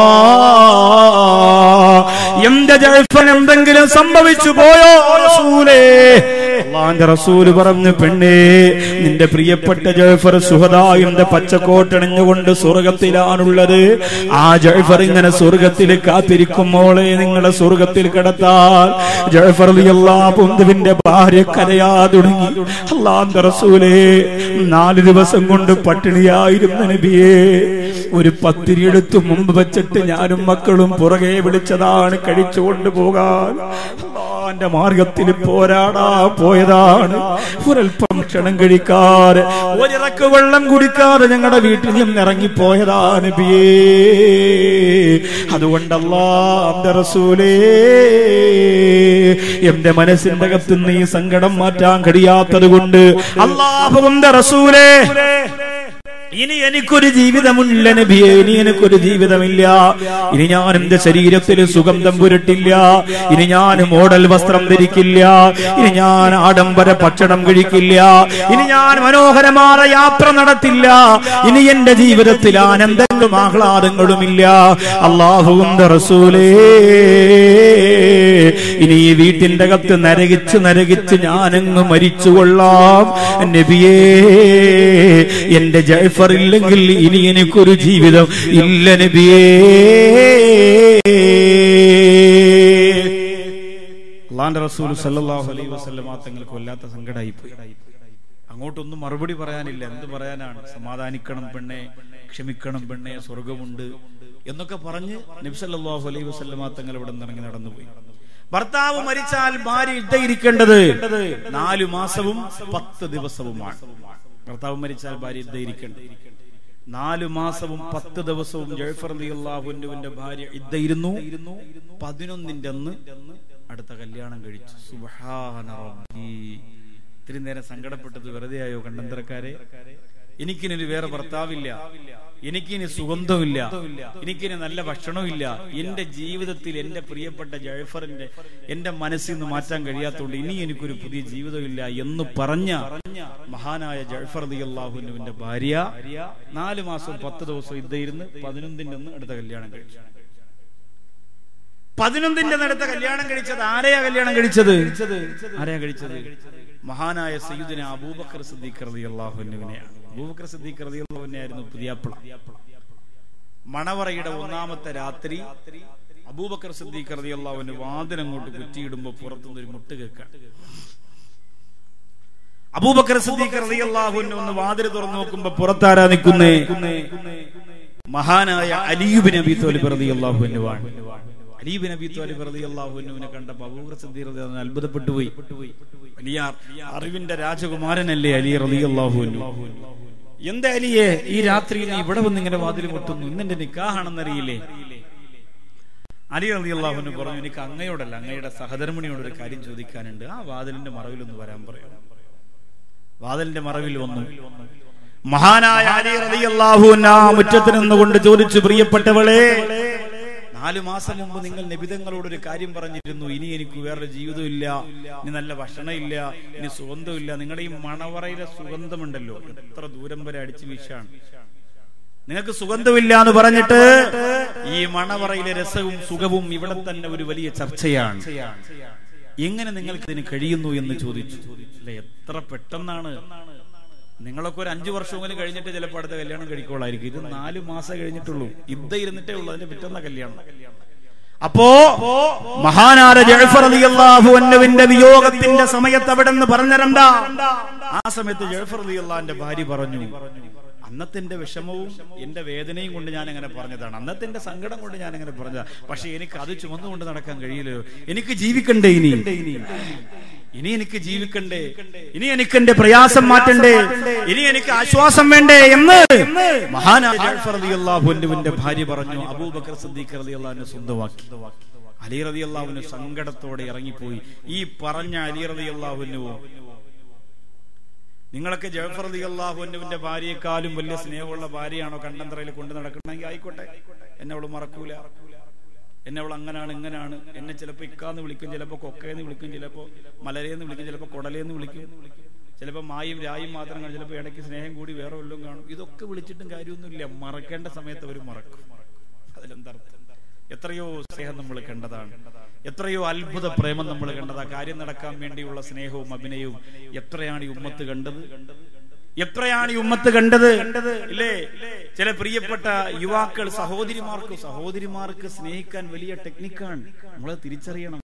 എന്റെ ജഴഫൻ എന്തെങ്കിലും സംഭവിച്ചു പോയോ റസൂലേ അള്ളാന്റെ റസൂല് പറഞ്ഞു പെണ്ണേ നിന്റെ പ്രിയപ്പെട്ട ജഴഫർ സുഹദായുടെ പച്ചക്കോട്ടണിഞ്ഞുകൊണ്ട് സ്വർഗത്തിലാണുള്ളത് ആ ജഴഫർ ഇങ്ങനെ സ്വർഗത്തിൽ കാത്തിരിക്കും മോളെ നിങ്ങളെ സ്വർഗത്തിൽ കിടത്താൽ ജഴഫർ എല്ലാ പൊന്തുവിന്റെ ഭാര്യ കരയാ തുടങ്ങി അള്ളാന്റെ റസൂലേ നാല് ദിവസം കൊണ്ട് പട്ടിണിയായിരുന്ന നബിയേ ഒരു പത്തിരി എടുത്ത് മുമ്പ് വെച്ചിട്ട് ഞാനും മക്കളും പുറകെ വിളിച്ചതാണ് കഴിച്ചുകൊണ്ട് പോകാൻ അള്ളാന്റെ മാർഗത്തിൽ പോരാടാ പോയതാണ് ഒരൽപ്പം ഭക്ഷണം കഴിക്കാതെ ഒരിറക്ക് വെള്ളം കുടിക്കാതെ ഞങ്ങളുടെ വീട്ടിൽ നിന്ന് ഇറങ്ങിപ്പോയതാണ് ബിയേ അതുകൊണ്ടല്ലാ അന്റെ റസൂലേ എന്റെ മനസ്സിന്റെ അകത്തുനിന്ന് ഈ സങ്കടം മാറ്റാൻ കഴിയാത്തത് കൊണ്ട് അള്ളാഹുവിന്റെ റസൂലേ ഇനി എനിക്കൊരു ജീവിതമില്ല നബിയെ ഇനി എനിക്കൊരു ജീവിതമില്ല ഇനി ഞാൻ എന്റെ ശരീരത്തിൽ സുഗന്ധം പുരട്ടില്ല ഇനി ഞാൻ മോഡൽ വസ്ത്രം ധരിക്കില്ല ഇനി ഞാൻ ആഡംബര ഭക്ഷണം കഴിക്കില്ല ഇനി ഞാൻ മനോഹരമായ യാത്ര നടത്തില്ല ഇനി എന്റെ ജീവിതത്തിൽ ആനന്ദങ്ങളും ആഹ്ലാദങ്ങളുമില്ല അള്ളാഹുവിന്റെ റസൂലേ ഇനി ഈ വീട്ടിന്റെ അകത്ത് നരകിച്ച് നരകിച്ച് ഞാനങ്ങ് മരിച്ചുകൊള്ളാം നബിയേ എന്റെ ജയ്ഫർ ഇല്ലെങ്കിൽ ഇനി എനിക്കൊരു ജീവിതം ഇല്ല നബിയേ അള്ളാന്റെ റസൂൽ സല്ലല്ലാഹു അലൈഹി വസല്ലമ തങ്ങൾക്ക് വല്ലാത്ത സങ്കടമായി പോയി അങ്ങോട്ടൊന്നും മറുപടി പറയാനില്ല എന്ത് പറയാനാണ് സമാധാനിക്കണം പെണ്ണെ ക്ഷമിക്കണം പെണ്ണെ സ്വർഗമുണ്ട് എന്നൊക്കെ പറഞ്ഞ് നബ്സല്ലാഹു അലൈഹി വസല്ലമ തങ്ങൾ ഇവിടെ നിന്ന് ഇറങ്ങി നടന്നുപോയി ഭർത്താവ് മരിച്ചാൽ ഭാര്യ ഇട്ടയിരിക്കേണ്ടത് നാലു മാസവും പത്ത് ദിവസവുമാണ് ഭർത്താവ് മരിച്ചാൽ ഭാര്യ ഇദ്ധയിരിക്കേണ്ടത് നാലു മാസവും പത്ത് ദിവസവും ജഴഫർ അള്ളാഹുവിന്റെ ഭാര്യ ഇദ്ധയിരുന്നു പതിനൊന്നിന്റെ അന്ന് അടുത്ത കല്യാണം കഴിച്ചു സുബ്ഹാന റബ്ബി ഇത്രയും നേരം സങ്കടപ്പെട്ടത് വെറുതെ ആയോ കണ്ടന്തരക്കാരെ എനിക്കിനി വേറെ ഭർത്താവില്ല എനിക്കിനി സുഗന്ധമില്ല എനിക്കിനി നല്ല ഭക്ഷണമില്ല എന്റെ ജീവിതത്തിൽ എന്റെ പ്രിയപ്പെട്ട ജഴഫറിന്റെ എന്റെ മനസ്സിൽ നിന്ന് മാറ്റാൻ കഴിയാത്തതുകൊണ്ട് ഇനി എനിക്കൊരു പുതിയ ജീവിതമില്ല എന്ന് പറഞ്ഞ മഹാനായ ജഴഫർ അള്ളാഹുവിന്റെ ഭാര്യ നാല് മാസം പത്ത് ദിവസം ഇതായിരുന്നു പതിനൊന്നിന്റെ ഒന്ന് അടുത്ത കല്യാണം കഴിച്ചു പതിനൊന്നിന്റെ അടുത്ത കല്യാണം കഴിച്ചത് ആരെയാ കല്യാണം കഴിച്ചത് ആരെയാ കഴിച്ചത് മഹാനായ സയ്യിദിന അബൂബക്കർ സിദ്ദീഖ് റളിയല്ലാഹുവിനെയാണ് അബൂബക്കർ സിദ്ദീഖ് റളിയല്ലാഹുവിനെയായിരുന്നു പുതിയാപ്പിള മണവറയുടെ ഒന്നാമത്തെ രാത്രി അബൂബക്കർ സിദ്ദീഖ് റളിയല്ലാഹുവിന് വാതിൽ അങ്ങോട്ട് കുറ്റിയിടുമ്പോ പുറത്തുനിന്ന് ഒരു മുട്ട് കേൾക്കാൻ അബൂബക്കർ സിദ്ദീഖ് റളിയല്ലാഹുവിനെ ഒന്ന് വാതിൽ തുറന്നു നോക്കുമ്പോ പുറത്താരാ നിൽക്കുന്നേ മഹാനായ അലീബ് നബി തോലിബ് റളിയല്ലാഹുവിനുവാണ് അലീബ് നബി തോലിബ് റളിയല്ലാഹുവിനെ കണ്ടപ്പോ അബൂബക്കർ സിദ്ദീഖ് റളിയല്ലാഹു അത്ഭുതപ്പെട്ടു പോയി വലിയ അറിവിന്റെ രാജകുമാരനല്ലേ അലി റളിയല്ലാഹുവിനു എന്താ അലിയെ ഈ രാത്രി നീ ഇവിടെ വന്ന് ഇങ്ങനെ വാതിൽ മുട്ടുന്നു ഇന്നെന്റെ നിക്കാഹാണെന്നറിയില്ലേ അലി അലി അള്ളാഹുവിന് പറഞ്ഞു എനിക്ക് അങ്ങയോടല്ല അങ്ങയുടെ സഹധർമ്മിണിയോട് ഒരു കാര്യം ചോദിക്കാനുണ്ട് ആ വാതിലിന്റെ മറവിൽ ഒന്ന് വരാൻ പറയണം വാതിലിന്റെ മറവിൽ വന്നു മഹാനായ അലി റളിയല്ലാഹു അൻഹു ആ മുറ്റത്ത് നിന്നുകൊണ്ട് ചോദിച്ചു പ്രിയപ്പെട്ടവളെ നാലു മാസം മുമ്പ് നിങ്ങൾ നിബിതങ്ങളോട് ഒരു കാര്യം പറഞ്ഞിരുന്നു ഇനി എനിക്ക് വേറൊരു ജീവിതമില്ല ഇനി നല്ല ഭക്ഷണമില്ല ഇനി സുഗന്ധമില്ല നിങ്ങളുടെ ഈ മണവറയിലെ സുഗന്ധമുണ്ടല്ലോ എത്ര ദൂരം വരെ അടിച്ചു വീശാണ് നിങ്ങൾക്ക് സുഗന്ധമില്ല എന്ന് പറഞ്ഞിട്ട് ഈ മണവറയിലെ രസവും സുഖവും ഇവിടെ തന്നെ ഒരു വലിയ ചർച്ചയാണ് എങ്ങനെ നിങ്ങൾക്ക് ഇതിന് കഴിയുന്നു എന്ന് ചോദിച്ചു അല്ലെ എത്ര പെട്ടെന്നാണ് നിങ്ങളൊക്കെ ഒരു അഞ്ചു വർഷമെങ്കിലും കഴിഞ്ഞിട്ട് ചിലപ്പോൾ അടുത്ത കല്യാണം കഴിക്കോളായിരിക്കും ഇത് നാല് മാസം കഴിഞ്ഞിട്ടുള്ളൂ ഇദ്ദ ഇരുന്നിട്ടേ ഉള്ളൂ അതിന്റെ പിറ്റന്ന കല്യാണം അപ്പോ മഹാനാര ജഴഫർ റളിയല്ലാഹു അൻഹുവിന്റെ വിയോഗത്തിന്റെ സമയത്ത് അവിടെ നിന്ന് പറഞ്ഞിരണ്ടാ ആ സമയത്ത് ജഴഫർ അള്ളാന്റെ ഭാര്യ പറഞ്ഞു അന്നത്തെ എന്റെ വിഷമവും എന്റെ വേദനയും കൊണ്ട് ഞാൻ അങ്ങനെ പറഞ്ഞതാണ് അന്നത്തെ എന്റെ സങ്കടം കൊണ്ട് ഞാൻ അങ്ങനെ പറഞ്ഞതാണ് പക്ഷെ എനിക്ക് അത് ചുമന്നുകൊണ്ട് നടക്കാൻ കഴിയില്ലയോ എനിക്ക് ജീവിക്കണ്ടേ ഇനി ഇനി എനിക്ക് ജീവിക്കണ്ടേ ഇനി എനിക്ക് എന്റെ പ്രയാസം മാറ്റണ്ടേ ഇനി എനിക്ക് ആശ്വാസം വേണ്ടേ എന്ന് മഹാനായ ജഅഫർ റളിയല്ലാഹു അൻഹുവിന്റെ ഭാര്യ പറഞ്ഞു അബൂബക്കർ സിദ്ദീഖ് റളിയല്ലാഹുവിനെ സ്വന്തമാക്കി അലി റളിയല്ലാഹുവിന് സങ്കടത്തോടെ ഇറങ്ങിപ്പോയി ഈ പറഞ്ഞ അലി റളിയല്ലാഹുവിനുവും നിങ്ങളൊക്കെ ജഅഫർ റളിയല്ലാഹു അൻഹുവിന്റെ ഭാര്യയെക്കാളും വലിയ സ്നേഹമുള്ള ഭാര്യയാണോ കണ്ടന്തറയിൽ കൊണ്ടു നടക്കണമെങ്കിൽ ആയിക്കോട്ടെ എന്നെ അവള് മറക്കൂല എന്നെ അവൾ അങ്ങനാണ് ഇങ്ങനാണ് എന്നെ ചിലപ്പോ ഇക്കാന്ന് വിളിക്കും ചിലപ്പോ കൊക്കയെന്ന് വിളിക്കും ചിലപ്പോ മലരേന്ന് വിളിക്കും ചിലപ്പോ കൊടലേന്ന് വിളിക്കും ചിലപ്പോ മായും രായും മാത്രം കാണും ചിലപ്പോ ഇടയ്ക്ക് സ്നേഹം കൂടി വേറെ വല്ലതും കാണും ഇതൊക്കെ വിളിച്ചിട്ടും കാര്യമൊന്നുമില്ല മറക്കേണ്ട സമയത്ത് അവർ മറക്കും അതിലെന്തർത്ഥം എത്രയോ സ്നേഹം നമ്മൾ കണ്ടതാണ് എത്രയോ അത്ഭുത പ്രേമം നമ്മൾ കണ്ടതാ കാര്യം നടക്കാൻ വേണ്ടിയുള്ള സ്നേഹവും അഭിനയവും എത്രയാണ് ഈ ഉമ്മത്ത് കണ്ടത് എത്രയാണ് ഈ ഉമ്മത്ത് കണ്ടത് ഇല്ലേ ചില പ്രിയപ്പെട്ട യുവാക്കൾ സഹോദരിമാർക്ക് സഹോദരിമാർക്ക് സ്നേഹിക്കാൻ വലിയ ടെക്നിക്കാണ് നമ്മൾ തിരിച്ചറിയണം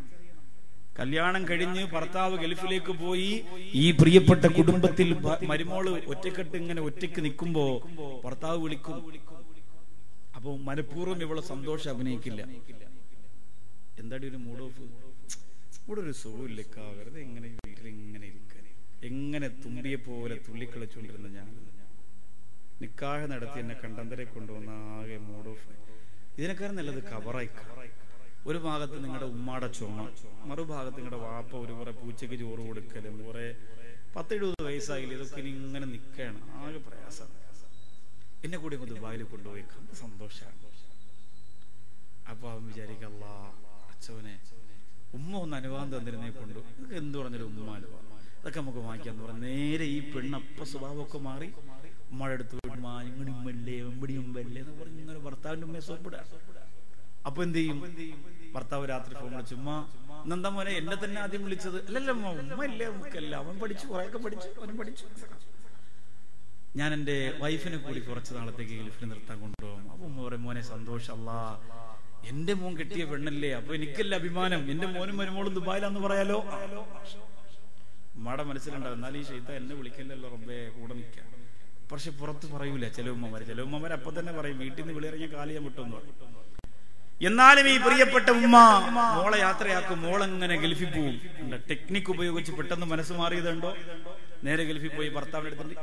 കല്യാണം കഴിഞ്ഞ് ഭർത്താവ് ഗൾഫിലേക്ക് പോയി ഈ പ്രിയപ്പെട്ട കുടുംബത്തിൽ ഭ- മരുമോള് ഒറ്റക്കെട്ട് ഇങ്ങനെ ഒറ്റയ്ക്ക് നിൽക്കുമ്പോ ഭർത്താവ് വിളിക്കും അപ്പൊ മനഃപൂർവ്വം ഇവളെ സന്തോഷം അഭിനയിക്കില്ല എന്താടി ഒരു മൂഡ് ഓഫ് ഇവിടെ ഒരു സുഖമില്ല വെറുതെ എങ്ങനെ വീട്ടിൽ ഇങ്ങനെ ഇരിക്കാൻ എങ്ങനെ തുമ്പിയെ പോലെ തുള്ളിക്കളിച്ചുകൊണ്ടിരുന്ന ഞാൻ നിക്കാഹ് നടത്തി എന്നെ കണ്ടന്തരെ കൊണ്ടുവന്ന ആകെ മൂഡ് ഓഫ് ഇതിനേക്കാളും നല്ലത് കവറായി ഒരു ഭാഗത്ത് നിങ്ങളുടെ ഉമ്മാടെ ചുമ മറുഭാഗത്ത് നിങ്ങളുടെ വാപ്പ ഒരു കുറെ പൂച്ചയ്ക്ക് ചോറ് കൊടുക്കലും കുറെ പത്തെഴുപത് വയസ്സായില്ല ഇതൊക്കെ ഇനി ഇങ്ങനെ നിൽക്കുകയാണ് ആകെ പ്രയാസം എന്നെ കൂടി ഒന്ന് ദുബായിൽ കൊണ്ടുപോയി കണ്ട് സന്തോഷമാണ് അപ്പൊ അവൻ വിചാരിക്കല്ല അച്ഛവനെ ഉമ്മ ഒന്ന് അനുവാദം തന്നിരുന്നേ കൊണ്ടു ഇതൊക്കെ എന്ത് പറഞ്ഞാലും ഉമ്മ അനുവാദം അതൊക്കെ നമുക്ക് വാങ്ങിക്കാന്ന് പറഞ്ഞു നേരെ ഈ പെണ്ണ് അപ്പ സ്വഭാവമൊക്കെ മാറി ഉമ്മയുടെ അടുത്ത് പോയിട്ട് "ഉമ്മാ, ഇങ്ങടി ഉമ്മല്ലേ വെമ്പടി ഉമ്മല്ലേ എന്ന് പറഞ്ഞ് ഇങ്ങനെ ഭർത്താവിന്റെ ഉമ്മയെ സോപ്പിടാ അപ്പൊ എന്ത് ചെയ്യും ഭർത്താവ് രാത്രി ഫോൺ വിളിച്ചു ഉമ്മ ഇന്നെന്താ മോനെ എന്നെ തന്നെ ആദ്യം വിളിച്ചത് അല്ലല്ല ഉമ്മ ഉമ്മ ഇല്ലേ നമുക്കല്ല അവൻ പഠിച്ചു കുറെയൊക്കെ പഠിച്ചു അവൻ പഠിച്ചു ഞാൻ എന്റെ വൈഫിനെ കൂടി കുറച്ച് നാളത്തേക്ക് ഗൾഫിൽ നിർത്താൻ കൊണ്ടുപോകും അപ്പൊ ഉമ്മ പറയും മോനെ സന്തോഷല്ല എന്റെ മോൻ കെട്ടിയ പെണ്ണല്ലേ അപ്പൊ എനിക്കല്ല അഭിമാനം എന്റെ മോനും മരുമോളും ദുബായിലാന്ന് പറയാലോ ഉമ്മയുടെ മനസ്സിലുണ്ടാവും എന്നാൽ ഈ ഷെയ്ത്ത എന്നെ വിളിക്കല്ലല്ലോ റബ്ബേ കൂടെ നിൽക്കാം പക്ഷെ പുറത്ത് പറയൂല ചില ഉമ്മമാര് ചില ഉമ്മമാര് അപ്പൊ തന്നെ പറയും വീട്ടിൽ നിന്ന് വെളിയിറങ്ങിയ കാലി ഞാൻ വിട്ടു പറയും എന്നാലും ഈ പ്രിയപ്പെട്ട ഉമ്മ മോളെ യാത്രയാക്കും മോളെങ്ങനെ ഗൾഫിൽ പോവും ടെക്നിക്ക് ഉപയോഗിച്ച് പെട്ടെന്ന് മനസ്സ് മാറിയതുണ്ടോ നേരെ ഗൾഫിൽ പോയി ഭർത്താവിന്റെ അടുത്തുണ്ട്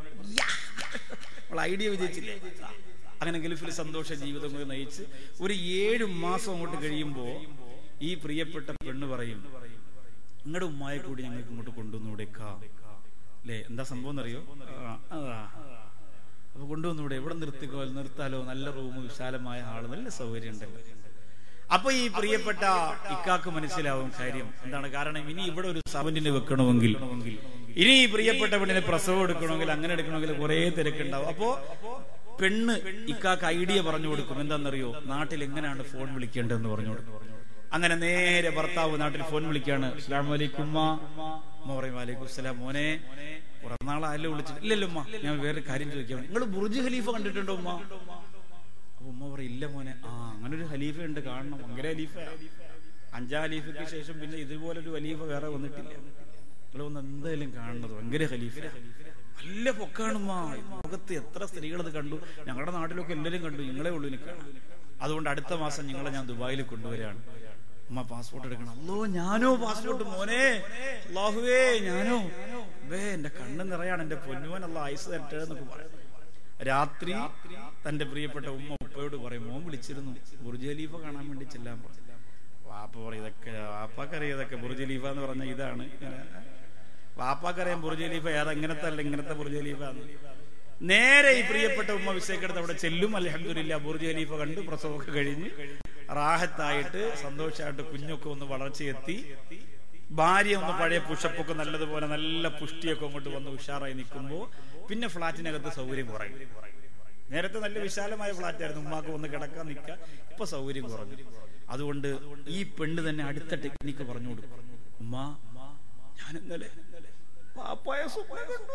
അവൾ ഐഡിയ വിജയിച്ചില്ലേ അങ്ങനെ ഗൾഫിൽ സന്തോഷ ജീവിതം കൂടി നയിച്ച് ഒരു ഏഴ് മാസം അങ്ങോട്ട് കഴിയുമ്പോ ഈ പ്രിയപ്പെട്ട പെണ്ണ് പറയും നിങ്ങളുടെ ഉമ്മായെ കൂടി ഞങ്ങൾക്ക് ഇങ്ങോട്ട് കൊണ്ടുവന്നൂടേക്കാ അല്ലേ എന്താ സംഭവം എന്നറിയോ ആ, അതാ അപ്പൊ കൊണ്ടുവന്നൂടെ എവിടെ നിർത്തിക്കോ നിർത്താലോ നല്ല റൂം വിശാലമായ ഹാള് നല്ല സൗകര്യം ഉണ്ടല്ലോ അപ്പൊ ഈ പ്രിയപ്പെട്ട ഇക്കാക്ക് മനസ്സിലാവും കാര്യം എന്താണ് കാരണം ഇനി ഇവിടെ ഒരു സവന്റിന് വെക്കണമെങ്കിൽ ഇനി ഈ പ്രിയപ്പെട്ട പെണ്ണിന് പ്രസവം എടുക്കണമെങ്കിൽ അങ്ങനെ എടുക്കണമെങ്കിൽ കുറെ തിരക്കുണ്ടാവും അപ്പോ പെണ്ണ് ഇക്കാക്ക് ഐഡിയ പറഞ്ഞു കൊടുക്കും എന്താണെന്നറിയോ നാട്ടിൽ എങ്ങനെയാണ് ഫോൺ വിളിക്കേണ്ടതെന്ന് പറഞ്ഞു കൊടുക്കും അങ്ങനെ നേരെ ഭർത്താവ് നാട്ടിൽ ഫോൺ വിളിക്കാണ് അസ്ലാം വലൈക്കും ഉമ്മ ഉമ്മ പറയും വലൈക്കും സ്ലാം മോനെ കുറെ നാളായല്ലോ വിളിച്ചിട്ട് ഇല്ലല്ലോ ഉമ്മ ഞാൻ വേറെ കാര്യം ചോദിക്കാം നിങ്ങൾ ബുർജ് ഖലീഫ കണ്ടിട്ടുണ്ടോ ഉമ്മ അപ്പൊ ഉമ്മ പറയും ഇല്ല മോനെ ആ അങ്ങനെ ഒരു ഖലീഫ ഉണ്ട് കാണണം ഭയങ്കര ഖലീഫ അഞ്ചാം ഖലീഫയ്ക്ക് ശേഷം പിന്നെ ഇതുപോലെ ഒരു ഖലീഫ വേറെ വന്നിട്ടില്ല നിങ്ങൾ ഒന്ന് എന്തായാലും കാണുന്നത് ഭയങ്കര ഖലീഫ നല്ല പൊക്കാണുമ്മ ലോകത്ത് എത്ര സ്ത്രീകൾ അത് കണ്ടു ഞങ്ങളുടെ നാട്ടിലൊക്കെ എല്ലാവരും കണ്ടു നിങ്ങളെ ഉള്ളൂ എനിക്ക് കാണാൻ അതുകൊണ്ട് അടുത്ത മാസം നിങ്ങളെ ഞാൻ ദുബായിൽ കൊണ്ടുവരാണ് ഉമ്മ പാസ്പോർട്ട് എടുക്കണം അല്ലോ ഞാനോ പാസ്പോർട്ട് മോനെ അല്ലാഹുവേ ഞാനോ വേ എന്റെ കണ്ണ് നിറയാണ് എന്റെ പൊന്നുവൻ അല്ല ഐസ് തരട്ടെ എന്നൊക്കെ പറയും രാത്രി തന്റെ പ്രിയപ്പെട്ട ഉമ്മ ഉപ്പയോട് പറയും മോൻ വിളിച്ചിരുന്നു ബുർജ് ഖലീഫ കാണാൻ വേണ്ടി ചെല്ലാൻ പറഞ്ഞു വാപ്പ പറയും ഇതൊക്കെ വാപ്പാക്കറിയാം ഇതൊക്കെ ബുർജ് ഖലീഫ എന്ന് പറഞ്ഞ ഇതാണ് ഇങ്ങനെ. വാപ്പാക്കറിയാം ബുർജ് ഖലീഫ ഏതാ ഇങ്ങനത്തെ അല്ല ഇങ്ങനത്തെ ബുർജ് ഖലീഫ എന്ന്. നേരെ ഈ പ്രിയപ്പെട്ട ഉമ്മ വിശേഷെടുത്ത് അവിടെ ചെല്ലും അലഹമില്ല ബുർജ് ഖലീഫ കണ്ടു പ്രസവമൊക്കെ കഴിഞ്ഞ് റാഹത്തായിട്ട് സന്തോഷമായിട്ട് കുഞ്ഞൊക്കെ ഒന്ന് വളർച്ചയെത്തി ഭാര്യ ഒന്ന് പഴയ പുഷപ്പൊക്കെ നല്ലതുപോലെ നല്ല പുഷ്ടിയൊക്കെ അങ്ങോട്ട് വന്ന് ഉഷാറായി നിൽക്കുമ്പോൾ പിന്നെ ഫ്ലാറ്റിനകത്ത് സൗകര്യം കുറയും നേരത്തെ നല്ല വിശാലമായ ഫ്ലാറ്റ് ആയിരുന്നു ഉമ്മാക്ക് വന്ന് കിടക്കാൻ നിൽക്കാൻ ഇപ്പൊ സൗകര്യം കുറഞ്ഞു അതുകൊണ്ട് ഈ പെണ്ണ് തന്നെ അടുത്ത ടെക്നിക്ക് പറഞ്ഞു കൊടുക്കും ഉമ്മ ഞാൻ ഇന്നലെ പാപ്പായ സ്വപ്നം കണ്ടു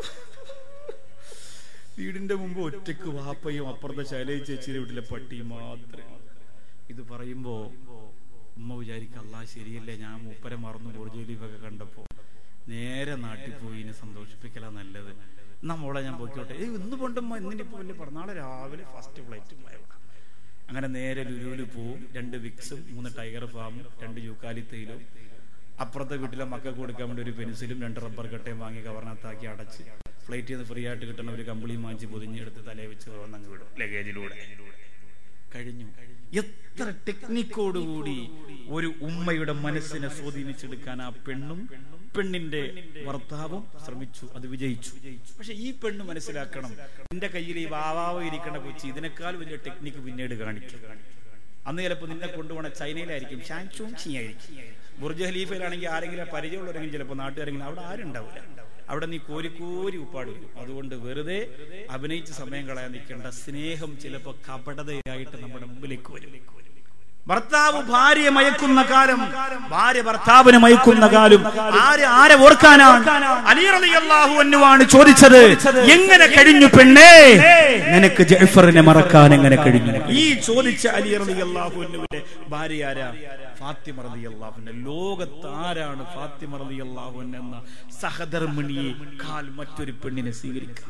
വീടിന്റെ മുമ്പ് ഒറ്റക്ക് വാപ്പയും അപ്പുറത്തെ ശൈലജ ചേച്ചിയുടെ വീട്ടിലെ പട്ടിയും മാത്രമേ ഇത് പറയുമ്പോ ഉമ്മ വിചാരിക്കും അല്ലാ ശരിയല്ലേ ഞാൻ മൂപ്പരെ മറന്നു ബുർജലീഫൊക്കെ കണ്ടപ്പോ നേരെ നാട്ടിൽ പോയി ഇനി സന്തോഷിപ്പിക്കലാ നല്ലത് എന്നാ മോളെ ഞാൻ പോയിക്കോട്ടെ ഏയ് ഇന്ന് കൊണ്ടുമ്മ ഇന്നിനിപ്പോ വലിയ പറഞ്ഞ നാളെ രാവിലെ ഫസ്റ്റ് ഫ്ലൈറ്റ് അങ്ങനെ നേരെ ലുലുവിൽ പോവും രണ്ട് വിക്സും മൂന്ന് ടൈഗർ ഫാമും രണ്ട് യൂക്കാലി തൈലും അപ്പുറത്തെ വീട്ടിലെ മക്കൾക്ക് കൊടുക്കാൻ വേണ്ടി ഒരു പെൻസിലും രണ്ട് റബ്ബർ കട്ടയും വാങ്ങി കവറിനകത്താക്കി അടച്ച് ഫ്ലൈറ്റിൽ നിന്ന് ഫ്രീ ആയിട്ട് കിട്ടുന്ന ഒരു കമ്പിളിയും വാങ്ങിച്ച് പൊതിഞ്ഞെടുത്ത് തലയെ വെച്ച് വന്നങ്ങ് വിടും ലഗേജിലൂടെ കഴിഞ്ഞു എത്ര ടെക്നിക്കോടുകൂടി ഒരു ഉമ്മയുടെ മനസ്സിനെ സ്വാധീനിച്ചെടുക്കാൻ ആ പെണ്ണും പെണ്ണിന്റെ ഭർത്താവും ശ്രമിച്ചു അത് വിജയിച്ചു പക്ഷെ ഈ പെണ്ണ് മനസ്സിലാക്കണം നിന്റെ കയ്യിൽ ഈ വാവാവ ഇരിക്കണ കൊച്ചി ഇതിനേക്കാൾ വലിയ ടെക്നിക്ക് പിന്നീട് കാണിക്കും അന്ന് ചിലപ്പോൾ നിന്നെ കൊണ്ടുപോകണ ചൈനയിലായിരിക്കും ഷാൻചൂങ് ചി ആയിരിക്കും ബുർജ് ഖലീഫയിലാണെങ്കിൽ ആരെങ്കിലും പരിചയമുള്ളവരെങ്കിലും ചിലപ്പോൾ നാട്ടുകാരെങ്കിലും അവിടെ ആരും ഉണ്ടാവില്ല അവിടെ നീ കോരിക്കോരി ഉപ്പാട് വരും അതുകൊണ്ട് വെറുതെ അഭിനയിച്ച് സമയം കളയാൻ നിൽക്കേണ്ട സ്നേഹം ചിലപ്പോൾ കപടതയായിട്ട് നമ്മുടെ മുമ്പിലേക്ക് വരും ഭർത്താവ് ഭാര്യയെ മയക്കുന്ന കാലം ഭാര്യ ഭർത്താവിനെ മയക്കുന്ന കാലം ആര് ആരെ ഓർക്കാനാണ് അലി റളിയല്ലാഹു അൻഹുവാണ് ചോദിച്ചത് എങ്ങനെ കഴിഞ്ഞു പെണ്ണേ നിനക്ക് ജഅഫറിനെ മറക്കാൻ എങ്ങനെ കഴിഞ്ഞു ഈ ചോദിച്ച അലി റളിയല്ലാഹു അൻഹുവിന്റെ ഭാര്യ ആരാ ഫാത്തിമ റളിയല്ലാഹു അൻഹ ലോകത്ത് ആരാണ് ഫാത്തിമ റളിയല്ലാഹു അൻഹ എന്ന സഹധർമ്മിണിയെ കാൽ മറ്റൊരു പെണ്ണിനെ സ്വീകരിക്കുക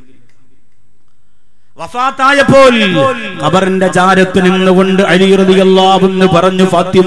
വഫാത്തായപ്പോൾ ഖബറിന്റെ ചാരത്ത് നിന്നുകൊണ്ട് അലിറതിയല്ലാവെന്ന് പറഞ്ഞു ഫാത്തിമ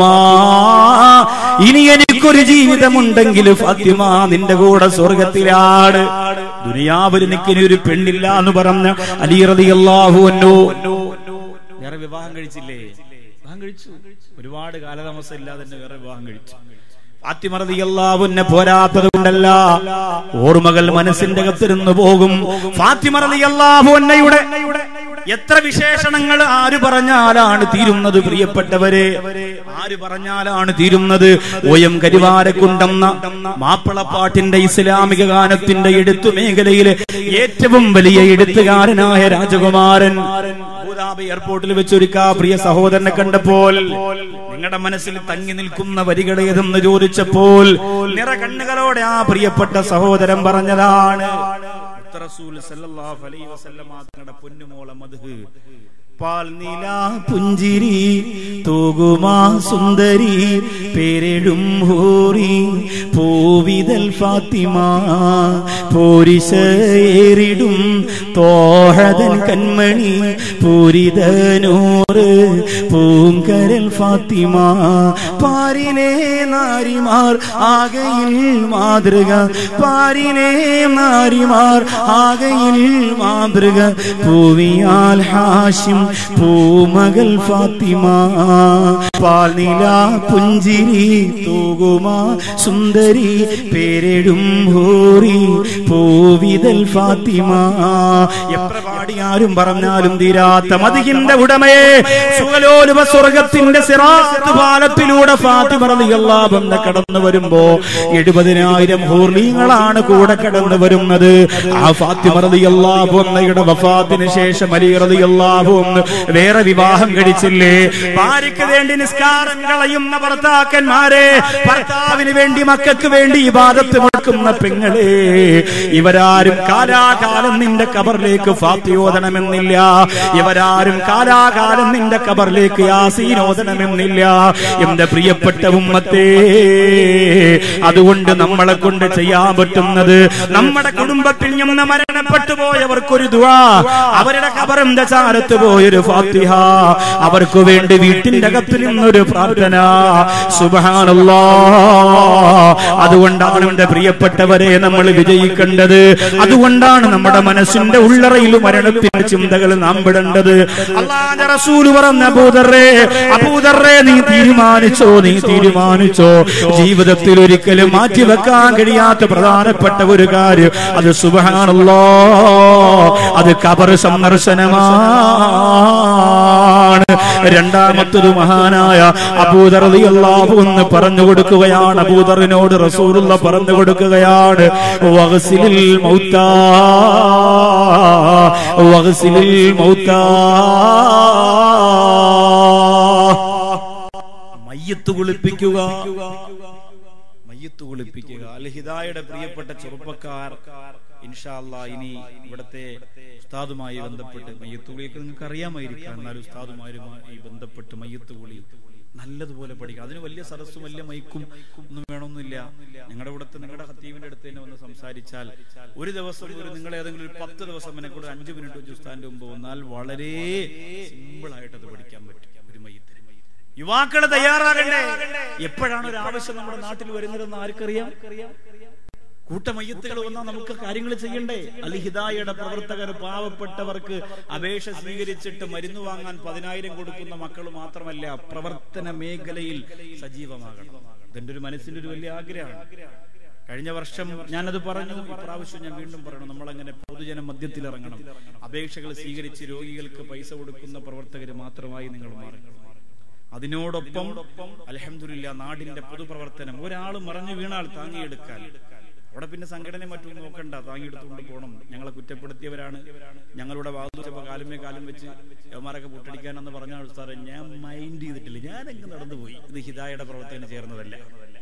ഇനി എനിക്കൊരു ജീവിതമുണ്ടെങ്കിൽ ഫാത്തിമ നിന്റെ കൂടെ സ്വർഗത്തിലാണ് ദുനിയാവിൽ നിൽക്കിനി ഒരു പെണ്ണില്ല എന്ന് പറഞ്ഞ അലിറതിയല്ലാഹു എന്നോ വേറെ വിവാഹം കഴിച്ചില്ലേ വിവാഹം കഴിച്ചു ഒരുപാട് കാലതാമസം ഇല്ലാതെ തന്നെ വേറെ വിവാഹം കഴിച്ചു ഫാത്തിമറതിയല്ലാവുന്നെ പോരാത്തത് കൊണ്ടല്ല ഓർമ്മകൾ മനസ്സിന്റെ അകത്തിരുന്ന് പോകും ഫാത്തിമറതിയല്ലാവുന്നയുടെ എത്ര വിശേഷണങ്ങൾ ആര് പറഞ്ഞാലാണ് തീരുന്നത് പ്രിയപ്പെട്ടവരെ ആര് പറഞ്ഞാലാണ് തീരുന്നത് ഒയം കരിവാരക്കുണ്ടെന്ന മാപ്പിളപ്പാട്ടിന്റെ ഇസ്ലാമിക ഗാനത്തിന്റെ എടുത്തു മേഖലയിലെ ഏറ്റവും വലിയ എഴുത്തുകാരനായ രാജകുമാരൻ അബുദാബി എയർപോർട്ടിൽ വെച്ചൊരുക്കാ പ്രിയ സഹോദരനെ കണ്ടപ്പോൾ നിങ്ങളുടെ മനസ്സിൽ തങ്ങി നിൽക്കുന്ന വരികൾ ഏതെന്ന് ചോദിച്ചപ്പോൾ നിറ കണ്ണുകളോടെ ആ പ്രിയപ്പെട്ട സഹോദരൻ പറഞ്ഞതാണ് റസൂൽ സല്ലല്ലാഹു അലൈഹി വസല്ലമ തങ്ങളുടെ പൊന്നുമോളെ മദ്ഹ് പാൽ നീല പുഞ്ചിരി തൂകുമാ സുന്ദരി പേരെടും ഹൂറി പൂവിതൽ ഫാത്തിമ പോരിശേറിടും തോഹതൻ കൺമണി പൂരിതനൂറ് പൂങ്കരൽ ഫാത്തിമ പാരിലെ നാരിമാർ ആകയിൽ മാതൃക പാരിലെ നാരിമാർ ആകയിൽ മാതൃക പൂവിയാൽ ഹാഷിം പൂമകൾ ഫാത്തിമ പാൽനില പുഞ്ചിരി തൂകുമാ സുന്ദരി പേരെടും ഹൂറി പൂവിതൽ ഫാത്തിമ എത്ര പാടിയാരും പറഞ്ഞാലും തീരാത്ത മതിഹിന്റെ ഉടമയെ സുഖലോലുപ സ്വർഗത്തിന്റെ സിറാത്ത് പാലത്തിലൂടെ ഫാത്തിമ റളിയല്ലാഹു അൻഹ കടന്നു വരുമ്പോ എഴുപതിനായിരം ഹൂർലീങ്ങളാണ് കൂടെ കടന്നു വരുന്നത് ആ ഫാത്തിമ റളിയല്ലാഹു അൻഹയുടെ വഫാത്തിന് ശേഷം അലി റളിയല്ലാഹു അൻഹു വേറെ വിവാഹം കഴിച്ചില്ലേ ഭാര്യയ്ക്ക് വേണ്ടി നിസ്കാരം കളയുന്ന ഭർത്താക്കന്മാരെ ഭർത്താവിന് വേണ്ടി മക്കൾക്ക് വേണ്ടി ഇബാദത്ത് മുടക്കുന്ന പെങ്ങളെ ഇവരാരും കാലാകാലം നിന്റെ കബറിലേക്ക് ഫാത്തിയോദനമെന്നില്ല ഇവരാരും കാലാകാലം നിന്റെ കബറിലേക്ക് യാസീനോദനമെന്നില്ല എന്റെ പ്രിയപ്പെട്ട ഉമ്മത്തേ അതുകൊണ്ട് നമ്മളെ കൊണ്ട് ചെയ്യാൻ പറ്റുന്നത് നമ്മുടെ കുടുംബത്തിൽ നിന്ന് മരണപ്പെട്ടു പോയവർക്കൊരു ദുആ അവരുടെ കബറിന്റെ ചാരത്ത് പോയൊരു ഫാത്തിഹ അവർക്ക് വേണ്ടി വീട്ടിന്റെ അകത്ത് നിന്നൊരു പ്രാർത്ഥന സുബഹാനല്ലാ അതുകൊണ്ടാണ് എന്റെ പ്രിയപ്പെട്ടവരെ നമ്മൾ വിജയിക്കേണ്ടത് അതുകൊണ്ടാണ് നമ്മുടെ മനസ്സിന്റെ ഉള്ളറയിൽ മരണത്തിന്റെ ചിന്തകൾ നാം വിടേണ്ടത് അള്ളാന്റെ റസൂല് പറഞ്ഞ അബൂദറേ അബൂദറേ നീ തീരുമാനിച്ചോ നീ തീരുമാനിച്ചോ ജീവിതത്തിൽ ഒരിക്കലും മാറ്റിവെക്കാൻ കഴിയാത്ത പ്രധാനപ്പെട്ട ഒരു കാര്യം അത് സുബഹാനല്ലോ അത് കബർ സന്ദർശനമാണ് ആണ് രണ്ടാമത്തത് മഹാനായ അബൂദർ റളിയല്ലാഹു എന്ന് പറഞ്ഞു കൊടുക്കുകയാണ് അബൂദറിനോട് റസൂലുള്ള പറഞ്ഞു കൊടുക്കുകയാണ് വഗ്സിലിൽ മൗത്താ വഗ്സിലിൽ മൗത്താ മയ്യത്ത് കുളിപ്പിക്കുക മയ്യത്ത് കുളിപ്പിക്കുക അൽ ഹിദായുടെ പ്രിയപ്പെട്ട ചെറുപ്പക്കാർ ഇൻഷാല്ല ഇനി ഇവിടത്തെ ഉസ്താദുമായി ബന്ധപ്പെട്ട് മയ്യത്ത് കുളിയൊക്കെ നിങ്ങൾക്ക് അറിയാമായിരിക്കാം എന്നാൽ ഉസ്താദുമാരുമായി ബന്ധപ്പെട്ട് മയ്യത്ത് കുളി നല്ലതുപോലെ പഠിക്കുക അതിന് വലിയ സദസ്സും വലിയ മൈക്കും ഒന്നും വേണമെന്നില്ല നിങ്ങളുടെ ഇവിടുത്തെ നിങ്ങളുടെ ഹത്തീവിന്റെ അടുത്ത് തന്നെ വന്ന് സംസാരിച്ചാൽ ഒരു ദിവസം ഒരു നിങ്ങൾ ഏതെങ്കിലും ഒരു പത്ത് ദിവസം എന്നെ കൂടെ അഞ്ചു മിനിറ്റ് വെച്ച് ഉസ്താദിന്റെ മുമ്പ് വന്നാൽ വളരെ സിമ്പിൾ ആയിട്ട് അത് പഠിക്കാൻ പറ്റും ഒരു മയ്യത്തിന് യുവാക്കള് തയ്യാറാകണ്ടേ എപ്പോഴാണ് ഒരു ആവശ്യം നമ്മുടെ നാട്ടിൽ വരുന്നതെന്ന് ആർക്കറിയാം കൂട്ടമയ്യത്തുകൾ വന്നാൽ നമുക്ക് കാര്യങ്ങൾ ചെയ്യണ്ടേ അലിഹിദായുടെ പ്രവർത്തകർ പാവപ്പെട്ടവർക്ക് അപേക്ഷ സ്വീകരിച്ചിട്ട് മരുന്ന് വാങ്ങാൻ പതിനായിരം കൊടുക്കുന്ന മക്കൾ മാത്രമല്ല പ്രവർത്തന മേഖലയിൽ സജീവമാകണം ഇതെന്റെ ഒരു മനസ്സിന്റെ ഒരു വലിയ ആഗ്രഹമാണ് കഴിഞ്ഞ വർഷം ഞാനത് പറഞ്ഞു ഇപ്രാവശ്യം ഞാൻ വീണ്ടും പറയണം നമ്മളങ്ങനെ പൊതുജന മധ്യത്തിൽ ഇറങ്ങണം അപേക്ഷകൾ സ്വീകരിച്ച് രോഗികൾക്ക് പൈസ കൊടുക്കുന്ന പ്രവർത്തകർ മാത്രമായി നിങ്ങൾ മാറണം അതിനോടൊപ്പം അലഹമില്ല നാടിന്റെ പൊതുപ്രവർത്തനം ഒരാൾ മറഞ്ഞു വീണാൽ താങ്ങിയെടുക്കാൻ അവിടെ പിന്നെ സംഘടന മറ്റും നോക്കണ്ട താങ്ങിയെടുത്തുകൊണ്ട് പോകണം ഞങ്ങളെ കുറ്റപ്പെടുത്തിയവരാണ് ഞങ്ങളുടെ വാതുച്ചപ്പോ കാലുമേ കാലം വെച്ച് യവന്മാരൊക്കെ പൊട്ടടിക്കാനെന്ന് പറഞ്ഞ സാറേ ഞാൻ മൈൻഡ് ചെയ്തിട്ടില്ല ഞാൻ അങ്ങ് നടന്നുപോയി ഇത് ഹിതായുടെ പ്രവർത്തനം ചേർന്നതല്ല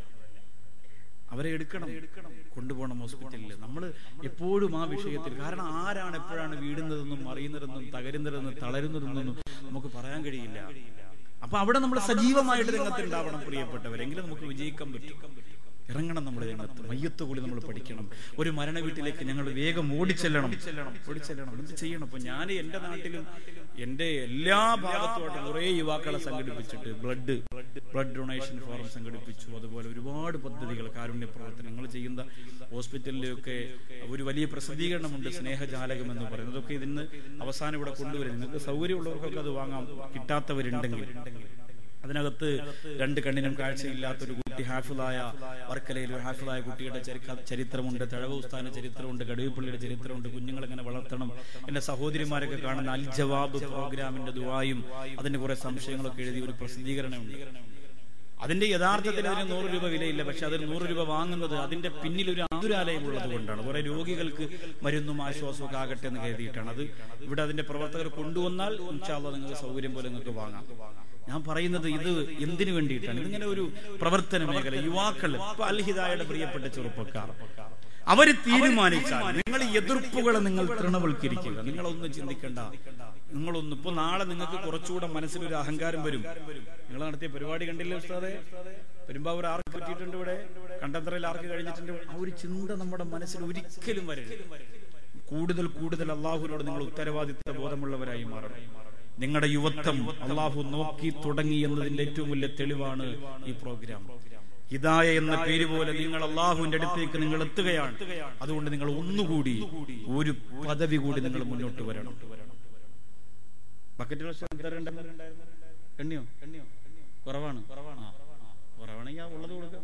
അവരെ എടുക്കണം കൊണ്ടുപോകണം ഹോസ്പിറ്റലിൽ നമ്മൾ എപ്പോഴും ആ വിഷയത്തിൽ കാരണം ആരാണ് എപ്പോഴാണ് വീടുന്നതെന്നും അറിയുന്നതെന്നും തകരുന്നതെന്നും തളരുന്നതെന്നും നമുക്ക് പറയാൻ കഴിയില്ല അപ്പൊ അവിടെ നമ്മൾ സജീവമായിട്ട് രംഗത്ത് ഉണ്ടാവണം പ്രിയപ്പെട്ടവരെങ്കിലും നമുക്ക് വിജയിക്കാൻ പറ്റും ഇറങ്ങണം നമ്മുടെ രംഗത്ത് മയ്യത്ത് കൂടി നമ്മൾ പഠിക്കണം ഒരു മരണ വീട്ടിലേക്ക് ഞങ്ങൾ വേഗം ഓടിച്ചെല്ലണം ഓടിച്ചെല്ലണം എന്ത് ചെയ്യണം അപ്പൊ ഞാൻ എന്റെ നാട്ടിലും എന്റെ എല്ലാ ഭാഗത്തുമായിട്ട് കുറെ യുവാക്കളെ സംഘടിപ്പിച്ചിട്ട് ബ്ലഡ് ബ്ലഡ് ഡൊണേഷൻ ഫോറം സംഘടിപ്പിച്ചു അതുപോലെ ഒരുപാട് പദ്ധതികൾ കാരുണ്യ പ്രവർത്തനങ്ങൾ ചെയ്യുന്ന ഹോസ്പിറ്റലിലൊക്കെ ഒരു വലിയ പ്രസിദ്ധീകരണമുണ്ട് സ്നേഹജാലകം എന്ന് പറയുന്നത് അതൊക്കെ ഇതിന് അവസാനം ഇവിടെ കൊണ്ടുവരും നിങ്ങൾക്ക് സൗകര്യമുള്ളവർക്കൊക്കെ അത് വാങ്ങാം കിട്ടാത്തവരുണ്ടെങ്കിൽ അതിനകത്ത് രണ്ട് കണ്ണിനും കാഴ്ചയില്ലാത്ത ഒരു കുട്ടി ഹാഫിളായ വർക്കലയിൽ ഒരു ഹാഫിളായ കുട്ടിയുടെ ചരിക്ക- ചരിത്രമുണ്ട് തഴവസ്ഥാന ചരിത്രമുണ്ട് ഗടുവിപ്പള്ളിയുടെ ചരിത്രമുണ്ട് കുഞ്ഞുങ്ങളെ എങ്ങനെ വളർത്തണം എന്റെ സഹോദരിമാരൊക്കെ കാണുന്ന അൽ ജവാബ് പ്രോഗ്രാമിന്റെ ദുവായും അതിന്റെ കുറെ സംശയങ്ങളൊക്കെ എഴുതി ഒരു പ്രസിദ്ധീകരണമുണ്ട് അതിന്റെ യഥാർത്ഥത്തിൽ അതിന് നൂറ് രൂപ വിലയില്ല പക്ഷെ അതിന് നൂറ് രൂപ വാങ്ങുന്നത് അതിന്റെ പിന്നിൽ ഒരു ആതുരാലയം ഉള്ളത് കൊണ്ടാണ് കുറെ രോഗികൾക്ക് മരുന്നും ആശ്വാസവും ഒക്കെ ആകട്ടെ എന്ന് കരുതിയിട്ടാണ് അത് ഇവിടെ അതിന്റെ പ്രവർത്തകർ കൊണ്ടുവന്നാൽ ഇൻഷാല്ല നിങ്ങൾക്ക് സൗകര്യം പോലെ നിങ്ങൾക്ക് വാങ്ങാം ഞാൻ പറയുന്നത് ഇത് എന്തിനു വേണ്ടിയിട്ടാണ് ഇതിങ്ങനെ ഒരു പ്രവർത്തന മേഖല യുവാക്കൾ ഇപ്പൊ അൽഹിദായുടെ പ്രിയപ്പെട്ട ചെറുപ്പക്കാർ അവര് തീരുമാനിച്ചാൽ നിങ്ങൾ ഈ എതിർപ്പുകളെ നിങ്ങൾ തൃണവൽക്കരിക്കുക നിങ്ങളൊന്നും ചിന്തിക്കണ്ട നിങ്ങളൊന്നും ഇപ്പൊ നാളെ നിങ്ങൾക്ക് കുറച്ചുകൂടെ മനസ്സിലൊരു അഹങ്കാരം വരും നിങ്ങൾ നടത്തിയ പരിപാടി കണ്ടില്ലേ ഉസ്താദെ പെരുമ്പാവൂർ ആർക്ക് പറ്റിയിട്ടുണ്ട് ഇവിടെ കണ്ടന്തറയിൽ ആർക്ക് കഴിഞ്ഞിട്ടുണ്ട് ആ ഒരു ചിന്ത നമ്മുടെ മനസ്സിൽ ഒരിക്കലും വരരുത് കൂടുതൽ കൂടുതൽ അള്ളാഹുവിനോട് നിങ്ങൾ ഉത്തരവാദിത്ത ബോധമുള്ളവരായി മാറണം നിങ്ങളുടെ യുവത്വം അള്ളാഹു നോക്കി തുടങ്ങി എന്നതിന്റെ ഏറ്റവും വലിയ തെളിവാണ് ഈ പ്രോഗ്രാം ഹിദായ എന്ന പേര് പോലെ നിങ്ങൾ അള്ളാഹുവിന്റെ അടുത്തേക്ക് നിങ്ങൾ എത്തുകയാണ് അതുകൊണ്ട് നിങ്ങൾ ഒന്നുകൂടി ഒരു പദവി കൂടി നിങ്ങൾ മുന്നോട്ട് വരണം ബക്കറ്റ് എണ്ണിയോ എണ്ണിയോ കുറവാണ് ആ, ആ. കുറവാണെങ്കിൽ ആ ഉള്ളത് കൊടുക്കാം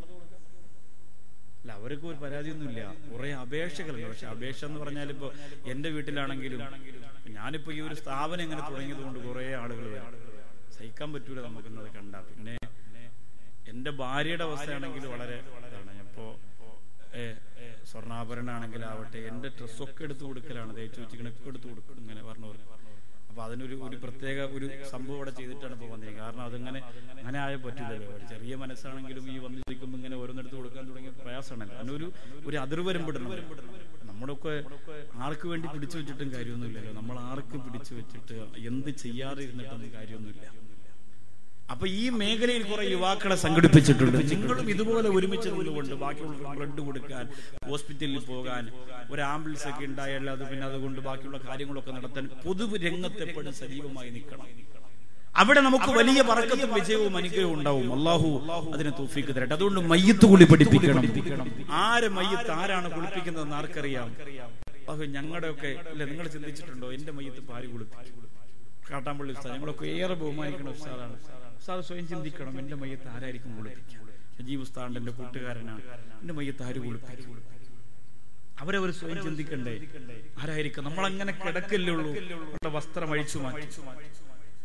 അല്ല അവർക്ക് ഒരു പരാതിയൊന്നുമില്ല കുറെ അപേക്ഷകളുണ്ട് പക്ഷെ അപേക്ഷ എന്ന് പറഞ്ഞാൽ ഇപ്പൊ എന്റെ വീട്ടിലാണെങ്കിലും ഞാനിപ്പോ ഈ ഒരു സ്ഥാപനം ഇങ്ങനെ തുടങ്ങിയത് കൊണ്ട് കുറെ ആളുകൾ വരും സഹിക്കാൻ പറ്റൂല നമുക്കിന്നത് കണ്ട പിന്നെ എന്റെ ഭാര്യയുടെ അവസ്ഥയാണെങ്കിൽ വളരെ ഇതാണ് ഇപ്പോ ഏ, ഏ, സ്വർണ്ണാഭരണമാണെങ്കിലാവട്ടെ എന്റെ ഡ്രസ്സൊക്കെ എടുത്തു കൊടുക്കലാണ് തേച്ചു വെച്ചിങ്ങനൊക്കെ എടുത്തു കൊടുക്കും ഇങ്ങനെ പറഞ്ഞവർ അപ്പൊ അതിനൊരു ഒരു പ്രത്യേക ഒരു സംഭവം ഇവിടെ ചെയ്തിട്ടാണ് ഇപ്പൊ വന്നിരിക്കുന്നത് കാരണം അതിങ്ങനെ അങ്ങനെ ആയ പറ്റില്ലല്ലോ ഒരു ചെറിയ മനസ്സാണെങ്കിലും ഈ വന്ന് ചോദിക്കുമ്പോൾ ഇങ്ങനെ ഓരോന്നെടുത്ത് കൊടുക്കാൻ തുടങ്ങിയ പ്രയാസമാണല്ലോ അതിനൊരു ഒരു അതിർവരമ്പിടണം നമ്മളൊക്കെ ആർക്ക് വേണ്ടി പിടിച്ചു വെച്ചിട്ടും കാര്യമൊന്നുമില്ലല്ലോ നമ്മൾ ആർക്ക് പിടിച്ചു വെച്ചിട്ട് എന്ത് ചെയ്യാതെ ഇരുന്നിട്ടൊന്നും കാര്യമൊന്നുമില്ല അപ്പൊ ഈ മേഖലയിൽ കുറെ യുവാക്കളെ സംഘടിപ്പിച്ചിട്ടുണ്ട് നിങ്ങളും ഇതുപോലെ ഒരുമിച്ച് നിന്നുകൊണ്ട് ബാക്കിയുള്ള ബ്ലഡ് കൊടുക്കാൻ ഹോസ്പിറ്റലിൽ പോകാൻ ഒരു ആംബുലൻസ് ഒക്കെ ഉണ്ടായാൽ അത് പിന്നെ അതുകൊണ്ട് ബാക്കിയുള്ള കാര്യങ്ങളൊക്കെ നടത്താൻ പൊതു രംഗത്ത് എപ്പോഴും സജീവമായി നിൽക്കണം അവിടെ നമുക്ക് വലിയ പറക്കത്തും വിജയവും അനുഗ്രഹവും ഉണ്ടാവും അള്ളാഹു അതിനെ തോഫിക്ക് തരട്ടെ അതുകൊണ്ട് മയ്യത്ത് കുളി പഠിപ്പിക്കണം ആര് മയ്യത്ത് ആരാണ് കുളിപ്പിക്കുന്നതെന്ന് ആർക്കറിയാം അപ്പൊ ഞങ്ങളുടെയൊക്കെ അല്ലെ നിങ്ങൾ ചിന്തിച്ചിട്ടുണ്ടോ എന്റെ മയ്യത്ത് പാരി കുളിപ്പിക്കും കാട്ടാമ്പള്ളി ഉസ്താദ് ഞങ്ങളൊക്കെ ഏറെ ബഹുമാനിക്കുന്ന ഉസ്താദാണ് ഉസ്താദ് സ്വയം ചിന്തിക്കണം എന്റെ മയ്യത്ത് ആരായിരിക്കും കുളിപ്പിക്കുക സജീവ് ഉസ്താദ് എന്റെ കൂട്ടുകാരനാണ് എന്റെ മയ്യത്ത് ആര് കുളിപ്പിക്കും അവരവർ സ്വയം ചിന്തിക്കണ്ടേ ആരായിരിക്കും നമ്മൾ അങ്ങനെ കിടക്കല്ലേ ഉള്ളൂ നമ്മുടെ വസ്ത്രം അഴിച്ചു മാറ്റി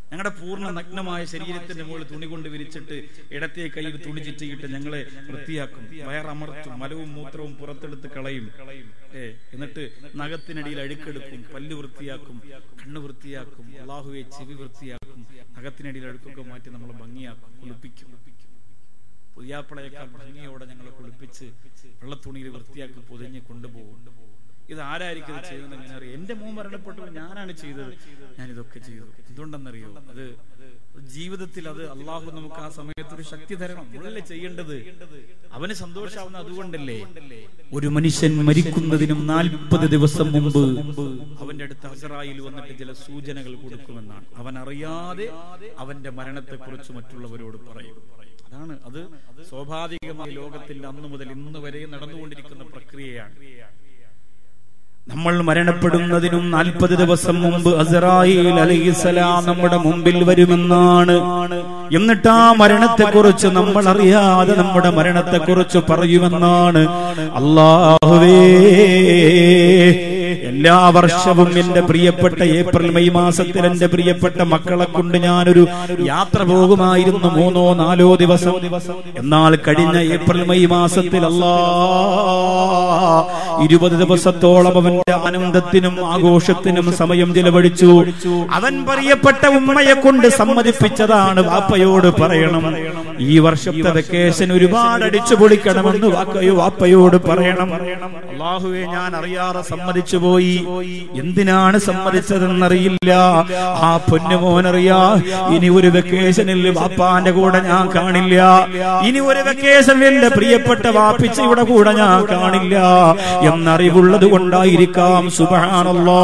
ഞങ്ങളുടെ പൂർണ്ണ നഗ്നമായ ശരീരത്തിന്റെ മുകളിൽ തുണി കൊണ്ട് വിരിച്ചിട്ട് ഇടത്തെ കയ്യിൽ തുണി ചുറ്റിയിട്ട് ഞങ്ങളെ വൃത്തിയാക്കും വയറമർത്തും മലവും മൂത്രവും പുറത്തെടുത്ത് കളയും ഏ എന്നിട്ട് നഖത്തിനടിയിൽ അഴുക്കെടുക്കും പല്ല് വൃത്തിയാക്കും കണ്ണ് വൃത്തിയാക്കും അള്ളാഹുവെ ചെവി വൃത്തിയാക്കും നഖത്തിനടിയിൽ അഴുക്കൊക്കെ മാറ്റി നമ്മൾ ഭംഗിയാക്കും കുളിപ്പിക്കും പുതിയാപ്പിളയേക്കാൾ ഭംഗിയോടെ ഞങ്ങളെ കുളിപ്പിച്ച് വെള്ളത്തുണിയിൽ വൃത്തിയാക്കി പൊതിഞ്ഞ് കൊണ്ടുപോകും ഇത് ആരായിരിക്കും ഇത് ചെയ്തത് എങ്ങനെ അറിയാം എന്റെ മോൻ മരണപ്പെട്ടപ്പോൾ ഞാനാണ് ചെയ്തത് ഞാൻ ഇതൊക്കെ ചെയ്തു എന്തുകൊണ്ടെന്നറിയോ അത് ജീവിതത്തിൽ അത് അള്ളാഹു നമുക്ക് ആ സമയത്ത് ഒരു ശക്തി തരണം നമ്മളല്ലേ ചെയ്യേണ്ടത് അവന് സന്തോഷാവുന്ന അതുകൊണ്ടല്ലേ ഒരു മനുഷ്യൻ മരിക്കുന്നതിനും നാൽപ്പത് ദിവസം മുമ്പ് അവന്റെ അടുത്ത് ഹസറായിൽ വന്നിട്ട് ചില സൂചനകൾ കൊടുക്കുമെന്നാണ് അവൻ അറിയാതെ അവന്റെ മരണത്തെ കുറിച്ച് മറ്റുള്ളവരോട് പറയും അതാണ് അത് സ്വാഭാവികമായി ലോകത്തിൽ അന്നു മുതൽ ഇന്ന് വരെ നടന്നുകൊണ്ടിരിക്കുന്ന പ്രക്രിയയാണ് നമ്മൾ മരണപ്പെടുന്നതിനും നാൽപ്പത് ദിവസം മുമ്പ് അസറായിൽ അലൈഹിസലാം നമ്മുടെ മുമ്പിൽ വരുമെന്നാണ് എന്നിട്ട് ആ മരണത്തെക്കുറിച്ച് നമ്മൾ അറിയാതെ നമ്മുടെ മരണത്തെക്കുറിച്ച് പറയുമെന്നാണ് അള്ളാഹുവേ എല്ലാ വർഷവും എന്റെ പ്രിയപ്പെട്ട ഏപ്രിൽ മെയ് മാസത്തിൽ എന്റെ പ്രിയപ്പെട്ട മക്കളെ കൊണ്ട് ഞാനൊരു യാത്ര പോകുമായിരുന്നു മൂന്നോ നാലോ ദിവസം എന്നാൽ കഴിഞ്ഞ ഏപ്രിൽ മെയ് മാസത്തിൽ അല്ലാ ഇരുപത് ദിവസത്തോളം അവന്റെ ആനന്ദത്തിനും ആഘോഷത്തിനും സമയം ചെലവഴിച്ചു അവൻ പ്രിയപ്പെട്ട ഉമ്മയെ കൊണ്ട് സമ്മതിപ്പിച്ചതാണ് വാപ്പയോട് പറയണം ഈ വർഷത്തെ വെക്കേഷൻ ഒരുപാട് അടിച്ചു പൊളിക്കണമെന്ന് വാക്കയോ വാപ്പയോട് പറയണം അള്ളാഹുവെ ഞാൻ അറിയാതെ സമ്മതിച്ചു പോയി എന്തിനാണ് സമ്മതിച്ചതെന്നറിയില്ല ആ പൊന്നുമോനറിയാ ഇനി ഒരു വെക്കേഷനിൽ വാപ്പാന്റെ കൂടെ ഞാൻ കാണില്ല ഇനി ഒരു വെക്കേഷൻ എന്റെ പ്രിയപ്പെട്ട വാപ്പിച്ചയുടെ കൂടെ ഞാൻ കാണില്ല എന്നറിവുള്ളത് കൊണ്ടായിരിക്കാം സുബാണല്ലോ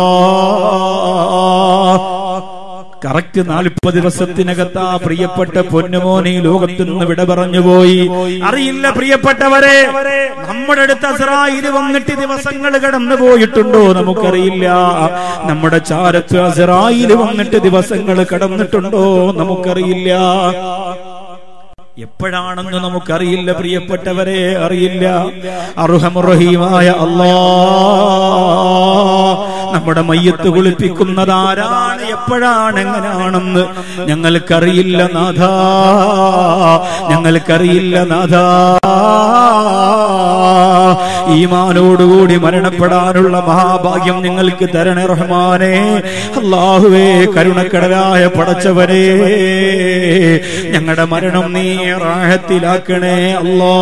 കറക്റ്റ് നാൽപ്പത് ദിവസത്തിനകത്ത് ആ പ്രിയപ്പെട്ട പൊന്നുമോൻ ഈ ലോകത്തു നിന്ന് വിട പറഞ്ഞുപോയി അറിയില്ല പ്രിയപ്പെട്ടവരെ നമ്മുടെ അടുത്ത് അസറായിൽ വന്നിട്ട് ദിവസങ്ങൾ കടന്നു പോയിട്ടുണ്ടോ നമുക്കറിയില്ല നമ്മുടെ ചാരത്ത് അസറായിൽ വന്നിട്ട് ദിവസങ്ങൾ കടന്നിട്ടുണ്ടോ നമുക്കറിയില്ല എപ്പോഴാണെന്ന് നമുക്കറിയില്ല പ്രിയപ്പെട്ടവരെ അറിയില്ല അർഹമുറഹീമായ അല്ലാ നമ്മുടെ മയ്യത്ത് കുളിപ്പിക്കുന്നത് ആരാണ് എപ്പോഴാണ് എങ്ങനെയാണെന്ന് ഞങ്ങൾക്കറിയില്ല നാഥ ഞങ്ങൾക്കറിയില്ല നാഥ ഈമാനോടുകൂടി മരണപ്പെടാനുള്ള മഹാഭാഗ്യം നിങ്ങൾക്ക് തരണേ റഹ്മാനെ അള്ളാഹുവേ കരുണക്കടലായ പടച്ചവരെ ഞങ്ങളുടെ മരണം നീ റാഹത്തിലാക്കണേ അല്ലാ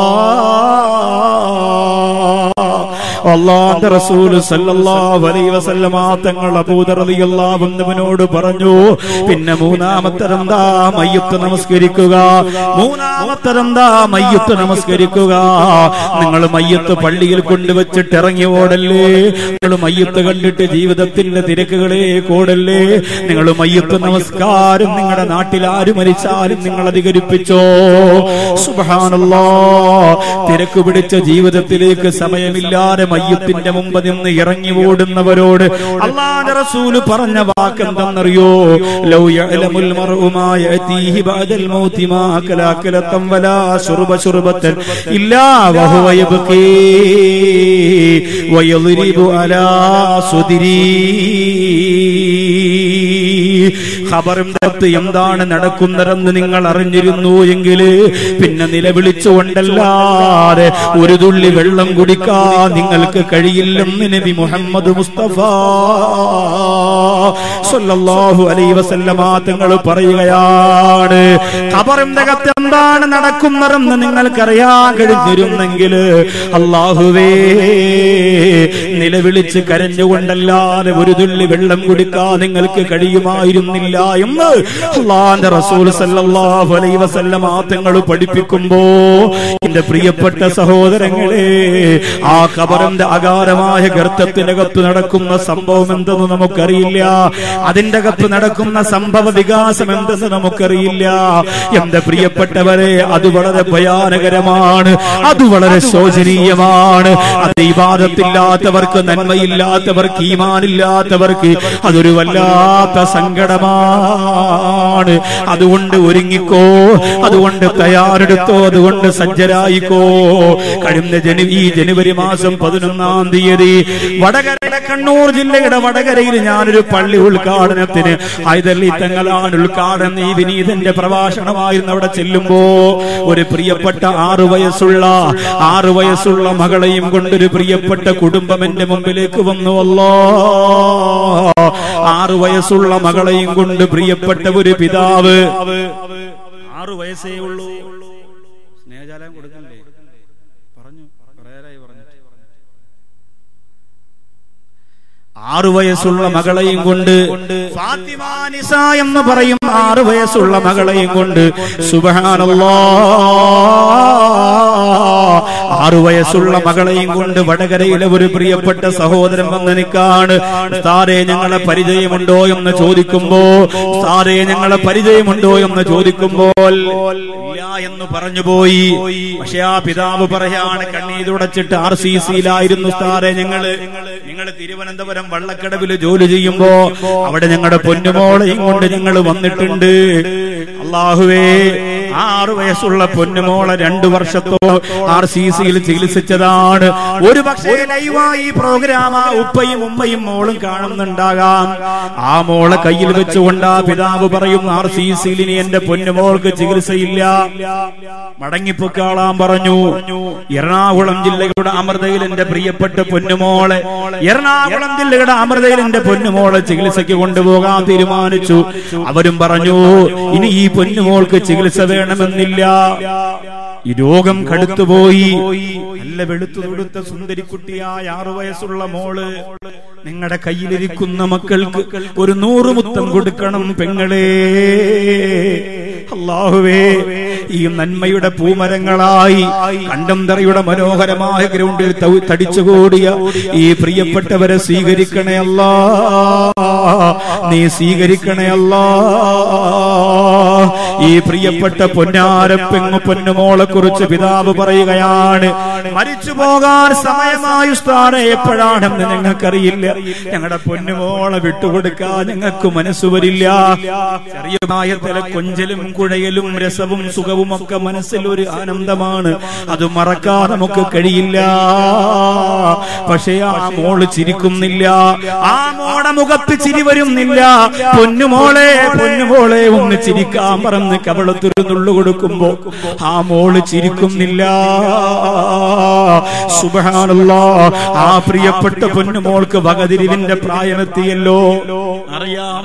അള്ളാന്റെ റസൂൽ സല്ലല്ലാഹു അലൈഹി വസല്ലമ തങ്ങൾ അബൂദർ റളിയല്ലാഹു അൻഹുവിനോട് പറഞ്ഞു പിന്നെ മൂന്നാമത്തരെന്താ മയ്യത്ത് നമസ്കരിക്കുക മൂന്നാമത്തരെന്താ മയ്യത്ത് നമസ്കരിക്കുക നിങ്ങൾ മയ്യത്ത് പള്ളിയിൽ കൊണ്ടുവച്ചിട്ട് ഇറങ്ങി ഓടല്ലേ നിങ്ങൾ മയ്യത്ത് കണ്ടിട്ട് ജീവിതത്തിന്റെ തിരക്കുകളെ കോടല്ലേ നിങ്ങൾ മയ്യത്ത് നമസ്കാരം നിങ്ങളുടെ നാട്ടിൽ ആര് മരിച്ചാലും നിങ്ങൾ അധികരിപ്പിച്ചോ സുബാനല്ലോ തിരക്ക് പിടിച്ച ജീവിതത്തിലേക്ക് സമയമില്ലാതെ മയ്യത്തിന്റെ മുമ്പ് നിന്ന് ഇറങ്ങി ഓടുന്നവരോട് അള്ളാന്റെ റസൂല് പറഞ്ഞ വാക്കെന്തെന്നറിയോ ലൗ യഅലമുൽ മർഉ മാ യഅതീഹി ബഅദൽ മൗതി മാ അകല അകലത്തം വലാ ശുർബ ശുർബത്തൻ ഇല്ലാ വഹുവ യബ്കീ വയദ്രിബു അലാ സുദിരീ ഖബറിന്റെ അകത്ത് എന്താണ് നടക്കുന്നതെന്ന് നിങ്ങൾ അറിഞ്ഞിരുന്നു എങ്കിൽ പിന്നെ നിലവിളിച്ചുകൊണ്ടല്ലാതെ ഒരു തുള്ളി വെള്ളം കുടിക്കാൻ നിങ്ങൾക്ക് കഴിയില്ലെന്ന് നബി മുഹമ്മദ് മുസ്തഫ സല്ലല്ലാഹു അലൈഹി വസല്ലമ തങ്ങൾ പറയുകയാണ് ഖബറിന്റെ അകത്ത് എന്താണ് നടക്കുന്നതെന്ന് നിങ്ങൾക്കറിയാൻ കഴിഞ്ഞിരുന്നെങ്കിൽ അള്ളാഹുവേ നിലവിളിച്ച് കരഞ്ഞുകൊണ്ടല്ലാതെ ഒരു തുള്ളി വെള്ളം കുടിക്കാൻ നിങ്ങൾക്ക് കഴിയുമായിരുന്നില്ല എന്ന് അള്ളാന്റെ റസൂൽ സല്ലല്ലാഹു അലൈഹി വസല്ലമ തങ്ങൾ പഠിപ്പിക്കുമ്പോ എന്റെ പ്രിയപ്പെട്ട സഹോദരങ്ങളെ ആ ഖബറിന്റെ അകാരമായ ഗർത്തത്തിനകത്ത് നടക്കുന്ന സംഭവം എന്തെന്ന് നമുക്കറിയില്ല അതിന്റെ അകത്ത് നടക്കുന്ന സംഭവ വികാസം എന്തെന്ന് നമുക്കറിയില്ല എന്റെ പ്രിയപ്പെട്ടവരെ അത് വളരെ ഭയാനകരമാണ് അത് വളരെ ശോചനീയമാണ് അത് ഇബാദത്തില്ലാത്തവർക്ക് നന്മയില്ലാത്തവർക്ക് ഈമാനില്ലാത്തവർക്ക് അതൊരു വല്ലാത്ത സങ്കടമാണ് കാലമാണ് അതുകൊണ്ട് ഒരുങ്ങിക്കോ അതുകൊണ്ട് തയ്യാറെടുത്തോ അതുകൊണ്ട് സജ്ജരായിക്കോ കഴിഞ്ഞ ജനു ഈ ജനുവരി മാസം പതിനൊന്നാം തീയതി വടകരയുടെ കണ്ണൂർ ജില്ലയുടെ വടകരയിൽ ഞാനൊരു പള്ളി ഉദ്ഘാടനത്തിന് ഹൈദരലി തങ്ങളാണ് ഉദ്ഘാടനം ഈ വിനീതന്റെ പ്രഭാഷണമായിരുന്നു അവിടെ ചെല്ലുമ്പോ ഒരു പ്രിയപ്പെട്ട ആറു വയസ്സുള്ള ആറു വയസ്സുള്ള മകളെയും കൊണ്ടൊരു പ്രിയപ്പെട്ട കുടുംബം എന്റെ മുമ്പിലേക്ക് വന്നു അല്ലോ ആറു വയസ്സുള്ള മകളെയും കൊണ്ട് പ്രിയപ്പെട്ട ഒരു പിതാവ് ആറു വയസ്സേ ഉള്ളൂ സ്നേഹജാലം കൊടുക്കണ്ടേ പറഞ്ഞു കുറേരായി പറഞ്ഞു ആറു വയസ്സുള്ള മകളെയും കൊണ്ട് ഫാത്തിമ നിസ എന്ന് പറയും ആറു വയസ്സുള്ള മകളെയും കൊണ്ട് സുബഹാനല്ലാ ആറു വയസ്സുള്ള മകളെയും കൊണ്ട് വടകരയിലെ ഒരു പ്രിയപ്പെട്ട സഹോദരൻ വന്ന് നിൽക്കാണ് സാറേ ഞങ്ങളെ പരിചയമുണ്ടോ എന്ന് ചോദിക്കുമ്പോ സാറേ ഞങ്ങളെ പരിചയമുണ്ടോ എന്ന് ചോദിക്കുമ്പോൾ ഇല്ല എന്ന് പറഞ്ഞു പോയി പക്ഷെ ആ പിതാവ് പറയാണ് കണ്ണീരുടച്ചിട്ട് ആർ സി സിയിലായിരുന്നു സാറേ ഞങ്ങള് ഞങ്ങള് തിരുവനന്തപുരം വള്ളക്കടവില് ജോലി ചെയ്യുമ്പോ അവിടെ ഞങ്ങളുടെ പൊന്നുമോളെയും കൊണ്ട് ഞങ്ങൾ വന്നിട്ടുണ്ട് അള്ളാഹുവേ ആറു വയസ്സുള്ള പൊന്നുമോളെ രണ്ടു വർഷത്തോ ആർ സി സിയിൽ ചികിത്സിച്ചതാണ് ഒരു പക്ഷേ ലൈവായി ഈ പ്രോഗ്രാം ആ ഉപ്പയും ഉമ്മയും മോളും കാണുന്നുണ്ടാകാം ആ മോളെ കയ്യിൽ വെച്ചുകൊണ്ട് ആ പിതാവ് പറയും ആർ സി സിയിൽ ഇനി എന്റെ പൊന്നുമോൾക്ക് ചികിത്സയില്ല മടങ്ങിപ്പൊക്കാളാൻ പറഞ്ഞു എറണാകുളം ജില്ലയുടെ അമൃതയിൽ എന്റെ പ്രിയപ്പെട്ട പൊന്നുമോളെ എറണാകുളം ജില്ലയുടെ അമൃതയിൽ എന്റെ പൊന്നുമോളെ ചികിത്സയ്ക്ക് കൊണ്ടുപോകാൻ തീരുമാനിച്ചു അവരും പറഞ്ഞു ഇനി ഈ പൊന്നുമോൾക്ക് ചികിത്സ വേണമെന്നില്ല ഈ രോഗം കടുത്തുപോയി നല്ല വെളുത്തു തൊടുത്ത സുന്ദരിക്കുട്ടിയായ ആറു വയസ്സുള്ള മോള് നിങ്ങളുടെ കയ്യിലിരിക്കുന്ന മക്കൾക്ക് ഒരു നൂറ് മുത്തം കൊടുക്കണം പെങ്ങളെ അള്ളാഹുവേ ഈ നന്മയുടെ പൂമരങ്ങളായി കണ്ടംതറയുടെ മനോഹരമായ ഗ്രൗണ്ടിൽ തൗ- തടിച്ചുകൂടിയ ഈ പ്രിയപ്പെട്ടവരെ സ്വീകരിക്കണേ അല്ലാ നീ സ്വീകരിക്കണേ അല്ലാ ഈ പ്രിയപ്പെട്ട പൊന്നാര പെങ്ങു പൊന്നുമോളെ കുറിച്ച് പിതാവ് പറയുകയാണ് മരിച്ചു പോകാൻ സമയമായി സ്ഥാനം എപ്പോഴാണെന്ന് ഞങ്ങൾക്കറിയില്ല ഞങ്ങളുടെ പൊന്നുമോളെ വിട്ടുകൊടുക്കാൻ ഞങ്ങൾക്ക് മനസ്സ് വരില്ല ചെറിയമായ തല കൊഞ്ചലും കുഴയലും രസവും സുഖവും ഒക്കെ മനസ്സിൽ ഒരു ആനന്ദമാണ് അത് മറക്കാൻ നമുക്ക് കഴിയില്ല പക്ഷേ ആ മോള് ചിരിക്കുന്നില്ല ആ മോടെ മുഖത്ത് ചിരി വരുന്നില്ല പൊന്നുമോളെ പൊന്നുമോളെ ഒന്ന് ചിരിക്കാൻ പറഞ്ഞ് കവളത്തൊരു നുള്ളു കൊടുക്കുമ്പോ ആ മോള് ചിരിക്കുന്നില്ല സുബഹാനല്ലാ ആ പ്രിയപ്പെട്ട പൊന്നുമോൾക്ക് വകതിരിവിന്റെ പ്രായമെത്തിയല്ലോ അറിയാം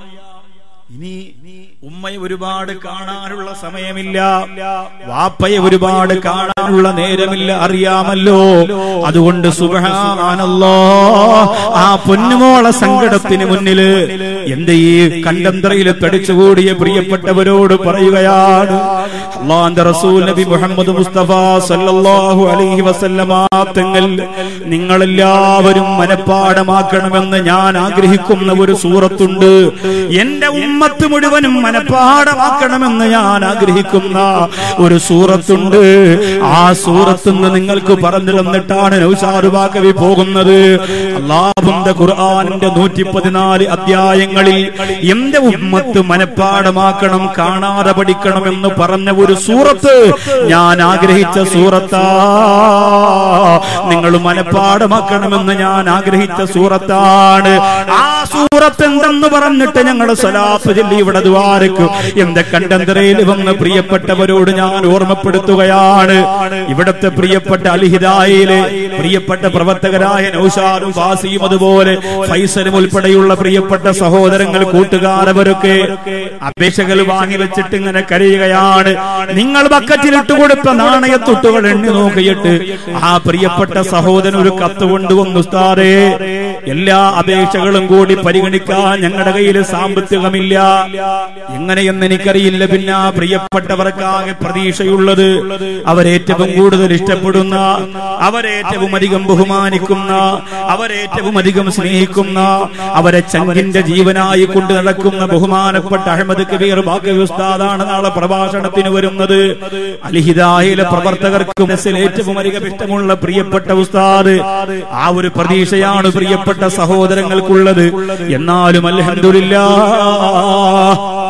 ഇനി ഉമ്മയെ ഒരുപാട് കാണാനുള്ള സമയമില്ല വാപ്പയെ ഒരുപാട് കാണാനുള്ള നേരമില്ല അറിയാമല്ലോ അതുകൊണ്ട് സുബഹാനല്ലോ ആ പൊന്നുമോളെ സങ്കടത്തിന് മുന്നില് എന്റെ ഈ കണ്ടന്തറയിൽ തടിച്ചുകൂടിയ പ്രിയപ്പെട്ടവരോട് പറയുകയാണ് അള്ളാന്റെ റസൂൽ നബി മുഹമ്മദ് മുസ്തഫ സല്ലല്ലാഹു അലൈഹി വസല്ലമ തങ്ങൾ നിങ്ങളെല്ലാവരും മനഃപ്പാടമാക്കണമെന്ന് ഞാൻ ആഗ്രഹിക്കുന്ന ഒരു സൂറത്തുണ്ട് എന്റെ ഉമ്മത്ത് മുഴുവനും മനഃപ്പാടമാക്കണമെന്ന് ഞാൻ ആഗ്രഹിക്കുന്ന ഒരു സൂറത്തുണ്ട് ആ സൂറത്തുനിന്ന് നിങ്ങൾക്ക് പറഞ്ഞു തന്നിട്ടാണ് നൗഷാറുബാക്കവി പോകുന്നത് അള്ളാഹുന്റെ ഖുർആാനിന്റെ നൂറ്റി പതിനാല് അധ്യായങ്ങളിൽ എന്റെ ഉമ്മത്ത് മനഃപ്പാടമാക്കണം കാണാതെ പഠിക്കണം എന്ന് പറഞ്ഞ ഒരു സൂറത്ത് ഞാൻ ആഗ്രഹിച്ച സൂറത്താ നിങ്ങൾ മനഃപ്പാടമാക്കണമെന്ന് ഞാൻ ആഗ്രഹിച്ച സൂറത്താണ് ആ സൂറത്ത് എന്തെന്ന് പറഞ്ഞിട്ട് ഞങ്ങൾ സലാത്ത് ചൊല്ലി ഇവിടെ ദ്വാരക്കും എന്റെ കണ്ടന്തരയിൽ വന്ന് പ്രിയപ്പെട്ടവരോട് ഞാൻ ഓർമ്മപ്പെടുത്തുകയാണ് ഇവിടത്തെ പ്രിയപ്പെട്ട അലിഹിദായിലെ പ്രിയപ്പെട്ട പ്രവർത്തകരായ നൌഷാറും ഫാസിയും അതുപോലെ ഫൈസലും ഉൾപ്പെടെയുള്ള പ്രിയപ്പെട്ട സഹോദരങ്ങൾ കൂട്ടുകാരവരൊക്കെ അപേക്ഷകൾ വാങ്ങി വെച്ചിട്ട് ഇങ്ങനെ കരയുകയാണ് നിങ്ങൾ ബക്കറ്റിലിട്ട് കൊടുത്ത നാണയത്തുട്ടുകൾ എണ്ണി നോക്കിയിട്ട് ആ പ്രിയപ്പെട്ട സഹോദരൻ ഒരു കത്ത് കൊണ്ടുവന്നു ഉസ്താദേ എല്ലാ അപേക്ഷകളും കൂടി പരിഗണിക്കാൻ ഞങ്ങളുടെ കയ്യിൽ സാമ്പത്തികമില്ല എങ്ങനെയെന്ന് എനിക്കറിയില്ല പിന്നെ ആ പ്രിയപ്പെട്ടവർക്കാകെ പ്രതീക്ഷയുള്ളത് അവരേറ്റവും കൂടുതൽ ഇഷ്ടപ്പെടുന്ന അവരേറ്റവും അധികം ബഹുമാനിക്കുന്ന അവരേറ്റവും അധികം സ്നേഹിക്കുന്ന അവരെ ചങ്കിന്റെ ജീവനായി കൊണ്ട് നടക്കുന്ന ബഹുമാനപ്പെട്ട അഹമ്മദ് കബീർ ബാക്കി ഉസ്താദാണ് നാളെ പ്രഭാഷണത്തിന് വരുന്നത് അലിഹിദായിലെ പ്രവർത്തകർക്ക് മനസ്സിൽ ഏറ്റവും അധികം ഇഷ്ടമുള്ള പ്രിയപ്പെട്ട ഉസ്താദ് ആ ഒരു പ്രതീക്ഷയാണ് പ്രിയപ്പെട്ട സഹോദരങ്ങൾക്കുള്ളത് എന്നാലും അൽഹംദുലില്ലാ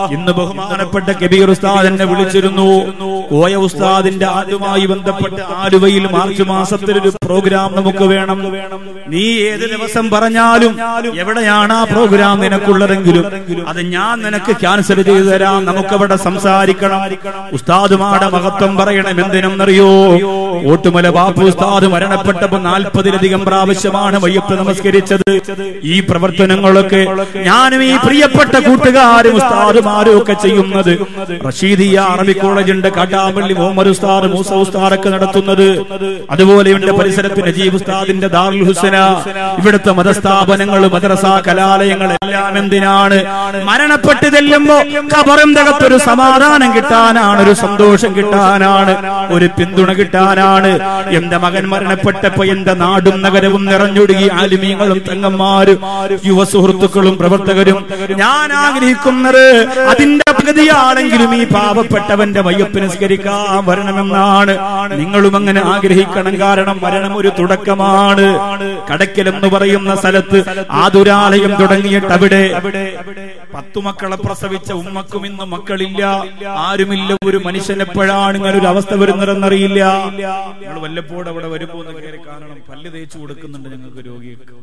ഇന്ന് ബഹുമാനപ്പെട്ട കബീർ ഉസ്താദ് എന്നെ വിളിച്ചിരുന്നു കോയ ഉസ്താദിന്റെ ആദ്യമായി ബന്ധപ്പെട്ട് ആലുവയിൽ മാർച്ച് മാസത്തിൽ ഒരു പ്രോഗ്രാം നമുക്ക് വേണം നീ ഏത് ദിവസം പറഞ്ഞാലും എവിടെയാണ് ആ പ്രോഗ്രാം നിനക്കുള്ളതെങ്കിലും അത് ഞാൻ നിനക്ക് ക്യാൻസൽ ചെയ്തു തരാം നമുക്കവിടെ സംസാരിക്കണം ഉസ്താദുമാടെ മഹത്വം പറയണം എന്തിനെന്നറിയോ ഓട്ടുമല ബാപ്പു ഉസ്താദ് മരണപ്പെട്ടപ്പോ നാൽപ്പതിലധികം പ്രാവശ്യമാണ് വയ്യപ്പ് നമസ്കരിച്ചത് ഈ പ്രവർത്തനങ്ങളൊക്കെ ഞാനും ഈ പ്രിയപ്പെട്ട കൂട്ടുകാരും ഉസ്താദുമാരും ഒക്കെ ചെയ്യുന്നത് റഷീദിയ അറബി കോളേജുണ്ട് കാട്ടാമ്പള്ളി മുഹമ്മദ് ഉസ്താദ് മൂസ ഉസ്താദൊക്കെ നടത്തുന്നത് അതുപോലെ ഇവിടെ പരിസരത്ത് നജീബ് ഉസ്താദിന്റെ ദാറുൽ ഹുസന ഇവിടുത്തെ മതസ്ഥാപനങ്ങൾ മദ്രസ കലാലയങ്ങൾ എല്ലാം എന്തിനാണ് മരണപ്പെട്ട് ചെല്ലുമ്പോ കബറിന്തകത്തൊരു സമാധാനം കിട്ടാനാണ് ഒരു സന്തോഷം കിട്ടാനാണ് ഒരു പിന്തുണ കിട്ടാനാണ് എന്റെ മകൻ മരണപ്പെട്ടപ്പോ എന്റെ നാടും നഗരവും നിറഞ്ഞൊടുങ്ങി ആലിമീങ്ങളും തങ്ങന്മാരും യുവ സുഹൃത്തുക്കളും പ്രവർത്തകരും ഞാൻ ആഗ്രഹിക്കുന്നത് അതിന്റെ പകുതിയാണെങ്കിലും ഈ പാവപ്പെട്ടവന്റെ വയ്യപ്പ് നിസ്കരിക്കാൻ വരണമെന്നാണ് നിങ്ങളും അങ്ങനെ ആഗ്രഹിക്കണം കാരണം മരണം ഒരു തുടക്കമാണ് കടക്കൽ എന്ന് പറയുന്ന സ്ഥലത്ത് ആതുരാലയം തുടങ്ങിയിട്ട് അവിടെ പത്തു മക്കളെ പ്രസവിച്ച ഉമ്മക്കും ഇന്ന് മക്കളില്ല ആരുമില്ല ഒരു മനുഷ്യൻ എപ്പോഴാണ് ഇങ്ങനെ ഒരു അവസ്ഥ വരുന്നതെന്നറിയില്ല നിങ്ങൾ വല്ലപ്പോഴും അവിടെ വരുമ്പോ ഒന്ന് കയറി കാണണം പല്ല് തേച്ചു കൊടുക്കുന്നുണ്ട് ഞങ്ങൾക്ക് രോഗികൾക്ക്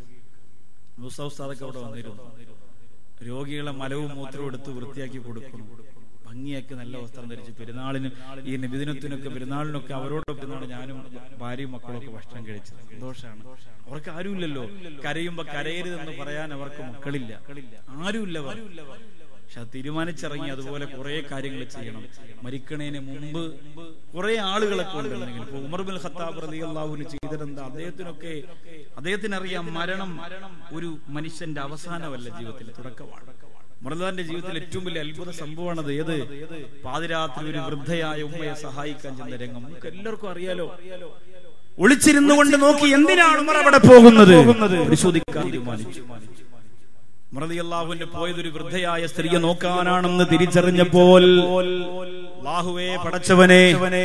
മൂസ ഉസ്താദൊക്കെ അവിടെ വന്നിരുന്നു രോഗികളെ മലവും മൂത്രവും എടുത്ത് വൃത്തിയാക്കി കൊടുക്കുന്നു ഭംഗിയാക്കി നല്ല വസ്ത്രം ധരിച്ച് പെരുന്നാളിന് ഈ നിബിദിനത്തിനൊക്കെ പെരുന്നാളിനൊക്കെ അവരോടൊപ്പം നിന്നാണ് ഞാനും ഭാര്യയും മക്കളൊക്കെ ഭക്ഷണം കഴിച്ചത് സന്തോഷമാണ് അവർക്ക് ആരുമില്ലല്ലോ കരയുമ്പോ കരയരുതെന്ന് പറയാൻ അവർക്ക് മക്കളില്ല ആരുമില്ല അവർ. പക്ഷെ അത് തീരുമാനിച്ചിറങ്ങി അതുപോലെ കുറെ കാര്യങ്ങൾ ചെയ്യണം മരിക്കണേന് മുമ്പ് കുറെ ആളുകളൊക്കെ ഉണ്ടെങ്കിൽ ഇപ്പൊ ഉമർ ബിൻ ഖത്താബ് റലി അള്ളാഹുവിന് ചെയ്തിട്ടെന്താ അദ്ദേഹത്തിനൊക്കെ അദ്ദേഹത്തിന് അറിയാം മരണം ഒരു മനുഷ്യന്റെ അവസാനമല്ല ജീവിതത്തിൽ തുടക്കമാണ് മൃതാന്റെ ജീവിതത്തിൽ ഏറ്റവും വലിയ അത്ഭുത സംഭവമാണത് ഏത് പാതിരാത്രി ഒരു വൃദ്ധയായ ഉമ്മയെ സഹായിക്കാൻ ചെന്ന രംഗം നമുക്ക് എല്ലാവർക്കും അറിയാലോ ഒളിച്ചിരുന്നു കൊണ്ട് നോക്കി എന്തിനാണ് ഉമർ അവിടെ പോകുന്നത് പരിശോധിക്കാൻ തീരുമാനിച്ചു മറതിയല്ലാഹുവിന്റെ പോയതൊരു വൃദ്ധയായ സ്ത്രീയെ നോക്കാനാണെന്ന് തിരിച്ചറിഞ്ഞപ്പോൾ ലാഹുവേ പടച്ചവനെ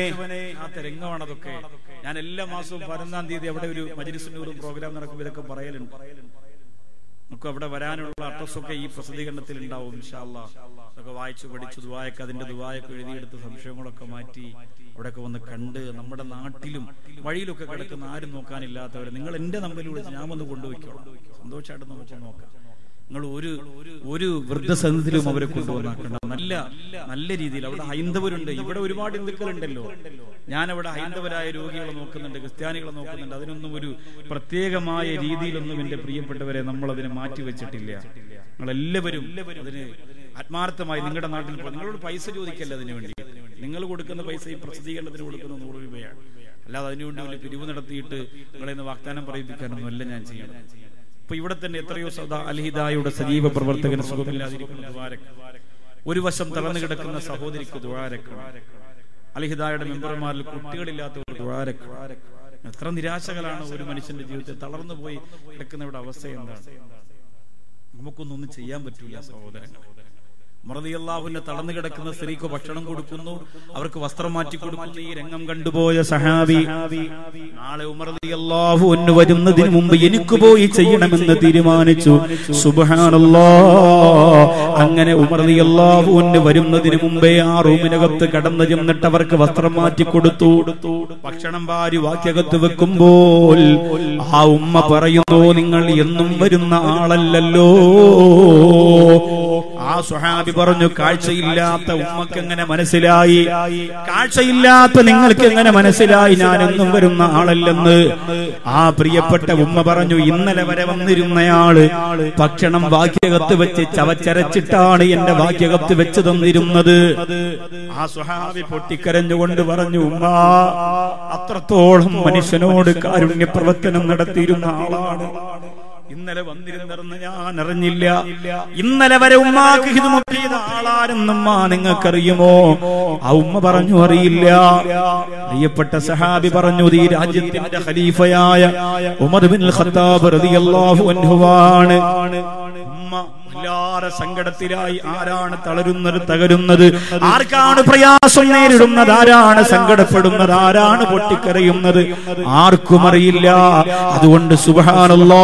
ആ രംഗമാണതൊക്കെ ഞാൻ എല്ലാ മാസവും പതിനൊന്നാം തീയതി അവിടെ ഒരു മജിലിസിനൂറും പ്രോഗ്രാം നടക്കുമ്പോൾ ഇതൊക്കെ പറയലുണ്ട് നമുക്ക് അവിടെ വരാനുള്ള അഡ്രസ്സൊക്കെ ഈ പ്രസിദ്ധീകരണത്തിൽ ഉണ്ടാവും ഇൻഷാല്ലാ അതൊക്കെ വായിച്ചു പഠിച്ചു ദുബായൊക്കെ അതിന്റെ ദുബായൊക്കെ എഴുതിയെടുത്ത് സംശയങ്ങളൊക്കെ മാറ്റി അവിടെയൊക്കെ വന്ന് കണ്ട് നമ്മുടെ നാട്ടിലും വഴിയിലൊക്കെ കിടക്കുന്ന ആരും നോക്കാനില്ലാത്തവരെ നിങ്ങൾ എന്റെ നമ്പറിൽ വിളിച്ച് ഞാൻ വന്ന് കൊണ്ടുപോയിക്കോളാം സന്തോഷമായിട്ട് നമുക്ക് നോക്കാം നിങ്ങൾ ഒരു ഒരു വൃദ്ധസദനത്തിലും അവരെ കൊണ്ടുവന്നാക്കണ്ട നല്ല നല്ല രീതിയിൽ അവിടെ ഹൈന്ദവരുണ്ട് ഇവിടെ ഒരുപാട് ഹിന്ദുക്കളുണ്ടല്ലോ ഞാൻ അവിടെ ഹൈന്ദവരായ രോഗികളെ നോക്കുന്നുണ്ട് ക്രിസ്ത്യാനികളെ നോക്കുന്നുണ്ട് അതിനൊന്നും ഒരു പ്രത്യേകമായ രീതിയിലൊന്നും എന്റെ പ്രിയപ്പെട്ടവരെ നമ്മൾ അതിനെ മാറ്റി വെച്ചിട്ടില്ല നിങ്ങളെല്ലാവരും അതിന് ആത്മാർത്ഥമായി നിങ്ങളുടെ നാട്ടിൽ പോ- നിങ്ങളോട് പൈസ ചോദിക്കല്ല അതിനു വേണ്ടി നിങ്ങൾ കൊടുക്കുന്ന പൈസ ഈ പ്രസിദ്ധീകരണത്തിന് കൊടുക്കുന്ന നൂറ് രൂപയാണ് അല്ലാതെ അതിനുവേണ്ടി വലിയ പിരിവ് നടത്തിയിട്ട് നിങ്ങളെ ഇന്ന് വാഗ്ദാനം പറയിപ്പിക്കാനൊന്നും അല്ല ഞാൻ ചെയ്യണം ഇപ്പൊ ഇവിടെ തന്നെ എത്രയോ സദാ അൽഹിദായുടെ സജീവ പ്രവർത്തകന് സുഖമില്ലാതിരിക്കുന്ന ദ്വാരക്ക് ഒരു വശം തളർന്നു കിടക്കുന്ന സഹോദരിക്ക് ദ്വാരക്ക് അൽഹിദായുടെ മെമ്പർമാരിൽ കുട്ടികളില്ലാത്തവർ ദ്വാരക്ക് എത്ര നിരാശകളാണ് ഒരു മനുഷ്യന്റെ ജീവിതത്തിൽ തളർന്നു പോയി കിടക്കുന്നവരുടെ അവസ്ഥ എന്താണ് നമുക്കൊന്നും ഒന്നും ചെയ്യാൻ പറ്റൂല സഹോദരങ്ങൾ മറതിയല്ലാഹുവിന്റെ തളർന്നു കിടക്കുന്ന സ്ത്രീക്ക് ഭക്ഷണം കൊടുക്കുന്നു അവർക്ക് വസ്ത്രം മാറ്റി കൊടുക്കുന്നു ഈ രംഗം കണ്ടുപോയ സഹാബി നാളെ ഉമർദിയല്ലാഹു ഒന്ന് വരുന്നതിന് മുമ്പ് എനിക്ക് പോയി ചെയ്യണമെന്ന് തീരുമാനിച്ചു സുബഹാനല്ലാ അങ്ങനെ ഉമർദിയല്ലാഹു ഒന്ന് വരുന്നതിന് മുമ്പേ ആ റൂമിനകത്ത് കടന്നു ചെന്നിട്ട് അവർക്ക് വസ്ത്രം മാറ്റി കൊടുത്തു ഭക്ഷണം വാരി വാക്യകത്ത് വെക്കുമ്പോൾ ആ ഉമ്മ പറയുന്നു നിങ്ങൾ എന്നും വരുന്ന ആളല്ലല്ലോ ആ സുഹാബി പറഞ്ഞു കാഴ്ചയില്ലാത്ത ഉമ്മക്ക് എങ്ങനെ മനസ്സിലായി കാഴ്ചയില്ലാത്ത നിങ്ങൾക്ക് എങ്ങനെ മനസ്സിലായി ഞാനെന്നും വരുന്ന ആളല്ലെന്ന് ആ പ്രിയപ്പെട്ട ഉമ്മ പറഞ്ഞു ഇന്നലെ വരെ വന്നിരുന്നയാള് ഭക്ഷണം വാക്യകത്ത് വെച്ച് ചവച്ചരച്ചിട്ടാണ് എന്റെ വാക്യകത്ത് വെച്ച് തന്നിരുന്നത് ആ സുഹാബി പൊട്ടിക്കരഞ്ഞുകൊണ്ട് പറഞ്ഞു ഉമ്മ അത്രത്തോളം മനുഷ്യനോട് കാരുണ്യ പ്രവർത്തനം നടത്തിയിരുന്ന ആളാണ് ഇന്നലെ വന്നിരുന്നിരുന്ന ഞാൻ അറിഞ്ഞില്ല ഇന്നലെ വരെ ഉമ്മാക്ക് ഹിതമൊക്കെ ചെയ്ത ആളാരെന്നുമ്മ നിങ്ങൾക്കറിയുമോ ആ ഉമ്മ പറഞ്ഞു അറിയില്ല പ്രിയപ്പെട്ട സഹാബി പറഞ്ഞു ഈ രാജ്യത്തിന്റെ ഖലീഫയായ ഉമർ ബിൻ ഖത്താബ് റളിയല്ലാഹു അൻഹുവാണ് ഉമ്മ വല്ലാതെ സങ്കടത്തിലായി ആരാണ് തളരുന്നത് തകരുന്നത് ആർക്കാണ് പ്രയാസം നേരിടുന്നത് ആരാണ് സങ്കടപ്പെടുന്നത് ആരാണ് പൊട്ടിക്കരയുന്നത് ആർക്കും അറിയില്ല അതുകൊണ്ട് സുബഹാനല്ലോ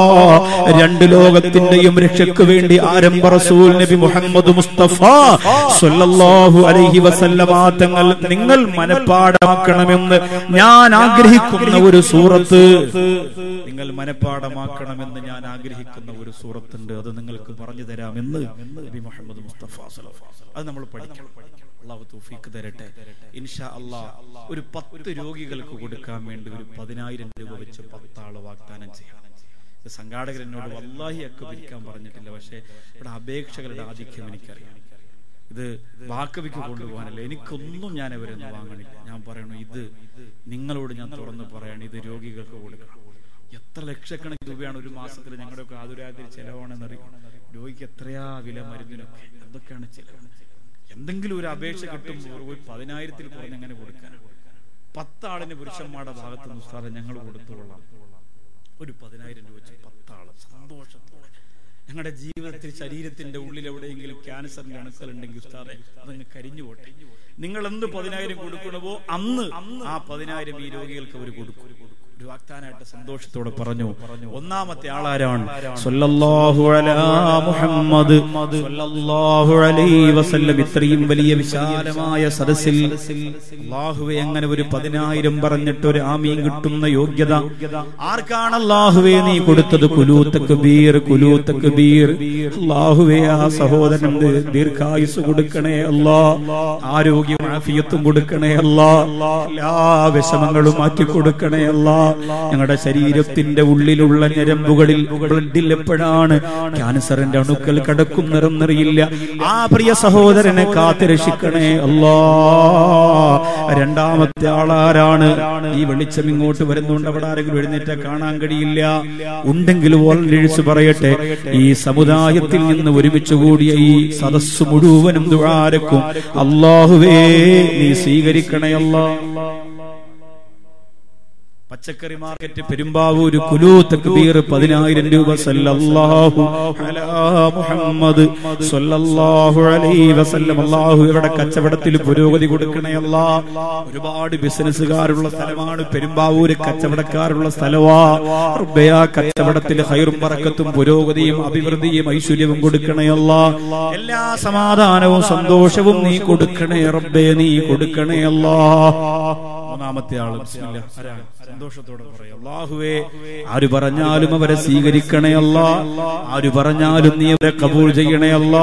രണ്ട് ലോകത്തിന്റെയും രക്ഷയ്ക്ക് വേണ്ടി ആരംഭ റസൂൽ നബി മുഹമ്മദ് മുസ്തഫ സല്ലല്ലാഹു അലൈഹി വസല്ലമ തങ്ങൾ നിങ്ങൾ മനപ്പാടമാക്കണമെന്ന് ഞാൻ ആഗ്രഹിക്കുന്ന ഒരു സൂറത്ത് നിങ്ങൾ മനപ്പാടമാക്കണമെന്ന് ഞാൻ ആഗ്രഹിക്കുന്ന ഒരു സൂറത്തുണ്ട് അത് നിങ്ങൾക്ക് പറഞ്ഞു തരാമെന്ന് നബി മുഹമ്മദ് മുസ്തഫ സല്ലല്ലാഹു അലൈഹി വസല്ലം. അത് നമ്മൾ പഠിക്കണം അള്ളാഹു തൗഫീഖ് തരട്ടെ ഇൻഷാ അള്ളാഹ് ഒരു പത്ത് രോഗികൾക്ക് കൊടുക്കാൻ വേണ്ടി ഒരു പതിനായിരം രൂപ വെച്ച് പത്താള് വാഗ്ദാനം ചെയ്യണം ഇത് സംഘാടകർ എന്നോട് വല്ലാഹി ഒക്കെ പിരിക്കാൻ പറഞ്ഞിട്ടില്ല പക്ഷേ ഇവിടെ അപേക്ഷകളുടെ ആധിക്യം എനിക്കറിയാം ഇത് വാക്കവിക്ക് കൊണ്ടുപോകാനല്ല എനിക്കൊന്നും ഞാൻ അവരൊന്നും വാങ്ങണില്ല ഞാൻ പറയണു ഇത് നിങ്ങളോട് ഞാൻ തുറന്ന് പറയണം ഇത് രോഗികൾക്ക് കൊടുക്കണം എത്ര ലക്ഷക്കണക്കിന് രൂപയാണ് ഒരു മാസത്തിൽ ഞങ്ങളുടെയൊക്കെ ആതുരാതിരി ചെലവാണെന്നറിയും രോഗിക്ക് എത്രയാ വില മരുന്നിനൊക്കെ എന്തൊക്കെയാണ് ചെലവ് എന്തെങ്കിലും ഒരു അപേക്ഷ കിട്ടുമ്പോൾ ഒരു പതിനായിരത്തിൽ കുറഞ്ഞ് എങ്ങനെ കൊടുക്കാനാണ് പത്താളിന് പുരുഷന്മാരുടെ ഭാഗത്ത് നിന്ന് ഉസ്താദെ ഞങ്ങൾ കൊടുത്തുകൊള്ളാം ഒരു പതിനായിരം രൂപ വെച്ച് പത്താള് സന്തോഷത്തോടെ ഞങ്ങളുടെ ജീവിതത്തിൽ ശരീരത്തിന്റെ ഉള്ളിൽ എവിടെയെങ്കിലും ക്യാൻസറിന്റെ അണുക്കൾ ഉണ്ടെങ്കിൽ ഉസ്താദെ അതങ്ങ് കരിഞ്ഞു പോട്ടെ നിങ്ങൾ എന്ത് പതിനായിരം കൊടുക്കണമോ അന്ന് ആ പതിനായിരം ഈ രോഗികൾക്ക് അവർ കൊടുക്കും ഒരു വാഗ്ദാനായിട്ട് സന്തോഷത്തോടെ പറഞ്ഞു ഒന്നാമത്തെ ആളാരാണ് സല്ലല്ലാഹു അലാ മുഹമ്മദ് സല്ലല്ലാഹു അലൈഹി വസല്ലം ഇത്രയും വലിയ വിശാലമായ സദസ്സിൽ അല്ലാഹുവേ അങ്ങനെ ഒരു പതിനായിരം പറഞ്ഞിട്ട് ഒരു ആമീൻ കിട്ടുന്ന യോഗ്യത ആർക്കാണ് അല്ലാഹുവേ നീ കൊടുത്തത് കുലൂത്തക്ക് ബീർ കുലൂത്തക്ക് ബീർ അല്ലാഹുവേ ആ സഹോദരൻ ദീർഘായുസ് കൊടുക്കണേ അല്ലാ ആരോഗ്യം ആഫിയത്തും കൊടുക്കണേ അല്ലാ എല്ലാ വിഷമങ്ങളും മാറ്റി കൊടുക്കണേ അല്ലാ ഞങ്ങളുടെ ശരീരത്തിന്റെ ഉള്ളിലുള്ള ഞരമ്പുകളിൽ ബ്ലഡിൽ എപ്പോഴാണ് ക്യാൻസറിന്റെ അണുക്കൾ കടക്കുന്നതെന്നറിയില്ല ആ പ്രിയ സഹോദരനെ കാത്തുരക്ഷിക്കണേ അല്ലാ രണ്ടാമത്തെ ആളാരാണ് ഈ വെളിച്ചം ഇങ്ങോട്ട് വരുന്നുണ്ട് അവിടെ ആരെങ്കിലും എഴുന്നേറ്റ കാണാൻ കഴിയില്ല ഉണ്ടെങ്കിൽ ഓർമ്മിച്ച് പറയട്ടെ ഈ സമുദായത്തിൽ നിന്ന് ഒരുമിച്ച് കൂടിയ ഈ സദസ് മുഴുവനും ദുഴാരക്കും അള്ളാഹുവേ നീ സ്വീകരിക്കണേ അല്ലാ പച്ചക്കറി മാർക്കറ്റ് പെരുമ്പാവൂര് കുലൂ തക്ബീർ പതിനായിരം രൂപ സല്ലല്ലാഹു അലാ മുഹമ്മദ് സല്ലല്ലാഹു അലൈഹി വസല്ലം അല്ലാഹു ഇവിടെ കച്ചവടത്തിൽ പുരോഗതി കൊടുക്കണേ അല്ലാ ഒരുപാട് ബിസിനസ്സുകാരുള്ള സ്ഥലമാണ് പെരുമ്പാവൂര് കച്ചവടക്കാരുള്ള സ്ഥലവാ റബ്ബേ ആ കച്ചവടത്തിൽ ഹൈറും പറക്കത്തും പുരോഗതിയും അഭിവൃദ്ധിയും ഐശ്വര്യവും കൊടുക്കണേ അല്ലാ എല്ലാ സമാധാനവും സന്തോഷവും നീ കൊടുക്കണേ റബ്ബേ നീ കൊടുക്കണേ അല്ലാ മൂന്നാമത്തെ ആള് ബിസ്മില്ലാ. ആരാണ്? സന്തോഷത്തോടെ പറയാം അള്ളാഹുവേ ആര് പറഞ്ഞാലും അവരെ സ്വീകരിക്കണേ അല്ല ആര് പറഞ്ഞാലും നീ അവരെ കബൂൾ ചെയ്യണേ അല്ല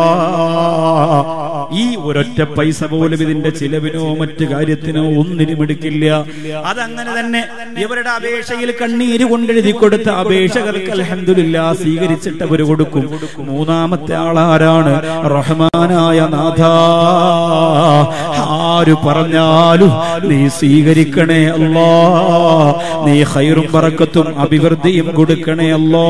ഈ ഒരൊറ്റ പൈസ പോലും ഇതിന്റെ ചിലവിനോ മറ്റു കാര്യത്തിനോ ഒന്നിനും എടുക്കില്ല അതങ്ങനെ തന്നെ ഇവരുടെ അപേക്ഷയിൽ കണ്ണീര് കൊണ്ടെഴുതി കൊടുത്ത അപേക്ഷകർക്ക് അൽഹംദുലില്ല സ്വീകരിച്ചിട്ട് അവർ കൊടുക്കും മൂന്നാമത്തെ ആളാരാണ് റഹ്മാനായ നാഥ ആര് പറഞ്ഞാലും നീ സ്വീകരിക്കണേ അല്ലാ നീ ഹൈറും പറക്കത്തും അഭിവൃദ്ധിയും കൊടുക്കണേ അല്ലോ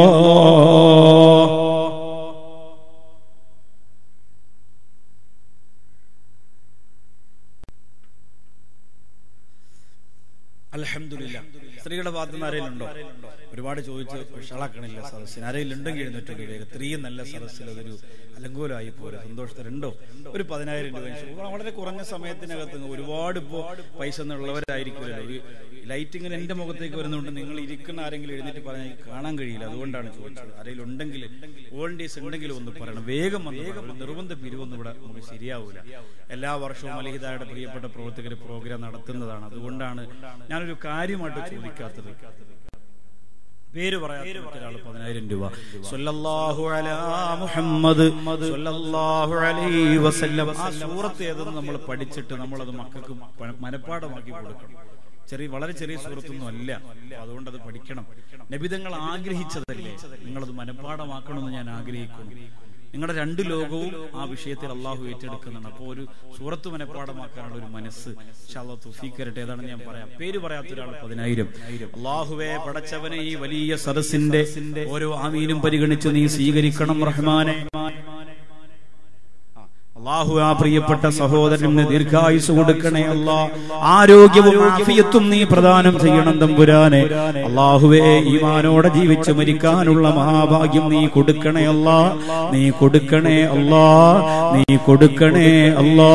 അലഹമില്ല സ്ത്രീകളുടെ ഭാഗത്ത് നിന്ന് ആരെയിലുണ്ടോ ഒരുപാട് ചോദിച്ച് വിഷളാക്കണില്ല സദസ്സിന് ആരെങ്കിലും ഉണ്ടെങ്കിൽ എഴുന്നേറ്റൊരു വേഗം ഇത്രയും നല്ല സദസ്സിൽ അതൊരു അലങ്കോലമായി പോലെ സന്തോഷത്തിലുണ്ടോ ഒരു പതിനായിരം രൂപ വെച്ച് വളരെ കുറഞ്ഞ സമയത്തിനകത്ത് ഒരുപാട് ഇപ്പോ പൈസ ഉള്ളവരായിരിക്കുമല്ലോ ഒരു ലൈറ്റ് ഇങ്ങനെ എന്റെ മുഖത്തേക്ക് വരുന്നുണ്ട് നിങ്ങൾ ഇരിക്കുന്ന ആരെങ്കിലും എഴുന്നേറ്റ് പറഞ്ഞാൽ എനിക്ക് കാണാൻ കഴിയില്ല അതുകൊണ്ടാണ് ചോദിച്ചത് ആരെങ്കിലും ഉണ്ടെങ്കിൽ വോളണ്ടിയേഴ്സ് ഉണ്ടെങ്കിലും ഒന്ന് പറയണം വേഗം വന്ന് പറയണം. നിർബന്ധ പിരിവൊന്നും ഇവിടെ നമുക്ക് ശരിയാവൂല എല്ലാ വർഷവും അലിഹിതയുടെ പ്രിയപ്പെട്ട പ്രവർത്തകർ പ്രോഗ്രാം നടത്തുന്നതാണ് അതുകൊണ്ടാണ് ഞാനൊരു കാര്യമായിട്ട് ചോദിക്കാത്തത് പേര് പറയാത്ത ഒരാൾ പതിനായിരം രൂപ സല്ലല്ലാഹു അലാ മുഹമ്മദ് സല്ലല്ലാഹു അലൈഹി വസല്ലം ആ സൂറത്ത് ഏതെന്ന് നമ്മൾ പഠിച്ചിട്ട് നമ്മൾ അത് മക്കൾക്ക് പ- മനഃപ്പാഠമാക്കി കൊടുക്കണം ചെറിയ വളരെ ചെറിയ സൂറത്തൊന്നും അല്ല അപ്പൊ അതുകൊണ്ട് അത് പഠിക്കണം നബിതങ്ങൾ ആഗ്രഹിച്ചതല്ലേ നിങ്ങളത് മനഃപ്പാഠമാക്കണമെന്ന് ഞാൻ ആഗ്രഹിക്കുന്നു നിങ്ങളുടെ രണ്ട് ലോകവും ആ വിഷയത്തിൽ അള്ളാഹു ഏറ്റെടുക്കുന്നുണ്ട് അപ്പോൾ ഒരു സൂറത്ത് മനഃപ്പാഠമാക്കാനുള്ള ഒരു മനസ്സ് ഇൻഷാല്ലാ തുഫീക്കരട്ടെ ഏതാണെന്ന് ഞാൻ പറയാം പേര് പറയാത്ത ഒരാൾ പതിനായിരം അള്ളാഹുവെ പടച്ചവനെ ഈ വലിയ സദസ്സിന്റെ ഓരോ ആമീനും പരിഗണിച്ച് നീ സ്വീകരിക്കണം റഹ്മാനെ അള്ളാഹു ആ പ്രിയപ്പെട്ട സഹോദരന് ദീർഘായുസ് കൊടുക്കണേ അല്ലാ ആരോഗ്യവും ആഫിയത്തും നീ പ്രദാനം ചെയ്യണം തമ്പുരാനെ അള്ളാഹുവേ ഈമാനോടെ ജീവിച്ച് മരിക്കാനുള്ള മഹാഭാഗ്യം നീ കൊടുക്കണേ അല്ലാ നീ കൊടുക്കണേ അല്ലാ നീ കൊടുക്കണേ അല്ലാ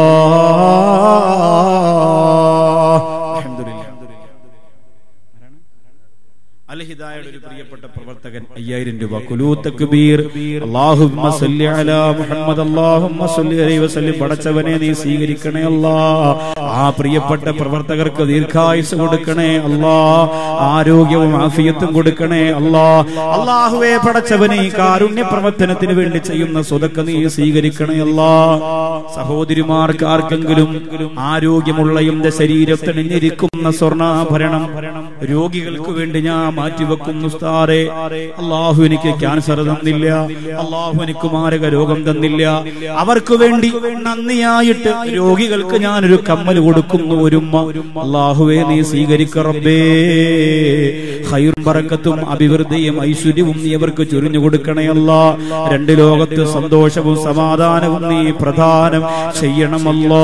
അൽഹംദുലില്ലാ അൽഹിദായുടെ ഒരു പ്രിയപ്പെട്ട പ്രവർത്തകൻ അയ്യായിരം രൂപ കുലൂ തക്ബീർ അല്ലാഹുമ്മ സല്ലി അലാ മുഹമ്മദ് അല്ലാഹുമ്മ സല്ലി അലൈഹി വസല്ലം പടച്ചവനെ നീ സ്വീകരിക്കണേ അല്ലാ ആ പ്രിയപ്പെട്ട പ്രവർത്തകർക്ക് ദീർഘായുസ് കൊടുക്കണേ അല്ലാ ആരോഗ്യവും ആഫിയത്തും കൊടുക്കണേ അല്ലാ അല്ലാഹുവേ പടച്ചവനെ ഈ കാരുണ്യ പ്രവർത്തനത്തിന് വേണ്ടി ചെയ്യുന്ന സ്വതക്ക നീ സ്വീകരിക്കണേ അല്ലാ സഹോദരിമാർക്ക് ആർക്കെങ്കിലും ആരോഗ്യമുള്ള എന്റെ ശരീരത്തിണിഞ്ഞിരിക്കുന്ന സ്വർണ്ണാഭരണം രോഗികൾക്ക് വേണ്ടി ഞാൻ മാറ്റിവെക്കുന്നു ഉസ്താറെ അള്ളാഹു എനിക്ക് ക്യാൻസർ തന്നില്ല അള്ളാഹു എനിക്ക് മാരക രോഗം തന്നില്ല അവർക്ക് വേണ്ടി നന്ദിയായിട്ട് രോഗികൾക്ക് ഞാനൊരു കമ്മൽ കൊടുക്കുന്നു ഒരുമ്മ അള്ളാഹുവേ നീ സ്വീകരിക്ക റബ്ബേ ഹൈറും പറക്കത്തും അഭിവൃദ്ധിയും ഐശ്വര്യവും നീ അവർക്ക് ചൊരിഞ്ഞു കൊടുക്കണയല്ല രണ്ട് ലോകത്ത് സന്തോഷവും സമാധാനവും നീ പ്രധാനം ചെയ്യണമല്ലോ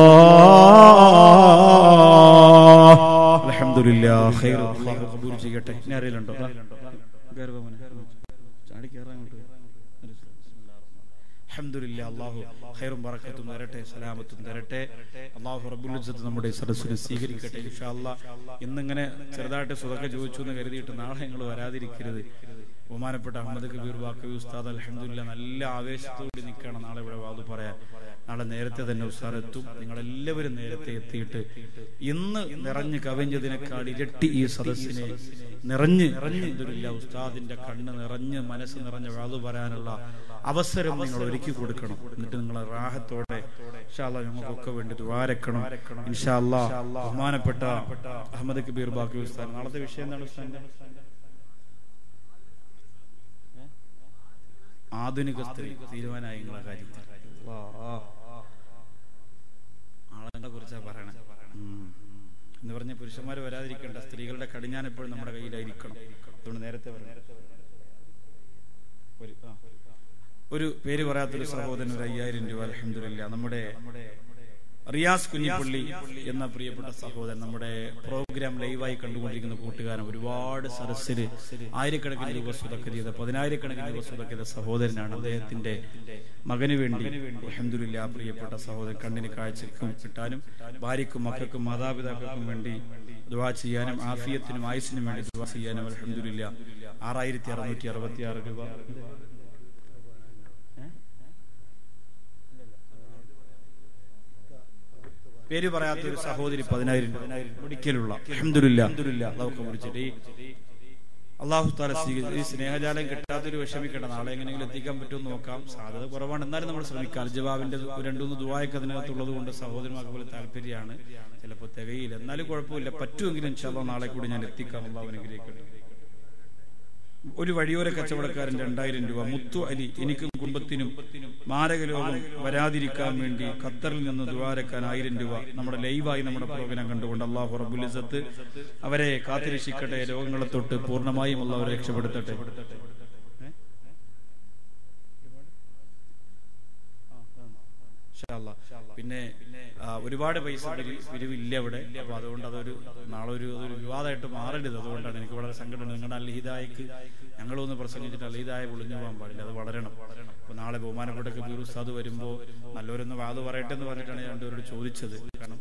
അൽഹംദുലില്ലാ ഖൈർ അല്ലാഹു ഖബൂൽ ചെയ്യട്ടെ ഇനി അറിയില്ലുണ്ടോ കേറുക മോനെ. ചാടി കേറാൻ അങ്ങോട്ട്. അൽഹംദുലില്ലാ അല്ലാഹു ഖൈറും ബറക്കത്തും തരട്ടെ സലാമത്തും തരട്ടെ അല്ലാഹു റബ്ബുൽ ഇസ്സത്ത് നമ്മുടെ ഈ സദസ്സിനെ സ്വീകരിക്കട്ടെ ഇൻഷാ അല്ലാ ഇന്നിങ്ങനെ ചെറുതായിട്ട് സുഖക്കെ ചോദിച്ചു എന്ന് കരുതിയിട്ട് നാളെ നിങ്ങൾ വരാതിരിക്കരുത് ബഹുമാനപ്പെട്ട അഹമ്മദ് കബീർ വാക്കവി ഉസ്താദ് അലഹമില്ല നല്ല ആവേശത്തോടെ നിൽക്കണം നാളെ ഇവിടെ വാതു പറയാൻ നാളെ നേരത്തെ തന്നെ ഉസ്താദ് എത്തും നിങ്ങളെല്ലാവരും നേരത്തെ എത്തിയിട്ട് ഇന്ന് നിറഞ്ഞ് കവിഞ്ഞതിനേക്കാൾ ഇരട്ടി ഈ സദസ്സിനെ നിറഞ്ഞ് അൽഹംദുലില്ലാ ഉസ്താദിന്റെ കണ്ണ് നിറഞ്ഞ് മനസ്സ് നിറഞ്ഞ് വാതു പറയാനുള്ള അവസരം നിങ്ങൾ ഒരുക്കി കൊടുക്കണം എന്നിട്ട് നിങ്ങൾ റാഹത്തോടെ ഇൻഷാല്ലാ ഞങ്ങൾക്കൊക്കെ വേണ്ടി ദ്വാരക്കണം ഇൻഷാല്ലാ ബഹുമാനപ്പെട്ട അഹമ്മദ് കബീർ ബാക്കി ഉസ്താദ് നാളത്തെ വിഷയം എന്താണ് ഉസ്താദിന്റെ ആധുനിക സ്ത്രീ തീരുമാനമായി നിങ്ങളെ കാര്യത്തിൽ ആളുകളെ കുറിച്ചാ പറയണേ ഉം. എന്ന് പറഞ്ഞ പുരുഷന്മാർ വരാതിരിക്കേണ്ട സ്ത്രീകളുടെ കടിഞ്ഞാൻ എപ്പോഴും നമ്മുടെ കയ്യിലായിരിക്കണം അതുകൊണ്ട് നേരത്തെ പറഞ്ഞു ഒരു ആ. ഒരു പേര് പറയാത്തൊരു സഹോദരൻ ഒരു അയ്യായിരം രൂപ അലഹമില്ല നമ്മുടെ റിയാസ് കുഞ്ഞിപ്പള്ളി എന്ന പ്രിയപ്പെട്ട സഹോദരൻ നമ്മുടെ പ്രോഗ്രാം ലൈവായി കണ്ടുകൊണ്ടിരിക്കുന്ന കൂട്ടുകാരൻ ഒരുപാട് സദസ്സില് ആയിരക്കണക്കിന് രൂപ സ്വതക്ക ചെയ്ത പതിനായിരക്കണക്കിന് രൂപ സ്വതക്ക ചെയ്ത സഹോദരനാണ് അദ്ദേഹത്തിന്റെ മകന് വേണ്ടി അലഹമില്ല പ്രിയപ്പെട്ട സഹോദരൻ കണ്ണിന് കാഴ്ചക്കും കിട്ടാനും ഭാര്യക്കും മക്കൾക്കും മാതാപിതാക്കൾക്കും വേണ്ടി ദുവാ ചെയ്യാനും ആഫിയത്തിനും ആയുസിനും വേണ്ടി ദുവാ ചെയ്യാനും അലഹമില്ല ആറായിരത്തി അറുന്നൂറ്റി അറുപത്തി ആറ് രൂപ പേര് പറയാത്ത ഒരു സഹോദരി പതിനായിരം ഒരിക്കലുള്ള അഹമ്മദില്ല അതൊക്കെ വിളിച്ചിട്ട് ഈ അള്ളാഹു താല സ്വീകരിച്ചു ഈ സ്നേഹജാലം കിട്ടാത്തൊരു വിഷമിക്കേണ്ട നാളെ എങ്ങനെയെങ്കിലും എത്തിക്കാൻ പറ്റുമെന്ന് നോക്കാം സാധ്യത കുറവാണ് എന്നാലും നമ്മൾ ശ്രമിക്കാം അൽജവാബിന്റെ രണ്ടുമൂന്ന് ദുബായൊക്കെ അതിനകത്തുള്ളത് കൊണ്ട് സഹോദരന്മാർക്ക് പോലെ താല്പര്യമാണ് ചിലപ്പോൾ തികയില്ല എന്നാലും കുഴപ്പമില്ല പറ്റുമെങ്കിലും ഇൻഷാല്ലാ നാളെ കൂടി ഞാൻ എത്തിക്കാം അള്ളാഹു അനുഗ്രഹിക്കട്ടെ ഒരു വഴിയോര കച്ചവടക്കാരൻ രണ്ടായിരം രൂപ മുത്തു അലി എനിക്കും കുടുംബത്തിനും മാരകരോഗം വരാതിരിക്കാൻ വേണ്ടി ഖത്തറിൽ നിന്ന് ദ്വാരക്കാൻ ആയിരം രൂപ നമ്മുടെ ലൈവായി നമ്മുടെ പ്രോഗ്രാം കണ്ടുകൊണ്ട് അള്ളാഹു റബുലിസത്ത് അവരെ കാത്തിരക്ഷിക്കട്ടെ രോഗങ്ങളെ തൊട്ട് പൂർണ്ണമായും അള്ളാഹു രക്ഷപ്പെടുത്തട്ടെ ഇൻഷാ അല്ലാ. പിന്നെ ആ, ഒരുപാട് പൈസ പിരി- പിരിവില്ല അവിടെ അപ്പൊ അതുകൊണ്ട് അതൊരു നാളെ ഒരു അതൊരു വിവാദമായിട്ട് മാറരുത് അതുകൊണ്ടാണ് എനിക്ക് വളരെ സങ്കടമുണ്ട് നിങ്ങളുടെ അൽഹിദായ്ക്ക് ഞങ്ങളൊന്ന് പ്രസംഗിച്ചിട്ട് അൽഹിദായ പൊളിഞ്ഞു പോകാൻ പാടില്ല അത് വളരണം അപ്പൊ നാളെ ബഹുമാനപ്പെട്ട കബീർ ഉസ്താദ് വരുമ്പോ നല്ലവരൊന്ന് വാത് പറയട്ടെ എന്ന് പറഞ്ഞിട്ടാണ് ഞാൻ രണ്ടുപേരോട് ചോദിച്ചത് കാരണം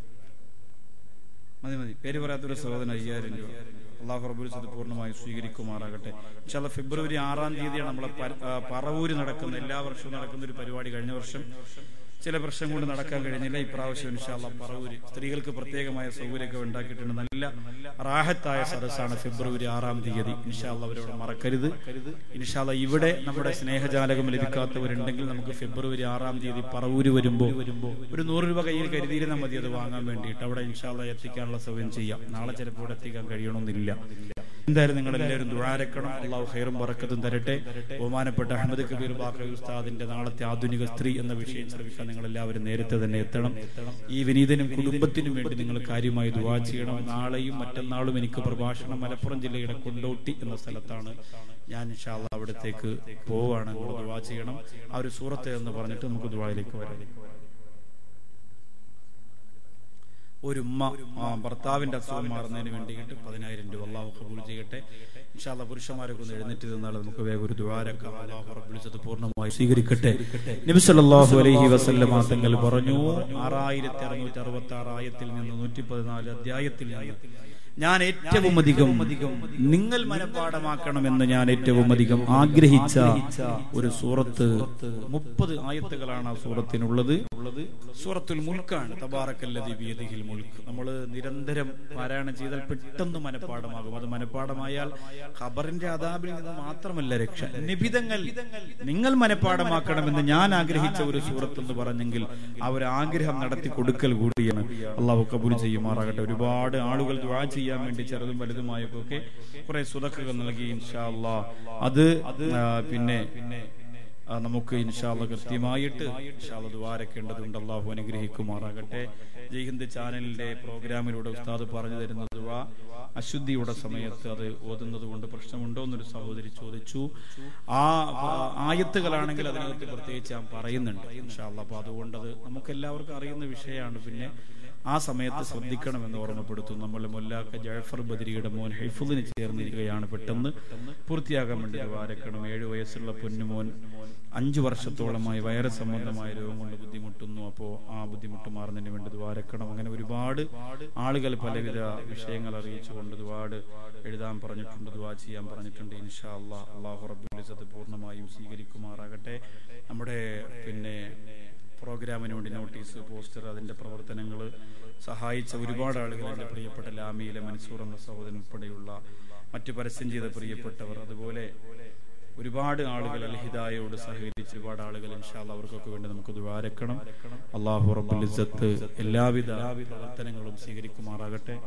മതി മതി പേര് പറയാത്തൊരു സഹോദരൻ അയ്യായിരം രൂപ അള്ളാഹു റബുൽ അത് പൂർണ്ണമായി സ്വീകരിക്കുമാറാകട്ടെ ഇൻഷാല്ല ഫെബ്രുവരി ആറാം തീയതിയാണ് നമ്മളെ പര- ആ, പറവൂര് നടക്കുന്ന എല്ലാ വർഷവും നടക്കുന്ന ഒരു പരിപാടി കഴിഞ്ഞ വർഷം ചില പ്രശ്നം കൊണ്ട് നടക്കാൻ കഴിഞ്ഞില്ല ഇപ്രാവശ്യം ഇൻഷാല്ല പറവൂര് സ്ത്രീകൾക്ക് പ്രത്യേകമായ സൗകര്യമൊക്കെ ഉണ്ടാക്കിയിട്ടുണ്ട് നല്ല റാഹത്തായ സദസ്സാണ് ഫെബ്രുവരി ആറാം തീയതി ഇൻഷാല്ല അവരോട് മറക്കരുത് ഇൻഷാല്ല ഇവിടെ നമ്മുടെ സ്നേഹജാലകം ലഭിക്കാത്തവരുണ്ടെങ്കിൽ നമുക്ക് ഫെബ്രുവരി ആറാം തീയതി പറവൂര് വരുമ്പോ ഒരു നൂറ് രൂപ കയ്യിൽ കരുതിയിരുന്നാൽ മതി അത് വാങ്ങാൻ വേണ്ടിയിട്ട് അവിടെ ഇൻഷാല്ല എത്തിക്കാനുള്ള സൗകര്യം ചെയ്യാം നാളെ ചിലപ്പോൾ ഇവിടെ എത്തിക്കാൻ കഴിയണമെന്നില്ല എന്തായാലും നിങ്ങൾ എല്ലാവരും ദുഴാരക്കണം അള്ളാഹു ഹൈറും ബറക്കത്തും തരട്ടെ ബഹുമാനപ്പെട്ട അഹമ്മദ് കബീർ ബാക്കർ ഉസ്താദിന്റെ നാളത്തെ ആധുനിക സ്ത്രീ എന്ന വിഷയം ശ്രമിക്കാൻ നിങ്ങൾ എല്ലാവരും നേരത്തെ തന്നെ എത്തണം ഈ വിനീതനും കുടുംബത്തിനും വേണ്ടി നിങ്ങൾ കാര്യമായി ദുവാ ചെയ്യണം നാളെയും മറ്റന്നാളും എനിക്ക് പ്രഭാഷണം മലപ്പുറം ജില്ലയുടെ കൊണ്ടോട്ടി എന്ന സ്ഥലത്താണ് ഞാൻ ഇൻഷാല്ല അവിടത്തേക്ക് പോവാണ് നിങ്ങൾ ദുവാ ചെയ്യണം ആ ഒരു സൂറത്ത് എന്ന് പറഞ്ഞിട്ട് നമുക്ക് ദുവായിലേക്ക് വരാം ഒരു ഉമ്മ ആ, ഭർത്താവിന്റെ അസുഖം മാറുന്നതിന് വേണ്ടിയിട്ട് പതിനായിരം രൂപ അള്ളാഹു കബൂൽ ചെയ്യട്ടെ ഇൻഷാല്ല പുരുഷന്മാരൊക്കെ ഒന്ന് എഴുന്നേറ്റ് നിന്നാൽ നമുക്ക് വേഗം ഒരു ദ്വാരക്കം അള്ളാഹു റബ്ബുൽ പൂർണ്ണമായി സ്വീകരിക്കട്ടെ നബി സല്ലല്ലാഹു അലൈഹി വസല്ലമ തങ്ങൾ പറഞ്ഞു ആറായിരത്തി അറുന്നൂറ്റി അറുപത്തി ആറ് ആയത്തിൽ നിന്ന് നൂറ്റി പതിനാല് അധ്യായത്തിൽ നിന്ന് ഞാൻ ഏറ്റവും അധികം നിങ്ങൾ മനഃപ്പാടമാക്കണമെന്ന് ഞാൻ ഏറ്റവും അധികം ആഗ്രഹിച്ച ഒരു സൂറത്ത് മുപ്പത് ആയത്തുകളാണ് ആ സൂറത്തിനുള്ളത് സൂറത്തുൽ മുൽക്കാണ് തബാറക്കല്ലതി ബിയദിഹിൽ മുൽക്ക് നമ്മൾ നിരന്തരം പാരായണം ചെയ്താൽ പെട്ടെന്ന് മനഃപ്പാടമാകും അത് മനഃപ്പാടമായാൽ ഖബറിന്റെ അതാബിൽ നിന്ന് മാത്രമല്ല രക്ഷ നിബിതങ്ങൾ നിങ്ങൾ മനഃപ്പാടമാക്കണമെന്ന് ഞാൻ ആഗ്രഹിച്ച ഒരു സൂറത്ത് എന്ന് പറഞ്ഞെങ്കിൽ ആ ഒരു ആഗ്രഹം നടത്തി കൊടുക്കൽ കൂടിയാണ് അള്ളാഹു കബൂൽ ചെയ്യുമാറാകട്ടെ ഒരുപാട് ആളുകൾ ദുആ ചെയ്യാൻ വേണ്ടി ചെറുതും വലുതുമായൊക്കെ ഒക്കെ കുറെ സുതക്കുകൾ നൽകി ഇൻഷാ അള്ളാ അത് ആ, പിന്നെ ആ, നമുക്ക് ഇൻഷാല്ല കൃത്യമായിട്ട് ഇൻഷാല്ല ദ്വാരക്കേണ്ടതുണ്ട് അള്ളാഹു അനുഗ്രഹിക്കുമാറാകട്ടെ ജയ്ഹിന്ദ് ചാനലിന്റെ പ്രോഗ്രാമിലൂടെ ഉസ്താദ് പറഞ്ഞു തരുന്ന ദുവാ അശുദ്ധിയുടെ സമയത്ത് അത് ഓതുന്നത് കൊണ്ട് പ്രശ്നമുണ്ടോ എന്നൊരു സഹോദരി ചോദിച്ചു ആ ആ, ആയത്തുകളാണെങ്കിൽ അതിനകത്ത് പ്രത്യേകിച്ച് ഞാൻ പറയുന്നുണ്ട് ഇൻഷാല്ല അപ്പൊ അതുകൊണ്ട് അത് നമുക്ക് എല്ലാവർക്കും അറിയുന്ന വിഷയമാണ് പിന്നെ ആ സമയത്ത് ശ്രദ്ധിക്കണമെന്ന് ഓർമ്മപ്പെടുത്തും നമ്മൾ മൊല്ലാക്ക ജഴഫർ ബദരിയുടെ മോൻ ഹൈഫുദിന് ചേർന്നിരിക്കുകയാണ് പെട്ടെന്ന് പൂർത്തിയാകാൻ വേണ്ടി ദ്വാരക്കണം ഏഴു വയസ്സുള്ള പൊന്നുമോൻ അഞ്ചു വർഷത്തോളമായി വൈറസ് സംബന്ധമായ രോഗം കൊണ്ട് ബുദ്ധിമുട്ടുന്നു അപ്പോൾ ആ ബുദ്ധിമുട്ട് മാറുന്നതിന് വേണ്ടി ദ്വാരക്കണം അങ്ങനെ ഒരുപാട് ആളുകൾ പലവിധ വിഷയങ്ങൾ അറിയിച്ചുകൊണ്ട് ഒരുപാട് എഴുതാൻ പറഞ്ഞിട്ടുണ്ട് ദ്വാ ചെയ്യാൻ പറഞ്ഞിട്ടുണ്ട് ഇൻഷാ അള്ളാഹ് അള്ളാഹു റബ്ബുലിസത്ത് പൂർണ്ണമായും സ്വീകരിക്കുമാറാകട്ടെ നമ്മുടെ പിന്നെ പ്രോഗ്രാമിന് വേണ്ടി നോട്ടീസ് പോസ്റ്റർ അതിന്റെ പ്രവർത്തനങ്ങൾ സഹായിച്ച ഒരുപാട് ആളുകൾ എൻ്റെ പ്രിയപ്പെട്ട ലാമിയിലെ മൻസൂർ എന്ന സഹോദരൻ ഉൾപ്പെടെയുള്ള മറ്റു പരസ്യം ചെയ്ത പ്രിയപ്പെട്ടവർ അതുപോലെ ഒരുപാട് ആളുകൾ അൽഹിദായോട് സഹകരിച്ച് ഒരുപാട് ആളുകൾ ഇൻഷാല്ല അവർക്കൊക്കെ വേണ്ടി നമുക്ക് ദ്വാരക്കണം അള്ളാഹു റബ്ബുൽ ഇസ്സത്ത് എല്ലാവിധ പ്രവർത്തനങ്ങളും സ്വീകരിക്കുമാറാകട്ടെ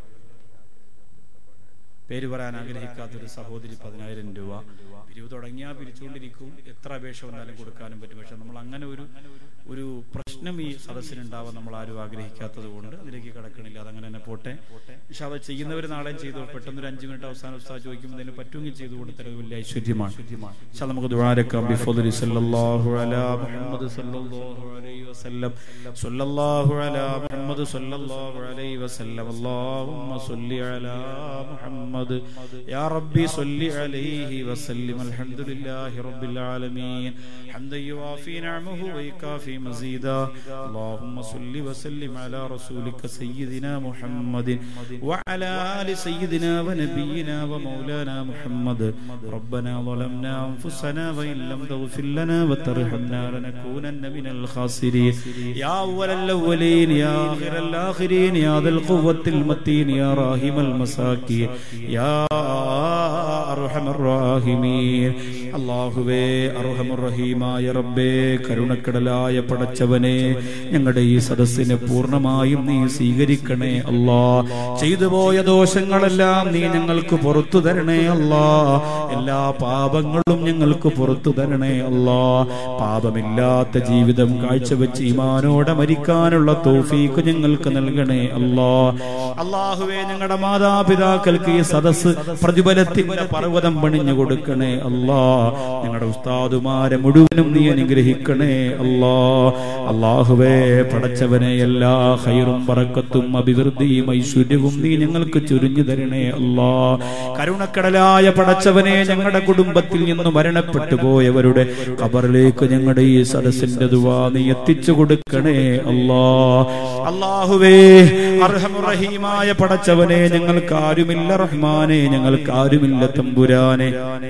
പേര് പറയാൻ ആഗ്രഹിക്കാത്ത ഒരു സഹോദരി പതിനായിരം രൂപ പിരിവ് തുടങ്ങിയാൽ പിരിച്ചുകൊണ്ടിരിക്കും എത്ര അപേക്ഷ വന്നാലും കൊടുക്കാനും പറ്റും പക്ഷെ നമ്മൾ അങ്ങനെ ഒരു ഒരു പ്രശ്നം ഈ സദസ്സിനുണ്ടാവാൻ നമ്മൾ ആരും ആഗ്രഹിക്കാത്തത് കൊണ്ട് അതിലേക്ക് കിടക്കണില്ല അതങ്ങനെ തന്നെ പോട്ടെ പക്ഷെ അത് ചെയ്യുന്നവർ നാളെയും ചെയ്തു പെട്ടെന്ന് ഒരു അഞ്ചു മിനിറ്റ് അവസാനം ഉസ്താദ് ചോദിക്കുമ്പോൾ അതിന് പറ്റുമെങ്കിൽ ചെയ്തു കൊടുത്തത് വലിയ ഐശ്വര്യമാണ് പക്ഷെ നമുക്ക് ദ്വാരക്കാം ബിഫദലി സല്ലല്ലാഹു അലാ മുഹമ്മദ് സല്ലല്ലാഹു അലൈഹി വസല്ലം സല്ലല്ലാഹു അലാ മുഹമ്മദ് സല്ലല്ലാഹു അലൈഹി വസല്ലം അല്ലാഹുമ്മ സല്ലി അലാ മുഹമ്മദ് യാ റബ്ബി സല്ലി അലൈഹി വസല്ലം അൽഹംദുലില്ലാഹി റബ്ബിൽ ആലമീൻ حمدا يوافي نعمه ويكافي مزيدا اللهم صل وسلم على رسولك سيدنا محمد وعلى آل سيدنا ونبينا ومولانا محمد ربنا ظلمنا أنفسنا وإن لم تغفر لنا وترحمنا لنكونن من الخاسرين يا أول الأولين يا آخر الآخرين يا ذا القوة المتين يا راحم المساكين يا أرحم الراحمين അള്ളാഹുവേ അർഹമുറഹീമായ റബ്ബേ കരുണക്കടലായ പടച്ചവനെ ഞങ്ങളുടെ ഈ സദസ്സിനെ പൂർണ്ണമായും നീ സ്വീകരിക്കണേ അല്ലാ ചെയ്തു പോയ ദോഷങ്ങളെല്ലാം നീ ഞങ്ങൾക്ക് പുറത്തു തരണേ അല്ലാ എല്ലാ പാപങ്ങളും ഞങ്ങൾക്ക് പുറത്തു തരണേ അല്ലാ പാപമില്ലാത്ത ജീവിതം കാഴ്ചവെച്ച് ഈമാനോടെ മരിക്കാനുള്ള തോഫീക്ക് ഞങ്ങൾക്ക് നൽകണേ അല്ലാ അള്ളാഹുവേ ഞങ്ങളുടെ മാതാപിതാക്കൾക്ക് ഈ സദസ്സ് പ്രതിഫലത്തിന്റെ പർവ്വതം പണിഞ്ഞു കൊടുക്കണേ അല്ലാ ഞങ്ങളുടെ ഉസ്താദുമാരെ മുഴുവനും നീ അനുഗ്രഹിക്കണേ അല്ലാ അള്ളാഹുവേ പടച്ചവനെ എല്ലാ ഹൈറും പറക്കത്തും അഭിവൃദ്ധിയും ഐശ്വര്യവും നീ ഞങ്ങൾക്ക് ചുരിഞ്ഞു തരണേ അല്ലാ കരുണക്കടലായ പടച്ചവനെ ഞങ്ങളുടെ കുടുംബത്തിൽ നിന്ന് മരണപ്പെട്ടു പോയവരുടെ കബറിലേക്ക് ഞങ്ങളുടെ ഈ സദസ്സിന്റെ ദുവാ നീ എത്തിച്ചു കൊടുക്കണേ അല്ലാ അള്ളാഹുവേ അർഹമുറഹീമായ പടച്ചവനെ ഞങ്ങൾക്ക് ആരുമില്ല റഹ്മാനെ ഞങ്ങൾക്ക് ആരുമില്ല തമ്പുരാനെ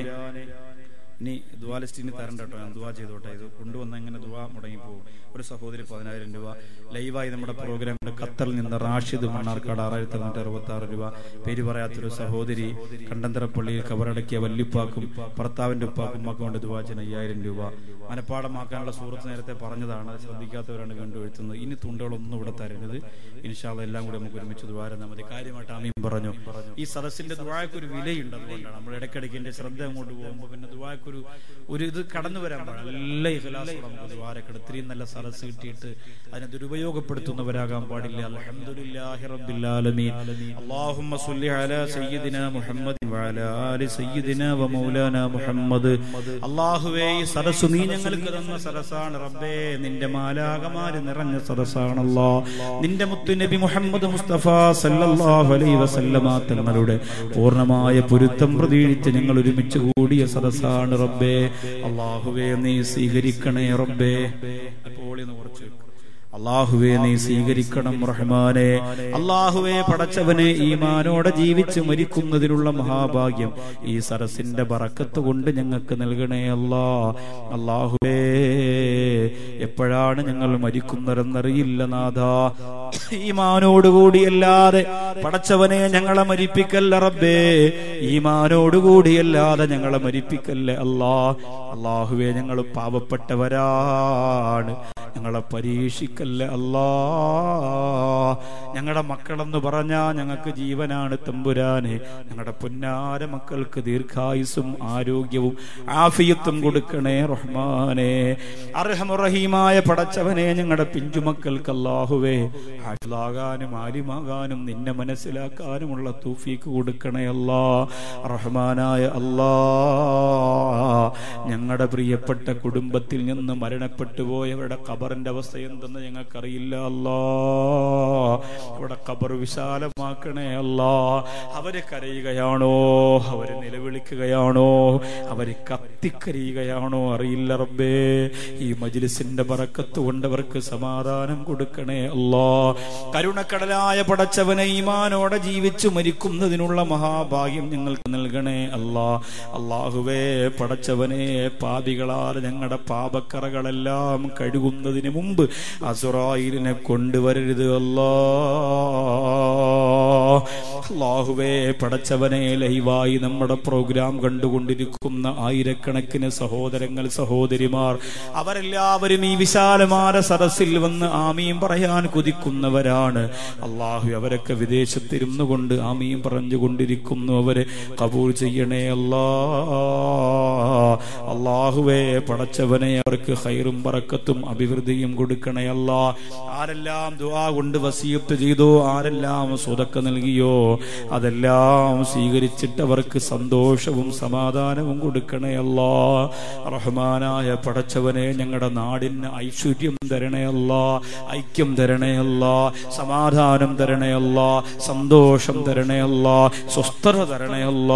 ഇനി ദുവാ ലിസ്റ്റ് ഇനി തരണ്ട കേട്ടോ ഞാൻ ദുവാ ചെയ്തോട്ടെ ഇത് കൊണ്ടുവന്ന എങ്ങനെ ദുവാ മുടങ്ങിപ്പോകും ഒരു സഹോദരി പതിനായിരം രൂപ ലൈവായി നമ്മുടെ പ്രോഗ്രാമിന്റെ ഖത്തറിൽ നിന്ന് റാഷിദ് മണ്ണാർക്കാട് ആറായിരത്തി അറുന്നൂറ്റി അറുപത്തി ആറ് രൂപ പേര് പറയാത്തൊരു സഹോദരി കണ്ടന്തരപ്പള്ളിയിൽ കബറടക്കിയ വല്ലിപ്പാക്കും ഭർത്താവിന്റെ ഉപ്പാക്കും ഉമ്മക്കും കൊണ്ട് ദുവാ ചെയ്യുന്ന അയ്യായിരം രൂപ മനപ്പാടമാക്കാനുള്ള സുഹൃത്ത് നേരത്തെ പറഞ്ഞതാണ് അത് ശ്രദ്ധിക്കാത്തവരാണ് കണ്ടുവെഴുത്തുന്നത് ഇനി തുണ്ടുകളൊന്നും ഇവിടെ തരരുത് ഇൻഷാല്ല എല്ലാം കൂടി നമുക്ക് ഒരുമിച്ച് ദ്വാരം മതി കാര്യമായിട്ട് ആമീൻ പറഞ്ഞു ഈ സദസ്സിന്റെ ദ്വായക്ക് ഒരു വിലയുണ്ട് അതുകൊണ്ടാണ് നമ്മൾ ഇടയ്ക്കിടയ്ക്ക് എന്റെ ശ്രദ്ധ അങ്ങോട്ട് പോകുമ്പോൾ പിന്നെ ദ്വായക്കൊരു ഒരു ഇത് കടന്നു വരാൻ പാടില്ല നല്ല ഇഖലാസോടെ നമുക്ക് ദ്വാരക്കെട ഇത്രയും നല്ല സദസ്സ് കിട്ടിയിട്ട് അതിനെ ദുരുപയോഗപ്പെടുത്തുന്നവരാകാൻ പാടില്ല പാടില്ല അൽഹംദുലില്ലാഹി റബ്ബിൽ ആലമീൻ അല്ലാഹുമ്മ സ്വല്ലി അലാ സയ്യിദിനാ മുഹമ്മദ് വഅലാ ആലി സയ്യിദിനാ വ മൗലാനാ മുഹമ്മദ് അല്ലാഹുവേ ഈ സദസ്സു നീ ഞങ്ങൾക്ക് തന്ന സദസ്സാണ് റബ്ബേ നിന്റെ മാലാകമാര് നിറഞ്ഞ സദസ്സാണല്ലോ നിന്റെ മുത്തു നബി മുഹമ്മദ് മുസ്തഫ സല്ലല്ലാഹു അലൈഹി വസല്ലമ തങ്ങളുടെ പൂർണ്ണമായ പൊരുത്തം പ്രതീക്ഷിച്ച് ഞങ്ങൾ ഒരുമിച്ച് കൂടിയ സദസ്സാണ് റബ്ബേ അള്ളാഹുവേ നീ സ്വീകരിക്കണേ റബ്ബേ അപ്പോൾ ഇന്ന് കുറച്ച് അള്ളാഹുവെ നീ സ്വീകരിക്കണം റഹ്മാനെ അള്ളാഹുവെ പടച്ചവനെ ഈമാനോടെ ജീവിച്ച് മരിക്കുന്നതിനുള്ള മഹാഭാഗ്യം ഈ സരസിന്റെ ബറക്കത്ത് കൊണ്ട് ഞങ്ങൾക്ക് നൽകണേ അല്ലാ അള്ളാഹുവേ എപ്പോഴാണ് ഞങ്ങൾ മരിക്കുന്നതെന്നറിയില്ല നാഥ ഈമാനോടുകൂടിയല്ലാതെ പടച്ചവനെ ഞങ്ങളെ മരിപ്പിക്കല്ല റബ്ബേ ഈമാനോടുകൂടിയല്ലാതെ ഞങ്ങളെ മരിപ്പിക്കല്ലേ അല്ലാ അള്ളാഹുവെ ഞങ്ങൾ പാവപ്പെട്ടവരാണ് ഞങ്ങളെ പരീക്ഷിക്കല്ലേ അല്ലാ ഞങ്ങളുടെ മക്കളെന്ന് പറഞ്ഞാ ഞങ്ങൾക്ക് ജീവനാണ് തമ്പുരാനെ ഞങ്ങളുടെ പൊന്നാര മക്കൾക്ക് ദീർഘായുസും ആരോഗ്യവും ആഫിയത്തും കൊടുക്കണേ റഹ്മാനെ അർഹമുറഹീമായ പടച്ചവനെ ഞങ്ങളുടെ പിഞ്ചുമക്കൾക്ക് അല്ലാഹുവേ ഹാഫിലാകാനും ആലിമാകാനും നിന്നെ മനസ്സിലാക്കാനുമുള്ള തൂഫീക്ക് കൊടുക്കണേ അല്ലാ റഹ്മാനായ അല്ലാ ഞങ്ങളുടെ പ്രിയപ്പെട്ട കുടുംബത്തിൽ നിന്ന് മരണപ്പെട്ടു പോയവരുടെ ഖബറിന്റെ അവസ്ഥ എന്തെന്ന് ഞങ്ങൾക്കറിയില്ല അല്ലാ അവിടെ ഖബർ വിശാലമാക്കണേ അല്ലാ അവര് കരയുകയാണോ അവര് നിലവിളിക്കുകയാണോ അവര് കത്തിക്കരയുകയാണോ അറിയില്ല റബ്ബേ ഈ മജ്ലിസിന്റെ ബറക്കത്ത് കൊണ്ട് അവർക്ക് സമാധാനം കൊടുക്കണേ അല്ലാ കരുണക്കടലായ പടച്ചവനെ ഈമാനോടെ ജീവിച്ചു മരിക്കുന്നതിനുള്ള മഹാഭാഗ്യം ഞങ്ങൾക്ക് നൽകണേ അല്ലാ അള്ളാഹുവേ പടച്ചവനെ പാപികളാൽ ഞങ്ങളുടെ പാപക്കറകളെല്ലാം കഴുകുന്നതിന് മുമ്പ് അസുറായിലിനെ കൊണ്ടുവരരുത് അല്ലാ അള്ളാഹുവേ പടച്ചവനെ ലൈവായി നമ്മുടെ പ്രോഗ്രാം കണ്ടുകൊണ്ടിരിക്കുന്ന ആയിരക്കണക്കിന് സഹോദരങ്ങൾ സഹോദരിമാർ അവരെല്ലാവരും ഈ വിശാലമായ സദസ്സിൽ വന്ന് ആമീം പറയാൻ കുതിക്കുന്നവരാണ് അള്ളാഹു അവരൊക്കെ വിദേശത്തിരുന്നു കൊണ്ട് ആമീം പറഞ്ഞുകൊണ്ടിരിക്കുന്നു അവരെ കബൂൾ ചെയ്യണേ അല്ലാ അള്ളാഹുവേ പടച്ചവനെ അവർക്ക് ഹൈറും പറക്കത്തും അഭിവൃദ്ധിയും കൊടുക്കണേ അല്ല ആരെല്ലാം ദുആ കൊണ്ട് വസീയത്ത് ചെയ്തോ ആരെല്ലാം സ്വതക്ക നൽകിയോ അതെല്ലാം സ്വീകരിച്ചിട്ട് അവർക്ക് സന്തോഷവും സമാധാനവും കൊടുക്കണേ അല്ല റഹ്മാനായ പടച്ചവനെ ഞങ്ങളുടെ നാടിന് ഐശ്വര്യം തരണേ അല്ല ഐക്യം തരണേ അല്ല സമാധാനം തരണേ അല്ല സന്തോഷം തരണേ അല്ല സ്വസ്ഥത തരണേ അല്ല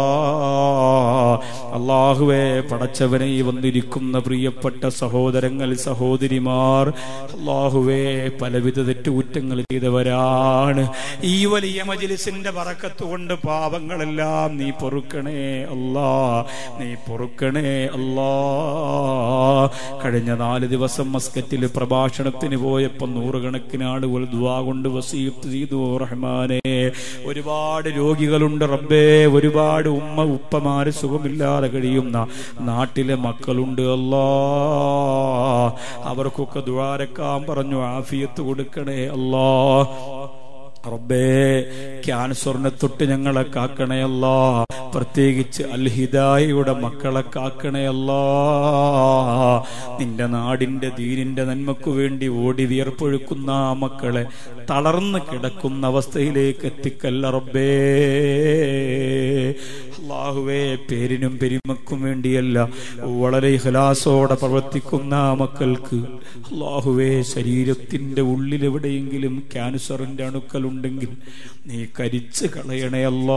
അള്ളാഹുവേ പടച്ചവനെ ഈ വന്നിരിക്കുന്ന പ്രിയപ്പെട്ട സഹോദരങ്ങൾ സഹോദരിമാർ അള്ളാഹുവേ പലവിധ തെറ്റുകുറ്റങ്ങൾ ചെയ്തവരാണ് ഈ വലിയ മജിലിസിന്റെ പറക്കത്ത് കൊണ്ട് പാപങ്ങളെല്ലാം നീ പൊറുക്കണേ അല്ലാ നീ പൊറുക്കണേ അല്ലാ കഴിഞ്ഞ നാല് ദിവസം മസ്കറ്റിൽ പ്രഭാഷണത്തിന് പോയപ്പോ നൂറുകണക്കിന് ആളുകൾ ദ്വാ കൊണ്ട് വസീത്ത് ചെയ്തു റഹ്മാനെ ഒരുപാട് രോഗികളുണ്ട് റബ്ബേ ഒരുപാട് ഉമ്മ ഉപ്പമാര് സുഖമില്ലാതെ കഴിയുന്ന നാട്ടിലെ മക്കളുണ്ട് അല്ലാ അവർക്കൊക്കെ ദ്വാരക്കാൻ പറഞ്ഞു ആഫിയത്ത് കൊടുക്കണേ അല്ലാ റബ്ബേ ക്യാൻസറിനെ തൊട്ട് ഞങ്ങളെ കാക്കണയല്ല പ്രത്യേകിച്ച് അൽഹിദായയുടെ മക്കളെ കാക്കണയല്ല നിന്റെ നാടിന്റെ ദീനിന്റെ നന്മക്കു വേണ്ടി ഓടി വിയർപ്പൊഴുക്കുന്ന ആ മക്കളെ തളർന്ന് കിടക്കുന്ന അവസ്ഥയിലേക്ക് എത്തിക്കല്ല റബ്ബേ അള്ളാഹുവേ പേരിനും പെരുമക്കും വേണ്ടിയല്ല വളരെ ഇഹലാസോടെ പ്രവർത്തിക്കുന്ന ആ മക്കൾക്ക് അള്ളാഹുവേ ശരീരത്തിന്റെ ഉള്ളിൽ എവിടെയെങ്കിലും ക്യാൻസറിന്റെ അണുക്കളുണ്ടെങ്കിൽ നീ കരിച്ച് കളയണേ അല്ലാ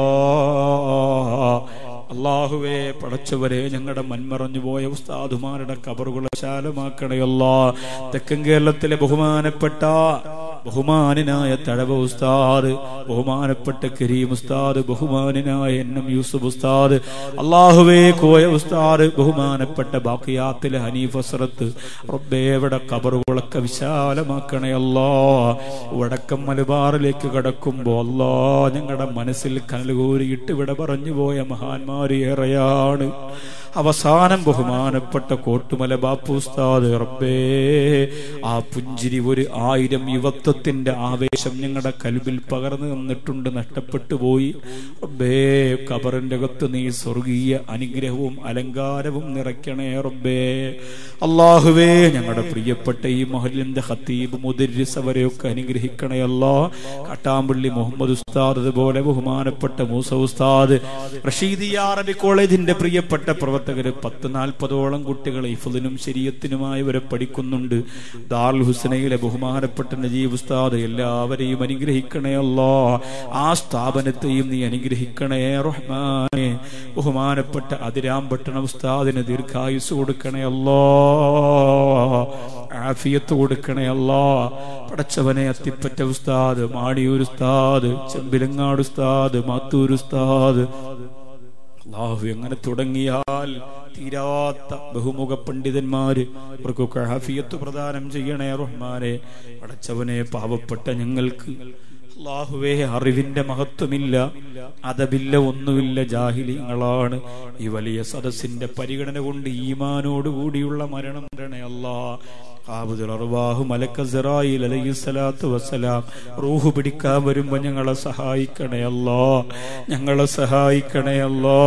അള്ളാഹുവേ പടച്ചവരെ ഞങ്ങളുടെ മൺമറഞ്ഞു പോയ ഉസ്താദുമാരുടെ കബറുകളെ ശാലമാക്കണയല്ല തെക്കൻ കേരളത്തിലെ ബഹുമാനപ്പെട്ട ബഹുമാനായ തഴവ ഉസ്താദ് ബഹുമാനപ്പെട്ട കരീം ഉസ്താദ് ബഹുമാനായ എൻ എം യൂസുഫ് ഉസ്താദ് അള്ളാഹുവേ കോയ ഉസ്താദ് ബഹുമാനപ്പെട്ട ബാക്കിയാത്തിലെ ഹനീഫ് അസറത്ത് റബ്ബേവിടെ കബറുകളൊക്കെ വിശാലമാക്കണേ അല്ലാ വടക്കം മലബാറിലേക്ക് കടക്കുമ്പോ അല്ലാ ഞങ്ങളുടെ മനസ്സിൽ കനലുകോരിയിട്ട് ഇവിടെ പറഞ്ഞു പോയ മഹാന്മാര് ഏറെയാണ് അവസാനം ബഹുമാനപ്പെട്ട കോട്ടുമല ബാപ്പു ഉസ്താദ് റബ്ബേ ആ പുഞ്ചിരി ഒരു ആയിരം യുവത്വത്തിന്റെ ആവേശം ഞങ്ങളുടെ കൽബിൽ പകർന്നു തന്നിട്ടുണ്ട് നഷ്ടപ്പെട്ടു പോയി റബ്ബേ കബറിന്റെ അകത്ത് നീ സ്വർഗീയ അനുഗ്രഹവും അലങ്കാരവും നിറയ്ക്കണേ റബ്ബേ അള്ളാഹുവേ ഞങ്ങളുടെ പ്രിയപ്പെട്ട ഈ മഹലിന്റെ ഹത്തീബ് മുദരിസ് അവരെയൊക്കെ അനുഗ്രഹിക്കണേ അല്ലാ കാട്ടാമ്പള്ളി മുഹമ്മദ് ഉസ്താദ് അതുപോലെ ബഹുമാനപ്പെട്ട മൂസ ഉസ്താദ് റഷീദിയ അറബി കോളേജിന്റെ പ്രിയപ്പെട്ട പ്രവർത്തകര് പത്ത് നാൽപ്പതോളം കുട്ടികൾ ഇഫലിനും ശരീരത്തിനുമായി വരെ പഠിക്കുന്നുണ്ട് ദാൽ ഹുസനയിലെ ബഹുമാനപ്പെട്ട നജീബ് ഉസ്താദ് എല്ലാവരെയും അനുഗ്രഹിക്കണേ അല്ലാ ആ സ്ഥാപനത്തെയും നീ അനുഗ്രഹിക്കണേ റഹ്മാനെ ബഹുമാനപ്പെട്ട അതിരാമ്പട്ടണ ഉസ്താദിന് ദീർഘായുസ് കൊടുക്കണേ അല്ലോ ആഫിയത്ത് കൊടുക്കണേ അല്ലാ പടച്ചവനെ അത്തിപ്പറ്റ ഉസ്താദ് മാടിയൂർ ഉസ്താദ് ചെമ്പിലങ്ങാട് ഉസ്താദ് മാത്തൂർ ഉസ്താദ് അള്ളാഹു എങ്ങനെ തുടങ്ങിയാൽ തീരാത്ത ബഹുമുഖ പണ്ഡിതന്മാര് അവർക്കൊക്കെ ഹാഫിയത്ത് പ്രദാനം ചെയ്യണേ റഹ്മാനെ പടച്ചവനെ പാവപ്പെട്ട ഞങ്ങൾക്ക് അള്ളാഹുവേ അറിവിന്റെ മഹത്വമില്ല അതബില്ല ഒന്നുമില്ല ജാഹിലിങ്ങളാണ് ഈ വലിയ സദസ്സിന്റെ പരിഗണന കൊണ്ട് ഈമാനോട് കൂടിയുള്ള മരണം തരണേ അല്ലാ ആബുദുൽ അർവാഹു മലക്ക സിറായിൽ അലൈഹി സ്വലാത്തു വസ്സലാം റൂഹ് പിടിക്കാൻ വരുമ്പോ ഞങ്ങളെ സഹായിക്കണേ അല്ലോ ഞങ്ങളെ സഹായിക്കണേ അല്ലോ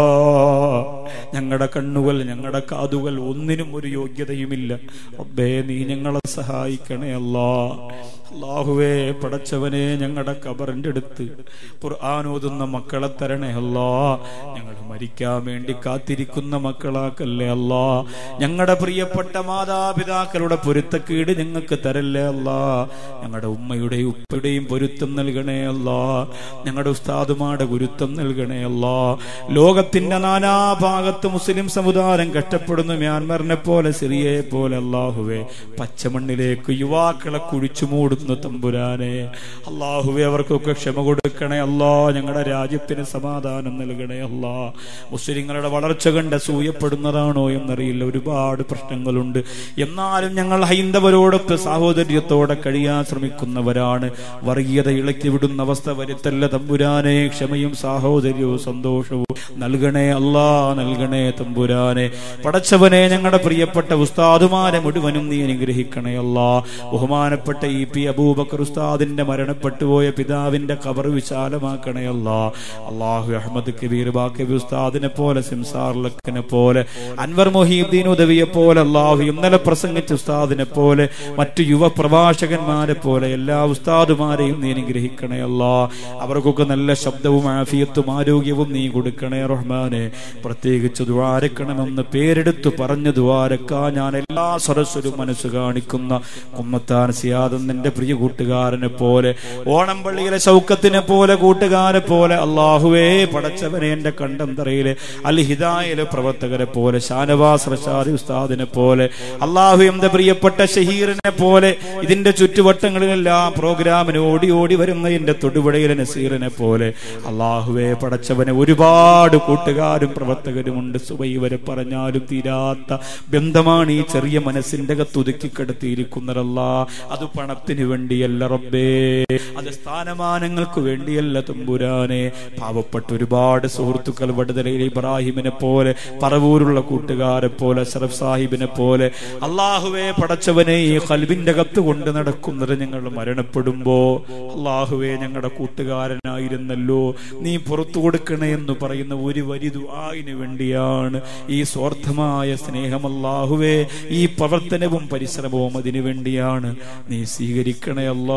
ഞങ്ങളുടെ കണ്ണുകൾ ഞങ്ങളുടെ കാതുകൾ ഒന്നിനും ഒരു യോഗ്യതയുമില്ല റബ്ബേ നീ ഞങ്ങളെ സഹായിക്കണേ അല്ലോ അള്ളാഹുവേ പടച്ചവനെ ഞങ്ങളുടെ കബറിന്റെ അടുത്ത് ഖുർആാനോതുന്ന മക്കളെ തരണേ അല്ലാ ഞങ്ങൾ മരിക്കാൻ വേണ്ടി കാത്തിരിക്കുന്ന മക്കളാക്കല്ലേ അല്ലാ ഞങ്ങളുടെ പ്രിയപ്പെട്ട മാതാപിതാക്കളുടെ പൊരുത്തക്കേട് ഞങ്ങൾക്ക് തരല്ലേ അല്ലാ ഞങ്ങളുടെ ഉമ്മയുടെയും ഉപ്പയുടെയും പൊരുത്തം നൽകണേ അല്ലാ ഞങ്ങളുടെ ഉസ്താദുമാരുടെ ഗുരുത്വം നൽകണേ അല്ലാ ലോകത്തിന്റെ നാനാഭാഗത്ത് മുസ്ലിം സമുദായം കഷ്ടപ്പെടുന്ന മ്യാൻമറിനെ പോലെ സിറിയയെ പോലെ അള്ളാഹുവേ പച്ചമണ്ണിലേക്ക് യുവാക്കളെ കുഴിച്ചു മൂടുന്നു തമ്പുരാനെ അള്ളാഹുവെ അവർക്കൊക്കെ ക്ഷമ കൊടുക്കണേ അല്ലാ ഞങ്ങളുടെ രാജ്യത്തിന് സമാധാനം നൽകണേ അല്ലാ മുസ്ലിങ്ങളുടെ വളർച്ച കണ്ട് അസൂയപ്പെടുന്നതാണോ എന്നറിയില്ല ഒരുപാട് പ്രശ്നങ്ങളുണ്ട് എന്നാലും ഞങ്ങൾ ഹൈന്ദവരോടൊത്ത് സാഹോദര്യത്തോടെ കഴിയാൻ ശ്രമിക്കുന്നവരാണ് വർഗീയത ഇളക്കി വിടുന്ന അവസ്ഥ വരുത്തല്ല തമ്പുരാനെ ക്ഷമയും സാഹോദര്യവും സന്തോഷവും നൽകണേ അല്ലാ നൽകണേ തമ്പുരാനെ പടച്ചവനെ ഞങ്ങളുടെ പ്രിയപ്പെട്ട ഉസ്താദുമാരെ മുഴുവനും നീ അനുഗ്രഹിക്കണേ അല്ലാ ബഹുമാനപ്പെട്ട ഇ പി അബൂബക്കർ ഉസ്താദിന്റെ മരണപ്പെട്ടു പോയ പിതാവിന്റെ കബർ വിശാലമാക്കണേ അല്ലാ അള്ളാഹു അഹമ്മദ് കബീർ ബാക്കബി ഉസ്താദിനെ പോലെ സിംസാർ ലക്കിനെ പോലെ അൻവർ മൊഹീദ്ദീൻ ഉദവിയെ പോലെ അള്ളാഹു ഇന്നലെ പ്രസംഗിച്ച ഉസ്താദിനെ പോലെ മറ്റു യുവ പ്രഭാഷകന്മാരെ പോലെ എല്ലാ ഉസ്താദുമാരെയും നീ അനുഗ്രഹിക്കണേ അല്ലാ അവർക്കൊക്കെ നല്ല ശബ്ദവും ആഫിയത്തും ആരോഗ്യവും നീ കൊടുക്കണേ റഹ്മാനെ പ്രത്യേകിച്ച് ദ്വാരക്കണമെന്ന് പേരെടുത്തു പറഞ്ഞു ദ്വാരക്ക ഞാൻ എല്ലാ സരസ്വരും മനസ്സ് കാണിക്കുന്ന കുമ്മത്താൻ സിയാദൻ നിന്റെ പ്രിയ കൂട്ടുകാരനെ പോലെ ഓണംപള്ളിയിലെ ശൗക്കത്തിനെ പോലെ കൂട്ടുകാരെ പോലെ അള്ളാഹുവേ പടച്ചവനെ എന്റെ കണ്ടന്തറയിലെ അൽ ഹിദായിലെ പ്രവർത്തകരെ പോലെ ഷാനവാസ് റഷാദി ഉസ്താദിനെ പോലെ അള്ളാഹു എന്റെ പ്രിയപ്പെട്ട ഷഹീറിനെ പോലെ ഇതിന്റെ ചുറ്റുവട്ടങ്ങളിലെല്ലാം പ്രോഗ്രാമിന് ഓടി ഓടി വരുന്ന എന്റെ തൊടുപുഴയിലെ നസീറിനെ പോലെ അള്ളാഹുവെ പടച്ചവനെ ഒരുപാട് കൂട്ടുകാരും പ്രവർത്തകരുമുണ്ട് സുബൈ വരെ പറഞ്ഞാലും തീരാത്ത ബന്ധമാണ് ഈ ചെറിയ മനസ്സിന്റെ അകത്തൊതുക്കി കിടത്തിയിരിക്കുന്നതല്ല അത് പണത്തിന് വേണ്ടിയല്ല റബ്ബേ അത് സ്ഥാനമാനങ്ങൾക്ക് വേണ്ടിയല്ല തമ്പുരാനെ പാവപ്പെട്ട ഒരുപാട് സുഹൃത്തുക്കൾ വടുതലയിൽ ഇബ്രാഹിമിനെ പോലെ പറവൂരുള്ള കൂട്ടുകാരെ പോലെ അഷറഫ് സാഹിബിനെ പോലെ അള്ളാഹുവെ പടച്ചവനെ ഈ കൽബിന്റെ അകത്ത് കൊണ്ട് നടക്കുന്നത് ഞങ്ങൾ മരണപ്പെടുമ്പോ അള്ളാഹുവെ ഞങ്ങളുടെ കൂട്ടുകാരനായിരുന്നല്ലോ നീ പുറത്തു കൊടുക്കണേ എന്ന് പറയുന്ന ഒരു വരി ദുആഇന് വേണ്ടിയാണ് ഈ സ്വാർത്ഥമായ സ്നേഹം അല്ലാഹുവേ ഈ പ്രവർത്തനവും പരിശ്രമവും അതിനു വേണ്ടിയാണ് നീ സ്വീകരിക്കണേ അല്ലാ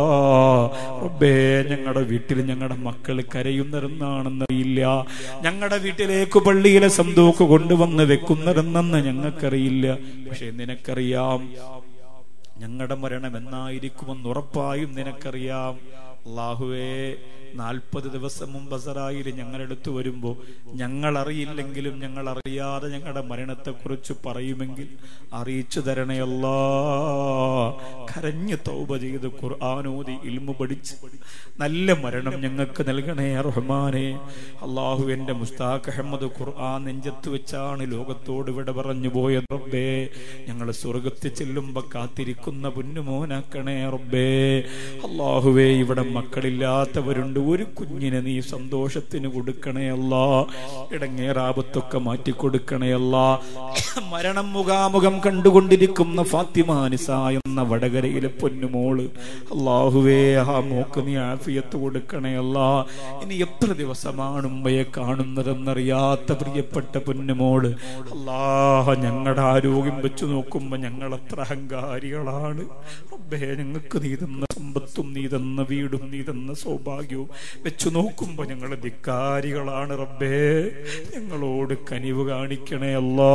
റബ്ബേ ഞങ്ങളുടെ വീട്ടിൽ ഞങ്ങളുടെ മക്കൾ കരയുന്നതെന്നാണെന്നറിയില്ല ഞങ്ങളുടെ വീട്ടിലേക്ക് പള്ളിയിലെ സന്തോക്ക് കൊണ്ടുവന്ന് വെക്കുന്നതെന്നെന്ന് ഞങ്ങൾക്കറിയില്ല പക്ഷെ നിനക്കറിയാം ഞങ്ങളുടെ മരണം എന്നായിരിക്കുമെന്ന് ഉറപ്പായും നിനക്കറിയാം അള്ളാഹുവേ നാൽപ്പത് ദിവസം മുമ്പ് അസറായിൽ ഞങ്ങളെടുത്ത് വരുമ്പോ ഞങ്ങൾ അറിയില്ലെങ്കിലും ഞങ്ങൾ അറിയാതെ ഞങ്ങളുടെ മരണത്തെക്കുറിച്ച് പറയുമെങ്കിൽ അറിയിച്ചു തരണയല്ലാ കര കരഞ്ഞ് തൗബ ചെയ്ത് ഖുർആാനോദി ഇൽമു പഠിച്ച് നല്ല മരണം ഞങ്ങൾക്ക് നൽകണേ റഹ്മാനെ അള്ളാഹു എന്റെ മുസ്താഖ് അഹമ്മദ് ഖുർആൻ നെഞ്ചത്ത് വെച്ചാണ് ലോകത്തോട് വിട പറഞ്ഞു പോയത് റബ്ബേ ഞങ്ങൾ സ്വർഗത്തിൽ ചെല്ലുമ്പോ കാത്തിരിക്കുന്ന പൊന്നുമോനാക്കണേ റബ്ബേ അള്ളാഹുവേ ഇവിടെ മക്കളില്ലാത്തവരുണ്ട് ഒരു കുഞ്ഞിനെ നീ സന്തോഷത്തിന് കൊടുക്കണേ അല്ലാ ഇടങ്ങേറാപത്തൊക്കെ മാറ്റിക്കൊടുക്കണേ അല്ലാ മരണം മുഖാമുഖം കണ്ടുകൊണ്ടിരിക്കുന്ന ഫാത്തിമാനിസ എന്ന വടകരയിലെ പൊന്നുമോള് അള്ളാഹുവേ ആ മോക്ക് നീ ആഫിയത്ത് കൊടുക്കണേ അല്ലാ ഇനി എത്ര ദിവസമാണ് ഉമ്മയെ കാണുന്നതെന്നറിയാത്ത പ്രിയപ്പെട്ട പൊന്നുമോള് അല്ലാഹ ഞങ്ങളുടെ ആരോഗ്യം വെച്ച് നോക്കുമ്പോ ഞങ്ങൾ എത്ര അഹങ്കാരികളാണ് റബ്ബേ ഞങ്ങൾക്ക് നീ തന്ന സമ്പത്തും നീ തന്ന വീടും നീ തന്ന സൗഭാഗ്യവും വെച്ചു നോക്കുമ്പോ ഞങ്ങൾ ധിക്കാരികളാണ് റബ്ബേ ഞങ്ങളോട് കനിവ് കാണിക്കണേ അല്ലാ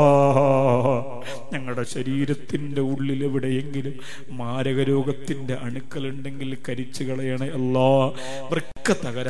ഞങ്ങളുടെ ശരീരത്തിന്റെ ഉള്ളിൽ എവിടെയെങ്കിലും മാരക രോഗത്തിന്റെ അണുക്കളുണ്ടെങ്കിൽ കരിച്ചു കളയണേ അല്ലാ വൃക്ക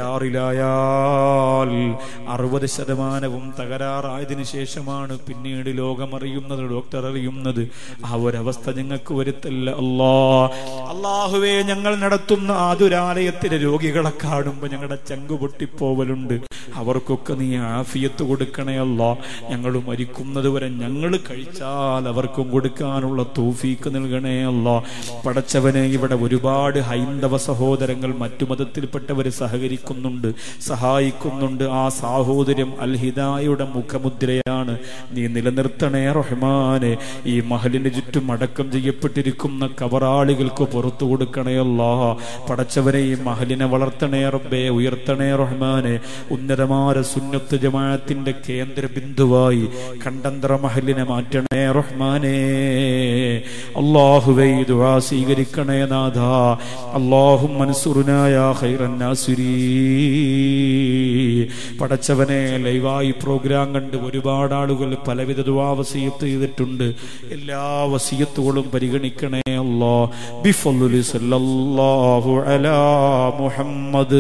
തകരാറിലായാൽ അറുപത് ശതമാനവും തകരാറായതിനു ശേഷമാണ് പിന്നീട് ലോകമറിയുന്നത് ഡോക്ടർ അറിയുന്നത് ആ ഒരവസ്ഥ ഞങ്ങൾക്ക് വരുത്തല്ല അല്ലാ അള്ളാഹുവേ ഞങ്ങൾ നടത്തുന്ന ആതുരാലയത്തിലെ രോഗികളെ കാണുമ്പോ ഞങ്ങളുടെ ചങ്കു പൊട്ടിപ്പോവലുണ്ട് അവർക്കൊക്കെ നീ ആഫിയത്ത് കൊടുക്കണേ അല്ല ഞങ്ങൾ മരിക്കുന്നത് വരെ ഞങ്ങൾ കഴിച്ചാൽ അവർക്കും കൊടുക്കാനുള്ള തൂഫീക്ക് നൽകണേ അല്ല പടച്ചവനെ ഇവിടെ ഒരുപാട് ഹൈന്ദവ സഹോദരങ്ങൾ മറ്റു മതത്തിൽപ്പെട്ടവർ സഹകരിക്കുന്നുണ്ട് സഹായിക്കുന്നുണ്ട് ആ സാഹോദര്യം അൽഹിദായുടെ മുഖമുദ്രയാണ് നീ നിലനിർത്തണേ റഹ്മാനെ ഈ മഹലിന് ചുറ്റും അടക്കം ചെയ്യപ്പെട്ടിരിക്കുന്ന കബറാളികൾക്ക് പുറത്തു കൊടുക്കണേ അല്ലാ പടച്ചവനെ ഈ മഹലിനെ വളർത്തണേ റബ്ബേ ഉയർത്തണേ റഹ്മാനെ ഉന്നതമായ സുന്നത്ത് ജമാഅത്തിന്റെ കേന്ദ്ര ബിന്ദുവായി കണ്ടന്തറ മഹലിനെ മാറ്റണേ റഹ്മാനെ അള്ളാഹുവേ ദുആ സ്വീകരിക്കണേ നാഥ അള്ളാഹും മൻസുറുനായ ഖൈറൻ നാസിരീ പടച്ചവനെ ലൈവായി പ്രോഗ്രാം കണ്ട് ഒരുപാട് ആളുകൾ പലവിധ ദുആ വസിയത്ത് ചെയ്തിട്ടുണ്ട് എല്ലാ വസിയത്തുകളും പരിഗണിക്കണേ അല്ലാ ബിഫലുലി സല്ലല്ലാഹു അലാ മുഹമ്മദ്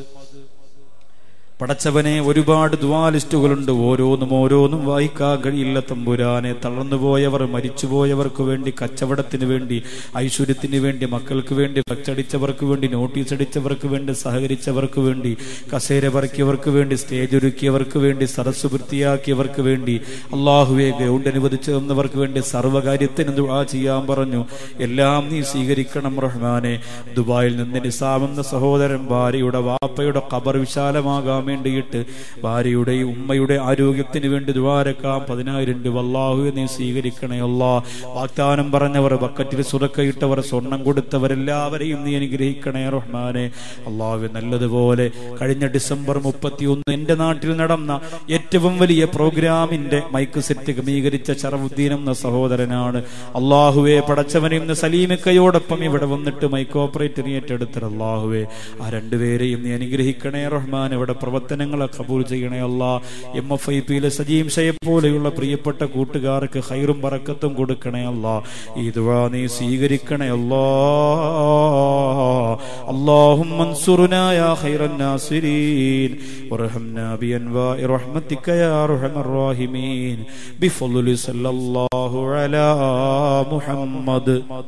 പടച്ചവനെ ഒരുപാട് ദ്വാലിസ്റ്റുകളുണ്ട് ഓരോന്നും ഓരോന്നും വായിക്കാൻ കഴിയില്ല തമ്പുരാനെ തളർന്നുപോയവർ മരിച്ചുപോയവർക്ക് വേണ്ടി കച്ചവടത്തിന് വേണ്ടി ഐശ്വര്യത്തിന് വേണ്ടി മക്കൾക്ക് വേണ്ടി ഫ്ലക്സ് വേണ്ടി നോട്ടീസ് അടിച്ചവർക്ക് വേണ്ടി സഹകരിച്ചവർക്ക് വേണ്ടി കസേര പറക്കിയവർക്ക് വേണ്ടി സ്റ്റേജ് ഒരുക്കിയവർക്ക് വേണ്ടി സരസ് വൃത്തിയാക്കിയവർക്ക് വേണ്ടി അള്ളാഹുവെ ഗ്രൗണ്ട് അനുവദിച്ചു തന്നവർക്ക് വേണ്ടി സർവ്വകാര്യത്തിന് ദുആ ചെയ്യാൻ പറഞ്ഞു എല്ലാം നീ സ്വീകരിക്കണം റഹ്മാനെ ദുബായിൽ നിന്ന് നിസാമെന്ന സഹോദരൻ ഭാര്യയുടെ വാപ്പയുടെ ഖബർ വിശാലമാകാൻ വേണ്ടിയിട്ട് ഭാര്യയുടെയും ഉമ്മയുടെ ആരോഗ്യത്തിന് വേണ്ടി ദ്വാരക്കാം പതിനായിരം രൂപ അള്ളാഹു നീ സ്വീകരിക്കണേ അല്ലാ വാഗ്ദാനം പറഞ്ഞവർ ബക്കറ്റിൽ സുറക്കയിട്ടവർ സ്വർണം കൊടുത്തവരെല്ലാവരെയും നീ അനുഗ്രഹിക്കണേ റഹ്മാനെ അള്ളാഹു നല്ലതുപോലെ കഴിഞ്ഞ ഡിസംബർ മുപ്പത്തിയൊന്ന് എന്റെ നാട്ടിൽ നടന്ന ഏറ്റവും വലിയ പ്രോഗ്രാമിന്റെ മൈക്ക് സെറ്റ് ക്രമീകരിച്ച ഷറഫുദ്ദീൻ എന്ന സഹോദരനാണ് അള്ളാഹുവെ പടച്ചവനെ ഇന്ന് സലീമിക്കയോടൊപ്പം ഇവിടെ വന്നിട്ട് മൈക്ക് ഓപ്പറേറ്റർ ഏറ്റെടുത്തത് അള്ളാഹുവെ ആ രണ്ടുപേരെയും നീ അനുഗ്രഹിക്കണേ റഹ്മാൻ ഇവിടെ പ്രവർത്തനങ്ങളെ കബൂൽ ചെയ്യണേ അല്ല എം എഫ് ഐ പിയിലെ സജീം ഷയെ പോലെയുള്ള പ്രിയപ്പെട്ട കൂട്ടുകാർക്ക് ഹൈറും പറക്കത്തും കൊടുക്കണേ അല്ല ഈ ദുആ നീ സ്വീകരിക്കണേ അല്ലാ اللهم انصرنا يا خير الناصرين وارحمنا بأنواع رحمتك يا أرحم الراحمين بفضل صلى الله على محمد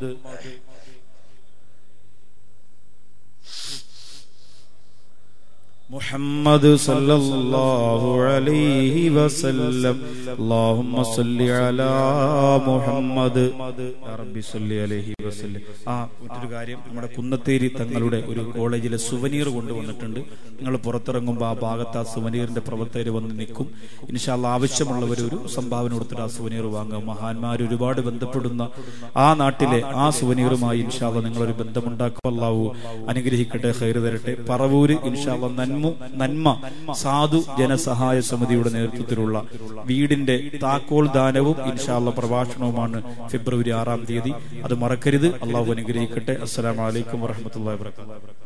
محمد صلى الله عليه وسلم اللهم صل على محمد يا ربي صل عليه وسلم ആ മറ്റൊരു കാര്യം നമ്മുടെ കുന്നത്തേരി തങ്ങളുടെ ഒരു കോളേജിലെ സുവനീർ കൊണ്ടുവന്നിട്ടുണ്ട് നിങ്ങൾ പുറത്തിറങ്ങുമ്പോൾ ആ ഭാഗത്ത് ആ സുവനീറിന്റെ പ്രവർത്തകർ വന്ന് നിൽക്കും ഇൻഷാല്ല ആവശ്യമുള്ളവർ ഒരു സംഭാവന കൊടുത്തിട്ട് ആ സുവനീർ വാങ്ങുക മഹാന്മാർ ഒരുപാട് ബന്ധപ്പെടുന്ന ആ നാട്ടിലെ ആ സുവനീറുമായി ഇൻഷാല്ല നിങ്ങളൊരു ബന്ധമുണ്ടാക്കും അല്ലാവൂ അനുഗ്രഹിക്കട്ടെ ഹൈർ തരട്ടെ പറവൂര് ഇൻഷാല്ല നന്മ നന്മ സാധു ജനസഹായ സമിതിയുടെ നേതൃത്വത്തിലുള്ള വീടിന്റെ താക്കോൽ ദാനവും ഇൻഷാല്ല പ്രഭാഷണവുമാണ് ഫെബ്രുവരി ആറാം തീയതി അത് മറക്കരുത് അള്ളാഹു അനുഗ്രഹിക്കട്ടെ അസ്സലാമലൈക്കും വറഹമത്തല്ലാ വാബർക്കാത്തു